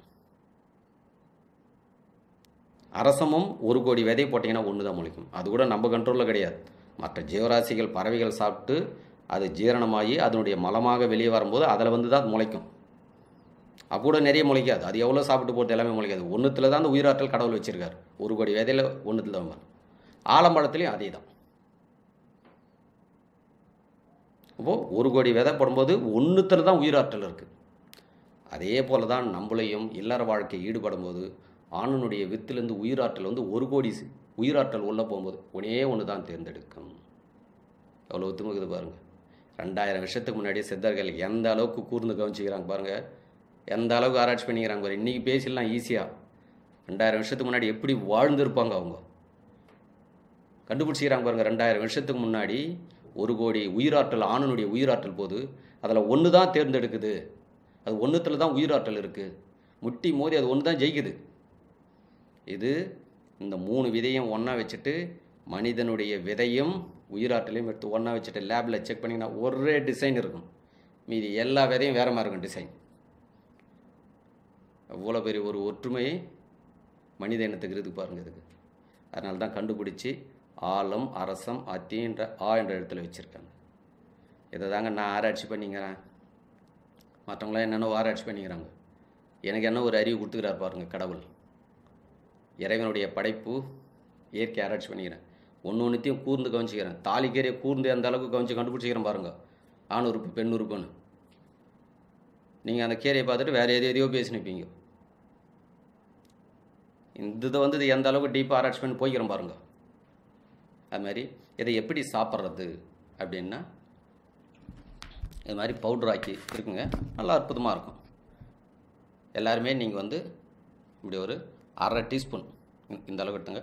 அரசமும் ஒரு கோடி விதை போட்டிங்கன்னா ஒன்று தான் முளைக்கும் அது கூட நம்ம கண்ட்ரோலில் கிடையாது மற்ற ஜீவராசிகள் பறவைகள் சாப்பிட்டு அது ஜீரணமாகி அதனுடைய மலமாக வெளியே வரும்போது அதில் வந்து தான் அது முளைக்கும் அப்போ கூட நிறைய முளைக்காது அது எவ்வளோ சாப்பிட்டு போட்டு எல்லாமே முளைக்காது ஒன்றுத்தில் தான் அந்த உயிராற்றல் கடவுள் வச்சுருக்கார் ஒரு கோடி விதையில் ஒன்றுத்தில் தான் வரும் ஆலம்பழத்துலேயும் அதே தான் அப்போது ஒரு கோடி விதை போடும்போது ஒன்றுத்தில் தான் உயிராற்றல் இருக்குது அதே போல தான் நம்மளையும் இல்லற வாழ்க்கை ஈடுபடும் போது ஆணனுடைய வித்திலிருந்து உயிராற்றல் வந்து ஒரு கோடி சி- உயிராற்றல் உள்ளே போகும்போது ஒன்றே ஒன்று தான் தேர்ந்தெடுக்கும் எவ்வளோ ஒத்துமுக்குது பாருங்கள் ரெண்டாயிரம் வருஷத்துக்கு முன்னாடியே சித்தர்கள் எந்த அளவுக்கு கூர்ந்து கவனிச்சிக்கிறாங்க பாருங்கள் எந்த அளவுக்கு ஆராய்ச்சி பண்ணிக்கிறாங்க பாருங்க இன்றைக்கி பேசிடலாம் ஈஸியாக ரெண்டாயிரம் வருஷத்துக்கு முன்னாடி எப்படி வாழ்ந்திருப்பாங்க அவங்க கண்டுபிடிச்சிக்கிறாங்க பாருங்க ரெண்டாயிரம் வருஷத்துக்கு முன்னாடி ஒரு கோடி உயிராற்றல் ஆணனுடைய உயிராற்றல் போது அதில் ஒன்று தான் தேர்ந்தெடுக்குது அது ஒன்றுத்தில் தான் உயிராற்றல் இருக்குது முட்டி மோதி அது ஒன்று தான் ஜெயிக்குது இது இந்த மூணு விதையும் ஒன்றா வச்சுட்டு மனிதனுடைய விதையும் உயிராற்றலையும் எடுத்து ஒன்றா வச்சுட்டு லேபில் செக் பண்ணிங்கன்னா ஒரே டிசைன் இருக்கும் மீதி எல்லா விதையும் வேற மாதிரி இருக்கும் டிசைன் அவ்வளோ பெரிய ஒரு ஒற்றுமை மனித இனத்துக்கு இருக்குது பாருங்க இதுக்கு அதனால தான் கண்டுபிடிச்சி ஆலம் அரசம் அத்தின்ற ஆ என்ற இடத்துல வச்சுருக்காங்க இதை தாங்க நான் ஆராய்ச்சி பண்ணிக்கிறேன் மற்றவங்களாம் என்னென்ன ஆராய்ச்சி பண்ணிக்கிறாங்க எனக்கு என்ன ஒரு அறிவு கொடுத்துக்கிறார் பாருங்க கடவுள் இறைவனுடைய படைப்பு இயற்கை ஆராய்ச்சி பண்ணிக்கிறேன் ஒன்று ஒன்றுத்தையும் கூர்ந்து கவனிச்சிக்கிறேன் தாலிக்கேரியை கூர்ந்து அந்த அளவுக்கு கவனிச்சு கண்டுபிடிச்சிக்கிறேன் பாருங்க ஆண் உறுப்பு பெண் உறுப்புன்னு நீங்கள் அந்த கீரையை பார்த்துட்டு வேறு எது எதையோ பேசினிப்பீங்க இந்த இதை வந்து இது எந்த அளவுக்கு டீப்பாக ஆராய்ச்சி பண்ணி போய்க்கிறோம் பாருங்க அது மாதிரி இதை எப்படி சாப்பிட்றது அப்படின்னா இது மாதிரி பவுடர் ஆக்கி இருக்குங்க நல்லா அற்புதமாக இருக்கும் எல்லாருமே நீங்கள் வந்து இப்படி ஒரு அரை டீஸ்பூன் இந்த அளவு எடுத்துங்க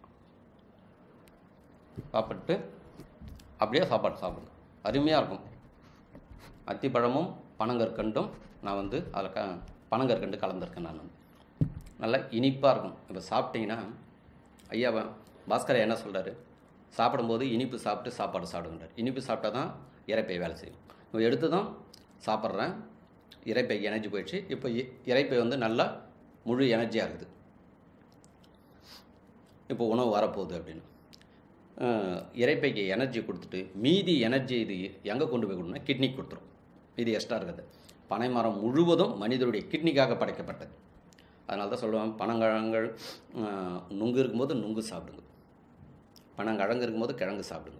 சாப்பிட்டு அப்படியே சாப்பாடு சாப்பிடுங்க அருமையாக இருக்கும் அத்திப்பழமும் பனங்கற்கண்டும் நான் வந்து அதில் க பனங்கற்கண்டு கலந்துருக்கேன் நான் வந்து நல்லா இனிப்பாக இருக்கும் இப்போ சாப்பிட்டீங்கன்னா ஐயா பா- பாஸ்கர் என்ன சொல்கிறாரு சாப்பிடும்போது இனிப்பு சாப்பிட்டு சாப்பாடு சாப்பிடுங்கன்றார் இனிப்பு சாப்பிட்டா தான் இறைப்பை வேலை செய்யும் இப்போ எடுத்து தான் சாப்பிட்றேன் இறைப்பை எனர்ஜி போயிடுச்சு இப்போ இ- இறைப்பை வந்து நல்லா முழு எனர்ஜியாக இருக்குது இப்போ உணவு வரப்போகுது அப்படின்னு அஹ், இறைப்பைக்கு எனர்ஜி கொடுத்துட்டு மீதி எனர்ஜி இது எங்கே கொண்டு போய் கொடுனா கிட்னிக்கு கொடுத்துரும் மீதி எக்ஸ்ட்ரா இருக்குது பனைமரம் முழுவதும் மனிதருடைய கிட்னிக்காக படைக்கப்பட்டது அதனால தான் சொல்லுவேன் பனங்கிழங்கள் அஹ், நுங்கு இருக்கும்போது நுங்கு சாப்பிடுங்க பனங்கிழங்கு இருக்கும்போது கிழங்கு சாப்பிடுங்க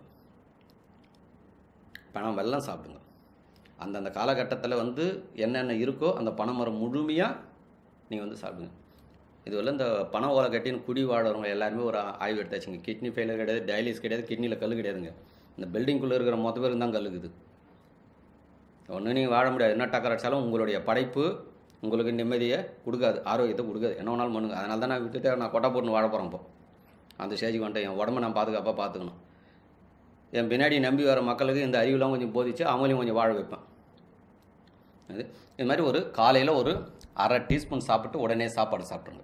பனம் வெல்லம் சாப்பிடுங்க அந்தந்த காலகட்டத்தில் வந்து என்னென்ன இருக்கோ அந்த பனைமரம் முழுமையாக நீங்கள் வந்து சாப்பிடுங்க இதுவரை இந்த பண ஓலை கட்டின்னு குடி வாழறவங்க எல்லாருமே ஒரு ஆய்வு எடுத்தாச்சுங்க கிட்னி ஃபெயிலியர் கிடையாது டயாலிஸ் கிடையாது கிட்னியில் கல் கிடையாதுங்க இந்த பில்டிங்குள்ளே இருக்கிற மொத்த பேருக்கு தான் கல்லுக்குது ஒன்று நீங்கள் வாழ முடியாது என்ன டக்கர் அடிச்சாலும் உங்களுடைய படைப்பு உங்களுக்கு நிம்மதியை கொடுக்காது ஆரோக்கியத்தை கொடுக்காது என்ன வேணாலும் பண்ணுங்க அதனால தான் நான் விட்டுட்டு நான் கொட்டை போட்டுன்னு வாழ போகிறேன் இப்போ அந்த ஸ்டேஜுக்கு வந்துட்டு என் உடம்ப நான் பாதுகாப்பாக பார்த்துக்கணும் என் பின்னாடி நம்பி வர மக்களுக்கு இந்த அறிவுலாம் கொஞ்சம் போதிச்சு அவங்களையும் கொஞ்சம் வாழ வைப்பேன் இது இது மாதிரி ஒரு காலையில் ஒரு அரை டீஸ்பூன் சாப்பிட்டு உடனே சாப்பாடு சாப்பிட்ருங்க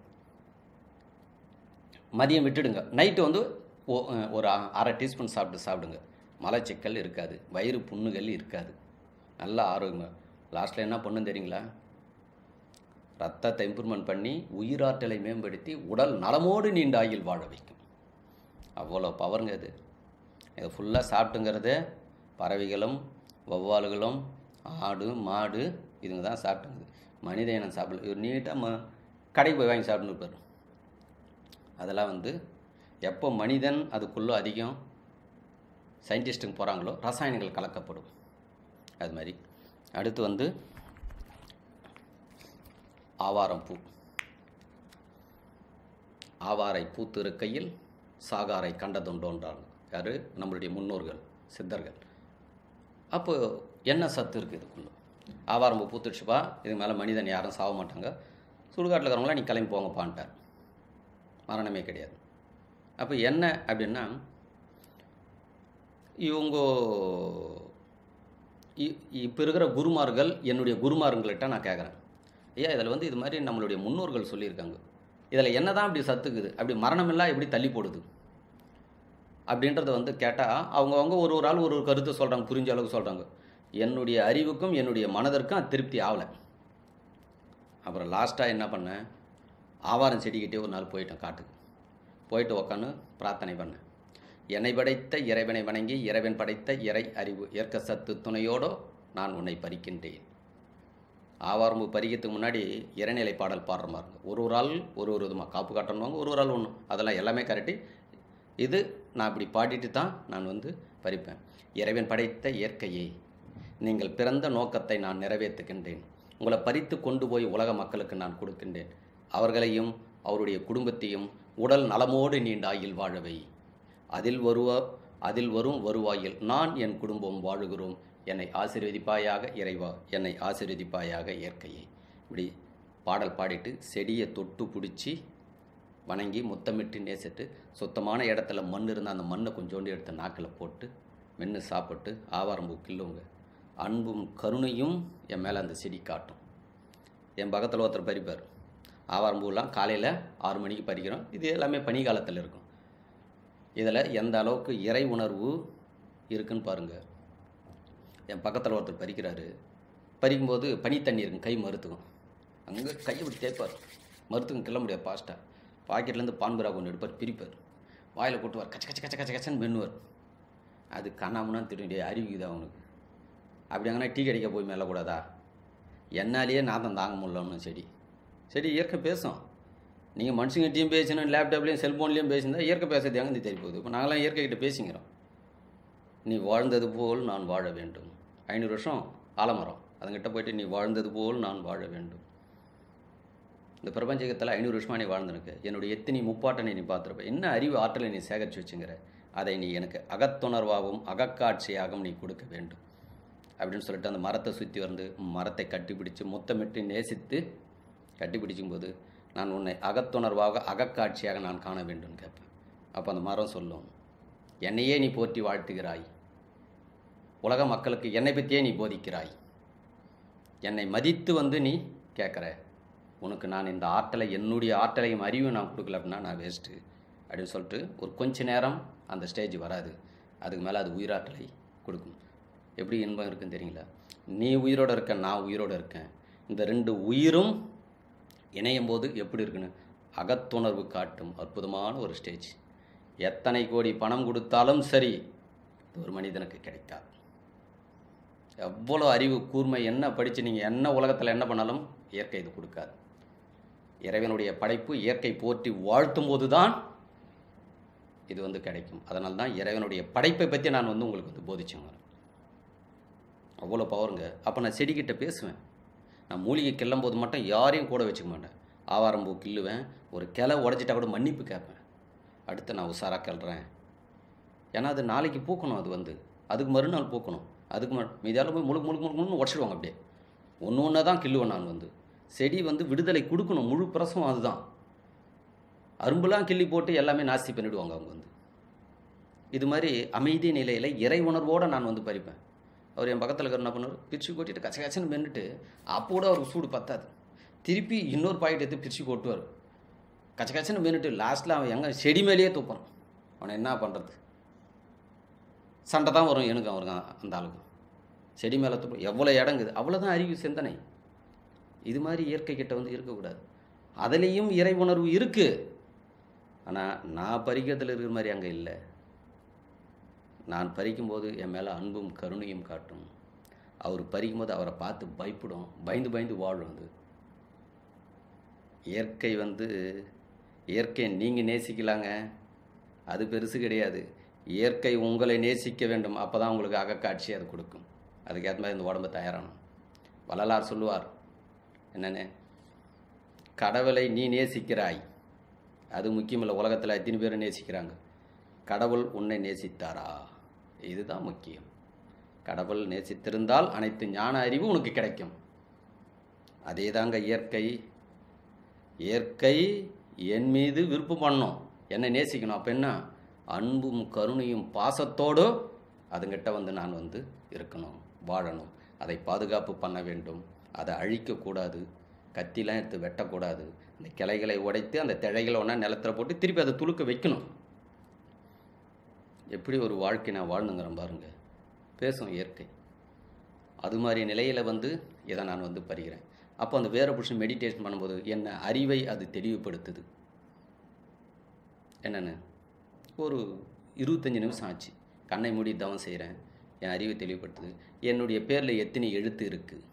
மதியம் விட்டுடுங்க நைட்டு வந்து ஒ- ஒரு அ- அரை டீஸ்பூன் சாப்பிட்டு சாப்பிடுங்க மலச்சிக்கல் இருக்காது வயிறு புண்ணுகள் இருக்காது நல்லா ஆரோக்கியமாக லாஸ்ட்டில் என்ன பண்ணும் தெரியுங்களா ரத்தத்தை இம்ப்ரூவ்மெண்ட் பண்ணி உயிராற்றலை மேம்படுத்தி உடல் நலமோடு நீண்ட ஆயுள் வாழ வைக்கும் அவ்வளோ பவருங்க இது இதை ஃபுல்லாக சாப்பிட்டுங்கிறது பறவைகளும் வௌவால்களும் ஆடு மாடு இதுங்க தான் சாப்பிட்டுங்குது மனித இனம் சாப்பிடல இவர் நீட்டாக ம கடைக்கு போய் வாங்கி சாப்பிட்டுன்னு இருப்பார் அதெல்லாம் வந்து எப்போ மனிதன் அதுக்குள்ளே அதிகம் சயின்டிஸ்ட்டுங்க போகிறாங்களோ ரசாயனங்கள் கலக்கப்படும் அது மாதிரி அடுத்து வந்து ஆவாரம் பூ ஆவாரை பூத்திருக்கையில் சாகாரை கண்டதுண்டோன்றாங்க யார் நம்மளுடைய முன்னோர்கள் சித்தர்கள் அப்போ என்ன சத்து இருக்குது இதுக்குள்ள ஆவாரம்பு பூத்துடுச்சுப்பா இதுக்கு மேலே மனிதன் யாரும் சாக மாட்டாங்க சுடுகாட்டில் இருக்கிறவங்களாம் நீ கிளம்பி போங்கப்பான்ட்டார் மரணமே கிடையாது அப்போ என்ன அப்படின்னா இவங்க இ- இப்போ இருக்கிற குருமார்கள் என்னுடைய குருமாருங்கள்கிட்ட நான் கேட்குறேன் ஐயா இதில் வந்து இது மாதிரி நம்மளுடைய முன்னோர்கள் சொல்லியிருக்காங்க இதில் என்ன தான் இப்படி சத்துக்குது அப்படி மரணமெல்லாம் எப்படி தள்ளி போடுது அப்படின்றத வந்து கேட்டால் அவங்கவுங்க ஒரு ஒரு ஆள் ஒரு ஒரு கருத்து சொல்கிறாங்க புரிஞ்ச அளவுக்கு சொல்கிறாங்க என்னுடைய அறிவுக்கும் என்னுடைய மனதிற்கும் அது திருப்தி ஆகலை அப்புறம் லாஸ்ட்டாக என்ன பண்ணேன் ஆவாரம் செடிக்கிட்டே ஒரு நாள் போயிட்டேன் காட்டுக்கு போயிட்டு உக்காந்து பிரார்த்தனை பண்ணேன் என்னை படைத்த இறைவனை வணங்கி இறைவன் படைத்த இறை அறிவு ஏற்க சத்து துணையோடோ நான் உன்னை பறிக்கின்றேன் ஆவாரம்பு பறிக்கிறதுக்கு முன்னாடி இறைநிலை பாடல் பாடுற மாதிரி இருக்கும். ஒரு ஒரு ஆள் ஒரு ஒரு விதமாக காப்பு காட்டணுவாங்க ஒரு ஒரு ஆள் ஒன்று அதெல்லாம் எல்லாமே கரெக்டு இது நான் இப்படி பாடிட்டு தான் நான் வந்து பறிப்பேன் இறைவன் படைத்த இயற்கையே நீங்கள் பிறந்த நோக்கத்தை நான் நிறைவேற்றுகின்றேன் உங்களை பறித்து கொண்டு போய் உலக மக்களுக்கு நான் கொடுக்கின்றேன் அவர்களையும் அவருடைய குடும்பத்தையும் உடல் நலமோடு நீண்ட ஆயில் வாழவை அதில் வருவ அதில் வரும் வருவாயில் நான் என் குடும்பம் வாழுகிறோம் என்னை ஆசீர்வதிப்பாயாக இறைவா என்னை ஆசீர்வதிப்பாயாக இயற்கையே இப்படி பாடல் பாடிட்டு செடியை தொட்டு பிடிச்சி வணங்கி முத்தமிட்டு நேசிட்டு சுத்தமான இடத்துல மண் இருந்தால் அந்த மண்ணை கொஞ்சோண்டு எடுத்து நாக்கில் போட்டு மென்று சாப்பிட்டு ஆவாரம்பூ கில்லுங்க அன்பும் கருணையும் என் மேலே அந்த செடி காட்டும் என் பக்கத்தில் ஒருத்தர் பறிப்பார் ஆவாரம்பூலாம் காலையில் ஆறு மணிக்கு பறிக்கிறோம் இது எல்லாமே பனி காலத்தில் இருக்கும் இதில் எந்த அளவுக்கு இறை உணர்வு இருக்குன்னு பாருங்கள் என் பக்கத்தில் ஒருத்தர் பறிக்கிறாரு பறிக்கும்போது பனி தண்ணி இருக்கும் கை மறுத்துக்கும் அங்கே கையை இப்படி தேய்ப்பார் மறுத்துக்கும் கிள்ள முடியாது ஃபாஸ்ட்டாக பாக்கெட்லேருந்து பான்புரா ஒன்று எடுப்பார் பிரிப்பார் வாயில் கொட்டுவார் கச்ச கச்ச கச்ச கச்ச கச்சன்னு மென்னுவார் அது கண்ணாமனா திரும்பிய அறிவிக்குது அவனுக்கு அப்படி அங்கே டீ கடைக்க போய் மேலக்கூடாதா என்னாலேயே நாதம் தாங்க முடியலன்னு செடி செடி இயற்கை பேசும் நீங்கள் மனுஷங்கிட்டையும் பேசணும் லேப்டாப்லேயும் செல்ஃபோன்லேயும் பேசியிருந்தா இயற்கை பேசுறது எங்கே தெரிய போகுது இப்போ நாங்களாம் இயற்கைக்கிட்ட பேசிக்கிறோம் நீ வாழ்ந்தது போல் நான் வாழ வேண்டும் ஐநூறு வருஷம் ஆலமரம் அதுங்கிட்ட போயிட்டு நீ வாழ்ந்தது போல் நான் வாழ வேண்டும் இந்த பிரபஞ்சகத்தில் ஐநூறு வருஷமாக நீ வாழ்ந்திருக்கு என்னுடைய எத்தனை முப்பாட்டனை நீ பார்த்துருப்ப என்ன அறிவு ஆற்றலை நீ சேகரித்து வச்சுங்கிற அதை நீ எனக்கு அகத்துணர்வாகவும் அகக்காட்சியாகவும் நீ கொடுக்க வேண்டும் அப்படின்னு சொல்லிட்டு அந்த மரத்தை சுற்றி வந்து மரத்தை கட்டிப்பிடிச்சு முத்தமிட்டு நேசித்து கட்டிப்பிடிக்கும் போது நான் உன்னை அகத்துணர்வாக அகக்காட்சியாக நான் காண வேண்டும் கேட்பேன் அப்போ அந்த மரம் சொல்லும் என்னையே நீ போற்றி வாழ்த்துகிறாய் உலக மக்களுக்கு என்னை பற்றியே நீ போதிக்கிறாய் என்னை மதித்து வந்து நீ கேட்குற உனக்கு நான் இந்த ஆற்றலை என்னுடைய ஆற்றலையும் அறிவும் நான் கொடுக்கல அப்படின்னா நான் வேஸ்ட்டு அப்படின்னு சொல்லிட்டு ஒரு கொஞ்ச நேரம் அந்த ஸ்டேஜ் வராது அதுக்கு மேலே அது உயிராற்றலை கொடுக்கும் எப்படி இன்பம் இருக்குன்னு தெரியுங்களா நீ உயிரோடு இருக்க நான் உயிரோடு இருக்கேன் இந்த ரெண்டு உயிரும் இணையும் போது எப்படி இருக்குன்னு அகத்துணர்வு காட்டும் அற்புதமான ஒரு ஸ்டேஜ் எத்தனை கோடி பணம் கொடுத்தாலும் சரி இது ஒரு மனிதனுக்கு கிடைக்காது எவ்வளோ அறிவு கூர்மை என்ன படித்து நீங்கள் என்ன உலகத்தில் என்ன பண்ணாலும் இயற்கை இது கொடுக்காது இறைவனுடைய படைப்பு இயற்கை போற்றி வாழ்த்தும் போது தான் இது வந்து கிடைக்கும் அதனால தான் இறைவனுடைய படைப்பை பற்றி நான் வந்து உங்களுக்கு வந்து போதிச்சேங்க அவ்வளோ பவருங்க அப்போ நான் செடிக்கிட்ட பேசுவேன் நான் மூலிகை கிள்ளும் போது மட்டும் யாரையும் கூட வச்சுக்க மாட்டேன் ஆவாரம்பூ கிள்ளுவேன் ஒரு கிளை உடச்சிட்டா கூட மன்னிப்பு கேட்பேன் அடுத்து நான் உஷாராக கிள்றேன் ஏன்னா அது நாளைக்கு பூக்கணும் அது வந்து அதுக்கு மறுநாள் பூக்கணும் அதுக்கு மறு மீதியால் போய் முழுக்க முழுக்க முழுக்க முழுக்க உடச்சிடுவாங்க அப்படியே ஒன்று ஒன்றா தான் கிள்ளுவேன் நான் வந்து செடி வந்து விடுதலை கொடுக்கணும் முழு பிரசவம் அதுதான் அரும்புலாம் கிள்ளி போட்டு எல்லாமே நாஸ்தி பண்ணிவிடுவாங்க அவங்க வந்து இது மாதிரி அமைதி நிலையில் இறை உணர்வோடு நான் வந்து பறிப்பேன் அவர் என் பக்கத்தில் இருக்கிற என்ன பண்ணுவார் பிரிச்சு கொட்டிட்டு கச்ச கச்சன்னு மென்னுட்டு அப்போ கூட அவருக்கு சூடு பத்தாது திருப்பி இன்னொரு பாக்கெட் எடுத்து பிரிச்சு கொட்டுவார் கச்ச கச்சன்னு மென்னுட்டு லாஸ்ட்டில் அவன் எங்கே செடி மேலேயே தூப்பான் அவனை என்ன பண்ணுறது சண்டை தான் வரும் எனக்கு அவருக்கு அந்த ஆளுக்கு செடி மேலே துப்பு எவ்வளோ இடங்குது அவ்வளோதான் அறிவு சிந்தனை இது மாதிரி இயற்கை கிட்ட வந்து இருக்கக்கூடாது அதுலேயும் இறை உணர்வு இருக்குது ஆனால் நான் பறிக்கிறதுல இருக்கிற மாதிரி அங்கே இல்லை நான் பறிக்கும்போது என் மேலே அன்பும் கருணையும் காட்டும் அவர் பறிக்கும்போது அவரை பார்த்து பயப்படும் பயந்து பயந்து வாழும் அது இயற்கை வந்து இயற்கை நீங்கள் நேசிக்கலாங்க அது பெருசு கிடையாது இயற்கை உங்களை நேசிக்க வேண்டும் அப்போ தான் உங்களுக்கு அகக்காட்சி அது கொடுக்கும் அதுக்கேற்ற மாதிரி இந்த உடம்பு தயாராகணும் வள்ளலார் சொல்லுவார் என்னென்ன கடவுளை நீ நேசிக்கிறாய் அது முக்கியமில்லை உலகத்தில் எத்தனை பேர் நேசிக்கிறாங்க கடவுள் உன்னை நேசித்தாரா இதுதான் முக்கியம் கடவுள் நேசித்திருந்தால் அனைத்து ஞான அறிவு உனக்கு கிடைக்கும் அதே தாங்க இயற்கை இயற்கை என் மீது விருப்பம் பண்ணும் என்னை நேசிக்கணும் அப்போ என்ன அன்பும் கருணையும் பாசத்தோடு அதுங்கிட்ட வந்து நான் வந்து இருக்கணும் வாழணும் அதை பாதுகாப்பு பண்ண வேண்டும் அதை அழிக்கக்கூடாது கத்திலாம் எடுத்து வெட்டக்கூடாது அந்த கிளைகளை உடைத்து அந்த திழைகளை ஒன்றா நிலத்துல போட்டு திருப்பி அதை துளுக்க வைக்கணும் எப்படி ஒரு வாழ்க்கை நான் வாழ்ந்துங்கிறேன் பாருங்க பேசும் இயற்கை அது மாதிரி நிலையில் வந்து இதை நான் வந்து பறிக்கிறேன் அப்போ அந்த வேற புருஷன் மெடிடேஷன் பண்ணும்போது என்ன அறிவை அது தெளிவுபடுத்துது என்னென்னு ஒரு இருபத்தஞ்சி நிமிஷம் ஆச்சு கண்ணை மூடி தவம் செய்கிறேன் என் அறிவை தெளிவுபடுத்துது என்னுடைய பேரில் எத்தனை எழுத்து இருக்குது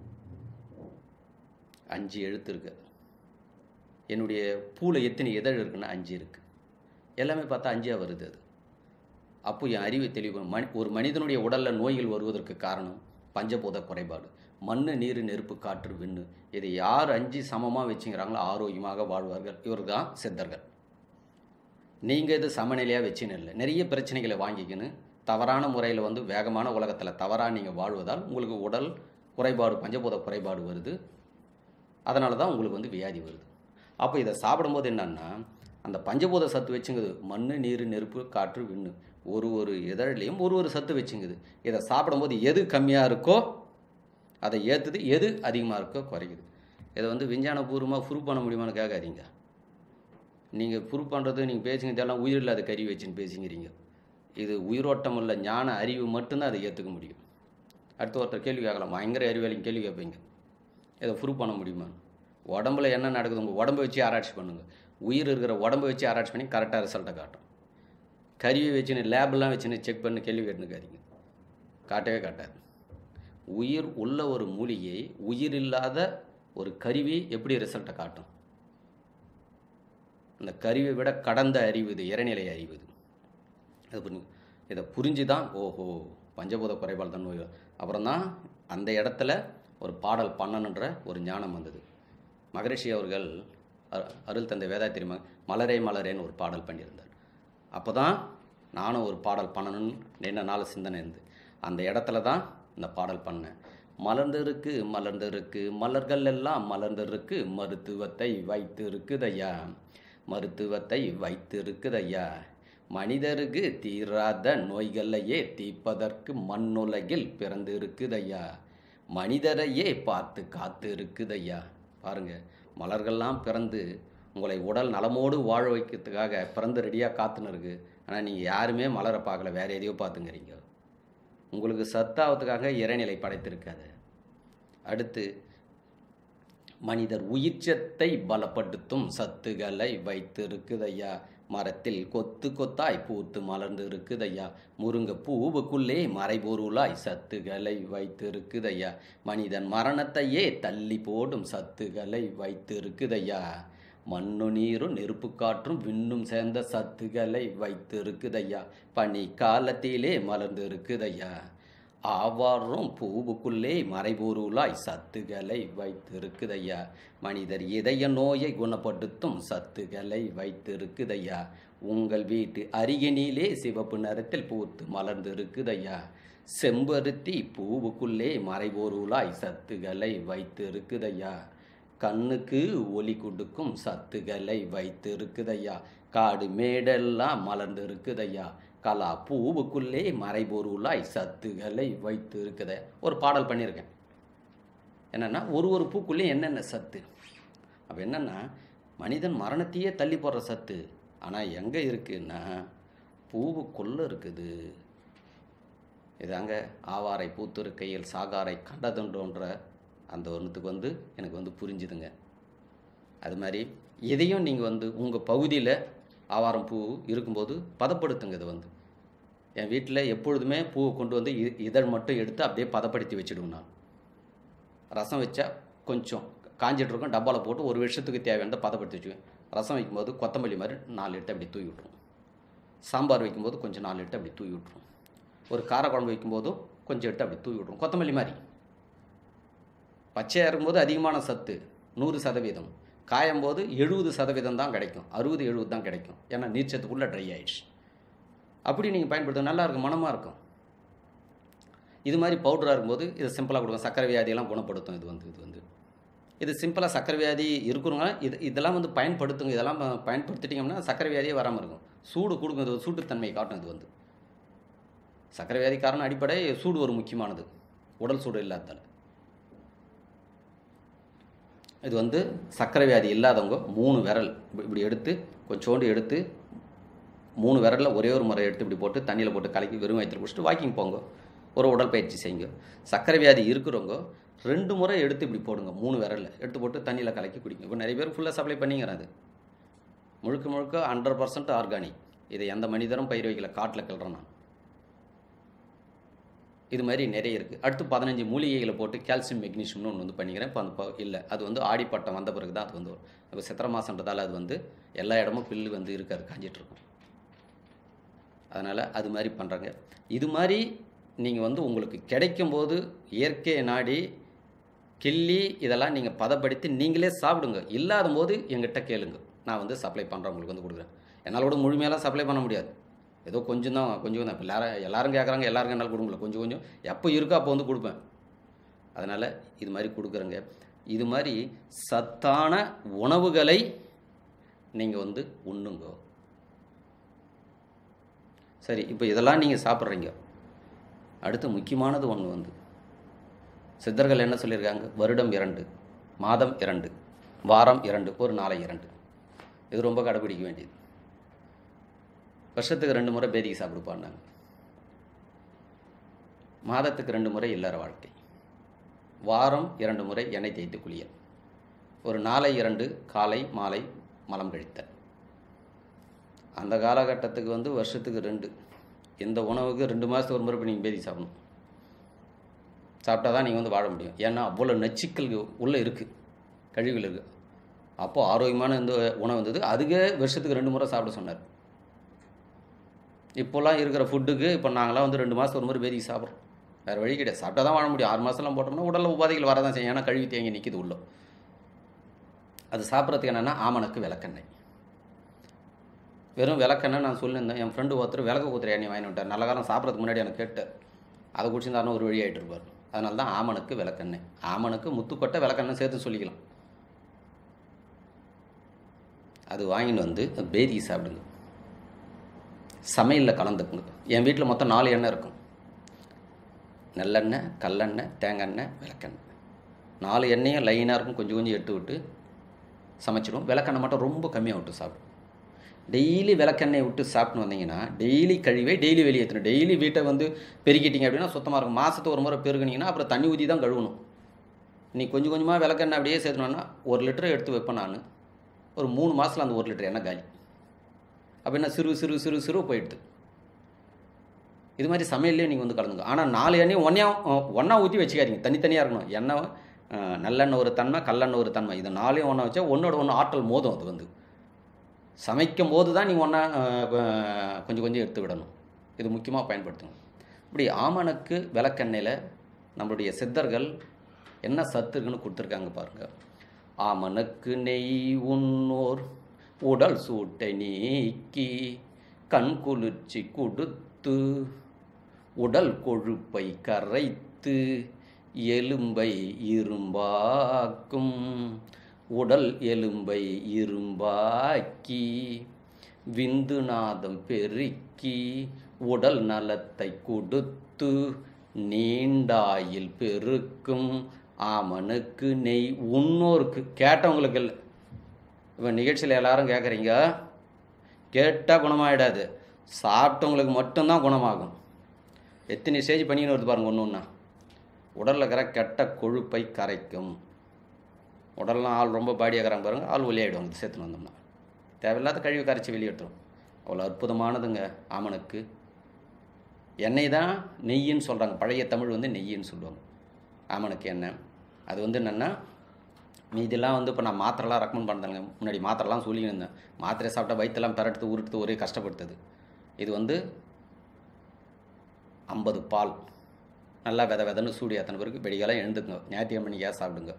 அஞ்சு எழுத்து இருக்கு என்னுடைய பூவில் எத்தனை இதழ் இருக்குன்னா அஞ்சு இருக்குது எல்லாமே பார்த்தா அஞ்சாக வருது அது அப்போ என் அறிவை தெளிவு மனி ஒரு மனிதனுடைய உடலில் நோய்கள் வருவதற்கு காரணம் பஞ்சபூத குறைபாடு மண் நீர் நெருப்பு காற்று விண்ணு இதை யார் அஞ்சு சமமாக வச்சுங்கிறாங்களோ ஆரோக்கியமாக வாழ்வார்கள் இவர் தான் சித்தர்கள் நீங்கள் இது சமநிலையாக வச்சுன்னு இல்லை நிறைய பிரச்சனைகளை வாங்கிக்கின்னு தவறான முறையில் வந்து வேகமான உலகத்தில் தவறாக நீங்கள் வாழ்வதால் உங்களுக்கு உடல் குறைபாடு பஞ்சபூத குறைபாடு வருது அதனால தான் உங்களுக்கு வந்து வியாதி வருது அப்போ இதை சாப்பிடும்போது என்னன்னா அந்த பஞ்சபூத சத்து வச்சுங்குது மண் நீர் நெருப்பு காற்று விண்ணு ஒரு ஒரு இதழ்லையும் ஒரு ஒரு சத்து வச்சுங்குது இதை சாப்பிடும்போது எது கம்மியாக இருக்கோ அதை ஏற்றுது எது அதிகமாக இருக்கோ குறைக்குது இதை வந்து விஞ்ஞானபூர்வமாக ப்ரூவ் பண்ண முடியுமான்னு கேட்காதீங்க நீங்கள் ப்ரூவ் பண்ணுறது நீங்கள் பேசுங்க இதெல்லாம் உயிர் இல்லாத கறி வச்சுன்னு பேசிங்கிறீங்க இது உயிரோட்டம் உள்ள ஞான அறிவு மட்டும்தான் அதை ஏற்றுக்க முடியும் அடுத்த ஒருத்தர் கேள்வி கேட்கலாம் பயங்கர அறிவாளிங்க கேள்வி கேட்பீங்க இதை ப்ரூவ் பண்ண முடியுமா உடம்புல என்ன நடக்குது உங்கள் உடம்பை வச்சு ஆராய்ச்சி பண்ணுங்கள் உயிர் இருக்கிற உடம்பை வச்சு ஆராய்ச்சி பண்ணி கரெக்டாக ரிசல்ட்டை காட்டும் கருவியை வச்சுன்னு லேப்லாம் வச்சுன்னு செக் பண்ணி கேள்வி கேட்டுக்காதீங்க காட்டவே காட்டாது உயிர் உள்ள ஒரு மூலிகை உயிர் இல்லாத ஒரு கருவி எப்படி ரிசல்ட்டை காட்டும் இந்த கருவியை விட கடந்த அறிவு இது இறைநிலை அறிவு இது இது பண்ணி இதை புரிஞ்சு தான் ஓஹோ பஞ்சபூத குறைபாடு தான் நோய் அப்புறம் தான் அந்த இடத்துல ஒரு பாடல் பண்ணணுன்ற ஒரு ஞானம் வந்தது மகரிஷி அவர்கள் அ- அருள் தந்தை வேதாத்திரி ம மலரே மலரேன்னு ஒரு பாடல் பண்ணியிருந்தார் அப்போ தான் நானும் ஒரு பாடல் பண்ணணும்னு என்ன நாள் சிந்தனை இருந்து அந்த இடத்துல தான் இந்த பாடல் பண்ணேன் மலர்ந்திருக்கு மலர்ந்திருக்கு மலர்கள் எல்லாம் மலர்ந்திருக்கு மருத்துவத்தை வைத்து இருக்குதையா மருத்துவத்தை வைத்து இருக்குதையா மனிதருக்கு தீராத நோய்களையே தீர்ப்பதற்கு மண்ணுலகில் பிறந்து இருக்குதையா மனிதரையே பார்த்து காத்து இருக்குதையா பாருங்க மலர்கள்லாம் பிறந்து உங்களை உடல் நலமோடு வாழ வைக்கிறதுக்காக பிறந்து ரெடியாக காத்துன்னு இருக்கு ஆனால் நீங்கள் யாருமே மலரை பார்க்கல வேற எதையோ பார்த்துங்கிறீங்க உங்களுக்கு சத்தாவதுக்காக இறைநிலை படைத்திருக்காது அடுத்து மனிதர் உயிர்ச்சத்தை பலப்படுத்தும் சத்துக்களை வைத்திருக்குதையா மரத்தில் கொத்து கொத்தாய் பூத்து மலர்ந்து இருக்குதையா முருங்க பூவுக்குள்ளே மறைபொருளாய் சத்துக்களை வைத்திருக்குதையா மனிதன் மரணத்தையே தள்ளி போடும் சத்துக்களை வைத்திருக்குதையா மண்ணு நீரும் நெருப்பு காற்றும் விண்ணும் சேர்ந்த சத்துக்களை வைத்திருக்குதையா பனி காலத்திலே மலர்ந்து இருக்குதையா ஆவாரும் பூவுக்குள்ளே மறைபொருளாய் சத்துக்களை வைத்திருக்குதையா மனிதர் இதய நோயை குணப்படுத்தும் சத்துக்களை வைத்திருக்குதையா உங்கள் வீட்டு அருகினிலே சிவப்பு நிறத்தில் பூத்து மலர்ந்து இருக்குதையா செம்பருத்தி பூவுக்குள்ளே மறைபொருளாய் சத்துக்களை வைத்திருக்குதையா கண்ணுக்கு ஒளி கொடுக்கும் சத்துக்களை வைத்து இருக்குதையா காடு மேடெல்லாம் மலர்ந்து இருக்குதையா கலா பூவுக்குள்ளே மறைபொருளாய் சத்துக்களை வைத்து இருக்குத ஒரு பாடல் பண்ணியிருக்கேன் என்னன்னா ஒரு ஒரு பூக்குள்ளே என்னென்ன சத்து அப்போ என்னன்னா மனிதன் மரணத்தையே தள்ளி போடுற சத்து ஆனால் எங்கே இருக்குன்னா பூவுக்குள்ளே இருக்குது இதாங்க ஆவாரை பூத்திருக்கையில் சாகாரை கண்டதுன்றோன்ற அந்த ஒன்றுத்துக்கு வந்து எனக்கு வந்து புரிஞ்சுதுங்க அது மாதிரி இதையும் நீங்கள் வந்து உங்கள் பகுதியில் ஆவாரம் பூ இருக்கும்போது பதப்படுத்துங்க இதை வந்து என் வீட்டில் எப்பொழுதுமே பூவை கொண்டு வந்து இ- இதழ் மட்டும் எடுத்து அப்படியே பதப்படுத்தி வச்சிடுவேன் நான் ரசம் வச்சா கொஞ்சம் காஞ்சிட்டு இருக்கும் டப்பாவில் போட்டு ஒரு வருஷத்துக்கு தேவையானதை பதப்படுத்தி வச்சுக்குவேன் ரசம் வைக்கும்போது கொத்தமல்லி மாதிரி நாலு எட்டு அப்படி தூவி விட்ருவோம் சாம்பார் வைக்கும்போது கொஞ்சம் நாலு எட்டு அப்படி தூவி விட்ருவோம் ஒரு காரக்குழம்பு வைக்கும்போதும் கொஞ்சம் எடுத்து அப்படி தூவி விட்ருவோம் கொத்தமல்லி மாதிரி பச்சையாக இருக்கும்போது அதிகமான சத்து நூறு சதவீதம் காயும் போது எழுபது சதவீதம் தான் கிடைக்கும் அறுபது எழுபது தான் கிடைக்கும் ஏன்னா நீர்ச்சத்துக்குள்ளே ட்ரை ஆயிடுச்சு அப்படி நீங்கள் பயன்படுத்த நல்லா இருக்கும் மனமாக இருக்கும் இது மாதிரி பவுடராக இருக்கும்போது இது சிம்பிளாக கொடுக்கும் சக்கரை வியாதியெல்லாம் குணப்படுத்தும் இது வந்து இது வந்து இது சிம்பிளாக சக்கரை வியாதி இருக்கிறவங்க இது இதெல்லாம் வந்து பயன்படுத்துங்க இதெல்லாம் ப- பயன்படுத்திட்டிங்கன்னா சக்கரை வியாதியே வராமல் இருக்கும் சூடு கொடுக்கும் இது சூட்டுத்தன்மை காட்டும் இது வந்து சக்கரை வியாதி காரணம் அடிப்படை சூடு ஒரு முக்கியமானது உடல் சூடு இல்லாததால் இது வந்து சக்கரை வியாதி இல்லாதவங்க மூணு விரல் இப்படி- இப்படி எடுத்து கொஞ்சோண்டு எடுத்து மூணு விரலில் ஒரே ஒரு முறை எடுத்து இப்படி போட்டு தண்ணியில் போட்டு கலக்கி வெறும் வயிற்றுல குடிச்சிட்டு வாக்கிங் போங்க ஒரு உடற்பயிற்சி செய்யுங்க சக்கரை வியாதி இருக்கிறவங்க ரெண்டு முறை எடுத்து இப்படி போடுங்க மூணு விரலில் எடுத்து போட்டு தண்ணியில் கலக்கி குடிங்க இப்போ நிறைய பேர் ஃபுல்லாக சப்ளை பண்ணிங்கிறாது முழுக்க முழுக்க ஹண்ட்ரட் பர்சன்ட் ஆர்கானிக் இதை எந்த மனிதரும் பயிர் வைக்கல காட்டில் கிளறேன் நான் இது மாதிரி நிறைய இருக்குது அடுத்து பதினஞ்சு மூலிகைகளை போட்டு கால்சியம் மெக்னீஷியம்னு ஒன்று வந்து பண்ணிக்கிறேன் இப்போ அந்த ப- இல்லை அது வந்து ஆடிப்பட்டம் வந்த பிறகு தான் அது வந்து வரும் இப்போ சித்திரை மாதன்றதால அது வந்து எல்லா இடமும் பில்லு வந்து இருக்காது காஞ்சிட்டு இருக்கும் அதனால் அது மாதிரி பண்ணுறாங்க இது மாதிரி நீங்கள் வந்து உங்களுக்கு கிடைக்கும்போது இயற்கையை நாடி கிள்ளி இதெல்லாம் நீங்கள் பதப்படுத்தி நீங்களே சாப்பிடுங்க இல்லாத போது எங்கிட்ட கேளுங்க நான் வந்து சப்ளை பண்ணுறேன் உங்களுக்கு வந்து கொடுக்குறேன் என்னால் கூட முழுமையெல்லாம் சப்ளை பண்ண முடியாது ஏதோ கொஞ்சம் தான் கொஞ்சம் தான் இப்போ எல்லாரும் எல்லாரும் கேட்குறாங்க எல்லாருக்கும் என்னால் கொடுக்க முடியல கொஞ்சம் கொஞ்சம் எப்போ இருக்கோ அப்போ வந்து கொடுப்பேன் அதனால் இது மாதிரி கொடுக்குறேங்க இது மாதிரி சத்தான உணவுகளை நீங்கள் வந்து உண்ணுங்க சரி இப்போ இதெல்லாம் நீங்கள் சாப்பிட்றீங்க அடுத்து முக்கியமானது ஒன்று வந்து சித்தர்கள் என்ன சொல்லியிருக்காங்க வருடம் இரண்டு மாதம் இரண்டு வாரம் இரண்டு ஒரு நாளை இரண்டு இது ரொம்ப கடைபிடிக்க வேண்டியது வருஷத்துக்கு ரெண்டு முறை பேதிக்கு சாப்பிடுப்பான்னாங்க மாதத்துக்கு ரெண்டு முறை இல்லற வாழ்க்கை வாரம் இரண்டு முறை எண்ணெய் தேய்த்து குளியல் ஒரு நாளை இரண்டு காலை மாலை மலம் கழித்தல் அந்த காலகட்டத்துக்கு வந்து வருஷத்துக்கு ரெண்டு இந்த உணவுக்கு ரெண்டு மாதத்துக்கு ஒரு முறை இப்போ நீங்கள் பேதி சாப்பிடணும் சாப்பிட்டா தான் நீங்கள் வந்து வாழ முடியும் ஏன்னா அவ்வளோ நச்சுக்கள் உள்ளே இருக்குது கழிவுகள் இருக்குது அப்போது ஆரோக்கியமான இந்த உணவு வந்தது அதுக்கே வருஷத்துக்கு ரெண்டு முறை சாப்பிட சொன்னார் இப்போல்லாம் இருக்கிற ஃபுட்டுக்கு இப்போ நாங்களாம் வந்து ரெண்டு மாதம் ஒரு முறை பேதிக்கு சாப்பிட்றோம் வேறு வழி கிடையாது சாப்பிட்டா தான் வாழ முடியும் ஆறு மாதம்லாம் போட்டோம்னா உடலில் உபாதைகள் வரதான் செய்யும் ஏன்னா கழுவி தேங்கி நிற்கிது உள்ள அது சாப்பிட்றதுக்கு என்னென்னா ஆமணக்கு விளக்கெண்ணெய் வெறும் விளக்கெண்ணெய் நான் சொல்லியிருந்தேன் என் ஃப்ரெண்டு ஒருத்தர் விளக்கு ஊத்துற எண்ணெய் வாங்கி விட்டார் நல்ல காலம் சாப்பிட்றதுக்கு முன்னாடி எனக்கு கேட்டார் அதை குடிச்சிருந்தாருன்னு ஒரு வழி ஆகிட்டு இருப்பார் அதனால தான் ஆமணக்கு விளக்கெண்ணெய் ஆமணக்கு முத்துக்கொட்டை விளக்கெண்ணெய் சேர்த்து சொல்லிக்கலாம் அது வாங்கிட்டு வந்து பேதி சாப்பிடுங்க சமையலில் கலந்துக்குங்க என் வீட்டில் மொத்தம் நாலு எண்ணெய் இருக்கும் நல்லெண்ணெய் கல்லெண்ணெய் தேங்காய் விளக்கெண்ணெய் நாலு எண்ணெயும் லைனாக இருக்கும் கொஞ்சம் கொஞ்சம் எட்டு விட்டு சமைச்சிடும் விளக்கெண்ணெய் மட்டும் ரொம்ப கம்மியாக விட்டு சாப்பிடும் டெய்லி விளக்கெண்ணெய் விட்டு சாப்பிட்டு வந்தீங்கன்னா டெய்லி கழுவே டெய்லி வெளியேற்றணும் டெய்லி வீட்டை வந்து பெருக்கிட்டீங்க அப்படின்னா சுத்தமாக இருக்கும் மாதத்துக்கு ஒரு முறை பெருகுனீங்கன்னா அப்புறம் தண்ணி ஊற்றி தான் கழுவணும் நீ கொஞ்சம் கொஞ்சமாக விளக்கெண்ணெய் அப்படியே சேர்த்துனோன்னா ஒரு லிட்டர் எடுத்து வைப்பேன் நான் ஒரு மூணு மாதத்தில் அந்த ஒரு லிட்டர் எண்ணெய் காலி அப்படின்னா சிறு சிறு சிறு சிறு போயிடுது இது மாதிரி சமையல்லையும் நீங்கள் வந்து கலந்துங்க ஆனால் நாலு எண்ணெயும் ஒன்றா ஒன்றா ஊற்றி வச்சுக்காதீங்க தனித்தனியாக இருக்கணும் எண்ணெய் அஹ், நல்லெண்ணெய் ஒரு தன்மை கல்லெண்ணெய் ஒரு தன்மை இது நாளையும் ஒன்றா வச்சா ஒன்றோட ஒன்று ஆற்றல் மோதும் அது வந்து சமைக்கும் போது தான் நீங்கள் ஒன்றா கொஞ்சம் கொஞ்சம் எடுத்து விடணும் இது முக்கியமாக பயன்படுத்தணும் இப்படி ஆமணக்கு விளக்கெண்ணெயில் நம்மளுடைய சித்தர்கள் என்ன சத்து இருக்குன்னு கொடுத்துருக்காங்க பாருங்கள் ஆமணக்கு நெய் உன்னோர் உடல் சூட்டை நீக்கி கண் குளிர்ச்சி கொடுத்து உடல் கொழுப்பை கரைத்து எலும்பை இரும்பாக்கும் உடல் எலும்பை இரும்பாக்கி விந்துநாதம் பெருக்கி உடல் நலத்தை கொடுத்து நீண்டாயில் பெருக்கும் ஆமனுக்கு நெய் உன்னோருக்கு கேட்டவங்களுக்கு இல்லை இப்போ நிகழ்ச்சியில் எல்லாரும் கேட்குறீங்க கேட்டால் குணமாயிடாது சாப்பிட்டவங்களுக்கு மட்டும்தான் குணமாகும் எத்தனை ஸ்டேஜ் பண்ணின்னு வருது பாருங்க ஒன்று ஒன்றா உடலில் இருக்கிற கெட்ட கொழுப்பை கரைக்கும் உடல்லாம் ஆள் ரொம்ப பாடியாகிறாங்க பாருங்க ஆள் ஒலியாயிடுவாங்க இது சேர்த்துன்னு வந்தோம்னா தேவையில்லாத கழிவு கரைச்சி வெளியெடுத்துரும் அவ்வளோ அற்புதமானதுங்க ஆமனுக்கு எண்ணெய் தான் நெய்யின்னு சொல்கிறாங்க பழைய தமிழ் வந்து நெய்யின்னு சொல்லுவாங்க ஆமனுக்கு எண்ணெய் அது வந்து என்னென்னா மீதிலாம் வந்து இப்போ நான் மாத்திரைலாம் ரெக்கமெண்ட் பண்ணுறேங்க முன்னாடி மாத்திரைலாம் சொல்லின்னு இருந்தேன் மாத்திரை சாப்பிட்டா வயிற்றெல்லாம் பெரட்டுது உருட்டுது ஒரே கஷ்டப்படுத்துது இது வந்து ஐம்பது பால் நல்லா வித விதன்னு சூடி அத்தனை பேருக்கு வெடிகாலம் எழுந்துக்குங்க ஞாயிற்றுக்கிழமை நீங்கள் ஏன் சாப்பிடுங்க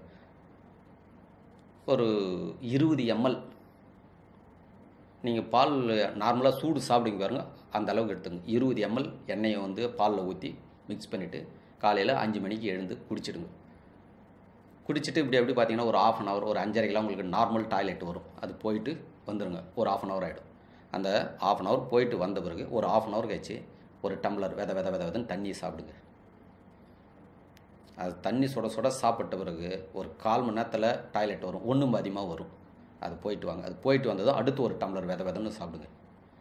ஒரு இருபது எம்எல் நீங்கள் பால் நார்மலாக சூடு சாப்பிடுங்க பாருங்க அந்த அளவுக்கு எடுத்துங்க இருபது எம்எல் எண்ணெயை வந்து பாலில் ஊற்றி மிக்ஸ் பண்ணிவிட்டு காலையில் அஞ்சு மணிக்கு எழுந்து குடிச்சிடுங்க குடிச்சிட்டு இப்படி எப்படி பார்த்தீங்கன்னா ஒரு ஆஃப் அன் ஹவர் ஒரு அஞ்சரைக்கெல்லாம் உங்களுக்கு நார்மல் டாய்லெட் வரும் அது போயிட்டு வந்துடுங்க ஒரு ஆஃப் அன் ஹவர் ஆகிடும் அந்த ஆஃப் அன் ஹவர் போயிட்டு வந்த பிறகு ஒரு ஆஃப் அன் ஹவர் கழிச்சு ஒரு டம்ளர் வித வித வித விதன்னு தண்ணி சாப்பிடுங்க அது தண்ணி சுட சுட சாப்பிட்ட பிறகு ஒரு கால் மணி நேரத்தில் டாய்லெட் வரும் ஒன்றும் அதிகமாக வரும் அது போயிட்டு வாங்க அது போயிட்டு வந்ததும் அடுத்து ஒரு டம்ளர் வித விதன்னு சாப்பிடுங்க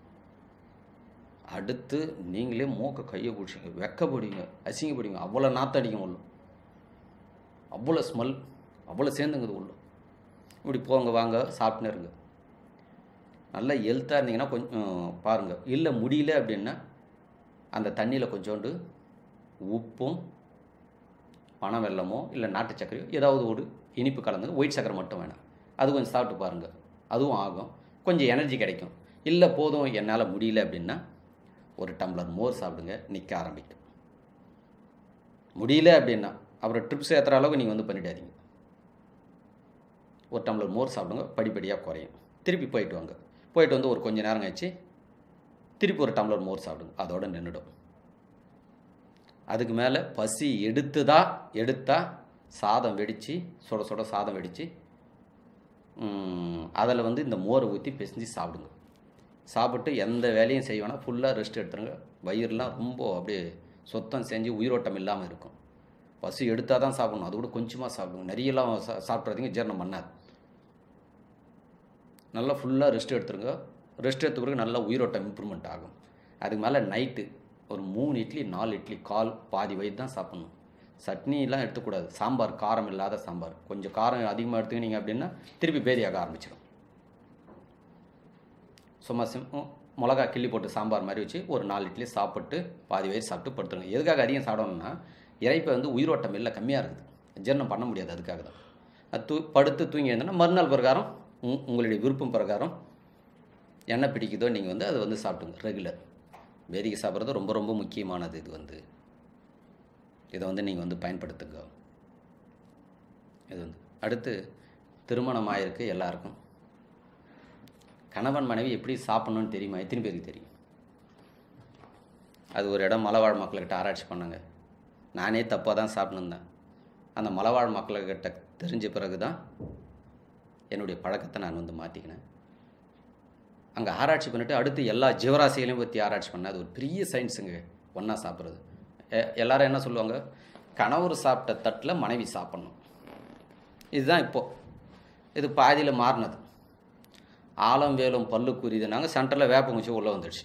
அடுத்து நீங்களே மூக்க கையை பிடிச்சிங்க வெக்கப்படுவீங்க அசிங்கப்படுவீங்க அவ்வளோ நாத்தம் அடிக்கும் உள்ள அவ்வளோ ஸ்மெல் அவ்வளோ சேர்ந்துங்குது உள்ள இப்படி போங்க வாங்க சாப்பிட்டுன்னு இருங்க நல்லா ஹெல்த்தாக இருந்தீங்கன்னா கொஞ்சம் பாருங்கள் இல்லை முடியல அப்படின்னா அந்த தண்ணியில் கொஞ்சோண்டு உப்பும் பனை வெல்லமோ இல்லை நாட்டு சர்க்கரையோ ஏதாவது ஒரு இனிப்பு கலந்து ஒயிட் சர்க்கரை மட்டும் வேணாம் அது கொஞ்சம் சாப்பிட்டு பாருங்கள் அதுவும் ஆகும் கொஞ்சம் எனர்ஜி கிடைக்கும் இல்லை போதும் என்னால் முடியல அப்படின்னா ஒரு டம்ளர் மோர் சாப்பிடுங்க நிற்க ஆரம்பிக்கும் முடியல அப்படின்னா அப்புறம் ட்ரிப்ஸ் ஏற்றுற அளவுக்கு நீங்கள் வந்து பண்ணிடாதீங்க ஒரு டம்ளர் மோர் சாப்பிடுங்க படிப்படியாக குறையும் திருப்பி போயிட்டு வாங்க போயிட்டு வந்து ஒரு கொஞ்ச நேரம் கழிச்சு திருப்பி ஒரு டம்ளர் மோர் சாப்பிடுங்க அதோட நின்றுடும் அதுக்கு மேலே பசி எடுத்துதா எடுத்தா சாதம் வெடித்து சுட சுட சாதம் வெடித்து அதில் வந்து இந்த மோரை ஊற்றி பிசைஞ்சு சாப்பிடுங்க சாப்பிட்டு எந்த வேலையும் செய்ய வேணாம் ஃபுல்லாக ரெஸ்ட் எடுத்துருங்க வயிறுலாம் ரொம்ப அப்படியே சுத்தம் செஞ்சு உயிரோட்டம் இல்லாமல் இருக்கும் பசி எடுத்தால் தான் சாப்பிடணும் அது கூட கொஞ்சமாக சாப்பிடுங்க நிறையலாம் சா சாப்பிட்றதுங்க ஜீரணம் பண்ணாது நல்லா ஃபுல்லாக ரெஸ்ட் எடுத்துருங்க ரெஸ்ட் எடுத்த பிறகு நல்லா உயிரோட்டம் இம்ப்ரூவ்மெண்ட் ஆகும் அதுக்கு மேலே நைட்டு ஒரு மூணு இட்லி நாலு இட்லி கால் பாதி வயிறு தான் சாப்பிட்ணும் சட்னிலாம் எடுத்துக்கூடாது சாம்பார் காரம் இல்லாத சாம்பார் கொஞ்சம் காரம் அதிகமாக எடுத்துக்கினீங்க அப்படின்னா திருப்பி பேதியாக ஆரம்பிச்சிடும் சும்மா சிம் மிளகா கிள்ளி போட்டு சாம்பார் மாதிரி வச்சு ஒரு நாலு இட்லி சாப்பிட்டு பாதி வயிறு சாப்பிட்டு படுத்துருங்க எதுக்காக அதிகம் சாப்பிடணும்னா இறைப்பை வந்து உயிரோட்டம் இல்லை கம்மியாக இருக்குது ஜீரணம் பண்ண முடியாது அதுக்காக தான் அது தூ படுத்து தூங்கி எழுந்தோன்னா மறுநாள் பிரகாரம் உங் உங்களுடைய விருப்பம் பிரகாரம் என்ன பிடிக்குதோ நீங்கள் வந்து அதை வந்து சாப்பிடுங்க ரெகுலர் வேதிக்கை சாப்பிட்றது ரொம்ப ரொம்ப முக்கியமானது இது வந்து இதை வந்து நீங்கள் வந்து பயன்படுத்துங்க இது வந்து அடுத்து திருமணம் ஆயிருக்கு எல்லாருக்கும் கணவன் மனைவி எப்படி சாப்பிட்ணுன்னு தெரியுமா எத்தனை பேருக்கு தெரியும் அது ஒரு இடம் மலைவாழ் மக்கள்கிட்ட ஆராய்ச்சி பண்ணாங்க நானே தப்பாக தான் சாப்பிட்ணுந்தேன் அந்த மலைவாழ் மக்கள்கிட்ட தெரிஞ்ச பிறகு தான் என்னுடைய பழக்கத்தை நான் வந்து மாற்றிக்கினேன் அங்கே ஆராய்ச்சி பண்ணிவிட்டு அடுத்து எல்லா ஜீவராசிகளையும் பற்றி ஆராய்ச்சி பண்ணேன் அது ஒரு பெரிய சயின்ஸுங்க ஒன்றா சாப்பிட்றது எ- எல்லாரும் என்ன சொல்லுவாங்க கணவர் சாப்பிட்ட தட்டில் மனைவி சாப்பிட்ணும் இதுதான் இப்போது இது பாதியில் மாறினது ஆலம் வேலும் பல்லு குறிதுனாங்க சென்டரில் வேப்பங்குச்சி உள்ளே வந்துடுச்சு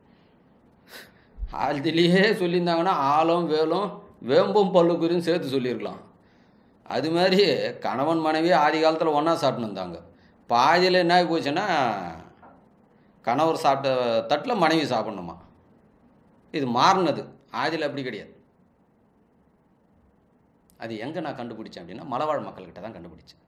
அதுலேயே சொல்லியிருந்தாங்கன்னா ஆலம் வேலும் வேம்பும் பல்லு குறியும் சேர்த்து சொல்லியிருக்கலாம் அது மாதிரி கணவன் மனைவி ஆதி காலத்தில் ஒன்றா சாப்பிட்டு இருந்தாங்க பாதியில் என்ன ஆகி போச்சுன்னா கணவர் சாப்பிட்ட தட்டில் மனைவி சாப்பிட்ணுமா இது மாறினது ஆதியில் அப்படி கிடையாது அது எங்கே நான் கண்டுபிடிச்சேன் அப்படின்னா மலைவாழ் மக்கள்கிட்ட தான் கண்டுபிடிச்சேன்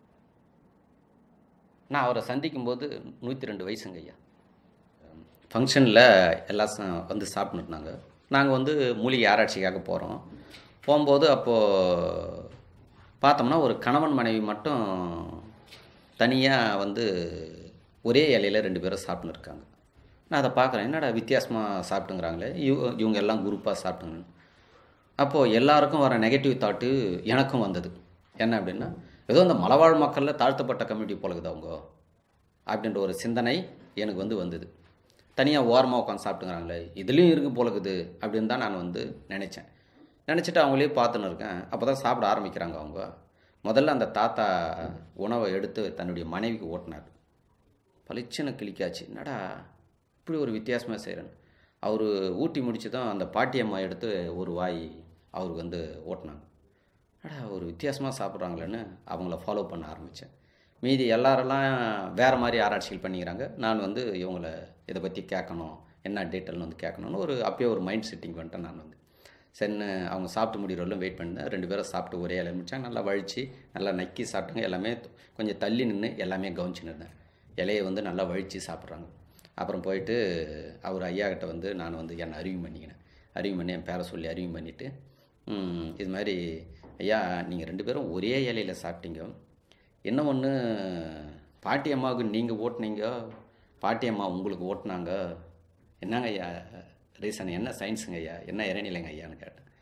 நான் அவரை சந்திக்கும்போது நூற்றி ரெண்டு வயசுங்க ஐயா ஃபங்க்ஷனில் எல்லாம் ச- வந்து சாப்பிட்டுட்டு இருந்தாங்க நாங்கள் வந்து மூலிகை ஆராய்ச்சிக்காக போகிறோம் போகும்போது அப்போது பார்த்தோம்னா ஒரு கணவன் மனைவி மட்டும் தனியாக வந்து ஒரே இலையில ரெண்டு பேரும் சாப்பிட்டுன்னு இருக்காங்க நான் அதை பார்க்குறேன் என்னடா வித்தியாசமாக சாப்பிட்டுங்கிறாங்களே இவ இவங்க எல்லாம் குரூப்பாக சாப்பிட்டுங்க அப்போது எல்லாருக்கும் வர நெகட்டிவ் தாட்டு எனக்கும் வந்தது என்ன அப்படின்னா ஏதோ இந்த மலைவாழ் மக்களில் தாழ்த்தப்பட்ட கம்யூனிட்டி போலக்குது அவங்க அப்படின்ற ஒரு சிந்தனை எனக்கு வந்து வந்தது தனியாக ஓரமாக உட்காந்து சாப்பிட்டுங்கிறாங்களே இதுலேயும் இருக்குது போலக்குது அப்படின்னு தான் நான் வந்து நினச்சேன் நினச்சிட்டு அவங்களே பார்த்துன்னு இருக்கேன் அப்போ தான் சாப்பிட ஆரம்பிக்கிறாங்க அவங்க முதல்ல அந்த தாத்தா உணவை எடுத்து தன்னுடைய மனைவிக்கு ஓட்டினார் பளிச்சுன்னு கிளிக்காச்சு என்னடா இப்படி ஒரு வித்தியாசமாக செய்கிறேன்னு அவர் ஊட்டி முடிச்சு தான் அந்த பாட்டியம்மா எடுத்து ஒரு வாய் அவருக்கு வந்து ஓட்டினாங்க அடா ஒரு வித்தியாசமாக சாப்பிட்றாங்களேன்னு அவங்கள ஃபாலோ பண்ண ஆரம்பித்தேன் மீதி எல்லாரெல்லாம் வேறு மாதிரி ஆராய்ச்சிகள் பண்ணிக்கிறாங்க நான் வந்து இவங்கள இதை பற்றி கேட்கணும் என்ன டீட்டெயில்னு வந்து கேட்கணும்னு ஒரு அப்பயே ஒரு மைண்ட் செட்டிங் பண்ணிட்டேன் நான் வந்து சரின்னு அவங்க சாப்பிட்டு முடிகிறவர்களும் வெயிட் பண்ணிட்டேன் ரெண்டு பேரும் சாப்பிட்டு ஒரே இலைய முடிச்சாங்க நல்லா வழித்து நல்லா நக்கி சாப்பிட்டுங்க எல்லாமே கொஞ்சம் தள்ளி நின்று எல்லாமே கவனிச்சுன்னு இருந்தேன் இலையை வந்து நல்லா வழித்து சாப்பிட்றாங்க அப்புறம் போயிட்டு அவர் ஐயா கிட்ட வந்து நான் வந்து என்னை அறிவு பண்ணிக்கினேன் அறிவு பண்ணி என் பேரை சொல்லி அறிவு பண்ணிவிட்டு இது மாதிரி ஐயா நீங்கள் ரெண்டு பேரும் ஒரே இலையில் சாப்பிட்டீங்க என்ன ஒன்று பாட்டி அம்மாவுக்கு நீங்கள் ஓட்டுனீங்க பாட்டி அம்மா உங்களுக்கு ஓட்டுனாங்க என்னங்க ஐயா ரீசன் என்ன சயின்ஸுங்க ஐயா என்ன இறைநிலைங்க ஐயான்னு கேட்டேன்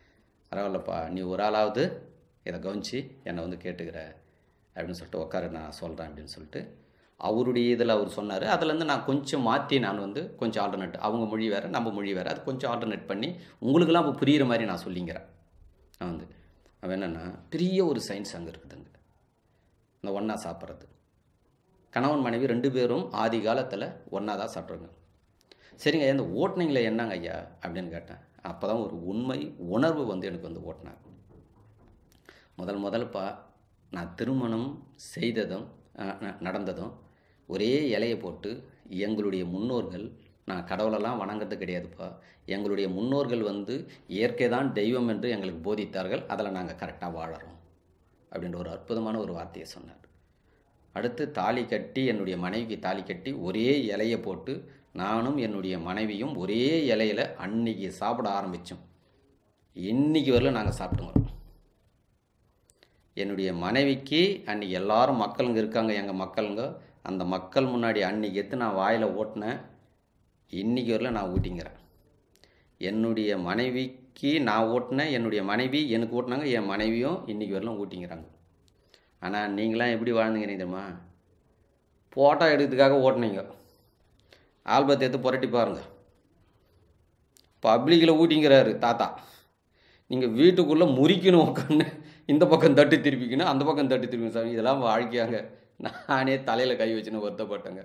பரவாயில்லப்பா நீ ஒரு ஆளாவது இதை கவனிச்சு என்னை வந்து கேட்டுக்கிற அப்படின்னு சொல்லிட்டு உட்காரு நான் சொல்கிறேன் அப்படின்னு சொல்லிட்டு அவருடைய இதில் அவர் சொன்னார் அதுலேருந்து நான் கொஞ்சம் மாற்றி நான் வந்து கொஞ்சம் ஆல்டர்னேட் அவங்க மொழி வேறு நம்ம மொழி வேறு அது கொஞ்சம் ஆல்டர்னேட் பண்ணி உங்களுக்கெல்லாம் இப்போ புரிகிற மாதிரி நான் சொல்லிங்கிறேன் நான் வந்து அவன் என்னென்னா பெரிய ஒரு சயின்ஸ் அங்கே இருக்குதுங்க இந்த ஒன்றா சாப்பிட்றது கணவன் மனைவி ரெண்டு பேரும் ஆதி காலத்தில் ஒன்றா தான் சாப்பிட்றாங்க சரிங்க ஐயா இந்த ஓட்டுனீங்களே என்னங்க ஐயா அப்படின்னு கேட்டேன் அப்போ தான் ஒரு உண்மை உணர்வு வந்து எனக்கு வந்து ஓட்டினாங்க முதல் முதல்ப்பா நான் திருமணம் செய்ததும் அஹ், ந- நடந்ததும் ஒரே இலையை போட்டு எங்களுடைய முன்னோர்கள் நான் கடவுளெல்லாம் வணங்குறது கிடையாதுப்பா எங்களுடைய முன்னோர்கள் வந்து இயற்கை தான் தெய்வம் என்று எங்களுக்கு போதித்தார்கள் அதில் நாங்கள் கரெக்டாக வாழறோம் அப்படின்ற ஒரு அற்புதமான ஒரு வார்த்தையை சொன்னார் அடுத்து தாலி கட்டி என்னுடைய மனைவிக்கு தாலி கட்டி ஒரே இலையை போட்டு நானும் என்னுடைய மனைவியும் ஒரே இலையில அன்னைக்கு சாப்பிட ஆரம்பித்தோம் இன்னைக்கு வரல நாங்கள் சாப்பிட்டுங்க என்னுடைய மனைவிக்கு அன்னைக்கு எல்லாரும் மக்களுங்க இருக்காங்க எங்கள் மக்களுங்க அந்த மக்கள் முன்னாடி அன்னைக்கு எடுத்து நான் வாயில் ஓட்டினேன் இன்னைக்கு வரல நான் ஊட்டிங்கிறேன் என்னுடைய மனைவிக்கு நான் ஓட்டினேன் என்னுடைய மனைவி எனக்கு ஓட்டினாங்க என் மனைவியும் இன்னைக்கு வரலாம் ஊட்டிங்கிறாங்க ஆனால் நீங்களாம் எப்படி வாழ்ந்துங்கிறீங்க தெரியுமா ஃபோட்டோ எடுக்கிறதுக்காக ஓட்டுனீங்க ஆல்பத்தை எடுத்து புரட்டி பாருங்க பப்ளிக்கில் ஊட்டிங்கிறாரு தாத்தா நீங்கள் வீட்டுக்குள்ளே முறிக்கணும் உட்காந்து இந்த பக்கம் தட்டி திருப்பிக்கணும் அந்த பக்கம் தட்டி திருப்பி சாமி இதெல்லாம் வாழ்க்கையாங்க நானே தலையில் கை வச்சுன்னு வருத்தப்பட்டேங்க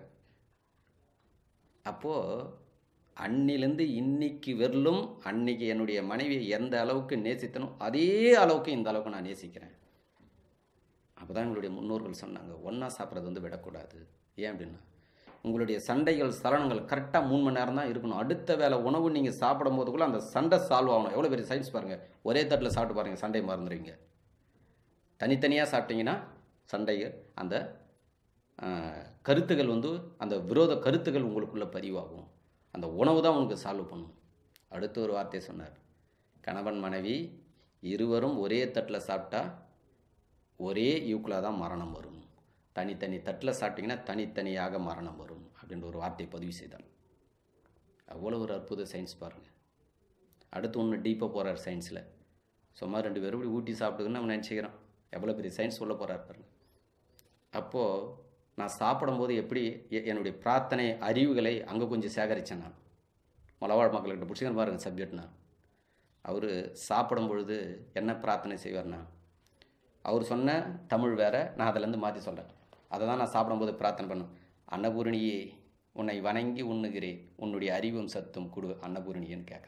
அப்போது அன்னிலேருந்து இன்னைக்கு வரலும் அன்னைக்கு என்னுடைய மனைவியை எந்த அளவுக்கு நேசித்தனோ அதே அளவுக்கு இந்த அளவுக்கு நான் நேசிக்கிறேன் அப்போ தான் எங்களுடைய முன்னோர்கள் சொன்னாங்க ஒன்றா சாப்பிட்றது வந்து விடக்கூடாது ஏன் அப்படின்னா உங்களுடைய சண்டைகள் சலனங்கள் கரெக்டாக மூணு மணி நேரம் தான் இருக்கணும் அடுத்த வேளை உணவு நீங்கள் சாப்பிடும் போதுக்குள்ள அந்த சண்டை சால்வ் ஆகணும் எவ்வளோ பெரிய சயின்ஸ் பாருங்கள் ஒரே தட்டில் சாப்பிட்டு பாருங்கள் சண்டை மறந்துடுவீங்க தனித்தனியாக சாப்பிட்டீங்கன்னா சண்டைகள் அந்த ஆஹ், கருத்துகள் வந்து அந்த விரோத கருத்துகள் உங்களுக்குள்ள பதிவாகும் அந்த உணவு தான் உங்களுக்கு சால்வ் பண்ணும் அடுத்து ஒரு வார்த்தை சொன்னார் கணவன் மனைவி இருவரும் ஒரே தட்டில் சாப்பிட்டா ஒரே ஈக்குவலாக தான் மரணம் வரும் தனித்தனி தட்டில் சாப்பிட்டீங்கன்னா தனித்தனியாக மரணம் வரும் அப்படின்ற ஒரு வார்த்தையை பதிவு செய்தார் அவ்வளோ ஒரு அற்புத சயின்ஸ் பாருங்கள் அடுத்து ஒன்று டீப்பாக போகிறார் சயின்ஸில் சும்மா ரெண்டு பேரும் இப்படி ஊட்டி சாப்பிட்டுக்குன்னு நம்ம நினச்சிக்கிறோம் எவ்வளோ பெரிய சயின்ஸ் சொல்ல போகிறார் பாருங்க அப்போது நான் சாப்பிடும்போது எப்படி எ- என்னுடைய பிரார்த்தனை அறிவுகளை அங்கே கொஞ்சம் சேகரித்தேன் நான் மலவாழ் மக்கள்கிட்ட பிடிச்சிக்கன்னு பாருங்க சப்ஜெக்ட் நான் அவர் சாப்பிடும் பொழுது என்ன பிரார்த்தனை செய்வார்னா அவர் சொன்ன தமிழ் வேற நான் அதிலேருந்து மாற்றி சொல்கிறேன் அதை தான் நான் சாப்பிடும்போது பிரார்த்தனை பண்ணேன் அன்னபூரணியே உன்னை வணங்கி உண்ணுகிறேன் உன்னுடைய அறிவும் சத்தும் கொடு அன்னபூரணியன்னு கேட்குறேன்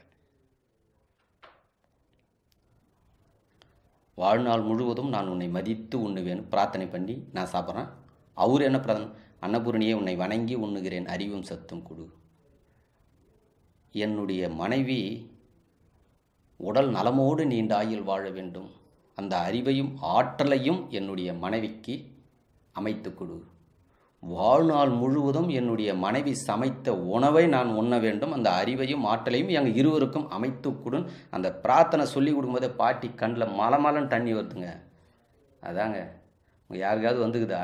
வாழ்நாள் முழுவதும் நான் உன்னை மதித்து உண்ணுவேன் பிரார்த்தனை பண்ணி நான் சாப்பிட்றேன் அவர் என்ன பிரார்த்தனை அன்னபூரணியே உன்னை வணங்கி உண்ணுகிறேன் அறிவும் சத்தும் கொடு என்னுடைய மனைவி உடல் நலமோடு நீண்ட ஆயுள் வாழ வேண்டும் அந்த அறிவையும் ஆற்றலையும் என்னுடைய மனைவிக்கு அமைத்து கொடு வாழ்நாள் முழுவதும் என்னுடைய மனைவி சமைத்த உணவை நான் உண்ண வேண்டும் அந்த அறிவையும் ஆற்றலையும் எங்கள் இருவருக்கும் அமைத்து கொடு அந்த பிரார்த்தனை சொல்லி கொடுக்கும்போதே பாட்டி கண்ணில் மலமலன்னு தண்ணி வருதுங்க அதாங்க உங்க யாருக்காவது வந்துக்குதா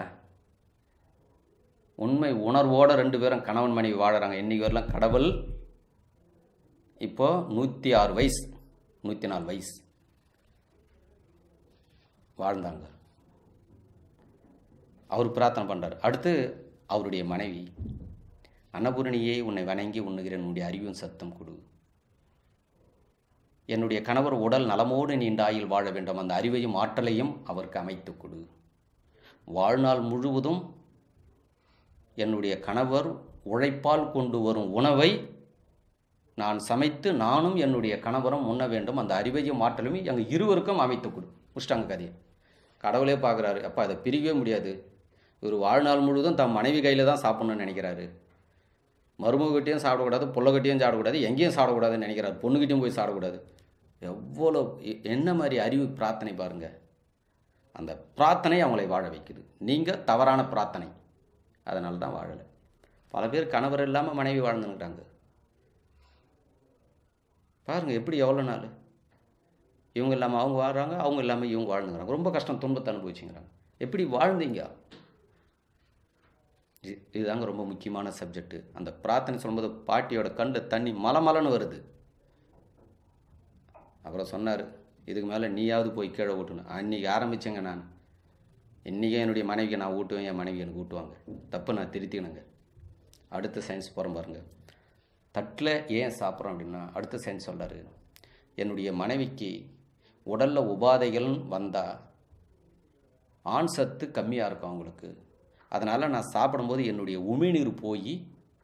உண்மை உணர்வோட ரெண்டு பேரும் கணவன் மனைவி வாழறாங்க இன்னைக்கு வரலாம் கடவுள் இப்போ நூற்றி ஆறு வயசு நூற்றி நாலு வயசு வாழ்ந்தாங்க அவர் பிரார்த்தனை பண்ணுறாரு அடுத்து அவருடைய மனைவி அன்னபூரணியே உன்னை வணங்கி உண்ணுகிறேன் உன்னுடைய அறிவும் சத்தம் கொடு என்னுடைய கணவர் உடல் நலமோடு நீண்ட ஆயுள் வாழ வேண்டும் அந்த அறிவையும் ஆற்றலையும் அவருக்கு அமைத்துக் கொடு வாழ்நாள் முழுவதும் என்னுடைய கணவர் உழைப்பால் கொண்டு வரும் உணவை நான் சமைத்து நானும் என்னுடைய கணவரும் உண்ண வேண்டும் அந்த அறிவையும் ஆற்றலையும் எங்கள் இருவருக்கும் அமைத்துக் கொடு முடிச்சிட்டாங்க கதையை கடவுளே பார்க்குறாரு அப்பா அதை பிரிக்கவே முடியாது இவர் வாழ்நாள் முழுவதும் தன் மனைவி கையில் தான் சாப்பிடணும்னு நினைக்கிறாரு மருமகிட்டையும் சாப்பிடக்கூடாது புள்ளகிட்டையும் சாப்பிடக்கூடாது எங்கேயும் சாப்பிடக்கூடாதுன்னு நினைக்கிறாரு பொண்ணுகிட்டையும் போய் சாப்பிடக்கூடாது எவ்வளோ எ- என்ன மாதிரி அறிவு பிரார்த்தனை பாருங்க அந்த பிரார்த்தனை அவங்களை வாழ வைக்குது நீங்கள் தவறான பிரார்த்தனை அதனால தான் வாழலை பல பேர் கணவர் இல்லாமல் மனைவி வாழ்ந்துன்னுட்டாங்க பாருங்க எப்படி எவ்வளோ நாள் இவங்க இல்லாமல் அவங்க வாழ்றாங்க அவங்க இல்லாமல் இவங்க வாழ்ந்துங்கிறாங்க ரொம்ப கஷ்டம் துன்பத்தை அனுபவிச்சுங்கிறாங்க எப்படி வாழ்ந்தீங்க இது- இதுதாங்க ரொம்ப முக்கியமான சப்ஜெக்ட் அந்த பிரார்த்தனை சொல்லும்போது பாட்டியோட கண்ணில் தண்ணி மலமலன்னு வருது அப்புறம் சொன்னார் இதுக்கு மேலே நீயாவது போய் கீழே ஊட்டணும் அன்றைக்கி ஆரம்பித்தேங்க நான் இன்றைக்கே என்னுடைய மனைவிக்கு நான் ஊட்டுவேன் என் மனைவி எனக்கு ஊட்டுவாங்க தப்பு நான் திருத்திக்கணுங்க அடுத்த சயின்ஸ் போகிறோம் பாருங்க தட்டில் ஏன் சாப்பிட்றோம் அப்படின்னா அடுத்த சயின்ஸ் சொல்கிறாரு என்னுடைய மனைவிக்கு உடலில் உபாதைகள் வந்தால் ஆண் சத்து கம்மியாக இருக்கும் அவங்களுக்கு அதனால் நான் சாப்பிடும்போது என்னுடைய உமிழ்நீர் போய்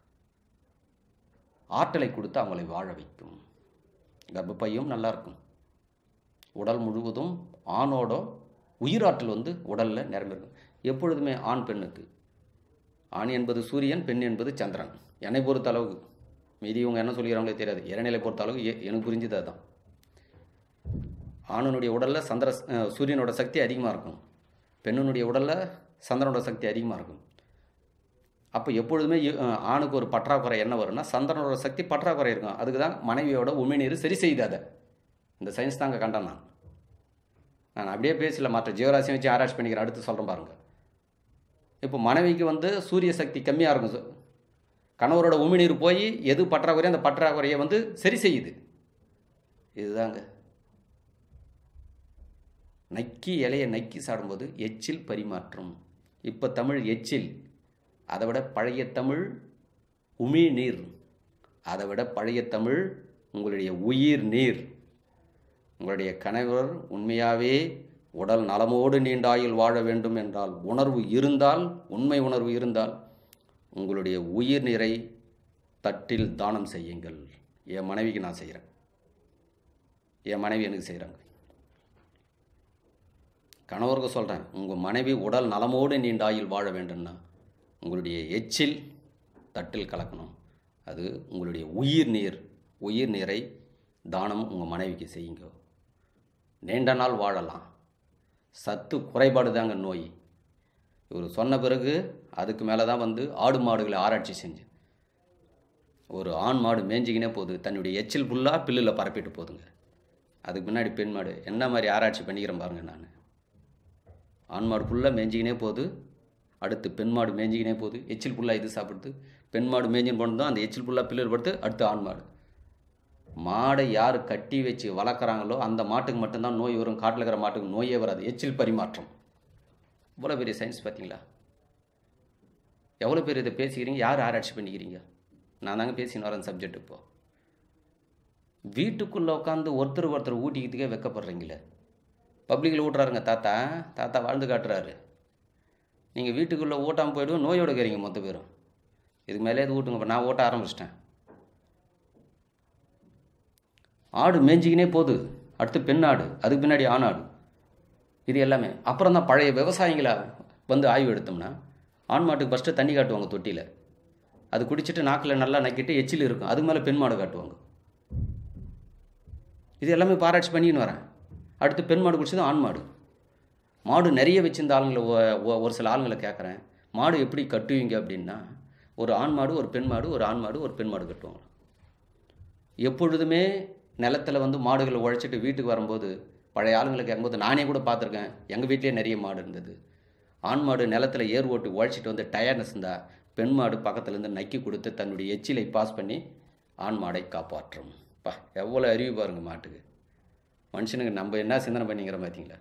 ஆற்றலை கொடுத்து அவங்களை வாழ வைக்கும் கர்ப்பப்பையும் நல்லா இருக்கும் உடல் முழுவதும் ஆணோட உயிராற்றல் வந்து உடலில் நிரம்பிருக்கும் எப்பொழுதுமே ஆண் பெண்ணுக்கு ஆண் என்பது சூரியன் பெண் என்பது சந்திரன் என்னை பொறுத்த அளவுக்கு மீதி இவங்க என்ன சொல்லிக்கிறாங்களே தெரியாது இறைநிலை பொறுத்த அளவுக்கு எ- எனக்கு புரிஞ்சது அதுதான் ஆணனுடைய உடலில் சந்திர அஹ், சூரியனோட சக்தி அதிகமாக இருக்கும் பெண்ணினுடைய உடலில் சந்திரனோட சக்தி அதிகமாக இருக்கும் அப்போ எப்பொழுதுமே இ- அஹ், ஆணுக்கு ஒரு பற்றாக்குறை என்ன வரும்னா சந்திரனோட சக்தி பற்றாக்குறை இருக்கும் அதுக்கு தான் மனைவியோட உமிழ்நீர் சரி செய்யுது அதை இந்த சயின்ஸ் தாங்க கண்டேன் நான் நான் அப்படியே பேசல மற்ற ஜீவராசியை வச்சு ஆராய்ச்சி பண்ணிக்கிறேன் அடுத்து சொல்கிறேன் பாருங்க இப்போ மனைவிக்கு வந்து சூரிய சக்தி கம்மியாக இருக்கும் சு- கணவரோட உமிழ்நீர் போய் எது பற்றாக்குறையோ அந்த பற்றாக்குறையை வந்து சரி செய்யுது இதுதாங்க நக்கி இலையை நக்கி சாடும்போது எச்சில் பரிமாற்றம் இப்போ தமிழ் எச்சில் அதை விட பழைய தமிழ் உமிழ்நீர் அதை விட பழைய தமிழ் உங்களுடைய உயிர் நீர் உங்களுடைய கணவர் உண்மையாகவே உடல் நலமோடு நீண்ட ஆயுள் வாழ வேண்டும் என்றால் உணர்வு இருந்தால் உண்மை உணர்வு இருந்தால் உங்களுடைய உயிர் நீரை தட்டில் தானம் செய்யுங்கள் என் மனைவிக்கு நான் செய்கிறேன் என் மனைவி எனக்கு செய்கிறாங்க கணவருக்கு சொல்கிறேன் உங்கள் மனைவி உடல் நலமோடு நீண்ட ஆயுள் வாழ வேண்டும்னா உங்களுடைய எச்சில் தட்டில் கலக்கணும் அது உங்களுடைய உயிர் நீர் உயிர் நீரை தானம் உங்கள் மனைவிக்கு செய்யுங்க நீண்ட நாள் வாழலாம் சத்து குறைபாடு தாங்க நோய் இவர் சொன்ன பிறகு அதுக்கு மேலே தான் வந்து ஆடு மாடுகளை ஆராய்ச்சி செஞ்சு ஒரு ஆண் மாடு மேய்ஞ்சிக்கினே போகுது தன்னுடைய எச்சில் ஃபுல்லாக பில்லில் பரப்பிட்டு போகுதுங்க அதுக்கு முன்னாடி பெண் மாடு என்ன மாதிரி ஆராய்ச்சி பண்ணிக்கிறேன் பாருங்க நான் ஆண் மாடு ஃபுல்லாக மேய்ஞ்சிக்கினே போகுது அடுத்து பெண் மாடு மேய்ஞ்சிக்கினே போகுது எச்சில் ஃபுல்லாக இது சாப்பிடுது பெண் மாடு மேய்ஞ்சின்னு போனதும் அந்த எச்சில் ஃபுல்லாக பில்லர் படுத்து அடுத்து ஆண் மாடு மாடை யார் கட்டி வச்சு வளர்க்குறாங்களோ அந்த மாட்டுக்கு மட்டும்தான் நோய் வரும் காட்டில் இருக்கிற மாட்டுக்கு நோயே வராது எச்சில் பரிமாற்றம் இவ்வளோ பெரிய சயின்ஸ் பார்த்தீங்களா எவ்வளோ பேர் இதை பேசிக்கிறீங்க யார் ஆராய்ச்சி பண்ணிக்கிறீங்க நான் தாங்க பேசின்னு வரேன் சப்ஜெக்ட் இப்போ வீட்டுக்குள்ளே உட்காந்து ஒருத்தர் ஒருத்தர் ஊட்டிக்கிறதுக்கே வெக்கப்படுறீங்களே பப்ளிக்கில் ஊட்டுறாருங்க தாத்தா தாத்தா வாழ்ந்து காட்டுறாரு நீங்கள் வீட்டுக்குள்ளே ஊட்டாமல் போய்டும் நோயோட இருக்கிறீங்க மொத்த பேரும் இதுக்கு மேலே எது ஊட்டுங்க இப்போ நான் ஓட்ட ஆரம்பிச்சிட்டேன் ஆடு மேய்ஞ்சிக்கினே போகுது அடுத்து பெண் ஆடு அதுக்கு பின்னாடி ஆண் ஆடு இது எல்லாமே அப்புறம் தான் பழைய விவசாயிங்களா வந்து ஆய்வு எடுத்தோம்னா ஆண் மாட்டுக்கு ஃபஸ்ட்டு தண்ணி காட்டுவாங்க தொட்டியில் அது குடிச்சிட்டு நாக்கில் நல்லா நக்கிட்டு எச்சில் இருக்கும் அதுக்கு மேலே பெண் மாடு காட்டுவாங்க இது எல்லாமே பாராய்ச்சி பண்ணின்னு வரேன் அடுத்து பெண் மாடு குடிச்சது ஆண் மாடு மாடு நிறைய வச்சிருந்த ஆளுங்களை ஒ- ஒ- ஒரு சில ஆளுங்களை கேட்குறேன் மாடு எப்படி கட்டுவீங்க அப்படின்னா ஒரு ஆண் மாடு ஒரு பெண் மாடு ஒரு ஆண் மாடு ஒரு பெண் மாடு கட்டுவாங்க எப்பொழுதுமே நிலத்தில் வந்து மாடுகளை உழைச்சிட்டு வீட்டுக்கு வரும்போது பழைய ஆளுங்களை கேட்கும்போது நானே கூட பார்த்துருக்கேன் எங்கள் வீட்டிலே நிறைய மாடு இருந்தது ஆண் மாடு நிலத்தில் ஏர் ஓட்டு உழைச்சிட்டு வந்து டயர்னஸ் இருந்தால் பெண் மாடு பக்கத்துலேருந்து நக்கி கொடுத்து தன்னுடைய எச்சிலை பாஸ் பண்ணி ஆண் மாடை காப்பாற்றும் பா எவ்வளோ அறிவு பாருங்க மாட்டுக்கு மனுஷனுக்கு நம்ம என்ன சிந்தனை பண்ணிக்கிற பார்த்தீங்களா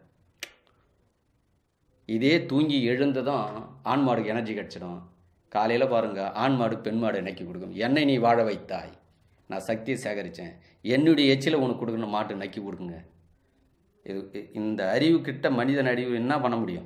இதே தூங்கி எழுந்ததும் ஆண் மாடுக்கு எனர்ஜி கிடச்சிடும் காலையில் பாருங்கள் ஆண் மாடு பெண் மாடு நக்கி கொடுக்கும் என்னை நீ வாழ வைத்தாய் நான் சக்தியை சேகரித்தேன் என்னுடைய எச்சிலை உனக்கு கொடுக்கணும் மாட்டு நக்கி கொடுக்குங்க இது இ- இந்த அறிவு கிட்ட மனிதன் அறிவு என்ன பண்ண முடியும்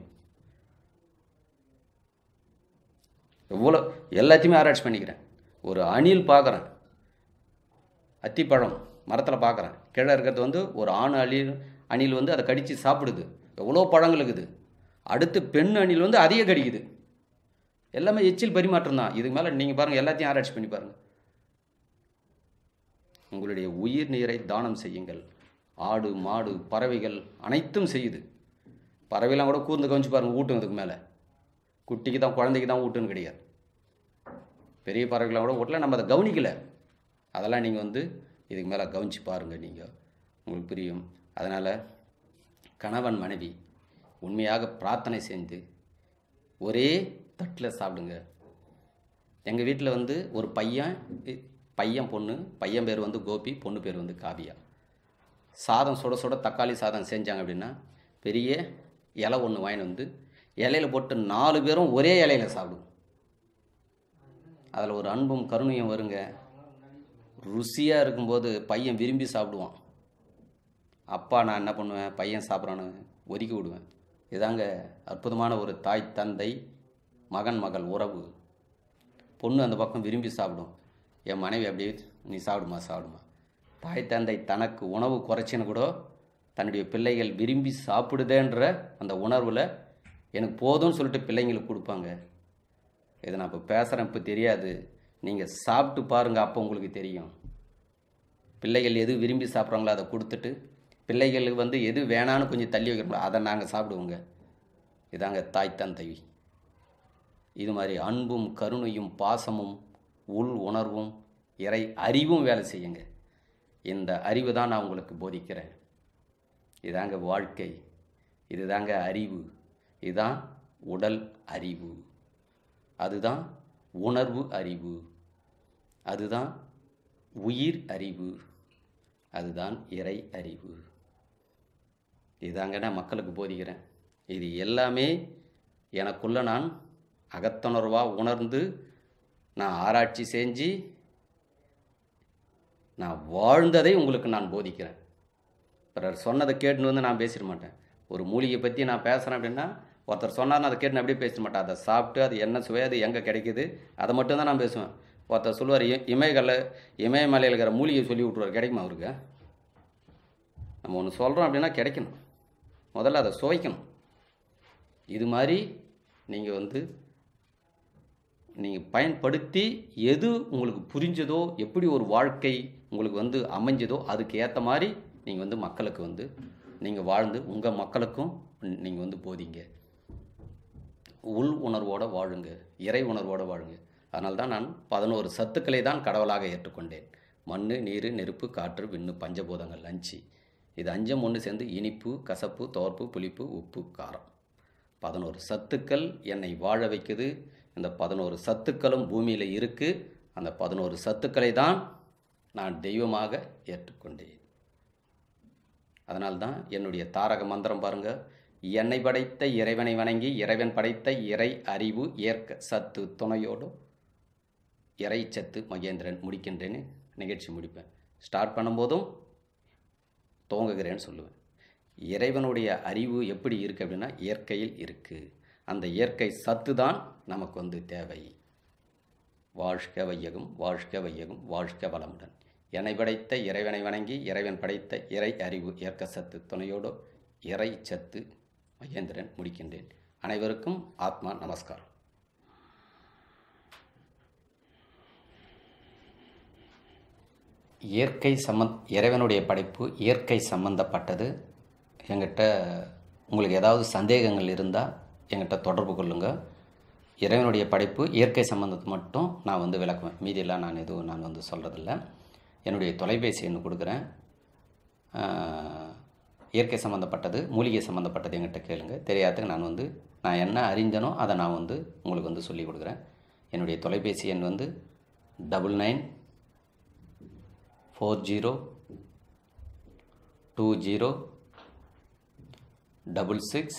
எவ்வளோ எல்லாத்தையுமே ஆராய்ச்சி பண்ணிக்கிறேன் ஒரு அணில் பார்க்குறேன் அத்திப்பழம் மரத்தில் பார்க்குறேன் கீழே இருக்கிறது வந்து ஒரு ஆண் அணில் அணில் வந்து அதை கடித்து சாப்பிடுது எவ்வளோ பழங்கள் இருக்குது அடுத்து பெண் அணில் வந்து அதையே கடிக்குது எல்லாமே எச்சில் பரிமாற்றம் தான் இதுக்கு மேலே நீங்கள் பாருங்கள் எல்லாத்தையும் ஆராய்ச்சி பண்ணி பாருங்கள் உங்களுடைய உயிர் நீரை தானம் செய்யுங்கள் ஆடு மாடு பறவைகள் அனைத்தும் செய்யுது பறவைலாம் கூட கூர்ந்து கவனிச்சு பாருங்கள் ஊட்டும் இதுக்கு மேலே குட்டிக்கு தான் குழந்தைக்கு தான் ஊட்டுன்னு கிடையாது பெரிய பறவைகளாம் கூட ஊட்டல நம்ம அதை கவனிக்கலை அதெல்லாம் நீங்கள் வந்து இதுக்கு மேலே கவனிச்சு பாருங்கள் நீங்கள் உங்களுக்கு புரியும் அதனால் கணவன் மனைவி உண்மையாக பிரார்த்தனை செஞ்சு ஒரே தட்டில் சாப்பிடுங்க எங்கள் வீட்டில் வந்து ஒரு பையன் இ- பையன் பொண்ணு பையன் பேர் வந்து கோபி பொண்ணு பேர் வந்து காவியா சாதம் சுட சுட தக்காளி சாதம் செஞ்சாங்க அப்படின்னா பெரிய இலை ஒன்று வாங்கிட்டு வந்து இலையில போட்டு நாலு பேரும் ஒரே இலையில சாப்பிடுவோம் அதில் ஒரு அன்பும் கருணையும் வருங்க ருசியாக இருக்கும்போது பையன் விரும்பி சாப்பிடுவான் அப்பா நான் என்ன பண்ணுவேன் பையன் சாப்பிட்றான்னு ஒதுக்கி விடுவேன் இதாங்க அற்புதமான ஒரு தாய் தந்தை மகன் மகள் உறவு பொண்ணு அந்த பக்கம் விரும்பி சாப்பிடும் என் மனைவி அப்படியே நீ சாப்பிடுமா சாப்பிடுமா தாய் தந்தை தனக்கு உணவு குறைச்சின்னு கூட தன்னுடைய பிள்ளைகள் விரும்பி சாப்பிடுதேன்ற அந்த உணர்வில் எனக்கு போதும்னு சொல்லிட்டு பிள்ளைங்களுக்கு கொடுப்பாங்க இதை நான் இப்போ பேசுகிறேன் இப்போ தெரியாது நீங்கள் சாப்பிட்டு பாருங்கள் அப்போ உங்களுக்கு தெரியும் பிள்ளைகள் எது விரும்பி சாப்பிட்றாங்களோ அதை கொடுத்துட்டு பிள்ளைகளுக்கு வந்து எது வேணான்னு கொஞ்சம் தள்ளி வைக்கிறோங்களோ அதை நாங்கள் சாப்பிடுவோங்க இதாங்க தாய் தந்தை இது மாதிரி அன்பும் கருணையும் பாசமும் உள் உணர்வும் இறை அறிவும் வேலை செய்யுங்க இந்த அறிவு தான் நான் உங்களுக்கு போதிக்கிறேன் இதாங்க வாழ்க்கை இதுதாங்க அறிவு இதுதான் உடல் அறிவு அதுதான் உணர்வு அறிவு அதுதான் உயிர் அறிவு அதுதான் இறை அறிவு இதாங்க நான் மக்களுக்கு போதிக்கிறேன் இது எல்லாமே எனக்குள்ள நான் அகத்துணர்வாக உணர்ந்து நான் ஆராய்ச்சி செஞ்சு நான் வாழ்ந்ததை உங்களுக்கு நான் போதிக்கிறேன் பிறர் சொன்னதை கேட்டுன்னு வந்து நான் பேசிட மாட்டேன் ஒரு மூலிகை பற்றி நான் பேசுகிறேன் அப்படின்னா ஒருத்தர் சொன்னார்னா அதை கேட்டு நான் அப்படியே பேச மாட்டேன் அதை சாப்பிட்டு அது என்ன சுவை அது எங்கே கிடைக்குது அதை மட்டும்தான் நான் பேசுவேன் ஒருத்தர் சொல்லுவார் இ- இமயகல்ல இமயமலையில் இருக்கிற மூலிகை சொல்லி விட்ருவார் கிடைக்குமா அவருக்கு நம்ம ஒன்று சொல்கிறோம் அப்படின்னா கிடைக்கணும் முதல்ல அதை சுவைக்கணும் இது மாதிரி நீங்கள் வந்து நீங்கள் பயன்படுத்தி எது உங்களுக்கு புரிஞ்சதோ எப்படி ஒரு வாழ்க்கை உங்களுக்கு வந்து அமைஞ்சதோ அதுக்கு ஏற்ற மாதிரி நீங்கள் வந்து மக்களுக்கு வந்து நீங்கள் வாழ்ந்து உங்கள் மக்களுக்கும் நீங்கள் வந்து போதிங்க உள் உணர்வோடு வாழுங்க இறை உணர்வோடு வாழுங்க அதனால தான் நான் பதினோரு சத்துக்களை தான் கடவுளாக ஏற்றுக்கொண்டேன் மண் நீர் நெருப்பு காற்று விண்ணு பஞ்சபூதங்கள் அஞ்சு இது அஞ்சம் ஒன்று சேர்ந்து இனிப்பு கசப்பு தோற்பு புளிப்பு உப்பு காரம் பதினோரு சத்துக்கள் என்னை வாழ வைக்குது இந்த பதினோரு சத்துக்களும் பூமியில் இருக்குது அந்த பதினோரு சத்துக்களை தான் நான் தெய்வமாக ஏற்றுக்கொண்டேன் அதனால்தான் என்னுடைய தாரக மந்திரம் பாருங்க என்னை படைத்த இறைவனை வணங்கி இறைவன் படைத்த இறை அறிவு ஏற்க சத்து துணையோடு இறை சத்து மகேந்திரன் முடிக்கின்றேன்னு நிகழ்ச்சி முடிப்பேன் ஸ்டார்ட் பண்ணும்போதும் துவங்குகிறேன்னு சொல்லுவேன் இறைவனுடைய அறிவு எப்படி இருக்குது அப்படின்னா இயற்கையில் இருக்குது அந்த இயற்கை சத்து தான் நமக்கு வந்து தேவை வாழ்க வையகம் வாழ்க வையகம் வாழ்க வளமுடன் என்னை படைத்த இறைவனை வணங்கி இறைவன் படைத்த இறை அறிவு இயற்க சத்து துணையோடு இறை சத்து மகேந்திரன் முடிக்கின்றேன் அனைவருக்கும் ஆத்மா நமஸ்காரம் இயற்கை சம்மந் இறைவனுடைய படைப்பு இயற்கை சம்பந்தப்பட்டது என்கிட்ட உங்களுக்கு ஏதாவது சந்தேகங்கள் இருந்தால் என்கிட்ட தொடர்பு கொள்ளுங்கள் இறைவனுடைய படைப்பு இயற்கை சம்பந்தத்தை மட்டும் நான் வந்து விளக்குவேன் மீதியெல்லாம் நான் எதுவும் நான் வந்து சொல்கிறதில்ல என்னுடைய தொலைபேசி எண் கொடுக்குறேன் ஆஹ், இயற்கை சம்மந்தப்பட்டது மூலிகை சம்மந்தப்பட்டது என்கிட்ட கேளுங்க தெரியாததுக்கு நான் வந்து நான் என்ன அறிஞ்சனோ அதை நான் வந்து உங்களுக்கு வந்து சொல்லி கொடுக்குறேன் என்னுடைய தொலைபேசி எண் வந்து double nine four zero two zero double six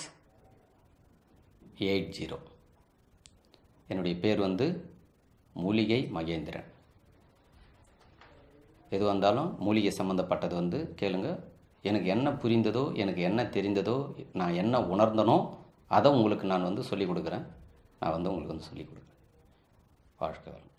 eight zero என்னுடைய பேர் வந்து மூலிகை மகேந்திரன் எது வந்தாலும் மூலிகை சம்மந்தப்பட்டது வந்து கேளுங்க எனக்கு என்ன புரிந்ததோ எனக்கு என்ன தெரிந்ததோ நான் என்ன உணர்ந்தனோ அதை உங்களுக்கு நான் வந்து சொல்லிக் கொடுக்குறேன் நான் வந்து உங்களுக்கு வந்து சொல்லிக் கொடுக்குறேன் வாழ்க்கை வளம்